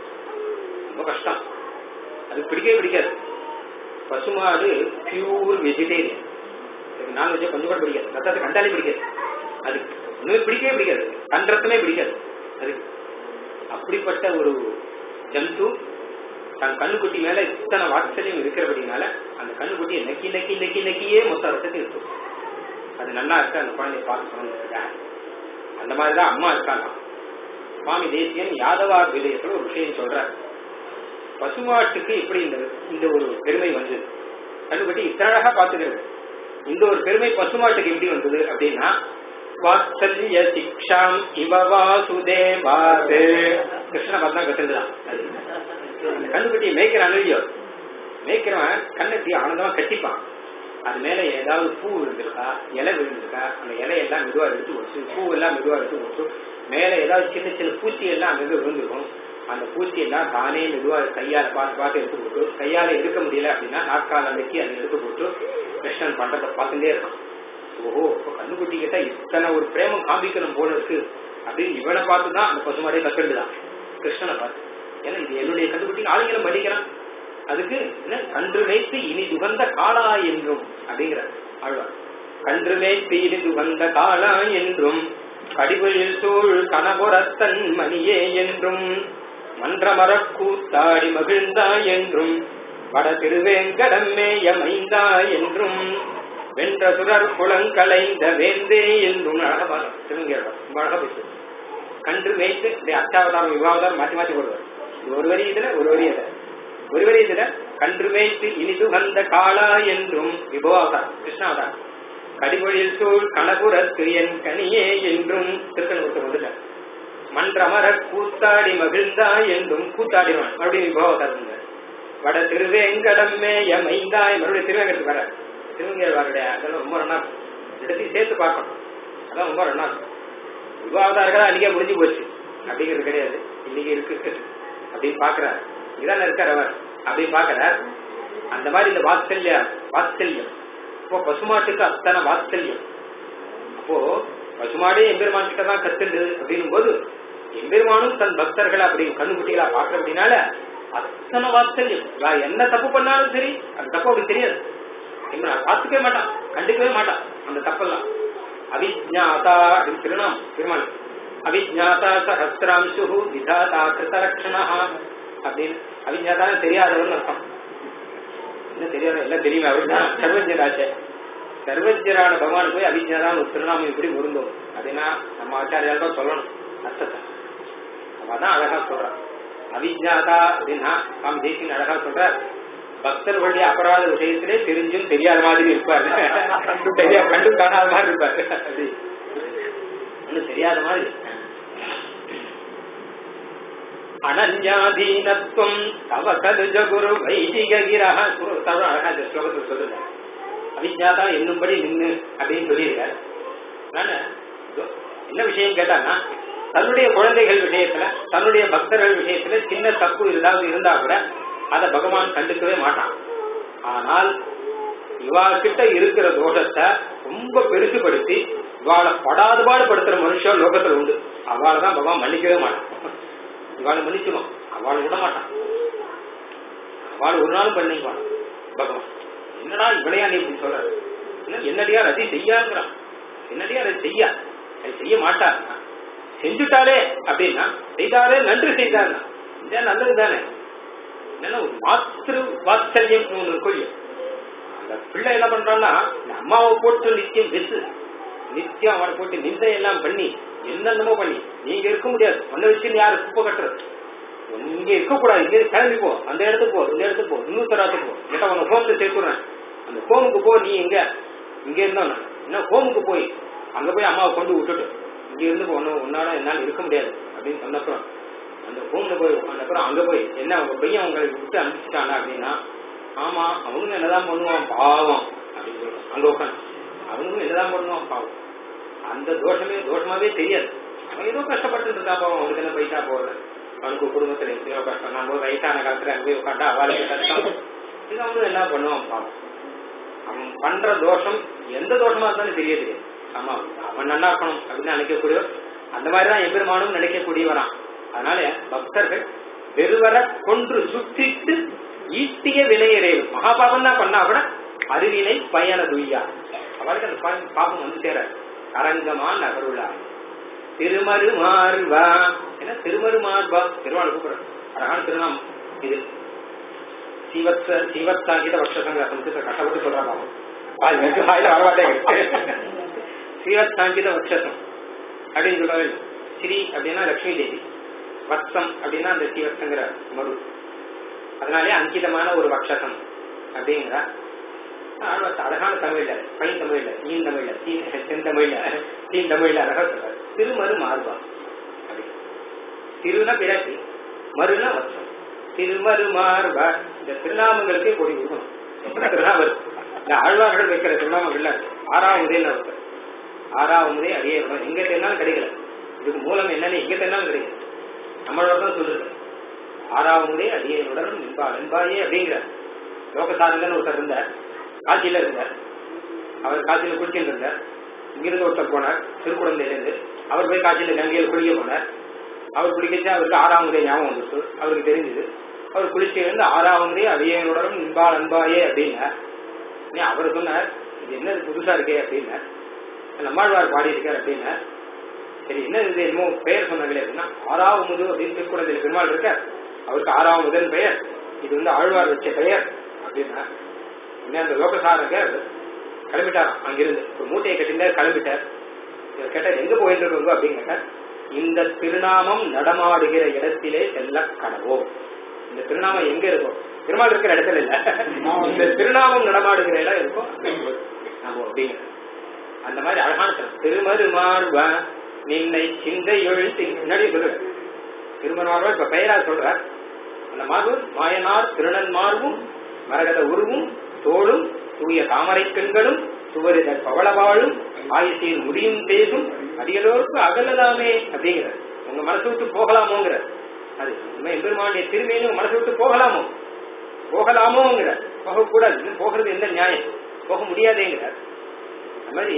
ரொம்ப கஷ்டம் அது பிடிக்கவே பிடிக்காது பசுமாடு பியூர் வெஜிடேரியன் அதுக்கு நான்வெஜ்ஜை கொஞ்சம் கூட பிடிக்காது ரத்தத்தை கண்டாலே பிடிக்காது அது ஒண்ணுமே பிடிக்கவே பிடிக்காது கண் ரத்தமே பிடிக்காது அது அப்படிப்பட்ட ஒரு ஜந்து தன் கண்ணுக்குட்டி மேல இத்தனை வாத்சல்யம் இருக்கிறபடினால அந்த கண்ணுக்குட்டியை நக்கி நக்கி நக்கி நக்கியே மொத்த ரத்தத்தையும் இருக்கும் அது நல்லா இருக்கு அந்த குழந்தைய பார்த்து சொன்ன அந்த மாதிரிதான் அம்மா இருக்காங்க சுவாமி தேசியன் யாதவார் விதயத்துல ஒரு விஷயம் சொல்றார் பசுமாட்டுக்கு இப்படி இந்த இந்த ஒரு பெருமை வந்தது கண்ணுக்குட்டி இத்தனை அழகா பாத்துக்கிறது இந்த ஒரு பெருமை பசுமாட்டுக்கு எப்படி வந்தது அப்படின்னா வாத்சல்ய சிக்ஷாம் இவ வாசுதேவாது கிருஷ்ண பார்த்தா கத்துண்டுதான் அந்த கண்ணுக்குட்டியை மேய்க்கிறான் இல்லையோ மேய்க்கிறவன் கண்ணட்டி ஆனந்தமா கட்டிப்பான் அது மேல ஏதாவது பூ விழுந்திருக்கா இலை விழுந்திருக்கா அந்த இலையெல்லாம் மெதுவா எடுத்து வச்சு பூ எல்லாம் மெதுவா எடுத்து வச்சு மேல ஏதாவது சின்ன சின்ன பூச்சி எல்லாம் அங்கங்க விழுந்திருக்கும் அந்த பூச்சி எல்லாம் தானே மெதுவா கையால பார்த்து பார்த்து எடுத்து போட்டு கையால எடுக்க முடியல அப்படின்னா நாட்கால அன்னைக்கு அதை எடுத்து போட்டு கிருஷ்ணன் பண்றதை பார்த்துட்டே இருக்கும் ஓஹோ இப்போ கண்ணுக்குட்டி கிட்ட இத்தனை ஒரு பிரேமம் காமிக்கணும் போல இருக்கு அப்படின்னு இவனை பார்த்து தான் அந்த பசுமாடே கத்துண்டுதான் கிருஷ்ணனை பார்த்து ஏன்னா இது என்னுடைய கண்டுபிடி ஆளுங்களும் படிக்கிறான் அதுக்கு என்ன கன்று மேய்த்து இனி துகந்த காளா என்றும் அப்படிங்கிற ஆழ்வார் கன்று மேய்த்து இனி துகந்த காளா என்றும் கடிவழில் சூழ் கனபுரத்தன் மணியே என்றும் மன்றமர கூத்தாடி மகிழ்ந்தா என்றும் வட திருவேங்கடம் மேயமைந்தா என்றும் வென்ற சுரர் குளங்களைந்த வேந்தே என்றும் அழகா திருங்கிறவர் ரொம்ப அழகா பேசு கன்று மேய்த்து இப்படி அச்சாவதாரம் விவாவதாரம் மாற்றி மாற்றி போடுவார் இது ஒரு வரி இதுல ஒரு வரி இதுல ஒரு வரி இதுல கன்று மேய்த்து இனிது வந்த காளா என்றும் விபவாவதாரம் கிருஷ்ணாவதாரம் கடிமொழியில் சூழ் கணபுரத்து என் கனியே என்றும் திருக்கணபுரத்தை வந்துட்டார் மன்றமர கூத்தாடி மகிழ்ந்தா என்றும் கூத்தாடினான் மறுபடியும் விபவாவதாரம் வட திருவேங்கடம் மேயமைந்தாய் மறுபடியும் திருவேங்கடத்துக்கு வர திருவங்கருடைய அதெல்லாம் ரொம்ப நல்லா இருக்கும் இடத்தையும் சேர்த்து பார்க்கணும் அதான் ரொம்ப நல்லா இருக்கும் விவாதார்கள் அன்னைக்கே முடிஞ்சு போச்சு அப்படிங்கிறது கிடையாது இன்னைக்கு இருக்கு அப்படின்னு பாக்குறாரு இதான இருக்கார் அவர் அப்படின்னு பாக்குறார் அந்த மாதிரி இந்த வாத்சல்ய வாத்சல்யம் இப்போ பசுமாட்டுக்கு அத்தனை வாத்சல்யம் அப்போ பசுமாடே எம்பெருமான் கிட்ட தான் கத்துண்டு அப்படின்னும் போது எம்பெருமானும் தன் பக்தர்களை அப்படி கண்ணுக்குட்டிகளா பாக்குற அப்படின்னால அத்தனை வாத்சல்யம் நான் என்ன தப்பு பண்ணாலும் சரி அந்த தப்பு அவருக்கு தெரியாது எம்பெருமான் பார்த்துக்கவே மாட்டான் கண்டுக்கவே மாட்டான் அந்த தப்பெல்லாம் அவிஜாதா அப்படின்னு திருநாம் பெருமாள் அவிஜாதா சஹசிராம்சு விதாதா கிருதலட்சணா அப்படின்னு அவிஜாதான் தெரியாதவர்னு அர்த்தம் என்ன தெரியாத எல்லாம் தெரியுமே அவர் தான் சர்வஜராச்சே சர்வஜரான பகவான் போய் அவிஜாதான் ஒரு திருநாமம் இப்படி பொருந்தும் அப்படின்னா நம்ம ஆச்சாரியால் தான் சொல்லணும் அர்த்தத்தை அவ தான் அழகா சொல்றான் அவிஜாதா அப்படின்னா சுவாமி தேசியன் அழகா சொல்றார் பக்தர்களுடைய அபராத விஷயத்திலே தெரிஞ்சும் தெரியாத மாதிரி இருப்பாரு தெரியா கண்டும் காணாத மாதிரி இருப்பாரு அப்படி ஒண்ணும் தெரியாத மாதிரி அனன்யாதீனத்துவம் தவ கதுஜ குரு வைதிக கிரக குரு தவறு அழகா இந்த ஸ்லோகத்தில் சொல்லுங்க அவிஜாதா என்னும்படி நின்னு அப்படின்னு சொல்லியிருக்காரு அதனால இதோ என்ன விஷயம் கேட்டாங்கன்னா தன்னுடைய குழந்தைகள் விஷயத்துல தன்னுடைய பக்தர்கள் விஷயத்துல சின்ன தப்பு ஏதாவது இருந்தா கூட அதை பகவான் கண்டுக்கவே மாட்டான் ஆனால் இவா கிட்ட இருக்கிற தோஷத்தை ரொம்ப பெருசுபடுத்தி இவாளை படாது பாடுபடுத்துற மனுஷன் லோகத்துல உண்டு அவளை தான் பகவான் மன்னிக்கவே மாட்டான் இவாளை மன்னிக்கணும் அவளை விட மாட்டான் அவளை ஒரு நாளும் பண்ணிக்குவான் பகவான் என்னடா இவளையா நீ இப்படி சொல்ற என்ன என்னடியா அதை செய்யாங்கிறான் என்னடியா அதை செய்யா அதை செய்ய மாட்டார் செஞ்சுட்டாலே அப்படின்னா செய்தாரே நன்றி செய்தார் இதான் நல்லது தானே என்னன்னா ஒரு மாத்திரு வாத்சல்யம் ஒண்ணு இருக்கும் இல்லையா? அந்த பிள்ளை என்ன பண்றான்னா இந்த அம்மாவை போட்டு நித்தியம் வெசு நித்தியம் அவனை போட்டு நிந்தை எல்லாம் பண்ணி என்னென்னமோ பண்ணி நீங்க இருக்க முடியாது ஒன்ன வச்சு யாரு குப்பை கட்டுறது இங்க இருக்க கூடாது இங்க இருந்து கிளம்பி போ அந்த இடத்துக்கு போ இந்த இடத்துக்கு போ இன்னொரு தராத்துக்கு போ கேட்டா உன ஹோம்ல சேர்த்துறேன் அந்த ஹோமுக்கு போ நீ எங்க இங்க இருந்தோம் என்ன ஹோமுக்கு போய் அங்க போய் அம்மாவை கொண்டு விட்டுட்டு இங்க இருந்து ஒன்னு உன்னால என்னால இருக்க முடியாது அப்படின்னு சொன்னப்புறம் அந்த ஹோம்ல போய் உட்காந்தப்புறம் அங்க போய் என்ன உங்க பையன் உங்களை விட்டு அனுப்பிச்சிட்டானா அப்படின்னா ஆமா அவனும் என்னதான் பண்ணுவான் பாவம் அப்படின்னு சொல்றான் அங்க உட்காந்து அவனுக்கும் என்னதான் பண்ணுவான் பாவம் அந்த தோஷமே தோஷமாவே தெரியாது அவன் ஏதோ கஷ்டப்பட்டு இருக்கா பாவம் அவனுக்கு என்ன பைசா போகல அவனுக்கு குடும்பத்துல எத்தனையோ கஷ்டம் நம்ம ஒரு வயசான காலத்துல அங்க போய் உட்காந்தா அவளுக்கு கஷ்டம் இது அவனும் என்ன பண்ணுவான் பாவம் அவன் பண்ற தோஷம் எந்த தோஷமா இருந்தாலும் தெரிய தெரியாது ஆமா அவன் நல்லா இருக்கணும் அப்படின்னு நினைக்கக்கூடிய அந்த மாதிரிதான் எம்பெருமானும் நினைக்கக்கூடியவரான் அதனால பக்தர்கள் வெறுவர கொன்று சுத்திட்டு ஈட்டிய வினையறையும் மகாபாபம் தான் பண்ணா கூட அறிவினை பயன துய்யா அவருக்கு அந்த பா- பாபம் வந்து சேர அரங்கமா நகருளா திருமரு மார்பா என்ன திருமரு மார்பா திருவாள் கூப்பிடுற அழகான திருநாமம் இது சிவத்த சிவத்தாகித வட்சசங்க சமுத்திரத்தை கஷ்டப்பட்டு சொல்றா பாவம் அது எனக்கு வாயில வரமாட்டேங்குது சிவத்தாங்கித வட்சசம் அப்படின்னு சொல்றாரு ஸ்ரீ அப்படின்னா லட்சுமி தேவி வத்சம் அப்படின்னா அந்த சிவத்தங்கிற மரு அதனாலே அங்கிதமான ஒரு வட்சசம் அப்படிங்கிற ஆழ்வார் அழகான தமிழ்ல பையன் தமிழ்ல நீன் தமிழ்ல தீன் செந்தமிழ்ல தீன் தமிழ்ல அழகா சொல்றாரு திருமரு மார்பா அப்படி திருனா பிறகு மறுனா வட்சம் திருமரு மார்பா இந்த திருநாமங்களுக்கே கொடி கொடுக்கணும் எத்தனை திருநாமம் இந்த ஆழ்வார்கள் வைக்கிற திருநாமங்கள்ல ஆறாவதேன்னு ஒருத்தர் ஆறாவதே அடியே எங்க தேர்னாலும் கிடைக்கல இதுக்கு மூலம் என்னன்னு எங்க தேர்னாலும் கிடைக்கல நம்மளோட தான் சொல்றது ஆறாவதே அடியனுடன் நின்பா நின்பாயே அப்படிங்கிற லோகசாதகன்னு ஒருத்தர் இருந்தார் காட்சியில இருந்தார் அவர் காட்சியில குளிச்சுட்டு இருந்தார் இங்கிருந்து ஒருத்தர் போனார் திருக்குழந்தையிலிருந்து அவர் போய் காட்சியில கங்கையில் குளிக்க போனார் அவர் குளிக்கச்சு அவருக்கு ஆறாவதே ஞாபகம் வந்துச்சு அவருக்கு தெரிஞ்சது அவர் குளிச்சிருந்து ஆறாவதே அடியனுடன் நின்பா அன்பாயே அப்படின்னார் உடனே அவர் சொன்னார் இது என்ன இது புதுசா இருக்கே அப்படின்னார் நம்மாழ்வார் பாடி இருக்கார் அப்படின்னார் சரி என்ன இது என்னமோ பெயர் சொன்னாங்களே அப்படின்னா ஆறாவது முது அப்படின்னு திருக்குறந்தில் பெருமாள் இருக்கார் அவருக்கு ஆறாவது முதல் பெயர் இது வந்து ஆழ்வார் வச்ச பெயர் அப்படின்னா உடனே அந்த லோகசாரகர் கிளம்பிட்டாராம் அங்கிருந்து ஒரு மூட்டையை கட்டினார் கிளம்பிட்டார் இவர் கேட்டார் எங்க போயிட்டு இருக்கோங்க அப்படின்னு கேட்டார் இந்த திருநாமம் நடமாடுகிற இடத்திலே செல்ல கனவோ இந்த திருநாமம் எங்க இருக்கும் பெருமாள் இருக்கிற இடத்துல இல்ல இந்த திருநாமம் நடமாடுகிற இடம் இருக்கும் நம்ம அப்படிங்கிற அந்த மாதிரி அழகான திரு- திருமரு மார்ப நின்னை சிந்தை எழுத்தி முன்னாடி சொல்லுவேன் திருமணமார்வா இப்ப பெயரா சொல்ற அந்த மார்பு மாயனார் திருநன் மார்பும் மரகத உருவும் தோளும் தூய தாமரை கண்களும் சுவரிதழ் பவளவாழும் ஆயுசியின் முடியும் பேசும் அடியலோருக்கு அகலலாமே அப்படிங்கிறார் உங்க மனசு விட்டு போகலாமோங்கிற அது உண்மை எம்பெருமானுடைய திருமையிலும் உங்க மனசு விட்டு போகலாமோ போகலாமோங்கிற போகக்கூடாது இன்னும் போகிறது எந்த நியாயம் போக முடியாதேங்கிறார் அது மாதிரி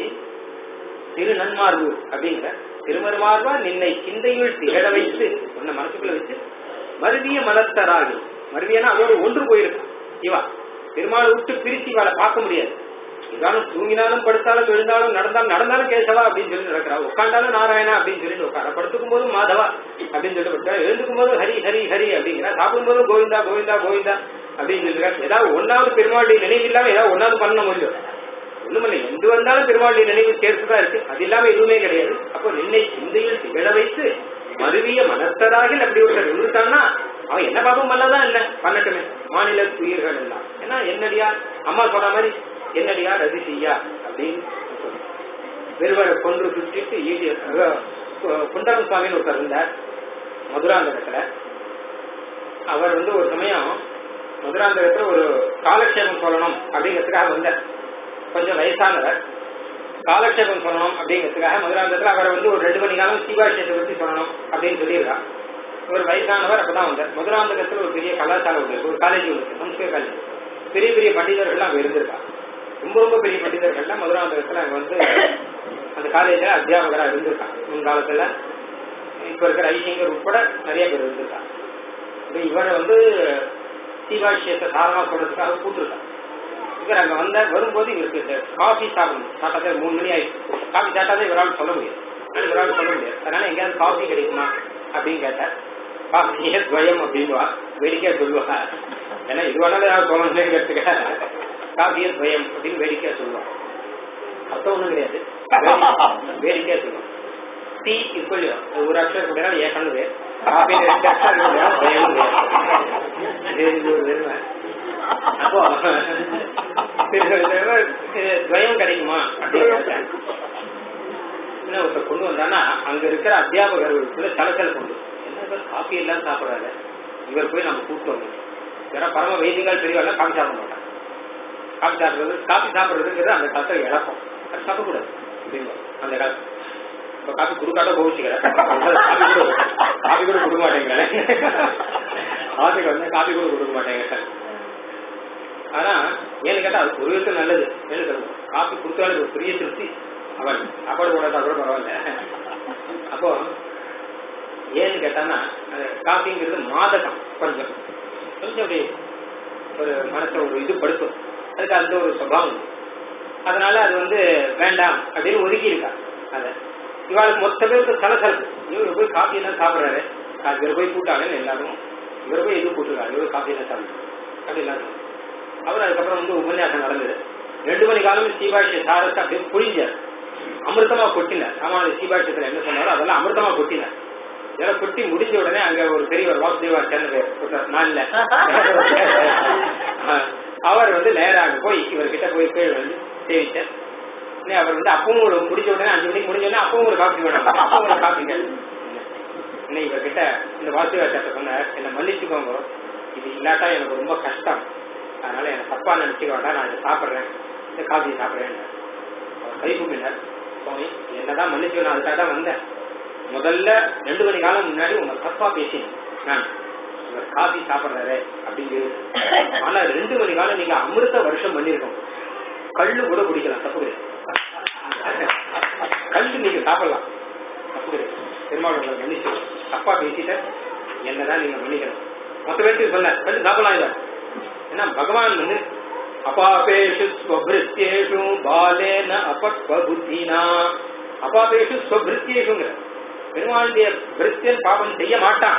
திரு நன்மார்பு அப்படிங்கிற திருமருமார்பா நின்னை சிந்தையுள் திகழ வைத்து உன்னை மனசுக்குள்ள வச்சு மருவிய மலத்தராகி மருவியனா அதோடு ஒன்று போயிருக்கான் இவா பெருமாளை விட்டு பிரிச்சு இவாளை பார்க்க முடியாது இதாலும் தூங்கினாலும் படுத்தாலும் எழுந்தாலும் நடந்தாலும் நடந்தாலும் கேசவா அப்படின்னு சொல்லி நடக்கிறா உட்காண்டாலும் நாராயணா அப்படின்னு சொல்லிட்டு உட்கார படுத்துக்கும் போதும் மாதவா அப்படின்னு சொல்லிட்டு படுத்தா எழுந்துக்கும் போதும் ஹரி ஹரி ஹரி அப்படிங்கிறா சாப்பிடும் போதும் கோவிந்தா கோவிந்தா கோவிந்தா அப்படின்னு சொல்லிருக்கா ஏதாவது ஒன்னாவது பெருமாளுடைய நினைவு இல்லாம ஏதாவது ஒன்னாவது பண்ண முடியும் ஒண்ணுமில்லை எந்து வந்தாலும் பெருமாளுடைய நினைவு சேர்த்துதான் இருக்கு அது இல்லாம எதுவுமே கிடையாது அப்போ நின்னை சிந்தையில் திகழ வைத்து மருவிய மனத்தராகில் அப்படி ஒருத்தர் இருந்துட்டான்னா அவன் என்ன பாபம் பண்ணதான் இல்ல பண்ணட்டுமே மாநில உயிர்கள் எல்லாம் ஏன்னா என்னடியார் அம்மா சொன்ன மாதிரி என்னடியார் அது செய்யா அப்படின்னு சொல்லு. வெறுவரை கொன்று சுற்றிட்டு ஈட்டி அதாவது, கு- குண்டலம் சுவாமின்னு ஒருத்தர் இருந்தார் மதுராந்தகத்துல அவர் வந்து ஒரு சமயம் மதுராந்தகத்துல ஒரு காலக்ஷேபம் சொல்லணும் அப்படிங்கிறதுக்காக வந்தார் கொஞ்சம் வயசானவர் காலக்ஷேபம் சொல்லணும் அப்படிங்கிறதுக்காக மதுராந்தகத்துல அவரை வந்து ஒரு ரெண்டு மணி காலம் சிவாஷியத்தை பத்தி சொல்லணும் அப்படின்னு சொல்லியிருக்கார் ஒரு வயசானவர் அப்பதான் வந்தார் மதுராந்தகத்துல ஒரு பெரிய கலாச்சாரம் ஒன்று இருக்கு, ஒரு காலேஜ் ஒன்று இருக்கு, சம்ஸ்கிருத காலேஜ் பெரிய பெரிய பண்டிதர்கள் அங்க இருந்திருக்கா ரொம்ப ரொம்ப பெரிய பண்டிதர்கள்லாம் மதுராந்தகத்துல அங்க வந்து அந்த காலேஜ்ல அத்தியாபகரா இருந்திருக்காங்க முன்காலத்துல இப்ப இருக்கிற ஐசிங்கர் உட்பட நிறைய பேர் இருந்திருக்காங்க இப்ப இவரை வந்து சீவாஷியத்தை சாரமா சொல்றதுக்காக கூப்பிட்டுருக்காங்க இவர் அங்க வந்த வரும்போது இவருக்கு இந்த காஃபி சாப்பிடணும் சாப்பிட்டாதே மூணு மணி ஆயிடுச்சு காஃபி சாப்பிட்டாதே இவரால் சொல்ல முடியாது ஆனா இவரால் சொல்ல முடியாது அதனால எங்கேயாவது காஃபி கிடைக்குமா அப்படின்னு கேட்டார் காஃபியே துவயம் அப்படின்வா வேடிக்கையா சொல்லுவா ஏன்னா இது வேணாலும் யாரும் சொல்லணுங்கிறதுக்காக காஃபியே துவயம் அப்படின்னு வேடிக்கையா சொல்லுவா அர்த்தம் ஒண்ணும் கிடையாது வேடி- வேடிக்கையா சொல்லுவா டீ இப்போ ஒரு அக்ஷரம் கூட ஏக்கணும் காஃபி ரெண்டு அக்ஷரம் துவயம் இது ஒரு வெறுமை அப்போ துவயம் கிடைக்குமா அப்படின்னு கேட்டேன். என்ன ஒருத்தர் கொண்டு வந்தானா அங்க இருக்கிற அத்தியாபகர்களுக்குள்ள சலசல் கொண்டு என்ன இவர் காஃபி எல்லாம் சாப்பிடுறாரு இவர் போய் நம்ம கூப்பிட்டு வந்து வேற பரம வைதிகள் பெரியவர்கள் காஃபி சாப்பிட மாட்டாங்க காஃபி சாப்பிடுறது காஃபி சாப்பிடுறதுங்கிறது அந்த காலத்துல இழப்பம் அது சாப்பிடக்கூடாது அப்படிங்க அந்த காலத்து இப்ப காஃபி கொடுக்காட்ட கோவிச்சுக்கிறேன் காஃபி கூட காஃபி கூட கொடுக்க மாட்டேங்கிறேன் காஃபிக்கு வந்து காஃபி கூட கொடுக்க மாட்டேங்கிறேன் ஆனா ஏன்னு கேட்டா அது ஒரு விதத்துல நல்லது என்ன சொல்லுவோம் காஃபி கொடுத்தாலும் ஒரு பெரிய திருப்தி அவன் சாப்பாடு போடாதா கூட பரவாயில்ல அப்போ ஏன்னு கேட்டான்னா அது காஃபிங்கிறது மாதகம் கொஞ்சம் கொஞ்சம் அப்படி ஒரு மனசை ஒரு இது படுத்தும் அதுக்கு அந்த ஒரு சுபாவம் உண்டு. அதனால அது வந்து வேண்டாம் அப்படின்னு ஒதுக்கி இருக்கா அத இவாளுக்கு மொத்த பேருக்கு சலசலப்பு இவர் போய் காஃபி எல்லாம் சாப்பிடுறாரு இவர் போய் கூட்டாளன்னு எல்லாரும் இவர் போய் எதுவும் கூட்டுருக்காரு இவர் காஃபி எல்லாம் சாப்பிடுறாரு அப்படி எல்லாரும் அவர் அதுக்கப்புறம் வந்து உபன்யாசம் நடந்தது ரெண்டு மணி காலம் சீபாஷிய சாரத்தை அப்படியே புழிஞ்சார் அமிர்தமா கொட்டினார் ராமானுஜ சீபாஷியத்துல என்ன சொன்னாரோ அதெல்லாம் அமிர்தமா கொட்டினார் இதெல்லாம் கொட்டி முடிஞ்ச உடனே அங்க ஒரு பெரியவர் வாசுதேவார் சேர்ந்த ஒருத்தர் நான் இல்ல அவர் வந்து நேராக போய் இவர்கிட்ட போய் கீழ் வந்து சேவிச்சார் உடனே அவர் வந்து அப்பவும் ஒரு முடிஞ்ச உடனே அஞ்சு மணிக்கு முடிஞ்ச உடனே அப்பவும் ஒரு காப்பி வேணும் அப்பவும் ஒரு காப்பி இன்னும் இவர்கிட்ட இந்த வாசுதேவாச்சாரத்தை சொன்னார் என்னை மன்னிச்சுக்கோங்க இது இல்லாட்டா எனக்கு ரொம்ப கஷ்டம் அதனால எனக்கு தப்பா நினைச்சுக்க வேண்டாம் நான் இதை சாப்பிட்றேன் இந்த காஃபியை சாப்பிட்றேன் அவர் கை கூப்பினார் சுவாமி என்னதான் மன்னிச்சு நான் அதுக்காக தான் வந்தேன் முதல்ல ரெண்டு மணி காலம் முன்னாடி உங்க தப்பா பேசினேன் நான் இவர் காஃபி சாப்பிட்றாரு அப்படின்னு ஆனா ரெண்டு மணி காலம் நீங்க அமிர்த வருஷம் பண்ணிருக்கோம் கல்லு கூட குடிக்கலாம் தப்பு கிடையாது கல்லு நீங்க சாப்பிடலாம் தப்பு கிடையாது பெருமாள் உங்களை மன்னிச்சு தப்பா பேசிட்ட என்னதான் நீங்க மன்னிக்கணும் மொத்த பேருக்கு சொன்ன கல்லு சாப்பிடலாம் இல்ல ஏன்னா பகவான் வந்து அபாபேஷு ஸ்வபிருத்தியேஷு பாலேன அபக்வ புத்தினா அபாபேஷு ஸ்வபிருத்தியேஷுங்கிற பெருமாளுடைய பிருத்தியன் பாபம் செய்ய மாட்டான்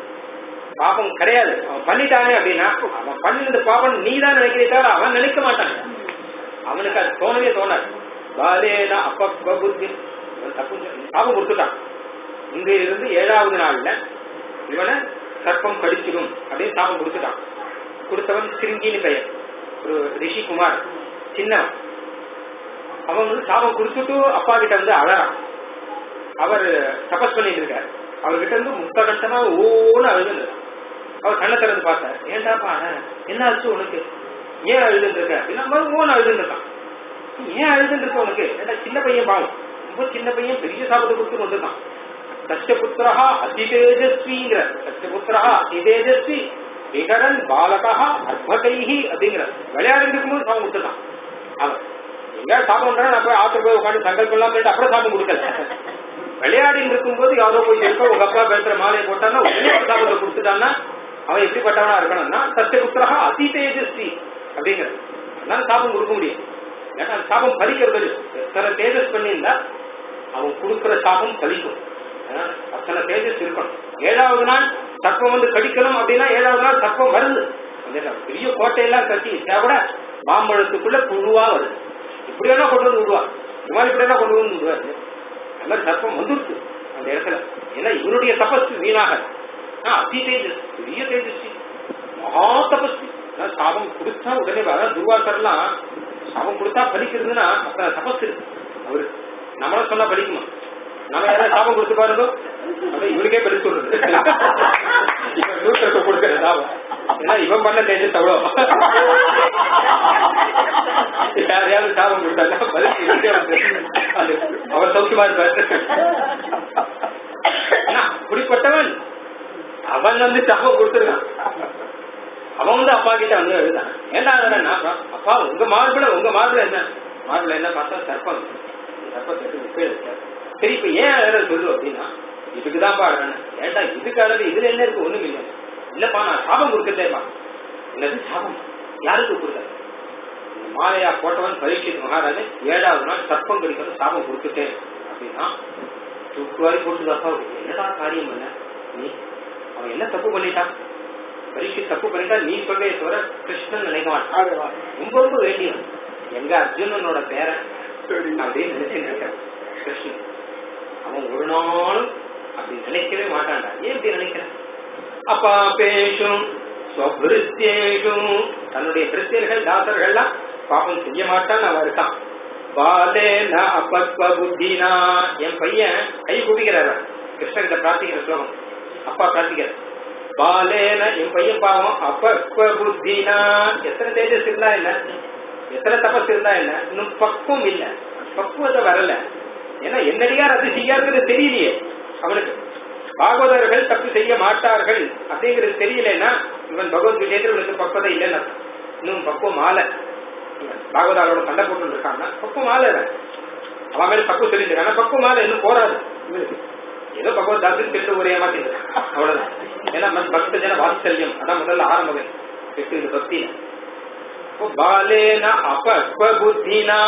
பாபம் கிடையாது அவன் பண்ணிட்டானே அப்படின்னா அவன் பண்ணினது பாபம் நீ தான் நினைக்கிறே தவிர அவன் நினைக்க மாட்டான் அவனுக்கு அது தோணவே தோணாது பாலேன அபக்வ புத்தி அவன் தப்பு செஞ்ச- பாபம் கொடுத்துட்டான் இங்க இருந்து ஏழாவது நாள்ல இவனை சர்ப்பம் கடிச்சிடும் அப்படின்னு சாபம் கொடுத்துட்டான் கொடுத்தவன் சிருங்கின்னு பெயர் ஒரு ரிஷி குமார் சின்னவன் அவன் வந்து சாபம் கொடுத்துட்டு அப்பா கிட்ட வந்து அழறான் அவர் தபஸ் பண்ணிட்டு இருக்கார் அவர்கிட்ட இருந்து முக்தகண்டமா ஓன்னு அழுதுன்னு அவர் கண்ணை திறந்து பார்த்தார் ஏன்டாப்பா அழற? என்ன ஆச்சு உனக்கு ஏன் அழுதுன்னு இருக்க அப்படின்னா அவன் ஓன்னு அழுதுன்னு இருக்கான் ஏன் அழுதுன்னு இருக்க உனக்கு ஏன்டா சின்ன பையன் பாவம் ரொம்ப சின்ன பையன் பெரிய சாபத்தை கொடுத்து வந்துட்டான் சத்தியபுத்திரா அதி தேஜஸ்விங்கிற சத்தியபுத்திரா அதி தேஜஸ்வி விகரன் பாலகா அர்ப்பகைஹி அப்படிங்கிற விளையாடி இருக்கும்போது சாபம் கொடுத்துட்டான் அவன் எங்க சாபம் பண்றா நான் போய் ஆத்துல போய் உட்காந்து சங்கல்பம் எல்லாம் பண்ணிட்டு அப்புறம் சாபம் கொடுக்கல விளையாடி இருக்கும்போது யாரோ போய் இருக்க உங்க அப்பா பேசுற மாலையை போட்டான்னா உடனே ஒரு சாபத்தை கொடுத்துட்டான்னா அவன் எப்படிப்பட்டவனா இருக்கணும்னா சத்தியபுத்திரா அதி தேஜஸ்வி அப்படிங்கிற அதனால சாபம் கொடுக்க முடியும் ஏன்னா அந்த சாபம் பலிக்கிறது எத்தனை தேஜஸ் பண்ணியிருந்தா அவன் கொடுக்கிற சாபம் பலிக்கும் அதனால அத்தனை தேஜஸ் இருக்கணும் ஏழாவது நாள் சர்ப்பம் வந்து கடிக்கணும் அப்படின்னா ஏழாவது நாள் சர்ப்பம் வருது அந்த என்ன பெரிய கோட்டையெல்லாம் கட்டி வச்சா கூட மாம்பழத்துக்குள்ள புழுவா வருது இப்படி வேணா கொண்டு வந்து விடுவா இந்த மாதிரி இப்படி வேணா கொண்டு வந்து விடுவாரு அந்த மாதிரி சர்ப்பம் வந்துருச்சு அந்த இடத்துல ஏன்னா இவனுடைய தபஸ் வீணாக ஆ, அதி தேஜஸ் பெரிய தேஜஸ்வி மகா தபஸ்வி அதான் சாபம் கொடுத்தா உடனே வ- அதான் துர்வாசர்லாம் சாபம் கொடுத்தா பலிக்கிறதுன்னா அத்தனை தபஸ் இருக்கு அவரு நம்மள சொன்னா பலிக்குமா நம்ம யாராவது சாபம் கொடுத்து பாருங்க அதான் இவருக்கே பலி சொல்றது இப்ப நூற்றுக்கு கொடுக்கிற சாபம் ஏன்னா இவன் பண்ண தேஜஸ் அவ்வளோ யாரையாவது சாபம் கொடுத்தாங்க பதில் இவருக்கே வந்து அது அவர் சௌக்கியமா இருப்பாரு ஆனா, அப்படிப்பட்டவன் அவன் வந்து சாபம் கொடுத்துருக்கான் அவன் வந்து அப்பா கிட்ட வந்து எழுதான் ஏன்டா அதெல்லாம் அப்பா அப்பா உங்க மார்பிள உங்க மார்பிள என்ன மார்பிள என்ன பார்த்தா சர்ப்பம் சர்ப்பத்தை எடுத்து கீழே வச்சாரு. சரி இப்ப ஏன் அழகு சொல்லு அப்படின்னா இதுக்குதான் பாடுறேன் ஏன்டா இதுக்கு அழகு இதுல என்ன இருக்கு ஒண்ணும் இல்லை இல்லப்பா நான் சாபம் கொடுக்கட்டேப்பா என்னது சாபம் யாருக்கு கொடுத்த இந்த மாலையா போட்டவன் பரீட்சித் மகாராஜன் ஏழாவது நாள் சர்ப்பம் கடிக்கணும் சாபம் கொடுத்துட்டேன் அப்படின்னா தூக்குவாரி போட்டுதாப்பா என்னடா காரியம் பண்ண நீ அவன் என்ன தப்பு பண்ணிட்டான் பரீட்சை தப்பு பண்ணிட்டா நீ சொல்வே தவிர கிருஷ்ணன் நினைக்க மாட்டான் அरे वाह ரொம்ப ரொம்ப வேண்டியவன் எங்க அர்ஜுனனோட பேரன் சரி அப்படின்னு நினைச்சுட்டு இருக்கான் கிருஷ்ணன் அவன் ஒரு நாளும் அப்படி நினைக்கவே மாட்டான்டா ஏன் இப்படி நினைக்கிறேன் அப்பா பேசும் ஸ்வபிருத்தியேஷும் தன்னுடைய கிறிஸ்தியர்கள் தாசர்கள்லாம் பாபம் செய்ய மாட்டான் அவன் இருக்கான் பாலேன அப்பத்வ புத்தினா என் பையன் கை குடிக்கிறார் கிருஷ்ணகிட்ட பிரார்த்திக்கிற ஸ்லோகம் அப்பா பிரார்த்திக்கிறார் பாலேன என் பையன் பாவம் அப்பத்வ புத்தினா எத்தனை தேஜஸ் இருந்தா என்ன எத்தனை தபஸ் இருந்தா என்ன இன்னும் பக்குவம் இல்ல பக்குவத்தை வரல ஏன்னா என்னடியார் அது செய்யாருங்கிறது தெரியலையே அவனுக்கு பாகவதர்கள் தப்பு செய்ய மாட்டார்கள் அப்படிங்கிறது தெரியலன்னா இவன் பகவத் விஷயத்தில் இவனுக்கு பக்குவதை இல்லைன்னு அர்த்தம். இன்னும் பக்குவம் ஆல இவன் பாகவதாரோட சண்டை போட்டு இருக்கான்னா பக்குவம் ஆல இவன். அவன் மேல தப்பு சொல்லிட்டு இருக்கான் ஆனா பக்குவம் ஆல இன்னும் போறாது இவனுக்கு. ஏதோ பகவத் தாசன் திருட்டு ஒரு ஏமாத்தி அவ்வளவுதான் ஏன்னா மத் பக்த ஜன வாத்சல்யம் அதான் முதல்ல ஆரம்பம் எட்டு இந்த பக்தியில அப்போ பாலேன அபஸ்வ புத்தினா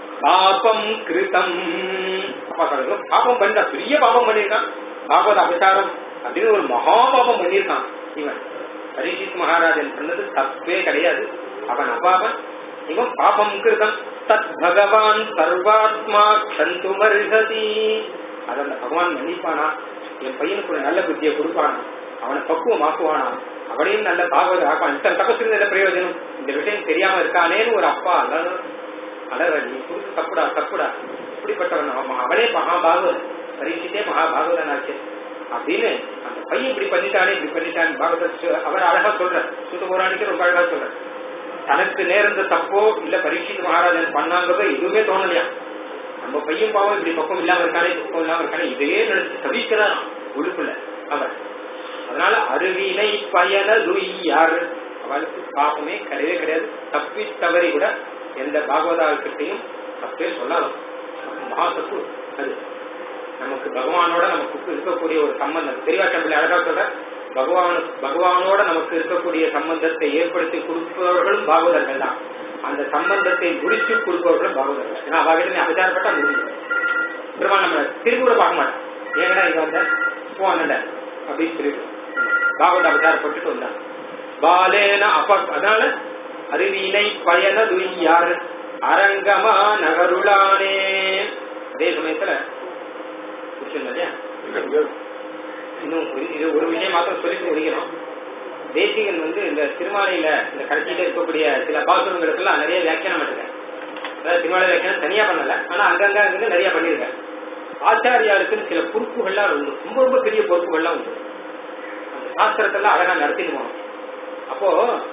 பாபம் கிருதம் அப்பா சொல்றது பாபம் பண்ணா பெரிய பாபம் பண்ணிருக்கான் பாகவத அபசாரம் அப்படின்னு ஒரு மகா பாபம் பண்ணியிருக்கான் இவன் பரீட்சித் மகாராஜன் பண்ணது தப்பே கிடையாது அவன் அப்பாவன் இவன் பாபம் கிருதம் தத் பகவான் சர்வாத்மா கந்துமர்ஹதி அத அந்த பகவான் மன்னிப்பானா என் பையனுக்கு ஒரு நல்ல புத்தியை கொடுப்பானா அவனை பக்குவமாக்குவானா அவனையும் நல்ல பாகவத ஆக்குவான் இத்தனை தபசு இருந்த பிரயோஜனம் இந்த விஷயம் தெரியாம இருக்கானேன்னு ஒரு அப்பா அதாவது அழக நீ கொடுத்து தப்புடா தப்புடா இப்படிப்பட்டவன் அவன் அவனே மகாபாகவன் பரீட்சித்தே மகாபாகவதன் ஆச்சு அப்படின்னு அந்த பையன் இப்படி பண்ணிட்டானே இப்படி பண்ணிட்டான் பாகவத அவர் அழகா சொல்ற சுத்த புராணிக்கு ரொம்ப அழகா சொல்ற தனக்கு நேர்ந்த தப்போ இல்ல பரீட்சித் மகாராஜன் பண்ணாங்கிறதோ எதுவுமே தோணலையா நம்ம பையன் பாவம் இப்படி பக்கம் இல்லாம இருக்கானே பக்கம் இல்லாம இருக்கானே இதையே நினைச்சு தவிக்கிறான் உள்ளுக்குள்ள அவர் அதனால அருவினை பயன யார் அவளுக்கு பாப்பமே கிடையவே கிடையாது தப்பி தவறி கூட எந்த பாகவதாக்கிட்டையும் தப்பே சொல்லாது மகா தப்பு அது நமக்கு பகவானோட நமக்கு இருக்கக்கூடிய ஒரு சம்பந்தம் பெரியவாட்டம் அழகா சொல்ற பகவான் பகவானோட நமக்கு இருக்கக்கூடிய சம்பந்தத்தை ஏற்படுத்தி கொடுப்பவர்களும் பாகவதர்கள் தான் அந்த சம்பந்தத்தை முடிச்சு கொடுப்பவர்களும் பாகவதர்கள் ஏன்னா அவகிட்ட அபச்சாரப்பட்டா முடிஞ்சு பெருமாள் நம்ம திரும்பி கூட பார்க்க மாட்டோம் ஏங்கடா இங்க வந்த போ அண்ணட அப்படின்னு சொல்லிட்டு பாகவத அவதாரப்பட்டுட்டு வந்தாங்க பாலேன அப்ப அதனால அருவினை பயன துய்யார் அரங்கமா நகருளானே அதே சமயத்துல புரிச்சுங்களா இல்லையா? இன்னும் ஒரு- இது ஒரு விஷயம் மாத்திரம் சொல்லிட்டு முடிக்கணும் தேசிகன் வந்து இந்த திருமாலையில இந்த கடைசியில இருக்கக்கூடிய சில பாசுரங்களுக்கெல்லாம் நிறைய வியாக்கியானம் பண்ணிருக்காரு அதாவது திருமாலை வியாக்கியானம் தனியா பண்ணல ஆனா அங்கங்க அங்க நிறைய பண்ணிருக்காரு ஆச்சாரியாளுக்குன்னு சில பொறுப்புகள்லாம் உண்டு ரொம்ப ரொம்ப பெரிய பொறுப்புகள்லாம் உண்டு அந்த சாஸ்திரத்தெல்லாம் அழகா நடத்திட்டு போகணும் அப்போ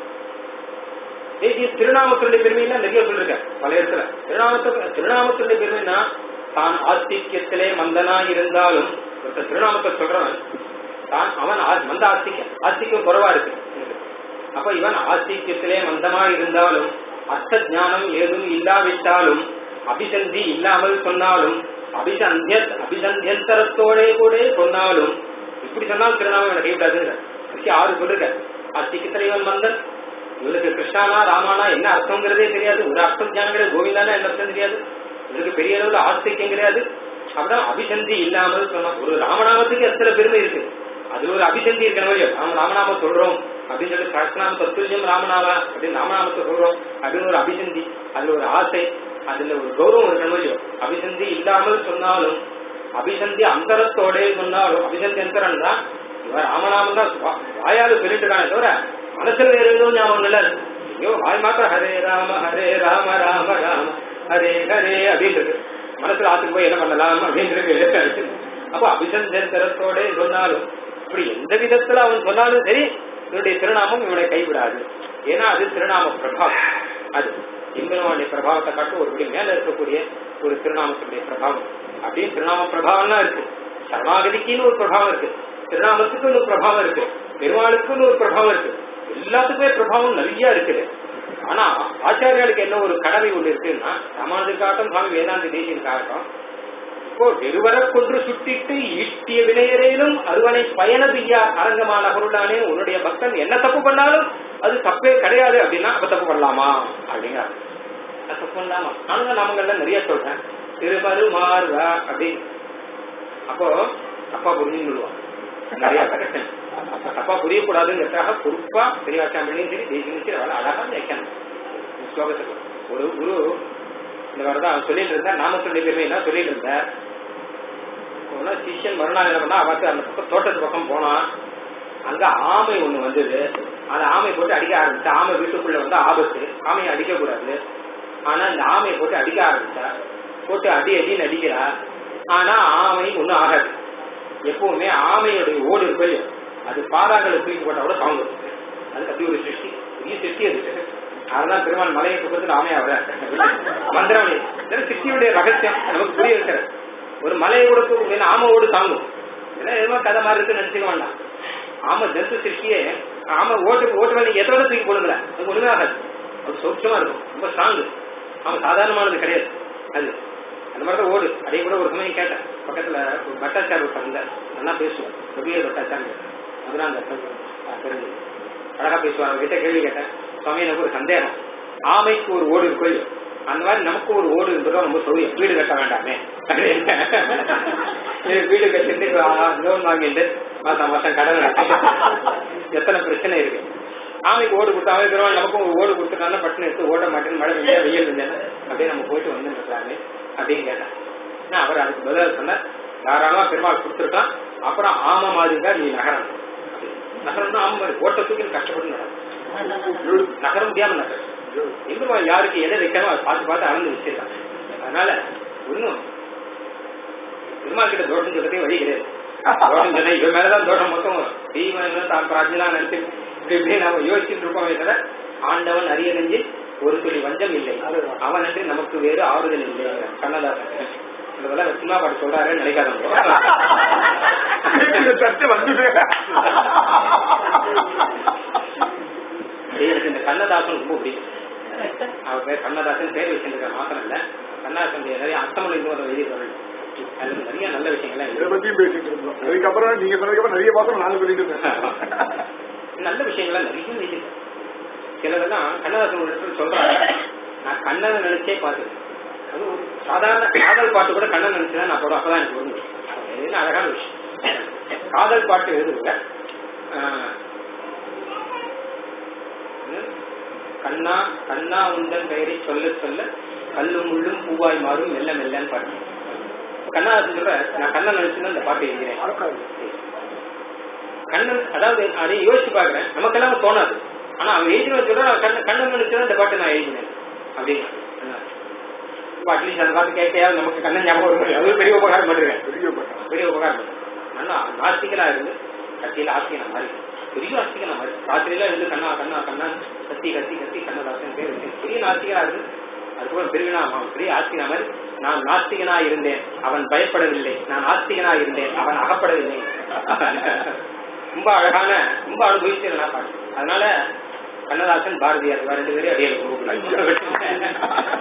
தேசிய திருநாமத்தினுடைய பெருமையெல்லாம் நிறைய சொல்லிருக்காரு பல இடத்துல திருநாமத்து திருநாமத்தினுடைய பெருமைன்னா தான் ஆஸ்திக்கியத்திலே மந்தனா இருந்தாலும் ஒருத்தர் திருநாமத்தை சொல்றவன் தான் அவன் ஆ- மந்த ஆஸ்திக்கம் ஆஸ்திக்கம் குறைவா இருக்கு அப்ப இவன் ஆஸ்திக்கியத்திலே மந்தமா இருந்தாலும் அர்த்த ஞானம் ஏதும் இல்லாவிட்டாலும் அபிசந்தி இல்லாமல் சொன்னாலும் அபிசந்திய அபிசந்தியந்தரத்தோட கூட சொன்னாலும் இப்படி சொன்னால் திருநாமம் எனக்கு கைவிடாதுங்க கட்சி ஆறு சொல்லுங்க ஆஸ்திக்கத்திலே இவன் மந்தன் இவனுக்கு கிருஷ்ணானா ராமானா என்ன அர்த்தங்கிறதே தெரியாது ஒரு அர்த்தம் ஞானம் கிடையாது கோவிந்தானா என்ன அர்த்தம் தெரியாது இவனுக்கு பெரிய அளவுல ஆஸ்திக்கம் கிடையாது அப்படிதான் அபிசந்தி இல்லாமல் சொன்னா ஒரு ராமநாமத்துக்கு எத்தனை பெருமை இருக்கு அதுல ஒரு அபிசந்தி இருக்கணும் இல்லையோ நாம ராமநாமம் சொல்றோம் அப்படின்னு சொல்லி சஹஸ்ரநாம தத்துல்யம் ராமநாமா அப்படின்னு ராமநாமத்தை சொல்றோம் அப்படின்னு ஒரு அபிசந்தி அதுல ஒரு ஆசை அதுல ஒரு கௌரவம் இருக்கணும் இல்லையோ அபிசந்தி இல்லாமல் சொன்னாலும் அபிசந்தி அந்தரத்தோட சொன்னாலும் அபிசந்தி அந்தரம் தான் இவன் ராமநாமம் தான் வா- வாயால சொல்லிட்டு இருக்கானே தவிர மனசுல வேற எதுவும் ஞாபகம் இல்ல ஐயோ வாய் மாத்திரம் ஹரே ராம ஹரே ராம ராம ராம ஹரே ஹரே அப்படின்றது மனசுல ஆத்துக்கு போய் என்ன பண்ணலாம் அப்படின்றது அப்போ அபிசந்தரத்தோட சொன்னாலும் இப்படி எந்த விதத்துல அவன் சொன்னாலும் சரி இவனுடைய திருநாமம் இவனை கைவிடாது ஏன்னா அது திருநாம பிரபாவம் அது எம்பெருமானுடைய பிரபாவத்தை காட்டும் ஒருபடி மேல இருக்கக்கூடிய ஒரு திருநாமத்துடைய பிரபாவம் அப்படின்னு திருநாம பிரபாவம்லாம் இருக்கு சரணாகதிக்குன்னு ஒரு பிரபாவம் இருக்கு திருநாமத்துக்குன்னு ஒரு பிரபாவம் இருக்கு பெருமாளுக்குன்னு ஒரு பிரபாவம் இருக்கு எல்லாத்துக்குமே பிரபாவம் நிறைய இருக்குது ஆனா ஆச்சாரியாளுக்கு என்ன ஒரு கடமை ஒண்ணு இருக்குன்னா ராமானுஜருக்காகட்டும் சுவாமி வேதாந்த தேசியனுக்காகட்டும் இப்போ வெறுவர கொன்று சுட்டிட்டு ஈட்டிய வினையரேனும் அருவனை பயனதுய்யா அரங்கமான பொருளானே உன்னுடைய பக்தன் என்ன தப்பு பண்ணாலும் அது தப்பே கிடையாது அப்படின்னா அப்ப தப்பு பண்ணலாமா அப்படிங்கிறார் அது தப்பு பண்ணலாமா நானும் நாமங்கள்ல நிறைய சொல்றேன் திருமரு மாறுவா அப்படின்னு அப்போ தப்பா புரிஞ்சுன்னு சொல்லுவான் நிறைய பேர். தப்பா புரியக்கூடாதுங்கிறதுக்காக பொறுப்பா பெரியவாச்சாம்பிளையும் சரி தேசியும் சரி அவளை அழகா வைக்கணும் ஸ்லோகத்துக்கு ஒரு குரு இந்த மாதிரிதான் அவன் சொல்லிட்டு இருந்தா நாமத்துடைய பெருமை என்ன சொல்லிட்டு இருந்தார் போனா சிஷ்யன் மறுநாள் என்ன பண்ணா அவத்து அந்த பக்கம் தோட்டத்து பக்கம் போனான் அங்க ஆமை ஒண்ணு வந்தது அந்த ஆமை போட்டு அடிக்க ஆரம்பிச்சா ஆமை வீட்டுக்குள்ள வந்து ஆபத்து ஆமையை அடிக்க கூடாது ஆனா இந்த ஆமையை போட்டு அடிக்க ஆரம்பிச்சா போட்டு அடி அடின்னு அடிக்கிறா ஆனா ஆமை ஒண்ணும் ஆகாது எப்பவுமே ஆமையுடைய ஓடு இருக்கு அது பாறாங்களை தூக்கி போட்டா கூட தாங்கும் அதுக்கு அப்படி ஒரு சிருஷ்டி பெரிய சிருஷ்டி அது அதெல்லாம் பெருமாள் மலையை பக்கத்தில் ஆமையா வர மந்திரவழி சிருஷ்டியுடைய ரகசியம் நமக்கு புரிய வைக்கிற ஒரு மலையை கூட தூக்கும் ஆமை ஓடு தாங்கும் இதெல்லாம் எதுவும் கதை மாதிரி இருக்குன்னு நினைச்சுக்க வேண்டாம் ஆமை ஜந்து சிருஷ்டியே ஆமை ஓட்டு ஓட்டு வண்டி எத்தனை தூக்கி போடுங்கள அது ஒண்ணுமே ஆகாது அது சௌட்சமா இருக்கும் ரொம்ப ஸ்ட்ராங்கு ஆமா சாதாரணமானது கிடையாது அது அந்த மாதிரி தான் ஓடு அதே கூட ஒரு சமயம் கேட்டேன் பக்கத்துல ஒரு பட்டாச்சார் ஒருத்தர் இருந்தார் நல்லா பேசுவார் கபிய பட்டாச்சார் மதுராந்த தெரிஞ்சு அழகா பேசுவார் அவர்கிட்ட கேள்வி கேட்டேன் சுவாமி எனக்கு ஒரு சந்தேகம் ஆமைக்கு ஒரு ஓடு இருக்கு இல்லையோ? அந்த மாதிரி நமக்கு ஒரு ஓடு இருந்ததோ ரொம்ப சௌரியம் வீடு கட்ட வேண்டாமே இது வீடு கட்டிட்டு லோன் வாங்கிட்டு மாசம் மாசம் கடன் அடைச்சு எத்தனை பிரச்சனை இருக்கு ஆமைக்கு ஓடு கொடுத்தா அவன் பெருமாள் நமக்கும் ஒரு ஓடு கொடுத்துட்டாலும் பட்டுன்னு எடுத்து ஓட மாட்டேன்னு மழை பெஞ்சா வெயில் இருந்தேன் அப்படியே நம்ம போயிட்டு வந்துட்டு இருக்கலாமே அப்படின்னு கேட்டேன் நான் அவர் அதுக்கு பதிலாக சொன்னார் தாராளமா பெருமாள் கொடுத்துருக்கான் அப்புறம் ஆமை மாதிரி தான் நீ நகரம் நகரம்னா ஆமை மாதிரி ஓட்ட தூக்கி கஷ்டப்பட்டு நகரம் நகர முடியாம நகரம் எம்பெருமாள் யாருக்கு எதை வைக்கணும் அதை பார்த்து பார்த்து அளந்து வச்சிருக்காங்க அதனால ஒன்றும் பெருமாள் கிட்ட தோஷம் சொல்றதே வழி கிடையாது தோஷம் சொன்னா இவன் மேலதான் தோஷம் மொத்தம் வரும் தீவன் தான் பிராஜ்யெல்லாம் நினைச்சு இப்படி இப்படி நாம யோசிச்சுட்டு இருக்கோமே தவிர ஆண்டவன் அறிய நெஞ்சு ஒரு துளி வஞ்சம் இல்லை அவன் என்று நமக்கு வேறு ஆறுதல் இல்லை கண்ணதாசன் இதெல்லாம் சினிமா பாட்டு சொல்றாருன்னு நினைக்காதவங்க இந்த சர்ச்சை வந்துட்டு எனக்கு இந்த கண்ணதாசன் ரொம்ப பிடிக்கும் அவர் பேர் கண்ணதாசன் பேர் வச்சிருக்க மாத்திரம் இல்ல கண்ணதாசன் நிறைய அர்த்தமொழி இன்னொரு எழுதியிருக்காரு அதுல நிறைய நல்ல விஷயங்கள்லாம் இதை இருக்கு பத்தியும் பேசிட்டு இருந்தோம் அதுக்கப்புறம் நீங்க சொன்னதுக்கப்புறம் நிறைய பார்த்தோம் நானும் சொல்லிட்டு இருந்தேன் நல்ல விஷயங்கள்லாம் நிறைய எழுதியிருக்காரு சிலதெல்லாம் கண்ணதாசன் ஒரு இடத்துல சொல்றாங்க நான் கண்ணனை நினைச்சே பார்த்துருக்கேன் அது ஒரு சாதாரண காதல் பாட்டு கூட கண்ணன் நினைச்சுதான் நான் போடுறேன் அப்பதான் எனக்கு வரும் அது என்ன அழகான விஷயம் காதல் பாட்டு எழுதுங்க ஆஹ், கண்ணா கண்ணா உந்தன் பெயரை சொல்ல சொல்ல கல்லும் முள்ளும் பூவாய் மாறும் மெல்ல மெல்லன்னு பாட்டு கண்ணாதாசன் சொல்ற நான் கண்ணன் நினைச்சுதான் இந்த பாட்டு எழுதினேன் கண்ணன் அதாவது அதை யோசிச்சு பாக்குறேன் நமக்கெல்லாம் தோணாது ஆனா அவன் எழுதின சொல்ற நான் கண்ணன் கண்ணன் நினைச்சுதான் இந்த பாட்டு நான் எழுதினேன் அப்படின்னு இப்போ அட்லீஸ்ட் அந்த பாட்டு கேட்கையாவது நமக்கு கண்ணன் ஞாபகம் வரும் அது பெரிய உபகாரம் பண்ணிருக்கேன் பெரிய பட்டம் பெரிய உபகாரம் பண்ணு. நல்லா நாஸ்திகனா இருந்து கத்தியில ஆஸ்திகனா மாதிரி பெரிய ஆஸ்திகனா மாதிரி ராத்திரியில இருந்து கண்ணா கண்ணா கண்ணா கத்தி கத்தி கத்தி கண்ணதாசன் பேர் வச்சு பெரிய நாஸ்திகனா இருந்து அதுக்கப்புறம் பெரிய அவன் பெரிய ஆஸ்திகனா மாதிரி நான் நாஸ்திகனா இருந்தேன் அவன் பயப்படவில்லை நான் ஆஸ்திகனா இருந்தேன் அவன் அகப்படவில்லை ரொம்ப அழகான ரொம்ப அனுபவிச்சு நான் பாட்டு அதனால கண்ணதாசன் பாரதியார் இவ ரெண்டு பேரும் அடியல்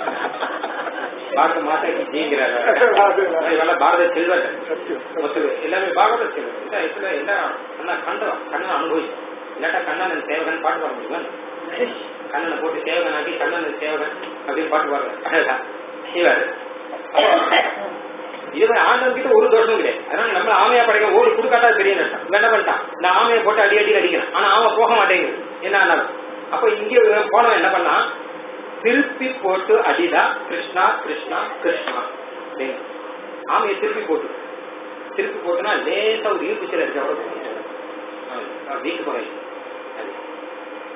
பாரத மாதா ஜீங்கிறார் இவெல்லாம் பாரத செல்வர் மொத்தம் எல்லாமே பாகவத செல்வர் இந்த இதுல எல்லாம் கண்ணா கண்டவன் கண்ணனை அனுபவிச்சு இல்லாட்டா கண்ணன் சேவகன் பாட்டு பாட முடியுமா கண்ணனை போட்டு சேவகனாக்கி கண்ணன் சேவகன் அப்படின்னு பாட்டு பாடுறாரு இவர் இதுவரை ஆண்டவன் கிட்ட ஒரு தோஷமும் கிடையாது அதனால நம்ம ஆமையா படைக்க ஓடி கொடுக்காட்டா பெரிய நஷ்டம் இவன் என்ன பண்ணிட்டான் இந்த ஆமையை போட்டு அடி அடி அடிக்கிறான் ஆனா ஆமை போக மாட்டேங்குது என்ன ஆனாலும் அப்ப இங்க இவன் போனவன் என்ன பண்ணான் திருப்பி போட்டு அடிடா கிருஷ்ணா கிருஷ்ணா கிருஷ்ணா அப்படின்னு. ஆமையை திருப்பி போட்டு திருப்பி போட்டுனா லேசா ஒரு ஈர்ப்பு சில இருக்க வீட்டு குறை அது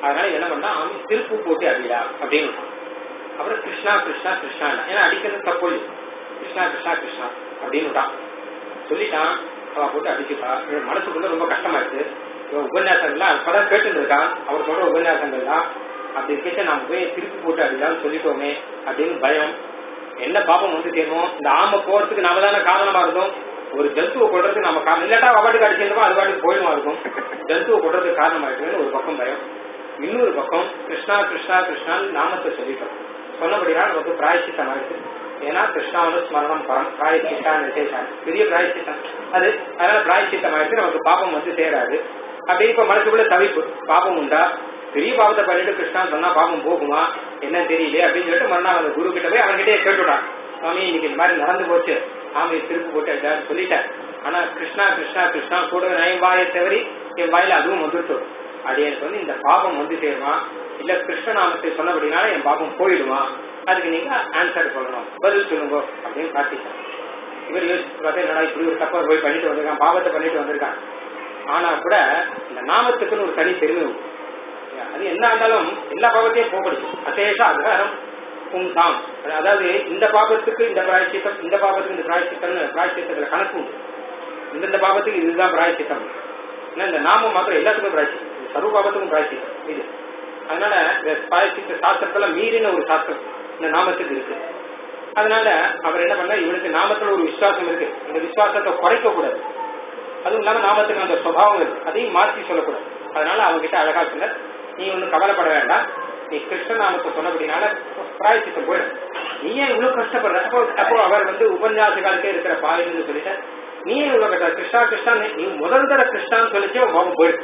அதனால என்ன பண்ணா அவன் திருப்பு போட்டு அடிடா அப்படின்னு விட்டான். அப்புறம் கிருஷ்ணா கிருஷ்ணா கிருஷ்ணா ஏன்னா அடிக்கிறது தப்பு இல்லை. கிருஷ்ணா கிருஷ்ணா கிருஷ்ணா அப்படின்னு விட்டான் சொல்லிட்டான் அவ போட்டு அடிச்சுட்டா இவன் மனசுக்குள்ள ரொம்ப கஷ்டமாயிடுச்சு இவன் உபன்யாசங்கள்லாம் அப்பதான் கேட்டுட்டு இருக்கான் அவர் சொல்ற உபன்யாசங்கள் தான் அப்படி இருக்க நாம போய் திருப்பி போட்டு அடிக்கலாம்னு சொல்லிட்டோமே அப்படின்னு பயம் என்ன பாப்பம் வந்து சேருவோம் இந்த ஆமை போறதுக்கு நாம தானே காரணமா இருந்தோம் ஒரு ஜந்துவை கொள்றதுக்கு நம்ம காரணம் இல்லாட்டா அவ பாட்டுக்கு அடிச்சிருந்தோம் அது பாட்டுக்கு போயிடுமா இருக்கும் ஜந்துவை கொள்றதுக்கு காரணமா இருக்குன்னு ஒரு பக்கம் பயம் இன்னொரு பக்கம் கிருஷ்ணா கிருஷ்ணா கிருஷ்ணான்னு நாமத்தை சொல்லிட்டோம் சொன்னபடினால் நமக்கு பிராயச்சித்தம் ஆயிடுச்சு ஏன்னா கிருஷ்ணாவனு ஸ்மரணம் பரம் பிராயச்சித்தான் விசேஷம் பெரிய பிராயச்சித்தம் அது அதனால பிராயச்சித்தம் ஆயிடுச்சு நமக்கு பாப்பம் வந்து சேராது அப்படி இப்ப மனசுக்குள்ள தவிப்பு பாப்பம் உண்டா பெரிய பாவத்தை பண்ணிட்டு கிருஷ்ணான்னு சொன்னா பாப்பம் போகுமா என்ன தெரியல அப்படின்னு சொல்லிட்டு மறுநாள் அந்த குரு கிட்ட போய் அவன்கிட்டயே கேட்டுட்டான் சுவாமி இன்னைக்கு இந்த மாதிரி நடந்து போச்சு ஆமை திருப்பு போட்டு எல்லாரும் சொல்லிட்டேன் ஆனா கிருஷ்ணா கிருஷ்ணா கிருஷ்ணா கூட என் வாயை தவறி என் வாயில அதுவும் வந்துட்டு அது எனக்கு வந்து இந்த பாபம் வந்து சேருமா இல்ல கிருஷ்ணநாமத்தை சொன்னபடினால என் பாபம் போயிடுமா அதுக்கு நீங்க ஆன்சர் சொல்லணும் பதில் சொல்லுங்க அப்படின்னு பிரார்த்திச்சான் இவர் யோசிச்சு பார்த்தா என்னடா இப்படி ஒரு தப்பா போய் பண்ணிட்டு வந்திருக்கான் பாவத்தை பண்ணிட்டு வந்திருக்கான் ஆனா கூட இந்த நாமத்துக்குன்னு ஒரு தனி பெருமை உண்டு அது என்ன ஆனாலும் எல்லா பாவத்தையும் போகப்படுது அசேஷ அகாரம் புங்காம் அதாவது இந்த பாபத்துக்கு இந்த பிராயச்சித்தம் இந்த பாபத்துக்கு இந்த பிராயச்சித்தம்னு பிராயச்சித்தத்துல கணக்கு உண்டு இந்தந்த பாபத்துக்கு இதுதான் பிராயச்சித்தம் ஏன்னா இந்த நாமம் மாத்திரம் எல்லாத்துக்கும் பிராயச்சித்தம் சர்வ பாபத்துக்கும் பிராயச்சித்தம் இது அதனால இந்த பிராயச்சித்த சாஸ்திரத்துல மீறின ஒரு சாஸ்திரம் இந்த நாமத்துக்கு இருக்கு அதனால அவர் என்ன பண்ணா இவனுக்கு நாமத்துல ஒரு விசுவாசம் இருக்கு இந்த விசுவாசத்தை குறைக்க கூடாது அதுவும் இல்லாம நாமத்துக்கு அந்த சுபாவம் இருக்கு அதையும் மாற்றி சொல்லக்கூடாது அதனால அவங்ககிட்ட அழகா சொன்ன நீ ஒன்னும் கவலைப்பட வேண்டாம் நீ கிருஷ்ண நாமத்தை சொன்னபடினால பிராயச்சித்தம் போயிடும் நீ ஏன் இவ்வளவு கஷ்டப்படுற அப்போ அப்போ அவர் வந்து உபன்யாச காலத்தே இருக்கிற பாலின்னு சொல்லிட்ட நீ ஏன் இவ்வளவு கஷ்ட கிருஷ்ணா கிருஷ்ணா நீ முதல் தர கிருஷ்ணான்னு சொல்லிச்சே உன் பாவம் போயிடும்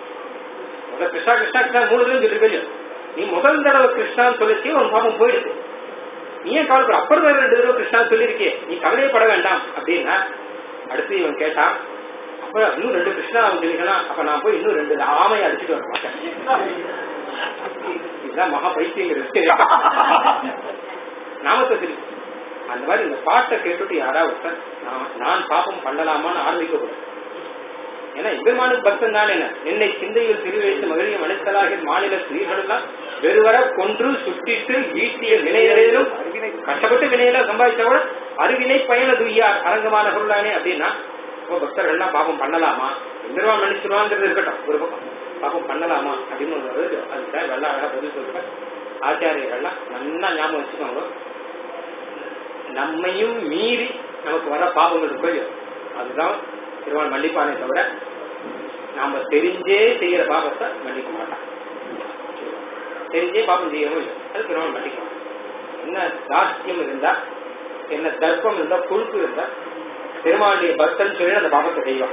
முதல் கிருஷ்ணா கிருஷ்ணா கிருஷ்ணா மூணு தடவை சொல்லிருக்கே நீ முதல் தடவை கிருஷ்ணான்னு சொல்லிச்சு உன் பாவம் போயிடுது நீ ஏன் கவலைப்பட அப்புறம் வேற ரெண்டு தடவை கிருஷ்ணா சொல்லியிருக்கே நீ கவலையப்பட வேண்டாம் அப்படின்னா அடுத்து இவன் கேட்டான் அப்ப இன்னும் ரெண்டு கிருஷ்ணா அவன் சொல்லிக்கலாம் அப்ப நான் போய் இன்னும் ரெண்டு ஆமையை அடிச்சுட்டு வர மாட்டேன் இதுதான் மகா பைத்தியங்கிறது நாமத்தை சொல்லி அந்த மாதிரி இந்த பாட்டை கேட்டுட்டு யாராவது ஒருத்தர் நான் நான் பாப்பம் பண்ணலாமான்னு ஆரம்பிக்க கூடாது ஏன்னா எம்பெருமானுக்கு பக்தன் தான் என்ன என்னை சிந்தையில் திருவைத்து மகிழிய மனுஷலாகிய மாநில ஸ்திரீகள் எல்லாம் வெறுவர கொன்று சுட்டிட்டு ஈட்டிய வினையிலும் கஷ்டப்பட்டு வினையெல்லாம் சம்பாதிச்சா கூட அருவினை பயண துய்யார் அரங்கமான பொருளானே அப்படின்னா இப்போ பக்தர்கள்லாம் பாப்பம் பண்ணலாமா எம்பெருமான் மன்னிச்சிருவாங்கிறது இருக்கட்டும் ஒரு பக்கம் பாப்பம் பண்ணலாமா அப்படின்னு ஒரு வருது அதுக்காக வெள்ள அழகா பதில் சொல்ற ஆச்சாரியர்கள்லாம் நல்லா ஞாபகம் வச்சுக்கோங்க நம்மையும் மீறி நமக்கு வர பாபங்கள் இருக்கு இல்லையோ, அதுதான் திருவான் மன்னிப்பானே தவிர நாம தெரிஞ்சே செய்யற பாபத்தை மன்னிக்க மாட்டான் தெரிஞ்சே பாபம் செய்யவும் இல்லை அது திருவான் மன்னிக்க மாட்டான் என்ன தாஸ்தியம் இருந்தா என்ன தர்ப்பம் இருந்தா கொழுப்பு இருந்தா பெருமாளுடைய பக்தன் சொல்லி அந்த பாபத்தை செய்வான்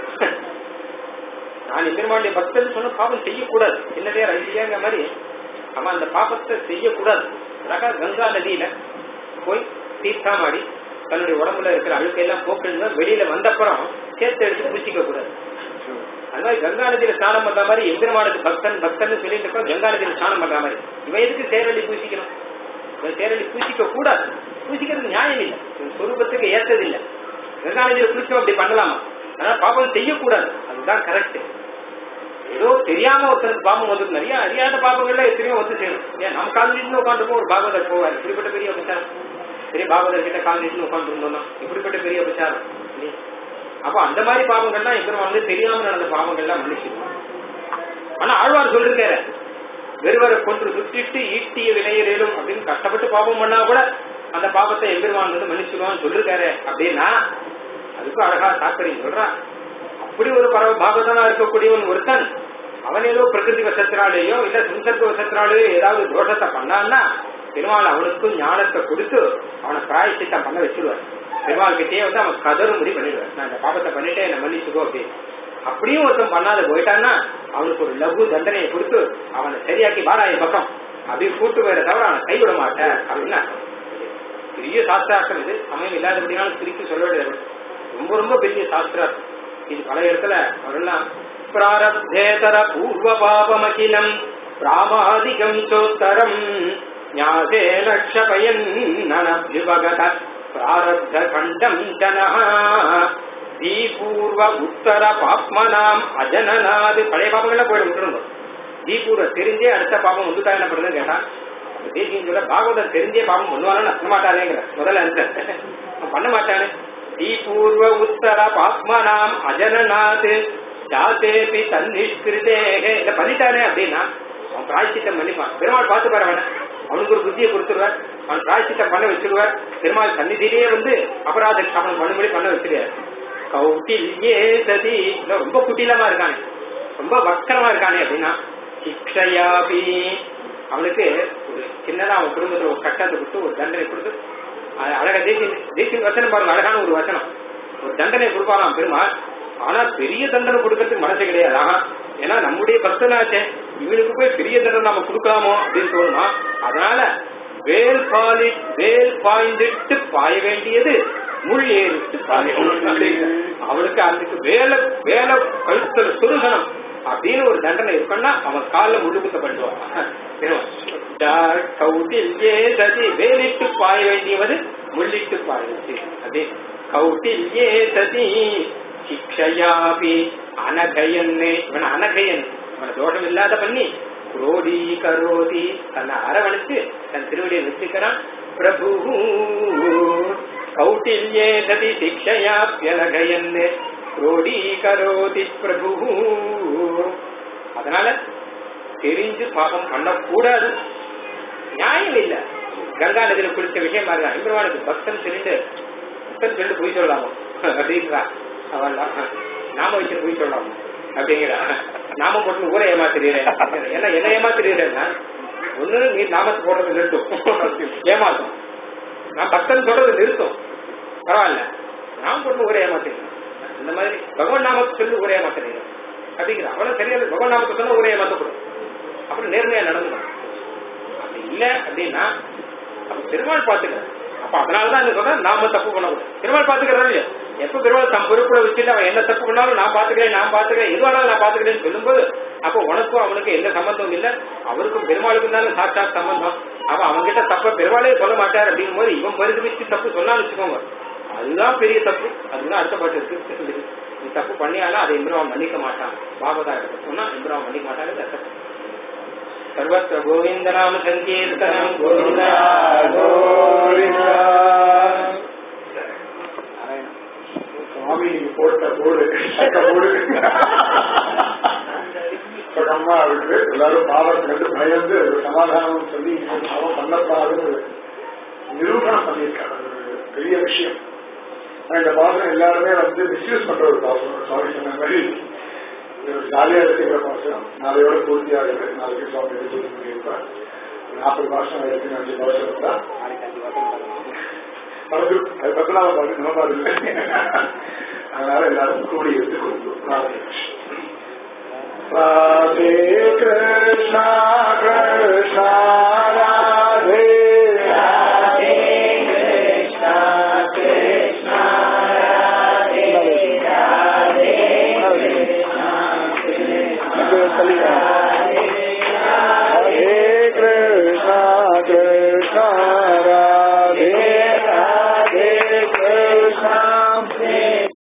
நான் பெருமாளுடைய பக்தன் சொன்ன பாபம் செய்யக்கூடாது என்னதே ரசியாங்க மாதிரி அவன் அந்த பாபத்தை செய்யக்கூடாது அழகா கங்கா நதியில போய் தீர்த்தாமாடி தன்னுடைய உடம்புல இருக்கிற அழுக்கையெல்லாம் போக்குன்னு வெளியில வந்தப்புறம் சேர்த்து எடுத்து பூச்சிக்க கூடாது அது மாதிரி கங்கா நதியில ஸ்நானம் பண்ற மாதிரி எம்பெருமானுக்கு பக்தன் பக்தன் சொல்லிட்டு இருக்கோம் கங்கா நதியில ஸ்நானம் பண்ற மாதிரி இவன் எதுக்கு சேரளி பூசிக்கணும் இவன் சேரளி பூசிக்க கூடாது பூசிக்கிறது நியாயம் இல்லை இவன் சொரூபத்துக்கு ஏற்றது இல்லை கங்கா நதியில குளிச்சோம் அப்படி பண்ணலாமா ஆனா பாபம் செய்யக்கூடாது அதுதான் கரெக்ட் ஏதோ தெரியாம ஒருத்தருக்கு பாபம் வந்து நிறைய அறியாத பாபங்கள்ல எத்தனையோ வந்து சேரும் ஏன் நம்ம காலனிட்டு உட்காந்துருப்போம் ஒரு பாகவதர் போவார் இப்படிப்பட்ட பெரிய உபச்சாரம் பெரிய பாகவதர் கிட்ட காலனிட்டு உட்காந்து இருந்தோம்னா இப்படிப்பட்ட பெரிய உபச்சாரம் இல்லையா? அப்போ அந்த மாதிரி பாவங்கள்லாம் எம்பெருமான் வந்து தெரியாம நடந்த பாவங்கள்லாம் மன்னிச்சிருவான் ஆனா ஆழ்வார் சொல்லிருக்காரு வெறுவரை கொன்று சுற்றிட்டு ஈட்டிய வினையிலும் அப்படின்னு கஷ்டப்பட்டு பாவம் பண்ணா கூட அந்த பாவத்தை எம்பெருமான் வந்து மன்னிச்சிருவான்னு சொல்லிருக்காரு அப்படின்னா அதுக்கும் அழகா தாற்பயம் சொல்றான் அப்படி ஒரு பரவ பாகவதனா இருக்கக்கூடியவன் ஒருத்தன் அவன் ஏதோ பிரகிருதி வசத்தினாலேயோ இல்ல சம்சர்க்க வசத்தினாலேயோ ஏதாவது தோஷத்தை பண்ணான்னா பெருமாள் அவனுக்கும் ஞானத்தை கொடுத்து அவனை பிராயச்சித்தம் பண்ண வச்சிருவார் பெருமாள் கிட்டே வந்து அவன் கதறும்படி பண்ணிடுவார் நான் இந்த பாபத்தை பண்ணிட்டேன் என்ன மன்னிச்சுக்கோ அப்படின்னு அப்படியும் ஒருத்தன் பண்ணாத போயிட்டான்னா அவனுக்கு ஒரு லகு தண்டனையை கொடுத்து அவனை சரியாக்கி வாராய பக்கம் அப்படின்னு கூட்டு போயிட தவிர அவனை கைவிட மாட்டேன் அப்படின்னா பெரிய சாஸ்திரார்த்தம் இது சமயம் இல்லாதபடினாலும் திருப்பி சொல்ல வேண்டியது ரொம்ப ரொம்ப பெரிய சாஸ்திரார்த்தம் இது பல இடத்துல அவரெல்லாம் பிராரப்தேதர பூர்வ பாபமகிலம் பிராமாதிகம் சோத்தரம் ஞாசேன க்ஷபயன் நனபிபகத பிராரப்த கண்டம் ஜனஹ தீபூர்வ உத்தர பாப்மனாம் அஜனநாது பழைய பாபங்கள்ல போயிட விட்டுருங்க தீபூர தெரிஞ்சே அடுத்த பாபம் வந்துட்டா என்ன பண்ணுதுன்னு கேட்டான் தேசியம் சொல்ல பாகவதம் தெரிஞ்சே பாபம் பண்ணுவானு பண்ண மாட்டானேங்கிற முதல்ல answer. அவன் பண்ண மாட்டானே தீபூர்வ உத்தர பாத்மனாம் அஜனநாத் ஜாதேபி தன்னிஷ்கிருதே இதை பண்ணிட்டானே அப்படின்னா அவன் பிராய்ச்சித்தம் பண்ணிப்பான் பெருமாள் பார்த்து பாரு அவனை அவனுக்கு ஒரு புத்தியை கொடுத்துருவார் அவன் பிராய்ச்சித்தம் பண்ண வச்சிருவார் பெருமாள் சந்நிதியிலேயே வந்து அபராத அவன் பண்ணும்படி பண்ண வச்சிருவார் கௌட்டில்யே சதி இவன் ரொம்ப குட்டிலமா இருக்கானே ரொம்ப வக்கரமா இருக்கானே அப்படின்னா சிக்ஷயாபி அவனுக்கு ஒரு சின்னதா அவன் குடும்பத்துல ஒரு கட்டத்தை கொடுத்து ஒரு தண்டனை கொடுத்து அது அழகா தேசிய தேசிய வசனம் பாருங்க அழகான ஒரு வசனம் ஒரு தண்டனை கொடுப்பாராம் பெருமாள் ஆனா பெரிய தண்டனை கொடுக்கறதுக்கு மனசு கிடையாது ஆஹா ஏன்னா நம்முடைய பக்தனாச்சே இவனுக்கு போய் பெரிய தண்டனை நம்ம கொடுக்கலாமோ அப்படின்னு தோணுமா அதனால வேல் பாலி வேல் பாய்ந்திட்டு பாய வேண்டியது முள் ஏறிட்டு பாய அப்படின்னு அவனுக்கு அதுக்கு வேலை வேலை கழுத்துல சுருகணும் அப்படின்னு ஒரு தண்டனை இருக்குன்னா அவன் காலில் முள்ளு குத்தப்பட்டுவான் கௌட்டில்யே சதி வேலிட்டு பாய வேண்டியவது முள்ளிட்டு பாயிடுச்சு அதே கௌட்டில்யே சதி சிக்ஷயாபி அனகயன் இவன் அனகயன் அவனை தோஷம் இல்லாத பண்ணி குரோடி கரோதி தன்னை அரவணைச்சு தன் திருவடியை வச்சுக்கிறான் பிரபு கௌட்டில்யே சதி சிக்ஷயாப்யனகயன் குரோடி கரோதி பிரபு அதனால தெரிஞ்சு பாபம் பண்ணக்கூடாது நியாயம் இல்ல கங்கா நதியில குளிச்ச விஷயம் மாதிரி தான் இம்பெருமானுக்கு பக்தன் சொல்லிட்டு பக்தன் சொல்லிட்டு போய் சொல்லலாமோ அப்படின்றா அவன் நாம வச்சு போய் சொல்லலாமோ அப்படிங்கிறா நாம போட்டு ஊரை ஏமாத்துறீரேன் என்ன என்ன ஏமாத்துறீரேன்னா ஒண்ணு நீ நாமத்தை போடுறது நிறுத்தும் ஏமாத்தும் நான் பக்தன் சொல்றது நிறுத்தும் பரவாயில்ல நான் போட்டு ஊரை ஏமாத்துறேன் இந்த மாதிரி பகவான் நாமத்தை சொல்லி ஊரே ஏமாத்துறீங்க அப்படிங்கிற அவனை சரியான பகவான் நாமத்தை சொன்னா ஊரே ஏமாத்தப்படும் அப்புறம் நேர்மையா நடந்துடும் அப்படி இல்ல அப்படின்னா அப்ப பெருமாள் பாத்துக்கிறேன் அப்ப அதனாலதான் என்ன சொல்றேன் நாம தப்பு பண்ணக்கூடாது பெருமாள் பாத்துக்கிறதா இல்லையா எப்ப பெருமாள் தம் பொறுப்புல வச்சுட்டு அவன் என்ன தப்பு பண்ணாலும் நான் பாத்துக்கிறேன் நான் பாத்துக்கிறேன் எதுவானாலும் நான் பாத்துக்கிறேன்னு சொல்லும்போது அப்ப உனக்கும் அவனுக்கு எந்த சம்பந்தம் இல்ல அவருக்கும் பெருமாளுக்கும் தானே சாட்சாத் சம்பந்தம் அப்ப அவன்கிட்ட தப்ப பெருமாளே சொல்ல மாட்டார் அப்படிங்கும் போது இவன் பரிதவிச்சு தப்பு சொன்னான்னு வச்சுக்கோங்க அதுதான் பெரிய தப்பு அதுதான் அடுத்த பாட்டு இருக்கு நீ தப்பு பண்ணியாலும் அதை இம்ரான் மன்னிக்க மாட்டான் பாபதா கிட்ட சொன்னா இம்ரான் மன்னிக்க மாட்டாங்க தப்பு சர்வத்திர கோவிந்த நாம சங்கீர்த்தனம் கோவிந்தா சுவாமி நீங்க போட்ட போடு சக்க போடு சுகமா இருக்கு எல்லாரும் பாவத்தை கண்டு பயந்து ஒரு சமாதானம் சொல்லி இந்த பாவம் பண்ணக்கூடாதுன்னு ஒரு நிரூபணம் பண்ணியிருக்காங்க அது ஒரு பெரிய விஷயம் ஆனா இந்த பாசனம் எல்லாருமே வந்து மிஸ்யூஸ் பண்ற ஒரு பாசனம் சுவாமி சொன்ன மாதிரி இது ஒரு ஜாலியா இருக்கிற பாசனம் நாளையோட பூர்த்தி ஆகுது நாளைக்கு சுவாமி எடுத்து பண்ணியிருப்பார் நாற்பது மாசம் ஆயிரத்தி அஞ்சு வருஷம் தான் மறந்து அது பத்தனாவது பாட்டு நம்ம பாடு இல்லை அதனால எல்லாரும் கூடி எடுத்து கொடுக்கும் ராதே கிருஷ்ணா கிருஷ்ணா